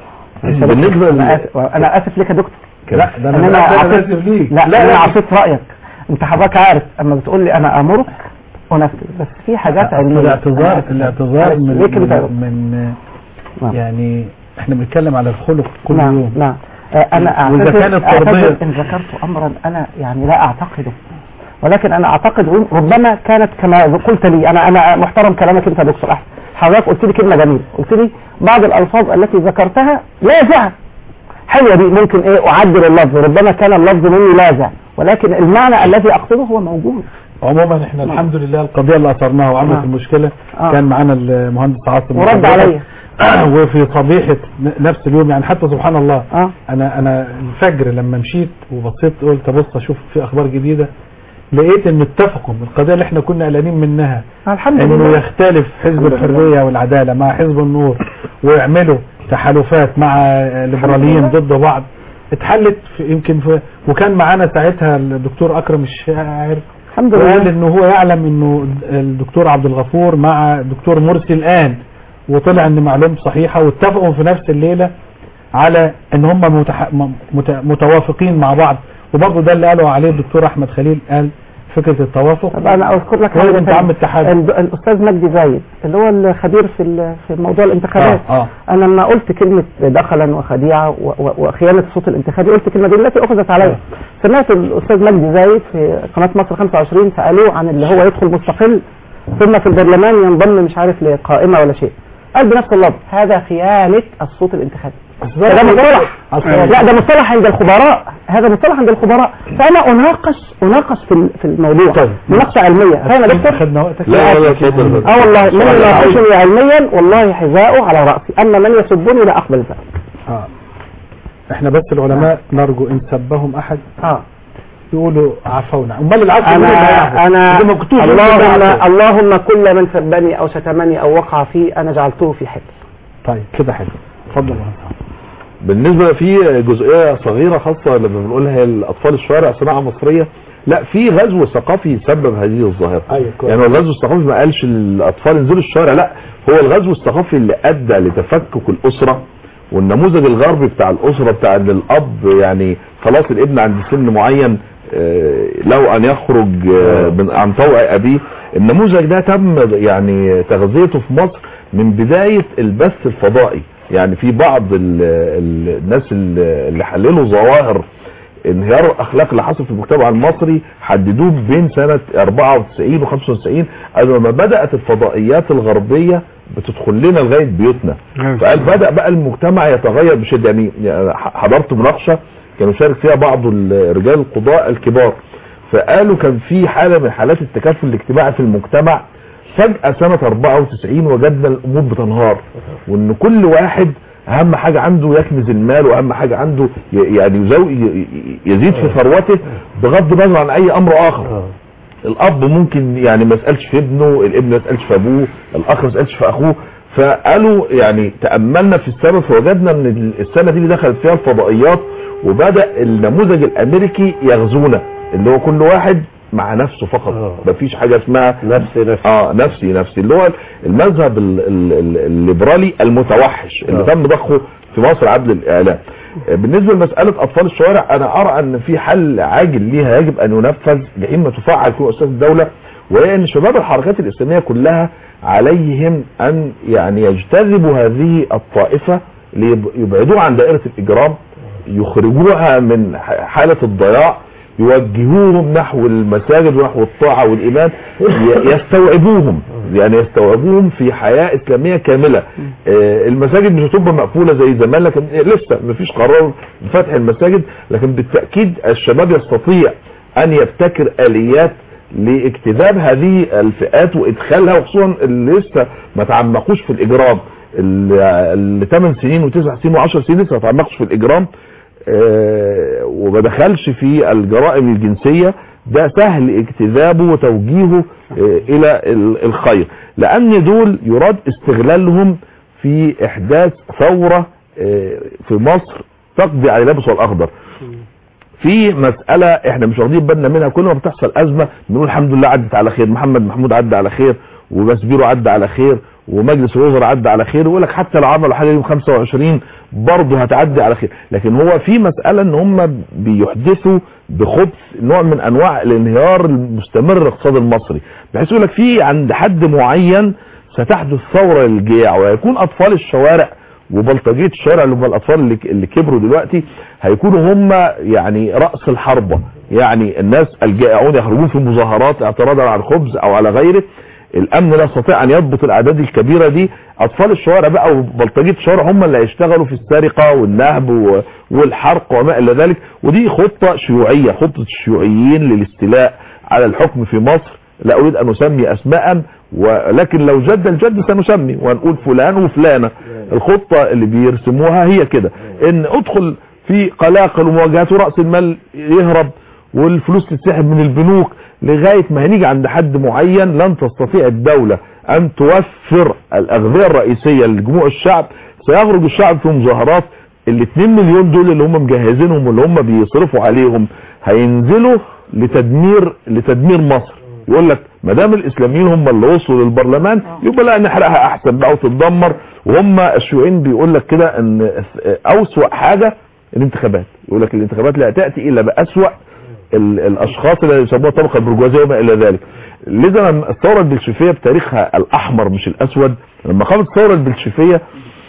بالنسبه انا اسف انا اسف لك يا دكتور لا ده انا انما أنا عصيت اسف ليك لا, لا، لا انا لا. عصيت رايك انت حضرتك عارف اما بتقول لي انا امرك ونفذ بس في حاجات علميه الاعتذار أنا آسف. الاعتذار معلش، من ليك أنت يا دكتور. من نعم. يعني احنا بنتكلم على الخلق كل نعم يوم نعم آه، انا وإذا اعتذر كانت أعتذر تربية ان ذكرت امرا انا يعني لا اعتقده ولكن انا اعتقد ربما كانت كما قلت لي انا انا محترم كلامك انت يا دكتور احمد حضرتك قلت لي كلمه جميله قلت لي بعض الالفاظ التي ذكرتها لاذعه حلوه دي ممكن ايه اعدل اللفظ ربما كان اللفظ مني لاذع ولكن المعنى الذي اقصده هو موجود عموما احنا الحمد لله القضيه اللي اثرناها وعملت نعم. المشكله آه. كان معانا المهندس عاصم ورد عليا وفي صبيحه ن- نفس اليوم يعني حتى سبحان الله آه. انا انا الفجر لما مشيت وبصيت قلت ابص اشوف في اخبار جديده لقيت ان اتفقوا القضيه اللي احنا كنا قلقانين منها الحمد انه لله يختلف حزب الحريه والعداله مع حزب النور ويعملوا تحالفات مع الليبراليين ضد بعض اتحلت في يمكن في وكان معانا ساعتها الدكتور اكرم الشاعر الحمد وقال لله انه هو يعلم انه الدكتور عبد الغفور مع الدكتور مرسي الان وطلع ان معلومه صحيحه واتفقوا في نفس الليله على ان هم متح... م- مت... متوافقين مع بعض وبرضه ده اللي قاله عليه الدكتور احمد خليل قال فكره التوافق طب انا اذكر لك وهو حاجه انت عم ثانية. التحالف ال- الاستاذ مجدي زايد اللي هو الخبير في ال- في موضوع الانتخابات اه اه انا لما قلت كلمه دخلا وخديعه و- و- وخيانه الصوت الانتخابي قلت الكلمه دي التي اخذت علي سمعت الاستاذ مجدي زايد في قناه مصر 25 سالوه عن اللي هو يدخل مستقل ثم في البرلمان ينضم مش عارف لقائمه ولا شيء قال بنفس اللفظ هذا خيانه الصوت الانتخابي ده مصطلح لا ده مصطلح عند الخبراء هذا مصطلح عند الخبراء فانا اناقش اناقش في ال- في الموضوع مناقشه علميه فاهم يا دكتور خدنا وقتك لا لا اتفضل اه والله من يناقشني علميا والله حذاؤه على راسي اما من يسبني لا اقبل ذلك اه احنا بس العلماء نرجو ان سبهم احد اه يقولوا عفونا امال العفو انا يقولوا لا يعفو. انا إذا ما كنتوش اللهم يعفو. اللهم كل من سبني او شتمني او وقع فيه انا جعلته في حل طيب كده حلو اتفضل يا مهندس. بالنسبة في جزئية صغيرة خاصة لما بنقولها هي الأطفال الشوارع صناعة مصرية لا في غزو ثقافي سبب هذه الظاهرة ايوه كويس يعني هو الغزو الثقافي ما قالش الأطفال ينزلوا الشوارع لا هو الغزو الثقافي اللي أدى لتفكك الأسرة والنموذج الغربي بتاع الأسرة بتاع ان الأب يعني خلاص الابن عند سن معين آه، له أن يخرج آه، من- عن طوع أبيه النموذج ده تم يعني تغذيته في مصر من بداية البث الفضائي يعني في بعض ال ال الناس اللي اللي حللوا ظواهر انهيار الاخلاق اللي حصل في المجتمع المصري حددوه بين سنة 94 و 95 قالوا لما بدأت الفضائيات الغربية بتدخل لنا لغاية بيوتنا فقال بدأ بقى المجتمع يتغير بشدة يعني يعني حضرت مناقشة كان يشارك فيها بعض الرجال القضاء الكبار فقالوا كان في حالة من حالات التكافل الاجتماعي في المجتمع فجأة سنة 94 وجدنا الأمور بتنهار وإن كل واحد اهم حاجة عنده يكنز المال واهم حاجة عنده ي- يعني يزو- ي- ي- يزيد في ثروته بغض النظر عن اي امر اخر الاب ممكن يعني ما يسالش في ابنه الابن ما يسالش في ابوه الاخ ما يسالش في اخوه فقالوا يعني تاملنا في السبب فوجدنا ان السنه دي اللي دخلت فيها الفضائيات وبدا النموذج الامريكي يغزونا اللي هو كل واحد مع نفسه فقط مفيش حاجه اسمها نفسي نفسي اه نفسي نفسي اللي هو المذهب ال- ال- ال- الليبرالي المتوحش اللي آه. تم ضخه في مصر عبد الاعلام آه، بالنسبه لمساله اطفال الشوارع انا ارى ان في حل عاجل ليها يجب ان ينفذ بحين تفعل في مؤسسات الدوله وهي ان شباب الحركات الاسلاميه كلها عليهم ان يعني يجتذبوا هذه الطائفه ليبعدوها عن دائره الاجرام يخرجوها من ح- حاله الضياع يوجهوهم نحو المساجد ونحو الطاعة والإيمان ي- يستوعبوهم يعني يستوعبوهم في حياة إسلامية كاملة آه، المساجد مش هتبقى مقفولة زي زمان لكن لسه مفيش قرار بفتح المساجد لكن بالتأكيد الشباب يستطيع أن يبتكر آليات لاجتذاب هذه الفئات وادخالها وخصوصا اللي لسه ما تعمقوش في الاجرام اللي اللي 8 سنين و9 سنين و10 سنين لسه ما تعمقش في الاجرام آه، وما دخلش في الجرائم الجنسية ده سهل اجتذابه وتوجيهه آه، الى ال- الخير لان دول يراد استغلالهم في احداث ثورة آه، في مصر تقضي على اللبس والاخضر في مسألة احنا مش واخدين بالنا منها كل ما بتحصل ازمة بنقول الحمد لله عدت على خير محمد محمود عدى على خير وبسبيرو عدى على خير ومجلس الوزراء عدى على خير ويقول لك حتى لو عملوا حاجة يوم 25 برضه هتعدي على خير لكن هو في مسألة ان هم بيحدثوا بخبث نوع من انواع الانهيار المستمر للاقتصاد المصري بحيث يقول لك في عند حد معين ستحدث ثورة للجياع ويكون اطفال الشوارع وبلطجيه الشارع اللي هم الاطفال اللي, اللي كبروا دلوقتي هيكونوا هم يعني راس الحربه يعني الناس الجائعون يخرجون في مظاهرات اعتراضا على الخبز او على غيره الامن لا يستطيع ان يضبط الاعداد الكبيره دي اطفال الشوارع بقى وبلطجيه الشوارع هم اللي هيشتغلوا في السرقه والنهب و- والحرق وما الى ذلك ودي خطه شيوعيه خطه الشيوعيين للاستيلاء على الحكم في مصر لا اريد ان اسمي اسماء ولكن لو جد الجد سنسمي ونقول فلان وفلانه الخطه اللي بيرسموها هي كده ان ادخل في قلاقل ومواجهات ورأس المال يهرب والفلوس تتسحب من البنوك لغاية ما هنيجي عند حد معين لن تستطيع الدولة ان توفر الاغذية الرئيسية لجموع الشعب سيخرج الشعب في مظاهرات ال 2 مليون دول اللي هم مجهزينهم واللي هم بيصرفوا عليهم هينزلوا لتدمير لتدمير مصر يقول لك ما دام الاسلاميين هم اللي وصلوا للبرلمان يبقى لا نحرقها احسن بقى وتتدمر وهم الشيوعيين بيقول لك كده ان اسوأ حاجة الانتخابات يقول لك الانتخابات لا تأتي الا بأسوأ ال- الاشخاص اللي يسموها الطبقة البرجوازية وما الى ذلك لذا لما الثورة البلشفية بتاريخها الاحمر مش الاسود لما قامت الثورة البلشفية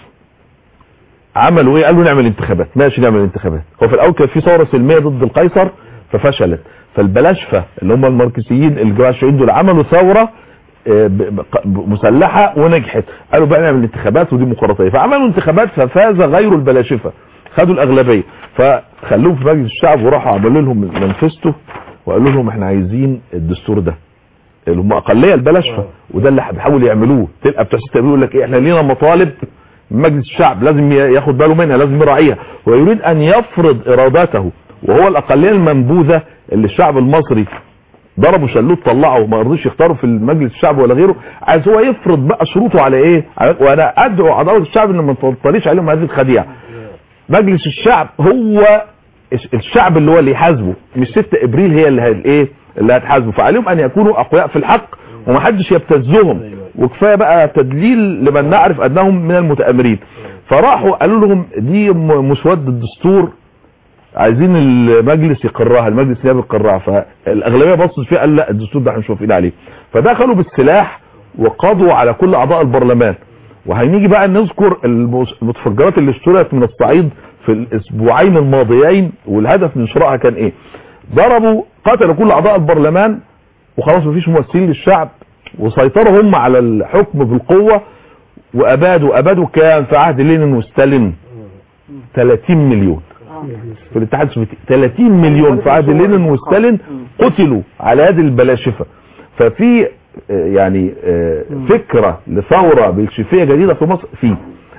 عملوا ايه قالوا نعمل انتخابات ماشي نعمل انتخابات هو في الاول كان في ثوره سلميه ضد القيصر ففشلت فالبلاشفه اللي هم الماركسيين الجماعه الشيوعيين دول عملوا ثوره آه، ب- ب- ب- مسلحه ونجحت قالوا بقى نعمل انتخابات وديمقراطيه فعملوا انتخابات ففاز غير البلاشفه خدوا الاغلبيه فخلوهم في مجلس الشعب وراحوا عملوا لهم مانفستو وقالوا لهم احنا عايزين الدستور ده اللي هم اقليه البلاشفه وده اللي بيحاولوا يعملوه تلقى بتوع الستة بيقول لك ايه احنا لينا مطالب من مجلس الشعب لازم ي- ياخد باله منها لازم يراعيها ويريد ان يفرض ارادته وهو الاقليه المنبوذه اللي الشعب المصري ضربوا شلوت طلعوا وما رضوش يختاروا في المجلس الشعب ولا غيره عايز هو يفرض بقى شروطه على ايه على- وانا ادعو اعضاء الشعب ان ما تطلعيش عليهم هذه الخديعه مجلس الشعب هو الش- الشعب اللي هو اللي يحاسبه مش 6 ابريل هي اللي هي ايه اللي هتحاسبه فعليهم ان يكونوا اقوياء في الحق ومحدش يبتزهم وكفايه بقى تدليل لمن نعرف انهم من المتامرين فراحوا قالوا لهم دي م- مسوده الدستور عايزين المجلس يقرها المجلس النيابي يقرها فالاغلبيه بصت فيها قال لا الدستور ده احنا مش موافقين عليه فدخلوا بالسلاح وقضوا على كل اعضاء البرلمان وهنيجي بقى نذكر المس- المتفجرات اللي اشتريت من الصعيد في الاسبوعين الماضيين والهدف من شرائها كان ايه ضربوا قتلوا كل اعضاء البرلمان وخلاص مفيش ممثلين للشعب وسيطروا هم على الحكم بالقوة وابادوا ابادوا كان في عهد لينين وستالين 30 مليون في الاتحاد السوفيتي 30 مليون في عهد لينين وستالين قتلوا على يد البلاشفة ففي آه، يعني آه، فكرة لثورة بلشفية جديدة في مصر في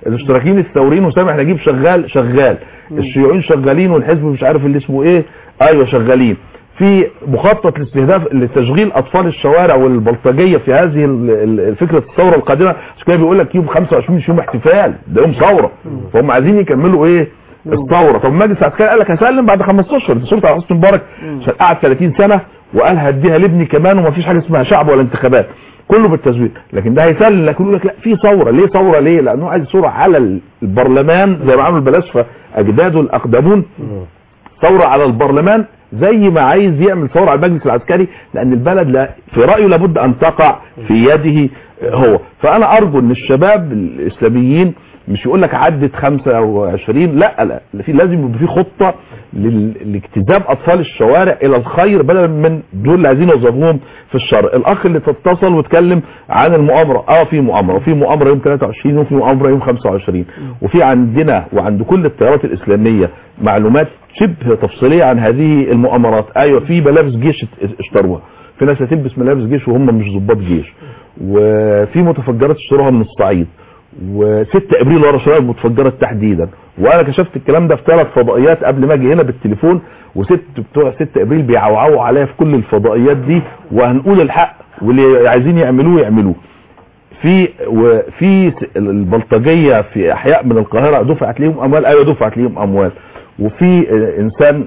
الاشتراكيين الثوريين وسامح نجيب شغال شغال الشيوعيين شغالين والحزب مش عارف اللي اسمه ايه ايوه شغالين في مخطط لاستهداف لتشغيل اطفال الشوارع والبلطجيه في هذه ال- ال- فكره الثوره القادمه عشان كده بيقول لك يوم 25 مش يوم احتفال ده يوم ثوره فهم عايزين يكملوا ايه الثوره طب المجلس العسكري قال لك هسلم بعد 15 ده صورة على حسني مبارك عشان قعد 30 سنه وقال هديها لابني كمان ومفيش حاجه اسمها شعب ولا انتخابات كله بالتزوير لكن ده هيسلم لكن يقول لك لا في ثوره ليه ثوره ليه لانه عايز ثوره على البرلمان زي ما عملوا البلاسفه اجداده الاقدمون ثورة على البرلمان زي ما عايز يعمل ثورة على المجلس العسكري لان البلد لا في رأيه لابد ان تقع في يده هو فانا ارجو ان الشباب الاسلاميين مش يقول لك عدت 25 لا لا في لازم يبقى في خطة لل- لاجتذاب اطفال الشوارع الى الخير بدلا من دول اللي عايزين يوظفوهم في الشر الاخ اللي تتصل واتكلم عن المؤامرة اه في مؤامرة وفي مؤامرة يوم 23 وفي مؤامرة يوم 25 وفي عندنا وعند كل التيارات الاسلامية معلومات شبه تفصيلية عن هذه المؤامرات ايوه في ملابس جيش ات- اشتروها في ناس هتلبس ملابس جيش وهم مش ضباط جيش وفي متفجرات اشتروها من الصعيد و6 ابريل ورا شويه متفجرات تحديدا وانا كشفت الكلام ده في ثلاث فضائيات قبل ما اجي هنا بالتليفون وست بتوع 6 ابريل بيعوعوا عليا في كل الفضائيات دي وهنقول الحق واللي عايزين يعملوه يعملوه في وفي س- البلطجيه في احياء من القاهره دفعت ليهم اموال ايوه دفعت ليهم اموال وفي آه، انسان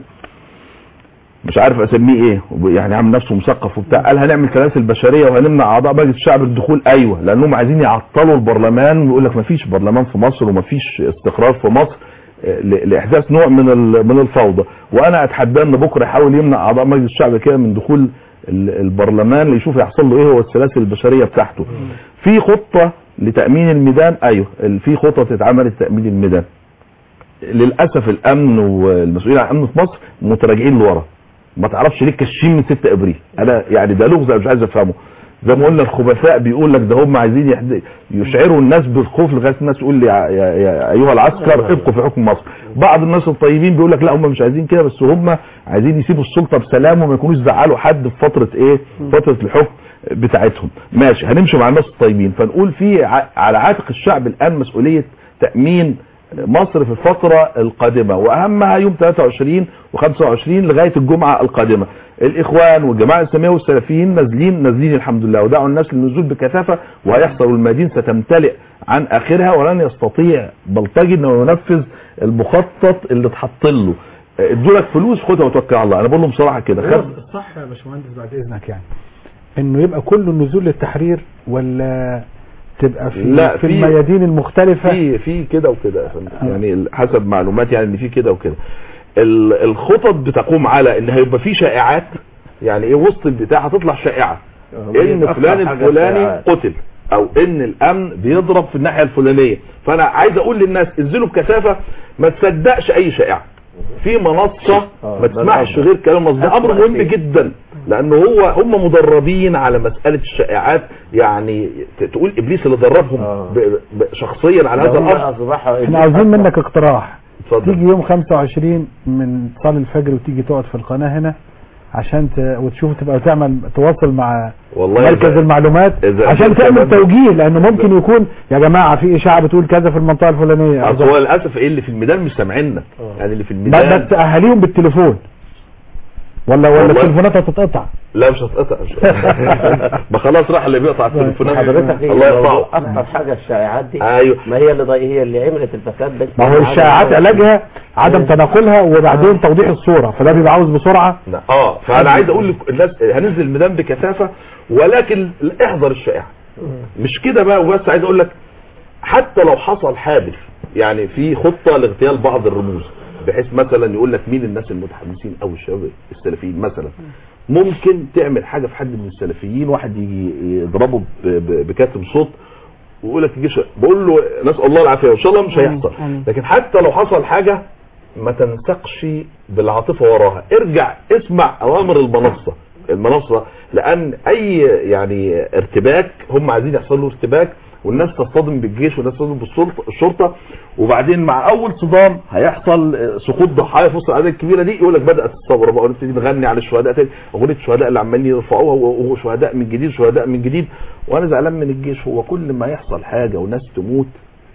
مش عارف اسميه ايه وب- يعني عامل نفسه مثقف وبتاع قال هنعمل كراسي البشريه وهنمنع اعضاء مجلس الشعب الدخول ايوه لانهم عايزين يعطلوا البرلمان ويقول لك مفيش برلمان في مصر ومفيش استقرار في مصر آه، ل- لاحداث نوع من ال- من الفوضى وانا اتحدى ان بكره يحاول يمنع اعضاء مجلس الشعب كده من دخول ال- البرلمان ليشوف يحصل له ايه هو السلاسل البشريه بتاعته في خطه لتامين الميدان ايوه ال- في خطه اتعملت تامين الميدان للاسف الامن والمسؤولين عن الامن في مصر متراجعين لورا ما تعرفش ليه كشين من 6 ابريل انا يعني ده لغز أنا مش عايز افهمه زي ما قلنا الخبثاء بيقول لك ده هم عايزين يحد... يشعروا الناس بالخوف لغايه الناس تقول لي يا, يا, يا ايها العسكر ابقوا في حكم مصر بعض الناس الطيبين بيقول لك لا هم مش عايزين كده بس هم عايزين يسيبوا السلطه بسلام وما يكونوش زعلوا حد في فتره ايه فتره الحكم بتاعتهم ماشي هنمشي مع الناس الطيبين فنقول في ع... على عاتق الشعب الان مسؤوليه تامين مصر في الفترة القادمة واهمها يوم 23 و25 لغاية الجمعة القادمة الاخوان والجماعة الاسلامية والسلفيين نازلين نازلين الحمد لله ودعوا الناس للنزول بكثافة وهيحصل والمدينة ستمتلئ عن اخرها ولن يستطيع بلطجي انه ينفذ المخطط اللي اتحط له ادولك فلوس خدها وتوكل على الله انا بقول لهم بصراحة كده خد صح يا باشمهندس بعد اذنك يعني انه يبقى كله نزول للتحرير ولا تبقى في لا، في في- الميادين المختلفة في في كده وكده يا فندم. يعني حسب معلوماتي يعني ان في كده وكده ال- الخطط بتقوم على ان هيبقى في شائعات يعني ايه وسط البتاع هتطلع شائعه ان أكتر فلان حاجة الفلاني شائعات. قتل او ان الامن بيضرب في الناحيه الفلانيه فانا عايز اقول للناس انزلوا بكثافه ما تصدقش اي شائعه في منصه آه، ما ده تسمعش الأفضل. غير كلام مصدر امر أسمع مهم فيه. جدا لانه هو هم مدربين على مساله الشائعات يعني ت- تقول ابليس اللي دربهم ب- ب- شخصيا على هذا الامر احنا عاوزين منك اقتراح اتفضل. تيجي يوم 25 من صلاة الفجر وتيجي تقعد في القناة هنا عشان ت... وتشوف تبقى تعمل تواصل مع والله مركز إذا- المعلومات إذا عشان قدرت تعمل أبدأ- توجيه لانه ممكن يكون يا جماعة في اشاعة بتقول كذا في المنطقة الفلانية اصل هو للاسف ايه اللي في الميدان مش سامعيننا يعني اللي في بس الميدان بس اهاليهم بالتليفون ولا ولا والله. التليفونات هتتقطع لا مش هتقطع ما خلاص راح اللي بيقطع التليفونات حضرتك ايه الله الموضوع يرفعه اكتر حاجه الشائعات دي ايوه ما هي اللي ضي... هي اللي عملت الفساد ده ما هو الشائعات علاجها عدم تناقلها وبعدين توضيح الصورة فده بيبقى عاوز بسرعة لا. اه فانا عايز اقول للناس هننزل الميدان بكثافه ولكن احذر الشائعه مش كده بقى وبس عايز اقول لك حتى لو حصل حادث يعني في خطه لاغتيال بعض الرموز بحيث مثلا يقول لك مين الناس المتحمسين او الشباب السلفيين مثلا ممكن تعمل حاجه في حد من السلفيين واحد يجي يضربه ب- ب- بكاتم صوت ويقول لك الجيش بقول له نسال الله العافيه وان شاء الله مش هيحصل لكن حتى لو حصل حاجه ما تنسقش بالعاطفه وراها ارجع اسمع اوامر المنصه المنصه لان اي يعني ارتباك هم عايزين يحصل له ارتباك والناس تصطدم بالجيش والناس تصطدم بالسلطه الشرطه وبعدين مع اول صدام هيحصل آه، سقوط ضحايا في وسط الاعداد الكبيره دي يقول لك بدات الثوره بقى ونبتدي نغني على الشهداء تاني اغنيه الشهداء اللي عمالين يرفعوها و- وشهداء من جديد شهداء من جديد وانا زعلان من الجيش هو كل ما يحصل حاجه وناس تموت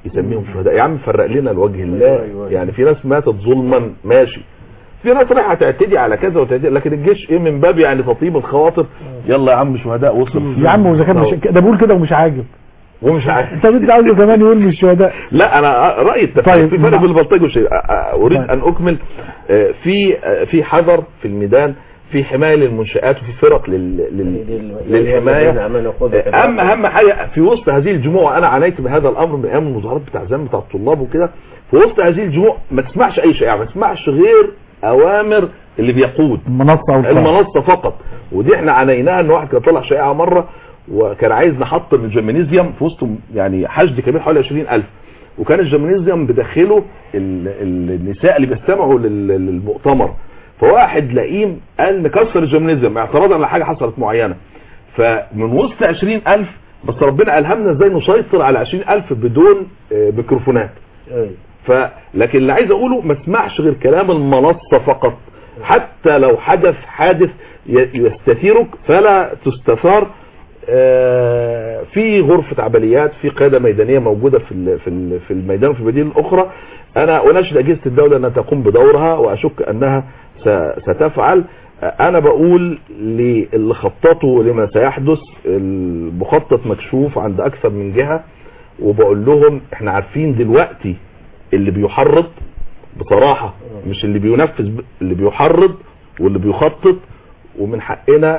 يسميهم شهداء يا عم فرق لنا لوجه الله يعني في ناس ماتت ظلما ماشي في ناس رايحه تعتدي على كذا وتعتدي لكن الجيش ايه من باب يعني تطيب الخواطر يلا يا عم شهداء وصل يا عم واذا كان مش ده بيقول كده ومش عاجب ومش عارف انت انت عاوزه كمان يقول مش شهداء لا انا رايي التفكير طيب، في فرق مع- بين البلطجي والشيء اريد ان اكمل آه، في آه، في حذر في الميدان في حمايه للمنشات وفي فرق لل... لل... للحمايه آه، اهم اهم حاجه في وسط هذه الجموع انا عانيت بهذا الامر من ايام المظاهرات بتاع زمان بتاع الطلاب وكده في وسط هذه الجموع ما تسمعش اي شيء ما تسمعش غير اوامر اللي بيقود المنصه او القاعدة. المنصه فقط ودي احنا عانيناها ان واحد كان طلع شائعه مره وكان عايز نحطم الجمانيزيوم في وسط يعني حشد كبير حوالي 20000 وكان الجمانيزيوم بداخله ال- ال- النساء اللي بيستمعوا لل- للمؤتمر فواحد لئيم قال نكسر الجمانيزيوم اعتراضا على حاجه حصلت معينه فمن وسط 20000 بس ربنا الهمنا ازاي نسيطر على 20000 بدون آه، ميكروفونات ف لكن اللي عايز اقوله ما اسمعش غير كلام المنصه فقط حتى لو حدث حادث ي- يستثيرك فلا تستثار آه، في غرفة عمليات في قيادة ميدانية موجودة في ال- في ال- في الميدان وفي المدينة الأخرى أنا أناشد أجهزة الدولة أنها تقوم بدورها وأشك أنها س- ستفعل آه، أنا بقول للي خططوا لما سيحدث المخطط مكشوف عند أكثر من جهة وبقول لهم احنا عارفين دلوقتي اللي بيحرض بصراحة مش اللي بينفذ ب- اللي بيحرض واللي بيخطط ومن حقنا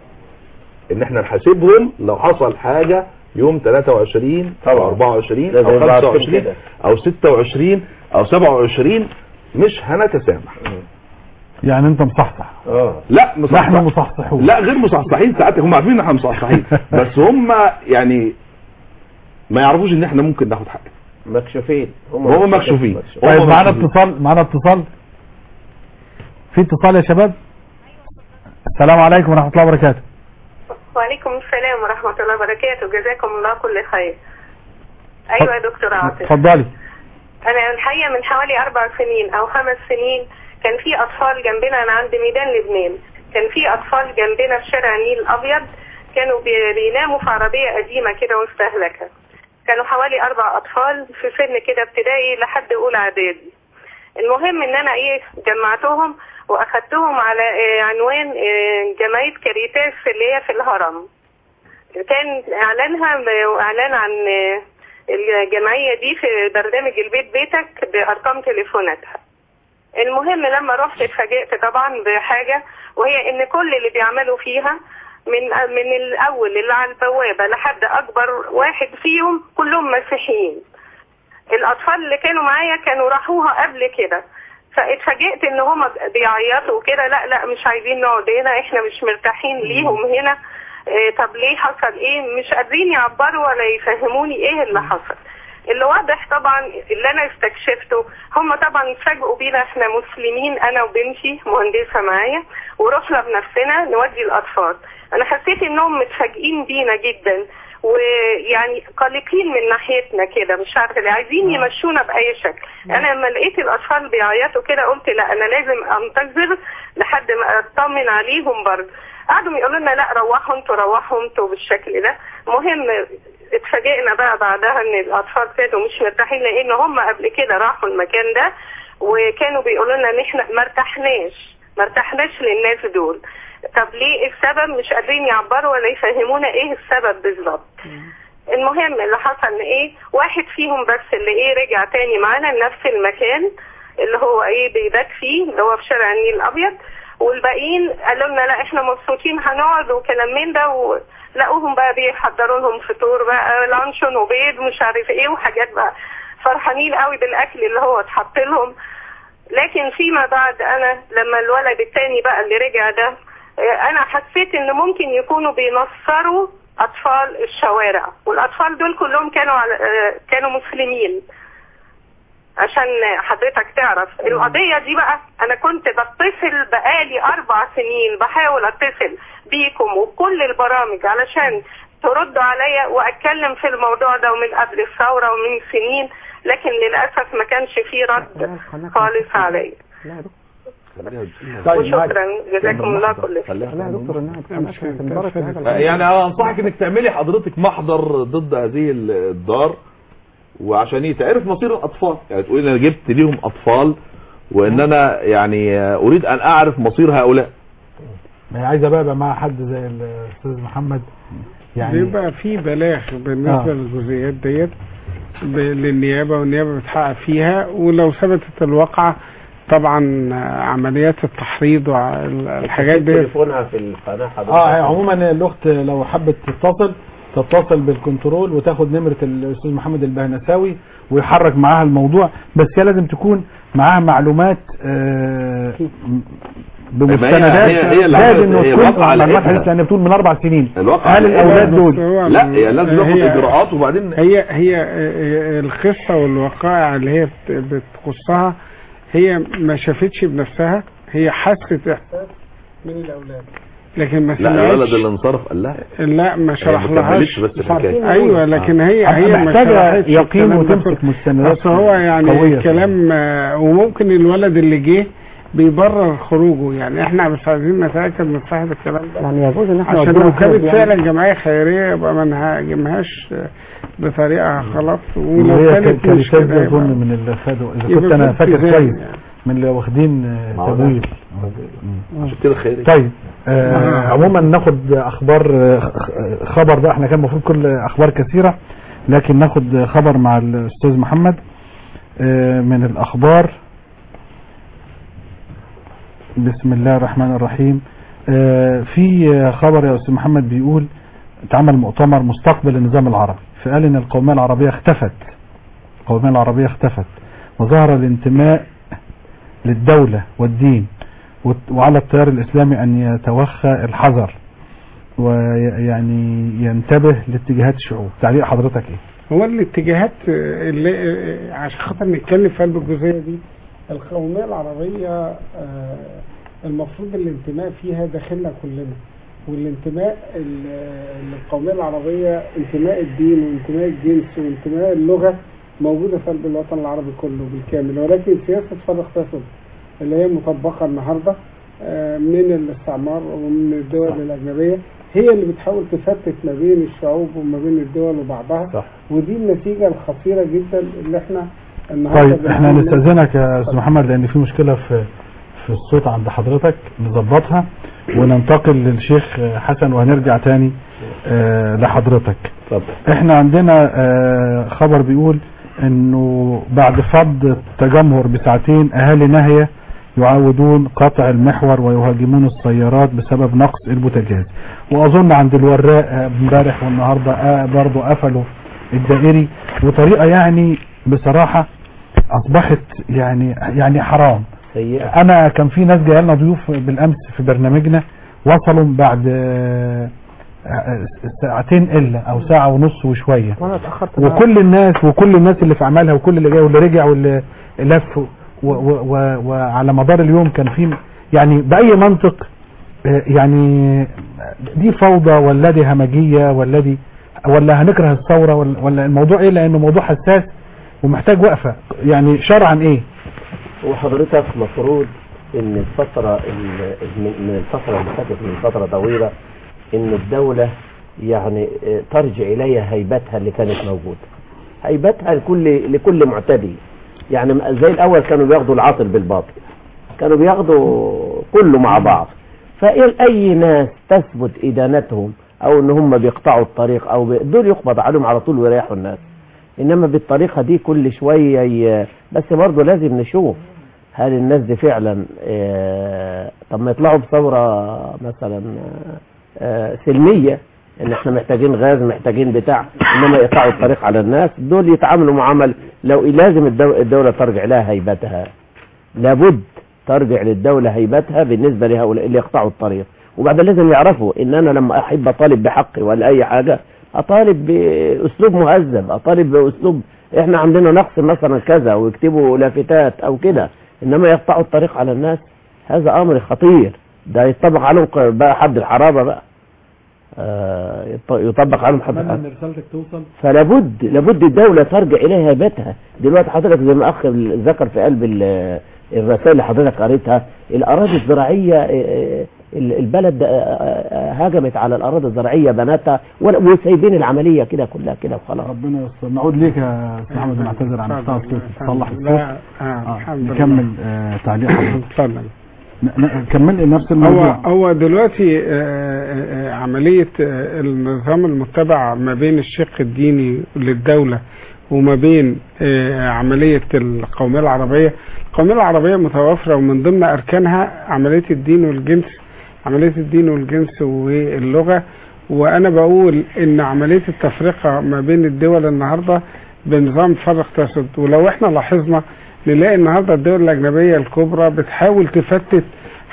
ان احنا نحاسبهم لو حصل حاجة يوم 23 او 24 لازم او يبقى عارفين 25 كده. او 26 او 27 مش هنتسامح يعني انت مصحصح لا مصحصح نحن مصحصحون لا غير مصحصحين ساعات هم عارفين ان احنا مصحصحين بس هم يعني ما يعرفوش ان احنا ممكن ناخد حقنا مكشوفين هم مكشوفين طيب هم معانا مكشوفين. اتصال معانا اتصال في اتصال يا شباب السلام عليكم ورحمه الله وبركاته وعليكم السلام ورحمة الله وبركاته جزاكم الله كل خير أيوة يا دكتور عاطف اتفضلي أنا الحقيقة من حوالي أربع سنين أو خمس سنين كان في أطفال جنبنا أنا عند ميدان لبنان كان في أطفال جنبنا في شارع النيل الأبيض كانوا بي- بيناموا في عربية قديمة كده مستهلكة كانوا حوالي أربع أطفال في سن كده ابتدائي لحد أولى إعدادي المهم إن أنا إيه جمعتهم وأخدتهم على آه، عنوان آه، جمعية كاريتاس اللي هي في الهرم كان إعلانها ب- إعلان عن آه، الجمعية دي في برنامج البيت بيتك بأرقام تليفوناتها المهم لما رحت اتفاجئت طبعا بحاجة وهي ان كل اللي بيعملوا فيها من من الاول اللي على البوابة لحد اكبر واحد فيهم كلهم مسيحيين الاطفال اللي كانوا معايا كانوا راحوها قبل كده فاتفاجئت ان هما بيعيطوا كده لا لا مش عايزين نقعد هنا احنا مش مرتاحين ليهم هنا إيه طب ليه حصل ايه مش قادرين يعبروا ولا يفهموني ايه اللي حصل اللي واضح طبعا اللي انا استكشفته هم طبعا اتفاجئوا بينا احنا مسلمين انا وبنتي مهندسه معايا ورحنا بنفسنا نودي الاطفال انا حسيت انهم متفاجئين بينا جدا ويعني قلقين من ناحيتنا كده مش عارفه ليه عايزين يمشونا باي شكل انا لما لقيت الاطفال بيعيطوا كده قلت لا انا لازم انتظر لحد ما اطمن عليهم برضه قعدوا يقولوا لنا لا روحوا انتوا روحوا انتوا بالشكل ده مهم اتفاجئنا بقى بعدها ان الاطفال كانوا مش مرتاحين لان هم قبل كده راحوا المكان ده وكانوا بيقولوا لنا ان احنا ما ارتحناش ما ارتحناش للناس دول طب ليه السبب مش قادرين يعبروا ولا يفهمونا ايه السبب بالظبط المهم اللي حصل ايه واحد فيهم بس اللي ايه رجع تاني معانا لنفس المكان اللي هو ايه بيبات فيه اللي هو في شارع النيل الابيض والباقيين قالوا لنا لا احنا مبسوطين هنقعد وكلام من ده ولقوهم بقى بيحضروا لهم فطور بقى لانشون وبيض مش عارف ايه وحاجات بقى فرحانين قوي بالاكل اللي هو اتحط لهم لكن فيما بعد انا لما الولد التاني بقى اللي رجع ده اه، انا حسيت ان ممكن يكونوا بينصروا اطفال الشوارع والاطفال دول كلهم كانوا على اه، كانوا مسلمين عشان حضرتك تعرف القضية دي بقى انا كنت بتصل بقالي اربع سنين بحاول اتصل بيكم وكل البرامج علشان تردوا عليا واتكلم في الموضوع ده ومن قبل الثورة ومن سنين لكن للأسف ما كانش فيه رد خالص عليا وشكرا جزاكم الله كل خير لا يا دكتور انها تكون في المبارك في هذا يعني انا انصحك انك تعملي حضرتك محضر ضد هذه الدار وعشان يتعرف مصير الاطفال يعني تقول انا جبت ليهم اطفال وان انا يعني اريد ان اعرف مصير هؤلاء ما هي عايزه بقى يبقى مع حد زي الاستاذ محمد يعني بيبقى في بلاغ بالنسبه آه. للجزئيات ديت ب- للنيابه والنيابه بتحقق فيها ولو ثبتت الواقعه طبعا آه، عمليات التحريض والحاجات دي تليفونها في القناه حضرتك اه هي عموما الاخت لو حبت تتصل تتصل بالكنترول وتاخد نمره الاستاذ محمد البهنساوي ويحرك معاها الموضوع بس هي لازم تكون معاها معلومات آه بمستندات هي- هي اللي لازم عملت- هي تكون الواقعة معلومات لقيتها. حديثة لان بتقول من اربع سنين الواقع هل الاولاد دول لا هي لازم تاخد هي- اجراءات وبعدين هي هي آه، القصه والوقائع اللي هي بت- بتخصها هي ما شافتش بنفسها هي حست احساس من الاولاد لكن ما لا الولد سمعتش اللي انصرف قال لها لا ما هي شرح ما لهاش كملتش بس الحكايه ايوه لكن هي آه. هي ما محتاجة شرحتش يقين الكلام ده وتمسك كله. مستندات اصل هو يعني قوية. كلام آه، وممكن الولد اللي جه بيبرر خروجه يعني احنا مش عايزين نتاكد من صحه الكلام ده يعني يجوز ان احنا عشان نوديهم لو كانت حزب يعني. فعلا جمعيه خيريه يبقى ما نهاجمهاش بطريقه خلاص ولو وهي كانت كانت مش كده كده اظن يبقى- من اللي خدوا اذا يبقى كنت انا في فاكر التزام كويس يعني. من اللي واخدين آه، ما هو ده. تمويل عشان كده خيري طيب آه عموما ناخد اخبار آه، خبر بقى احنا كان المفروض كل اخبار كثيره لكن ناخد خبر مع الاستاذ محمد آه من الاخبار بسم الله الرحمن الرحيم آه في آه، خبر يا استاذ محمد بيقول اتعمل مؤتمر مستقبل النظام العربي فقال ان القوميه العربيه اختفت القوميه العربيه اختفت وظهر الانتماء للدوله والدين وت- وعلى التيار الإسلامي أن يتوخى الحذر ويعني ينتبه لاتجاهات الشعوب تعليق حضرتك إيه هو الاتجاهات اللي آه، عشان خاطر نتكلم في قلب الجزئيه دي القوميه العربيه آه، المفروض الانتماء فيها داخلنا كلنا والانتماء ال- للقوميه العربيه انتماء الدين وانتماء الجنس وانتماء اللغه موجوده في قلب الوطن العربي كله بالكامل ولكن سياسه فرق تسد اللي هي مطبقه النهارده آه، من الاستعمار ومن الدول الاجنبيه هي اللي بتحاول تفتت ما بين الشعوب وما بين الدول وبعضها صح. ودي النتيجه الخطيره جدا اللي احنا النهارده طيب احنا بنعاني منها. نستأذنك يا أستاذ محمد لأن في مشكلة في في الصوت عند حضرتك نظبطها وننتقل للشيخ حسن وهنرجع تاني آه، لحضرتك احنا عندنا آه، خبر بيقول انه بعد فض التجمهر بساعتين اهالي ناهية يعاودون قطع المحور ويهاجمون السيارات بسبب نقص البوتاجاز واظن عند الوراق آه، امبارح والنهارده آه، برضو قفلوا الدائري وطريقه يعني بصراحه اصبحت يعني يعني حرام سيئة انا كان في ناس جايه لنا ضيوف بالامس في برنامجنا وصلوا بعد آه، آه، ساعتين الا او ساعه ونص وشويه وانا اتاخرت معاك. وكل الناس وكل الناس اللي في اعمالها وكل اللي جاي واللي رجع واللي لف و- و- و- وعلى مدار اليوم كان في يعني باي منطق آه، يعني دي فوضى ولا دي همجيه ولا دي ولا هنكره الثوره ولا, ولا الموضوع ايه لانه موضوع حساس ومحتاج وقفه يعني شرعا ايه وحضرتك مفروض ان الفترة ال- من من الفترة اللي فاتت من فترة طويلة ان الدولة يعني آه، ترجع اليها هيبتها اللي كانت موجودة هيبتها لكل لكل معتدي يعني م- زي الاول كانوا بياخدوا العاطل بالباطل كانوا بياخدوا كله مع بعض فاي ناس تثبت ادانتهم او ان هم بيقطعوا الطريق او بي... دول يقبض عليهم على طول ويريحوا الناس انما بالطريقه دي كل شويه ي... بس برضه لازم نشوف هل الناس دي فعلا آه، طب ما يطلعوا بثوره مثلا آه، آه، سلميه ان احنا محتاجين غاز محتاجين بتاع انما يقطعوا الطريق على الناس دول يتعاملوا معامل لو لازم الدو- الدوله ترجع لها هيبتها لابد ترجع للدولة هيبتها بالنسبة لهؤلاء اللي يقطعوا الطريق وبعدين لازم يعرفوا ان انا لما احب اطالب بحقي ولا اي حاجة اطالب باسلوب مهذب اطالب باسلوب احنا عندنا نقص مثلا كذا ويكتبوا لافتات او كده انما يقطعوا الطريق على الناس هذا امر خطير ده يطبق عليهم ق- بقى حد الحرابة بقى آه، يط- يطبق عليهم حد الحرابة ان رسالتك توصل فلابد لابد الدولة ترجع إليها هيبتها دلوقتي حضرتك زي ما أخ ذكر في قلب ال- الرسائل اللي حضرتك قريتها الأراضي الزراعية آه، ال- البلد ده، آه، آه، هجمت على الاراضي الزراعيه بناتها ولا- وسايبين العمليه كده كلها كده وخلاص ربنا يستر نعود ليك يا استاذ محمد نعتذر عن اخطاء الصوت تصلح الصوت لا، آه، آه، الحمد لله. نكمل آه، تعليق حضرتك اتفضل ن- ن- كمل نفس هو الموضوع هو دلوقتي آه، آه، آه، عملية آه، النظام المتبع ما بين الشق الديني للدولة وما بين آه، عملية القومية العربية القومية العربية متوافرة ومن ضمن أركانها عملية الدين والجنس عملية الدين والجنس واللغة وأنا بقول إن عملية التفرقة ما بين الدول النهاردة بنظام فرق تسد ولو احنا لاحظنا نلاقي النهارده الدول الأجنبية الكبرى بتحاول تفتت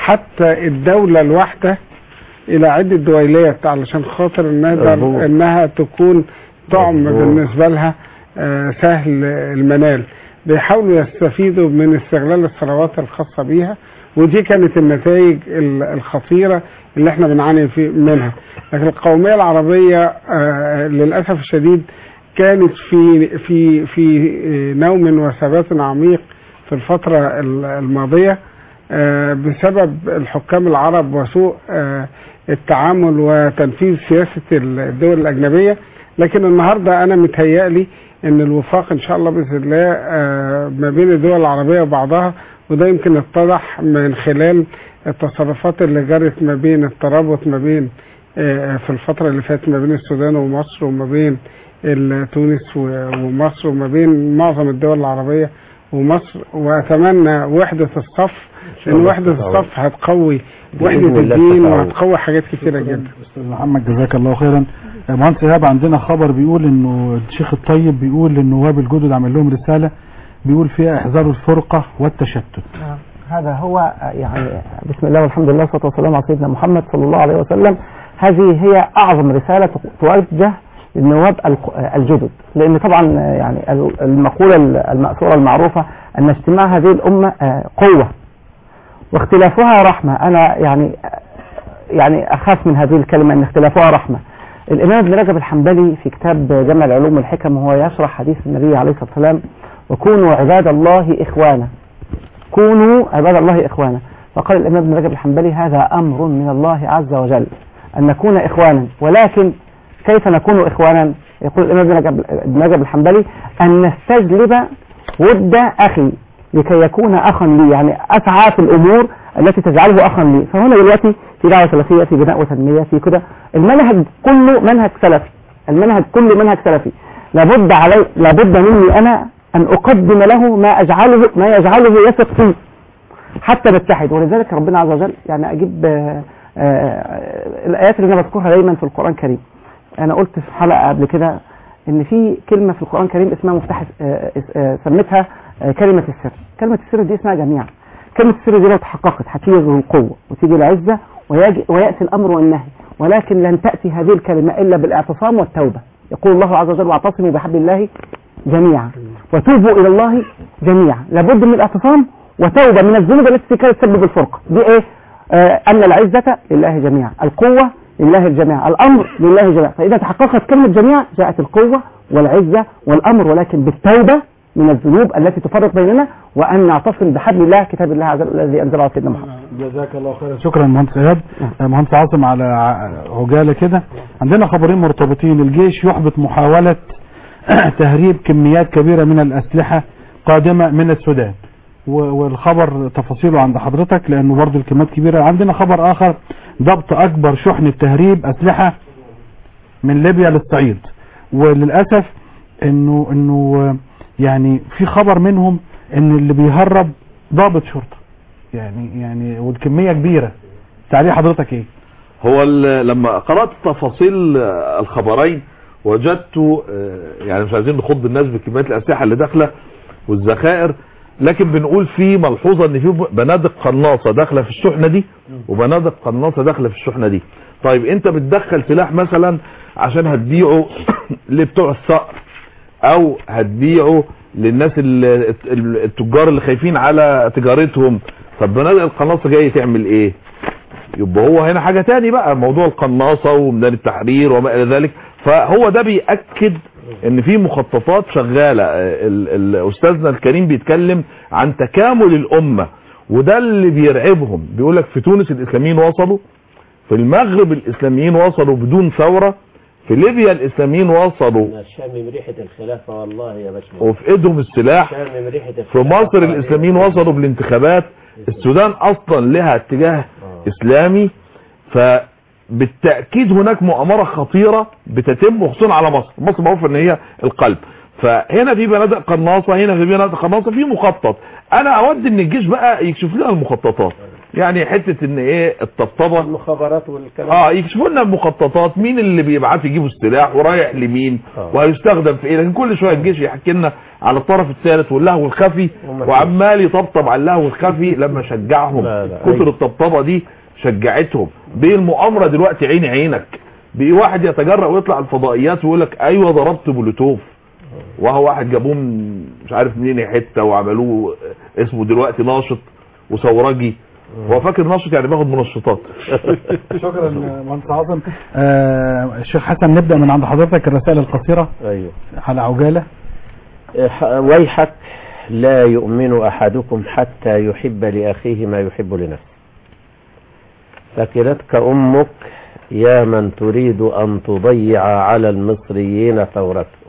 حتى الدولة الواحدة إلى عدة دويلات علشان خاطر نقدر مظبوط. إنها تكون طعم مظبوط. بالنسبة لها آه، سهل المنال بيحاولوا يستفيدوا من استغلال الثروات الخاصة بيها ودي كانت النتائج ال- الخطيرة اللي احنا بنعاني في منها لكن القومية العربية آه، للأسف الشديد كانت في في في نوم وثبات عميق في الفترة ال- الماضية آه، بسبب الحكام العرب وسوء آه، التعامل وتنفيذ سياسة الدول الأجنبية لكن النهاردة أنا متهيألي أن الوفاق إن شاء الله بإذن الله آه، ما بين الدول العربية وبعضها وده يمكن اتضح من خلال التصرفات اللي جرت ما بين الترابط ما بين آه، في الفترة اللي فاتت ما بين السودان ومصر وما بين ال- تونس و- ومصر وما بين معظم الدول العربية ومصر وأتمنى وحدة الصف شاء لأن الله وحدة تتعود. الصف هتقوي بإذن وحدة الله الدين تتعود. وهتقوي حاجات كتيرة جدا استاذ محمد جزاك الله خيرا آه، مهندس ايهاب عندنا خبر بيقول انه الشيخ الطيب بيقول للنواب الجدد عمل لهم رساله بيقول فيها احذروا الفرقه والتشتت هذا هو آه، يعني بسم الله والحمد لله والصلاة والسلام على سيدنا محمد صلى الله عليه وسلم هذه هي أعظم رسالة توجه للنواب الق- آه، الجدد لأن طبعا آه، يعني ال- المقولة المأثورة المعروفة أن اجتماع هذه الأمة آه، قوة واختلافها رحمة أنا يعني يعني أخاف من هذه الكلمة أن اختلافها رحمة الإمام ابن رجب الحنبلي في كتاب جمع العلوم والحكم وهو يشرح حديث النبي عليه الصلاة والسلام وكونوا عباد الله إخوانا كونوا عباد الله إخوانا فقال الإمام ابن رجب الحنبلي هذا أمر من الله عز وجل أن نكون إخوانا ولكن كيف نكون إخوانا يقول الإمام ابن رجب, ابن رجب الحنبلي أن نستجلب ود أخي لكي يكون أخا لي يعني أسعى في الأمور التي تجعله أخا لي فهنا دلوقتي في دعوة سلفية في بناء وتنمية في كده المنهج كله منهج سلفي المنهج كله منهج سلفي لابد علي لابد مني أنا أن أقدم له ما أجعله ما يجعله يثق فيه حتى نتحد ولذلك ربنا عز وجل يعني أجيب آه، آه، الآيات اللي أنا بذكرها دايما في القرآن الكريم أنا قلت في حلقة قبل كده إن في كلمة في القرآن الكريم اسمها مفتاح آه، آه، سميتها آه، كلمة السر كلمة السر دي اسمها جميعا كلمة السر دي لو تحققت هتيجي القوة وتيجي العزة ويجي ويأتي الأمر والنهي ولكن لن تأتي هذه الكلمة إلا بالاعتصام والتوبة يقول الله عز وجل واعتصموا بحبل الله جميعا وتوبوا إلى الله جميعا لابد من الاعتصام وتوبة من الذنوب التي كانت تسبب الفرقة دي ايه آه أن العزة لله جميعا القوة لله الجميع الأمر لله جميعا فإذا تحققت كلمة جميع جاءت القوة والعزة والأمر ولكن بالتوبة من الذنوب التي تفرق بيننا وأن نعتصم بحبل الله كتاب الله عز وجل الذي أنزله على سيدنا محمد جزاك الله خيرا شكرا مهندس ايهاب آه، مهندس عاصم على ع- عجاله كده عندنا خبرين مرتبطين الجيش يحبط محاوله تهريب كميات كبيره من الاسلحه قادمه من السودان و- والخبر تفاصيله عند حضرتك لانه برضو الكميات كبيره عندنا خبر اخر ضبط اكبر شحنه تهريب اسلحه من ليبيا للصعيد وللاسف انه انه يعني في خبر منهم ان اللي بيهرب ضابط شرطه يعني يعني والكميه كبيره تعليق حضرتك ايه هو ال- لما قرأت تفاصيل آه، الخبرين وجدت آه، يعني مش عايزين نخض الناس بكميات الأسلحة اللي داخلة والذخائر لكن بنقول في ملحوظة ان في بنادق قناصة داخلة في الشحنة دي وبنادق قناصة داخلة في الشحنة دي طيب انت بتدخل سلاح مثلا عشان هتبيعه لبتوع الصقر او هتبيعه للناس ال- ال- التجار اللي خايفين على تجارتهم طب بنادق القناصة جاي تعمل ايه يبقى هو هنا حاجة تاني بقى موضوع القناصة وميدان التحرير وما الى ذلك فهو ده بيأكد ان في مخططات شغالة ال- ال- استاذنا الكريم بيتكلم عن تكامل الامة وده اللي بيرعبهم بيقول لك في تونس الاسلاميين وصلوا في المغرب الاسلاميين وصلوا بدون ثورة في ليبيا الاسلاميين وصلوا أنا شامم ريحة الخلافة والله يا باشمهندس وفي ايدهم السلاح شامم ريحة في الخلافة مصر الاسلاميين وصلوا بالانتخابات السودان اصلا لها اتجاه اسلامي فبالتأكيد هناك مؤامرة خطيرة بتتم خصوصا على مصر مصر معروف ان هي القلب فهنا في بنادق قناصة هنا في بنادق قناصة في مخطط انا اود ان الجيش بقى يكشف لنا المخططات يعني حتة ان ايه الطبطبة المخابرات والكلام اه يكشفوا لنا المخططات مين اللي بيبعت يجيبوا السلاح ورايح لمين وهيستخدم في ايه لكن كل شويه الجيش يحكي لنا على الطرف الثالث واللهو الخفي وعمال يطبطب على اللهو الخفي لما شجعهم كتر الطبطبه دي شجعتهم بيه المؤامره دلوقتي عيني عينك بيه واحد يتجرأ ويطلع الفضائيات ويقول لك ايوه ضربت بلوتوف وهو واحد جابوه من مش عارف منين حته وعملوه اسمه دلوقتي ناشط وثورجي هو فاكر ناشط يعني بياخد منشطات شكرا مهندس عاصم آه الشيخ حسن نبدا من عند حضرتك الرسائل القصيره ايوه على عجاله ح- ويحك لا يؤمن أحدكم حتى يحب لأخيه ما يحب لنفسه ثكلتك أمك يا من تريد أن تضيع على المصريين ثورته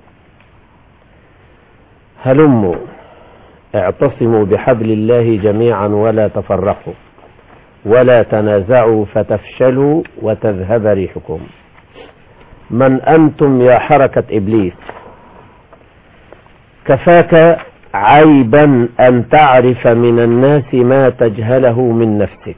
هلموا اعتصموا بحبل الله جميعا ولا تفرقوا ولا تنازعوا فتفشلوا وتذهب ريحكم من أنتم يا حركة إبليس كفاك عيبا أن تعرف من الناس ما تجهله من نفسك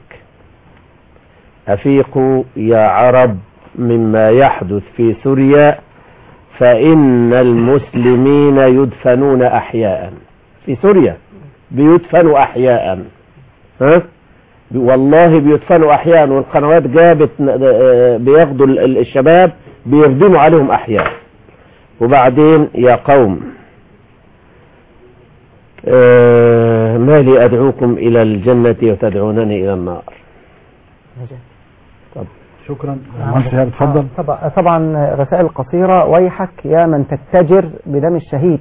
أفيقوا يا عرب مما يحدث في سوريا فإن المسلمين يدفنون أحياء في سوريا بيدفنوا أحياء ها؟ والله بيدفنوا أحياء والقنوات جابت آه، بياخدوا ال- ال- الشباب بيخدموا عليهم أحياء وبعدين يا قوم آه، ما لي أدعوكم إلى الجنة وتدعونني إلى النار شكرا مهندس شهاب اتفضل طبعا طبعا رسائل قصيرة ويحك يا من تتجر بدم الشهيد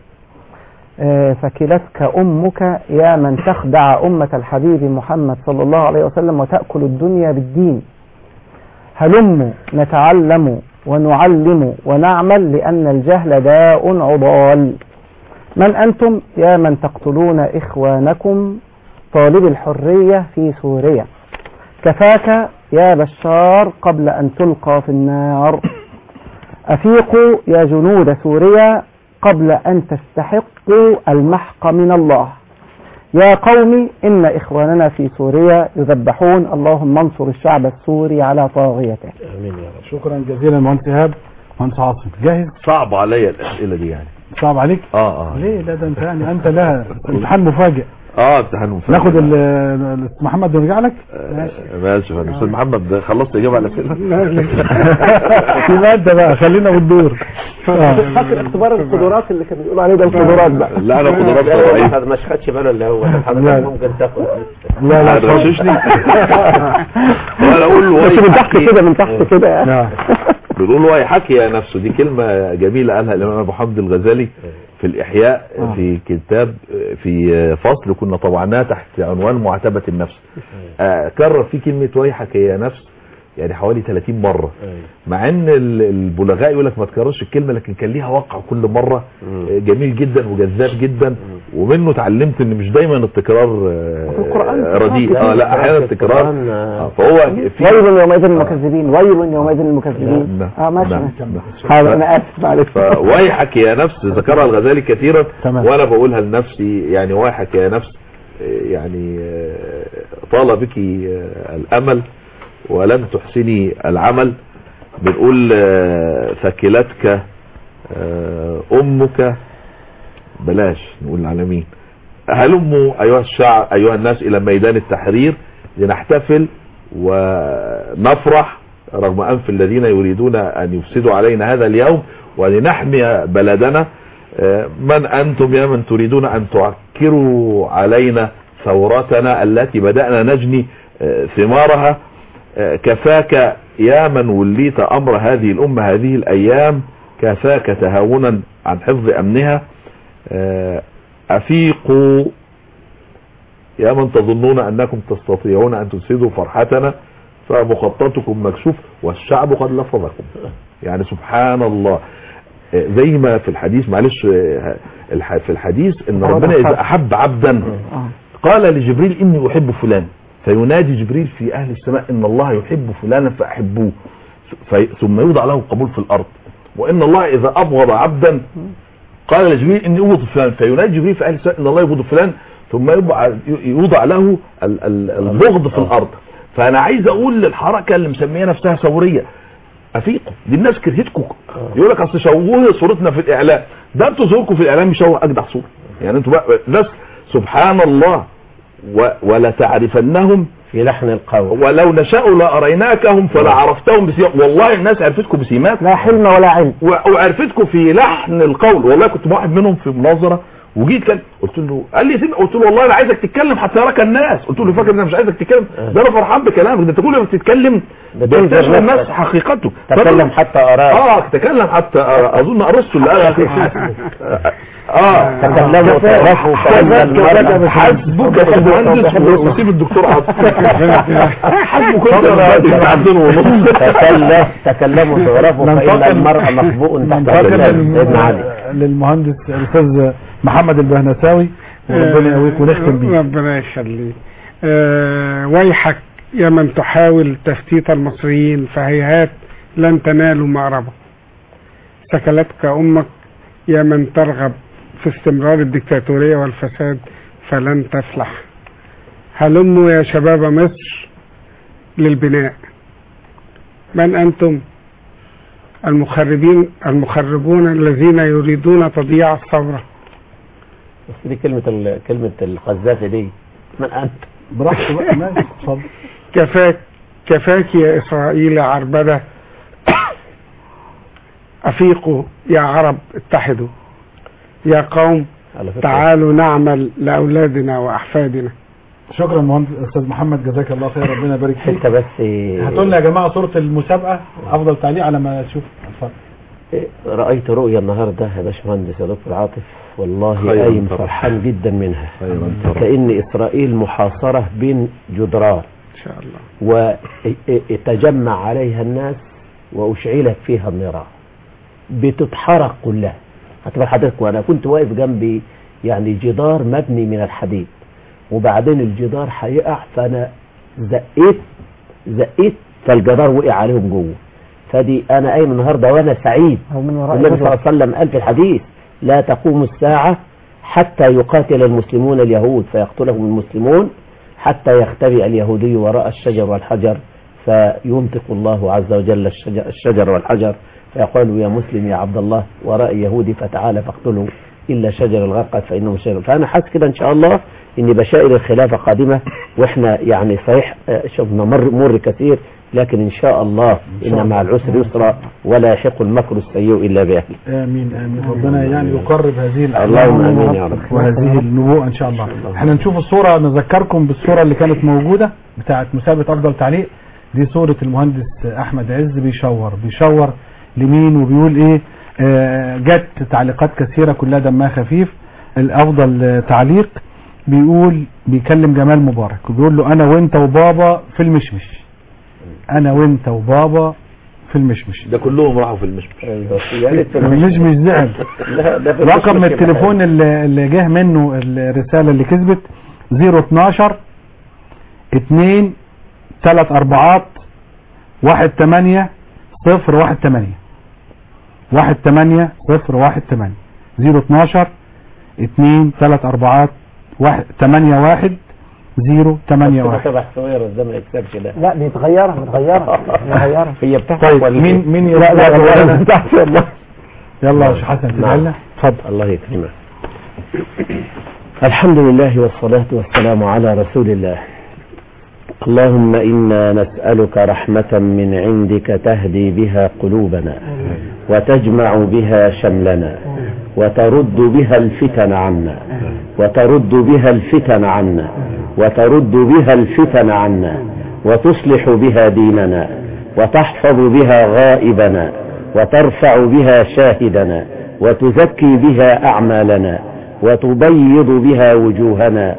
آه، فكلتك أمك يا من تخدع أمة الحبيب محمد صلى الله عليه وسلم وتأكل الدنيا بالدين هلموا نتعلم ونعلم ونعمل لأن الجهل داء عضال من أنتم يا من تقتلون إخوانكم طالب الحرية في سوريا كفاك يا بشار قبل أن تلقى في النار أفيقوا يا جنود سوريا قبل أن تستحقوا المحق من الله يا قوم إن إخواننا في سوريا يذبحون اللهم انصر الشعب السوري على طاغيته آمين يا رب شكرا جزيلا مهندس شهاب مهندس عاصم جاهز صعب عليا الاسئله دي يعني صعب عليك اه اه ليه لا ده انت يعني انت لها امتحان مفاجئ اه امتحان مفاجئ. ناخد ال- ال- محمد ونرجع لك ماشي يا فندم. استاذ محمد خلصت اجابه على الاسئله في ماده بقى خلينا بالدور فاكر اختبار القدرات اللي كانوا بيقولوا عليه ده القدرات بقى لا انا قدرات لا، طبيعيه هذا مش خدش باله اللي هو لا. حضرتك ممكن تاخد لا لا هتغششني وانا اقول له بس من تحت ويحكي كده من تحت كده يعني بيقول له يحكي يا نفسه دي كلمة جميلة قالها الإمام أبو حمد الغزالي في الإحياء آه. في كتاب في فصل كنا طبعناه تحت عنوان معاتبة النفس آه، كرر فيه كلمة ويحك يا نفس يعني حوالي 30 مرة مع ان ال- البلغاء يقول لك ما تكررش الكلمة لكن كان ليها وقع كل مرة آه، جميل جدا وجذاب جدا ومنه اتعلمت ان مش دايما التكرار آه، في القرآن آه، رديء كتير. اه لا احيانا التكرار القرآن، آه، آه، فهو في ويل يومئذ للمكذبين ويل يومئذ للمكذبين نعم. اه ماشي نعم. ماشي نعم. حاضر انا اسف معلش فويحك يا نفس ذكرها الغزالي كثيرا تمام. وانا بقولها لنفسي يعني ويحك يا نفس يعني آه، طال بك آه، الامل ولم تحسني العمل بنقول آه، ثكلتك آه، امك بلاش نقول العالمين هلموا ايها الشعب ايها الناس الى ميدان التحرير لنحتفل ونفرح رغم انف الذين يريدون ان يفسدوا علينا هذا اليوم ولنحمي بلدنا آه، من انتم يا من تريدون ان تعكروا علينا ثورتنا التي بدأنا نجني آه، ثمارها آه، كفاك يا من وليت امر هذه الامة هذه الايام كفاك تهاونا عن حفظ امنها آه، افيقوا يا من تظنون انكم تستطيعون ان تفسدوا فرحتنا فمخططكم مكشوف والشعب قد لفظكم يعني سبحان الله آه، زي ما في الحديث معلش آه، الح- في الحديث ان ربنا اذا احب عبدا قال لجبريل اني احب فلان فينادي جبريل في اهل السماء ان الله يحب فلانا فاحبوه في ثم يوضع له القبول في الارض وان الله اذا ابغض عبدا قال لجبريل اني ابغض فلان فينادي جبريل في اهل السماء ان الله يبغض فلان ثم يوضع يوضع له ال- ال- البغض في الارض فانا عايز اقول للحركه اللي مسميه نفسها ثوريه افيقوا دي الناس كرهتكم يقول لك اصل شوهوا صورتنا في الاعلام ده انتوا ظهوركم في الاعلام يشوه اجدع صوره يعني انتوا بقى ناس سبحان الله و ولا تعرفنهم في لحن القول ولو نشاء لاريناكهم فلا عرفتهم بسيماهم والله الناس عرفتكم بسيمات لا حلم ولا علم وعرفتكم في لحن القول والله كنت مع واحد منهم في مناظره وجيت كان قلت له قال لي سيب قلت له والله انا عايزك تتكلم حتى يراك الناس قلت له فاكر ان انا مش عايزك تتكلم ده انا فرحان بكلامك ده انت كل ما بتتكلم بتنزل بتكتشف الناس نفسك. حقيقته تكلم حتى أراك اه تكلم حتى أرى. اظن ارسطو اللي قال اه تكلموا وتعرفوا فإن المرء حسبك يا باشمهندس وسيب الدكتور عاطف حسبك انت دلوقتي عبدين ونص تكلم تكلموا تعرفوا فإن المرء مخبوء تحت ننتقل الرجال ابن علي للم- للمهندس الاستاذ محمد البهنساوي وربنا يقويك ونختم بيه ربنا يخليك آه ويحك يا من تحاول تفتيت المصريين فهيهات لن تنالوا مأربا سكلتك أمك يا من ترغب في استمرار الدكتاتورية والفساد فلن تفلح هلموا يا شباب مصر للبناء من أنتم المخربين المخربون الذين يريدون تضييع الثورة بس دي كلمة ال- كلمة القذافي دي من أنت براحته بقى ماشي اتفضل كفاك كفاك يا إسرائيل عربدة أفيقوا يا عرب اتحدوا يا قوم على فكرة تعالوا نعمل لأولادنا وأحفادنا شكرا مهندس استاذ محمد جزاك الله خير ربنا يبارك فيك حتة بس هاتوا لنا يا جماعه صوره المسابقه افضل تعليق على ما تشوف اتفضل رأيت رؤيا النهاردة يا باشمهندس يا دكتور عاطف والله خيراً قايم ترى. فرحان جدا منها خيراً ترى. كأن إسرائيل محاصرة بين جدران إن شاء الله وتجمع عليها الناس وأشعلت فيها النيران بتتحرق كلها هتبقى حضرتك وأنا كنت واقف جنبي يعني جدار مبني من الحديد وبعدين الجدار هيقع فأنا زقيت زقيت فالجدار وقع عليهم جوه فدي أنا قايم النهاردة وأنا سعيد من وراء النبي صلى الله البشر. عليه وسلم قال في الحديث لا تقوم الساعة حتى يقاتل المسلمون اليهود فيقتلهم المسلمون حتى يختبئ اليهودي وراء الشجر والحجر فينطق الله عز وجل الشجر, الشجر والحجر فيقول يا مسلم يا عبد الله وراء يهودي فتعالى فاقتله إلا شجر الغرقد فإنه شجر فأنا حاسس كده إن شاء الله إن بشائر الخلافة قادمة وإحنا يعني صحيح آه، شفنا مر مر كثير لكن إن شاء الله إن مع العسر يسرا ولا يحق المكر السيء إلا بأهله امين امين ربنا يعني يقرب هذه الاحلام اللهم آمين يا رب. وهذه النبوءه ان شاء الله احنا نشوف الصوره نذكركم بالصوره اللي كانت موجوده بتاعه مسابقه افضل تعليق دي صوره المهندس احمد عز بيشور بيشور لمين وبيقول ايه آه جت تعليقات كثيره كلها دمها خفيف الافضل آه، تعليق بيقول بيكلم جمال مبارك وبيقول له انا وانت وبابا في المشمش انا وانت وبابا في المشمش ده كلهم راحوا في المشمش يا ريت في المشمش زعل لا، ده في رقم المشمش التليفون اللي, اللي جه منه الرسالة اللي كسبت 012 2 3 أربعات 1 8 0 1 8 1 8 0 1 8 012 2 3 أربعات 1 8 1 0 8 1 تبع سويرس ده ما يكسبش ده لا بيتغيرها متغيرة متغيرة هي بتحصل طيب ولا مين مين لا لا يرد والله أولاً؟ ما بتاعتي والله يلا يا شيخ حسن تدعي اتفضل الله يكرمك الحمد لله والصلاة والسلام على رسول الله اللهم إنا نسألك رحمة من عندك تهدي بها قلوبنا وتجمع بها شملنا وترد بها الفتن عنا وترد بها الفتن عنا وترد بها الفتن عنا وتصلح بها ديننا وتحفظ بها غائبنا وترفع بها شاهدنا وتزكي بها أعمالنا وتبيض بها وجوهنا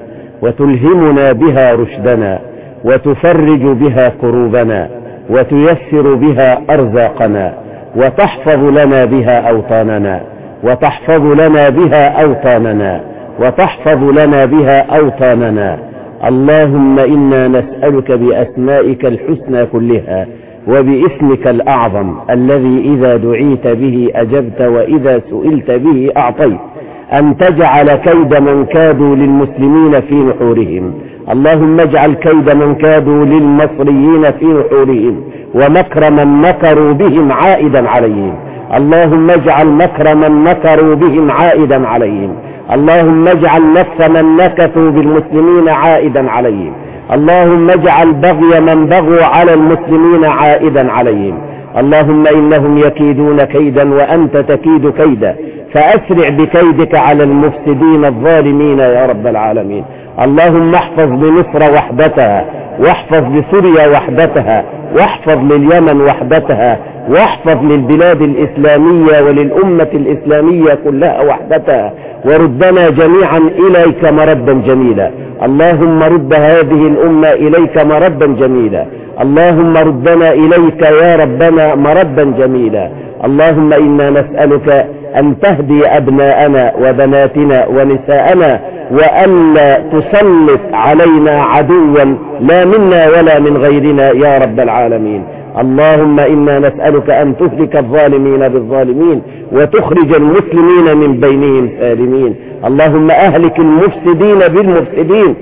وتلهمنا بها رشدنا وتفرج بها كروبنا وتيسر بها أرزاقنا وتحفظ لنا بها أوطاننا وتحفظ لنا بها أوطاننا وتحفظ لنا بها أوطاننا اللهم إنا نسألك بأسمائك الحسنى كلها وباسمك الأعظم الذي إذا دعيت به أجبت وإذا سئلت به أعطيت أن تجعل كيد من كادوا للمسلمين في نحورهم اللهم اجعل كيد من كادوا للمصريين في نحورهم ومكر من مكروا بهم عائدا عليهم اللهم اجعل مكر من مكروا بهم عائدا عليهم اللهم اجعل نفس من نكثوا بالمسلمين عائدا عليهم اللهم اجعل بغي من بغوا على المسلمين عائدا عليهم اللهم إنهم يكيدون كيدا وأنت تكيد كيدا فأسرع بكيدك على المفسدين الظالمين يا رب العالمين اللهم احفظ بمصر وحدتها واحفظ بسوريا وحدتها واحفظ لليمن وحدتها واحفظ للبلاد الإسلامية وللأمة الإسلامية كلها وحدتها وردنا جميعا إليك مردا جميلا اللهم رد هذه الأمة إليك مردا جميلا اللهم ردنا إليك يا ربنا مردا جميلا اللهم إنا نسألك أن تهدي أبناءنا وبناتنا ونساءنا وألا تسلط علينا عدوا لا منا ولا من غيرنا يا رب العالمين اللهم إنا نسألك أن تهلك الظالمين بالظالمين وتخرج المسلمين من بينهم سالمين اللهم أهلك المفسدين بالمفسدين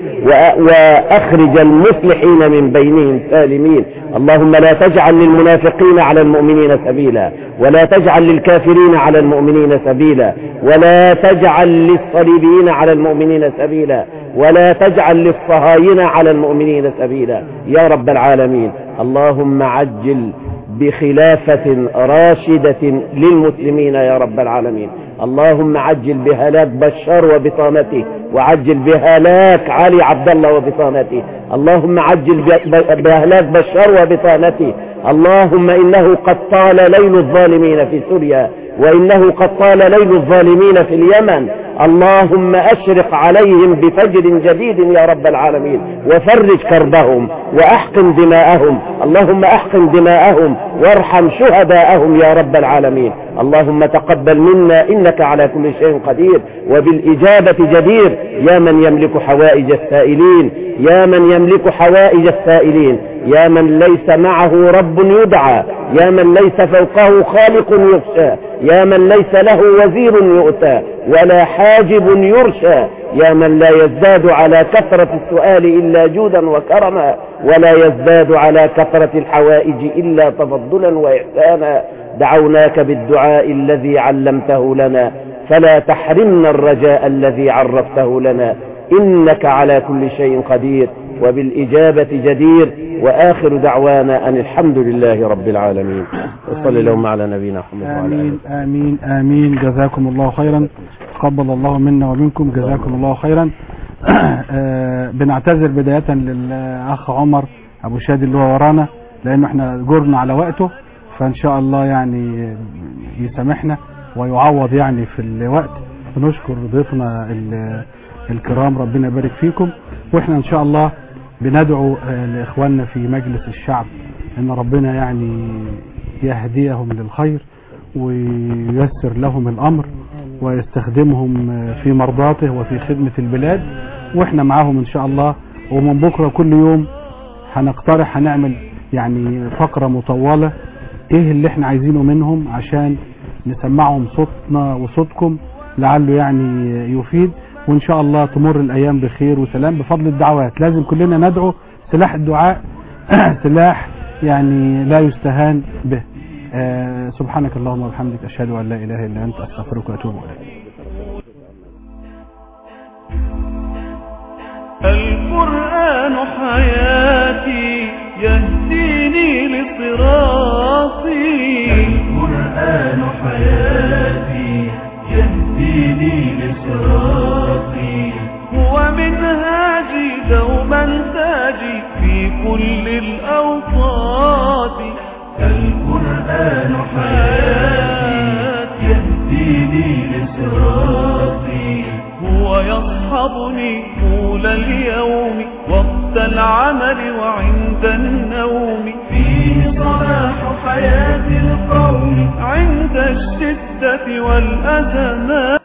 وأخرج المصلحين من بينهم سالمين اللهم لا تجعل للمنافقين على المؤمنين سبيلا ولا تجعل للكافرين على المؤمنين سبيلا ولا تجعل للصليبيين على المؤمنين سبيلا ولا تجعل للصهاينة على المؤمنين سبيلا يا رب العالمين اللهم عجل بخلافة راشدة للمسلمين يا رب العالمين اللهم عجل بهلاك بشار وبطانته وعجل بهلاك علي عبد الله وبطانته اللهم عجل بهلاك بشار وبطانته اللهم إنه قد طال ليل الظالمين في سوريا وإنه قد طال ليل الظالمين في اليمن اللهم أشرق عليهم بفجر جديد يا رب العالمين وفرج كربهم وأحقن دماءهم اللهم أحقن دماءهم وارحم شهداءهم يا رب العالمين اللهم تقبل منا إنك على كل شيء قدير وبالإجابة جدير يا من يملك حوائج السائلين يا من يملك حوائج السائلين يا من ليس معه رب يدعى يا من ليس فوقه خالق يخشى يا من ليس له وزير يؤتى ولا حاجب يرشى يا من لا يزداد على كثرة السؤال إلا جودا وكرما ولا يزداد على كثرة الحوائج إلا تفضلا وإحسانا دعوناك بالدعاء الذي علمته لنا فلا تحرمنا الرجاء الذي عرفته لنا إنك على كل شيء قدير وبالإجابة جدير وآخر دعوانا أن الحمد لله رب العالمين وصل اللهم على نبينا محمد وعلى آله آمين آمين آمين جزاكم الله خيرا تقبل الله منا ومنكم جزاكم الله خيرا آه، بنعتذر بداية للأخ عمر أبو شادي اللي هو ورانا لأنه احنا جرنا على وقته فإن شاء الله يعني يسامحنا ويعوض يعني في الوقت بنشكر ضيفنا ال- الكرام ربنا يبارك فيكم واحنا ان شاء الله بندعو آه، لاخواننا في مجلس الشعب ان ربنا يعني يهديهم للخير وييسر لهم الامر ويستخدمهم آه، في مرضاته وفي خدمة البلاد واحنا معاهم ان شاء الله ومن بكرة كل يوم هنقترح هنعمل يعني فقرة مطولة ايه اللي احنا عايزينه منهم عشان نسمعهم صوتنا وصوتكم لعله يعني يفيد وان شاء الله تمر الايام بخير وسلام بفضل الدعوات لازم كلنا ندعو سلاح الدعاء سلاح يعني لا يستهان به آه سبحانك اللهم وبحمدك اشهد ان لا اله الا انت استغفرك واتوب اليك القرآن حياتي يهديني لصراطي القرآن حياتي يهديني لصراطي هو منهاجي دوما تاجي في كل الأوقات القرآن حياتي يهديني لصراطي هو يصنع يصحبني طول اليوم وقت العمل وعند النوم فيه صلاح حياة القوم عند الشدة والأزمات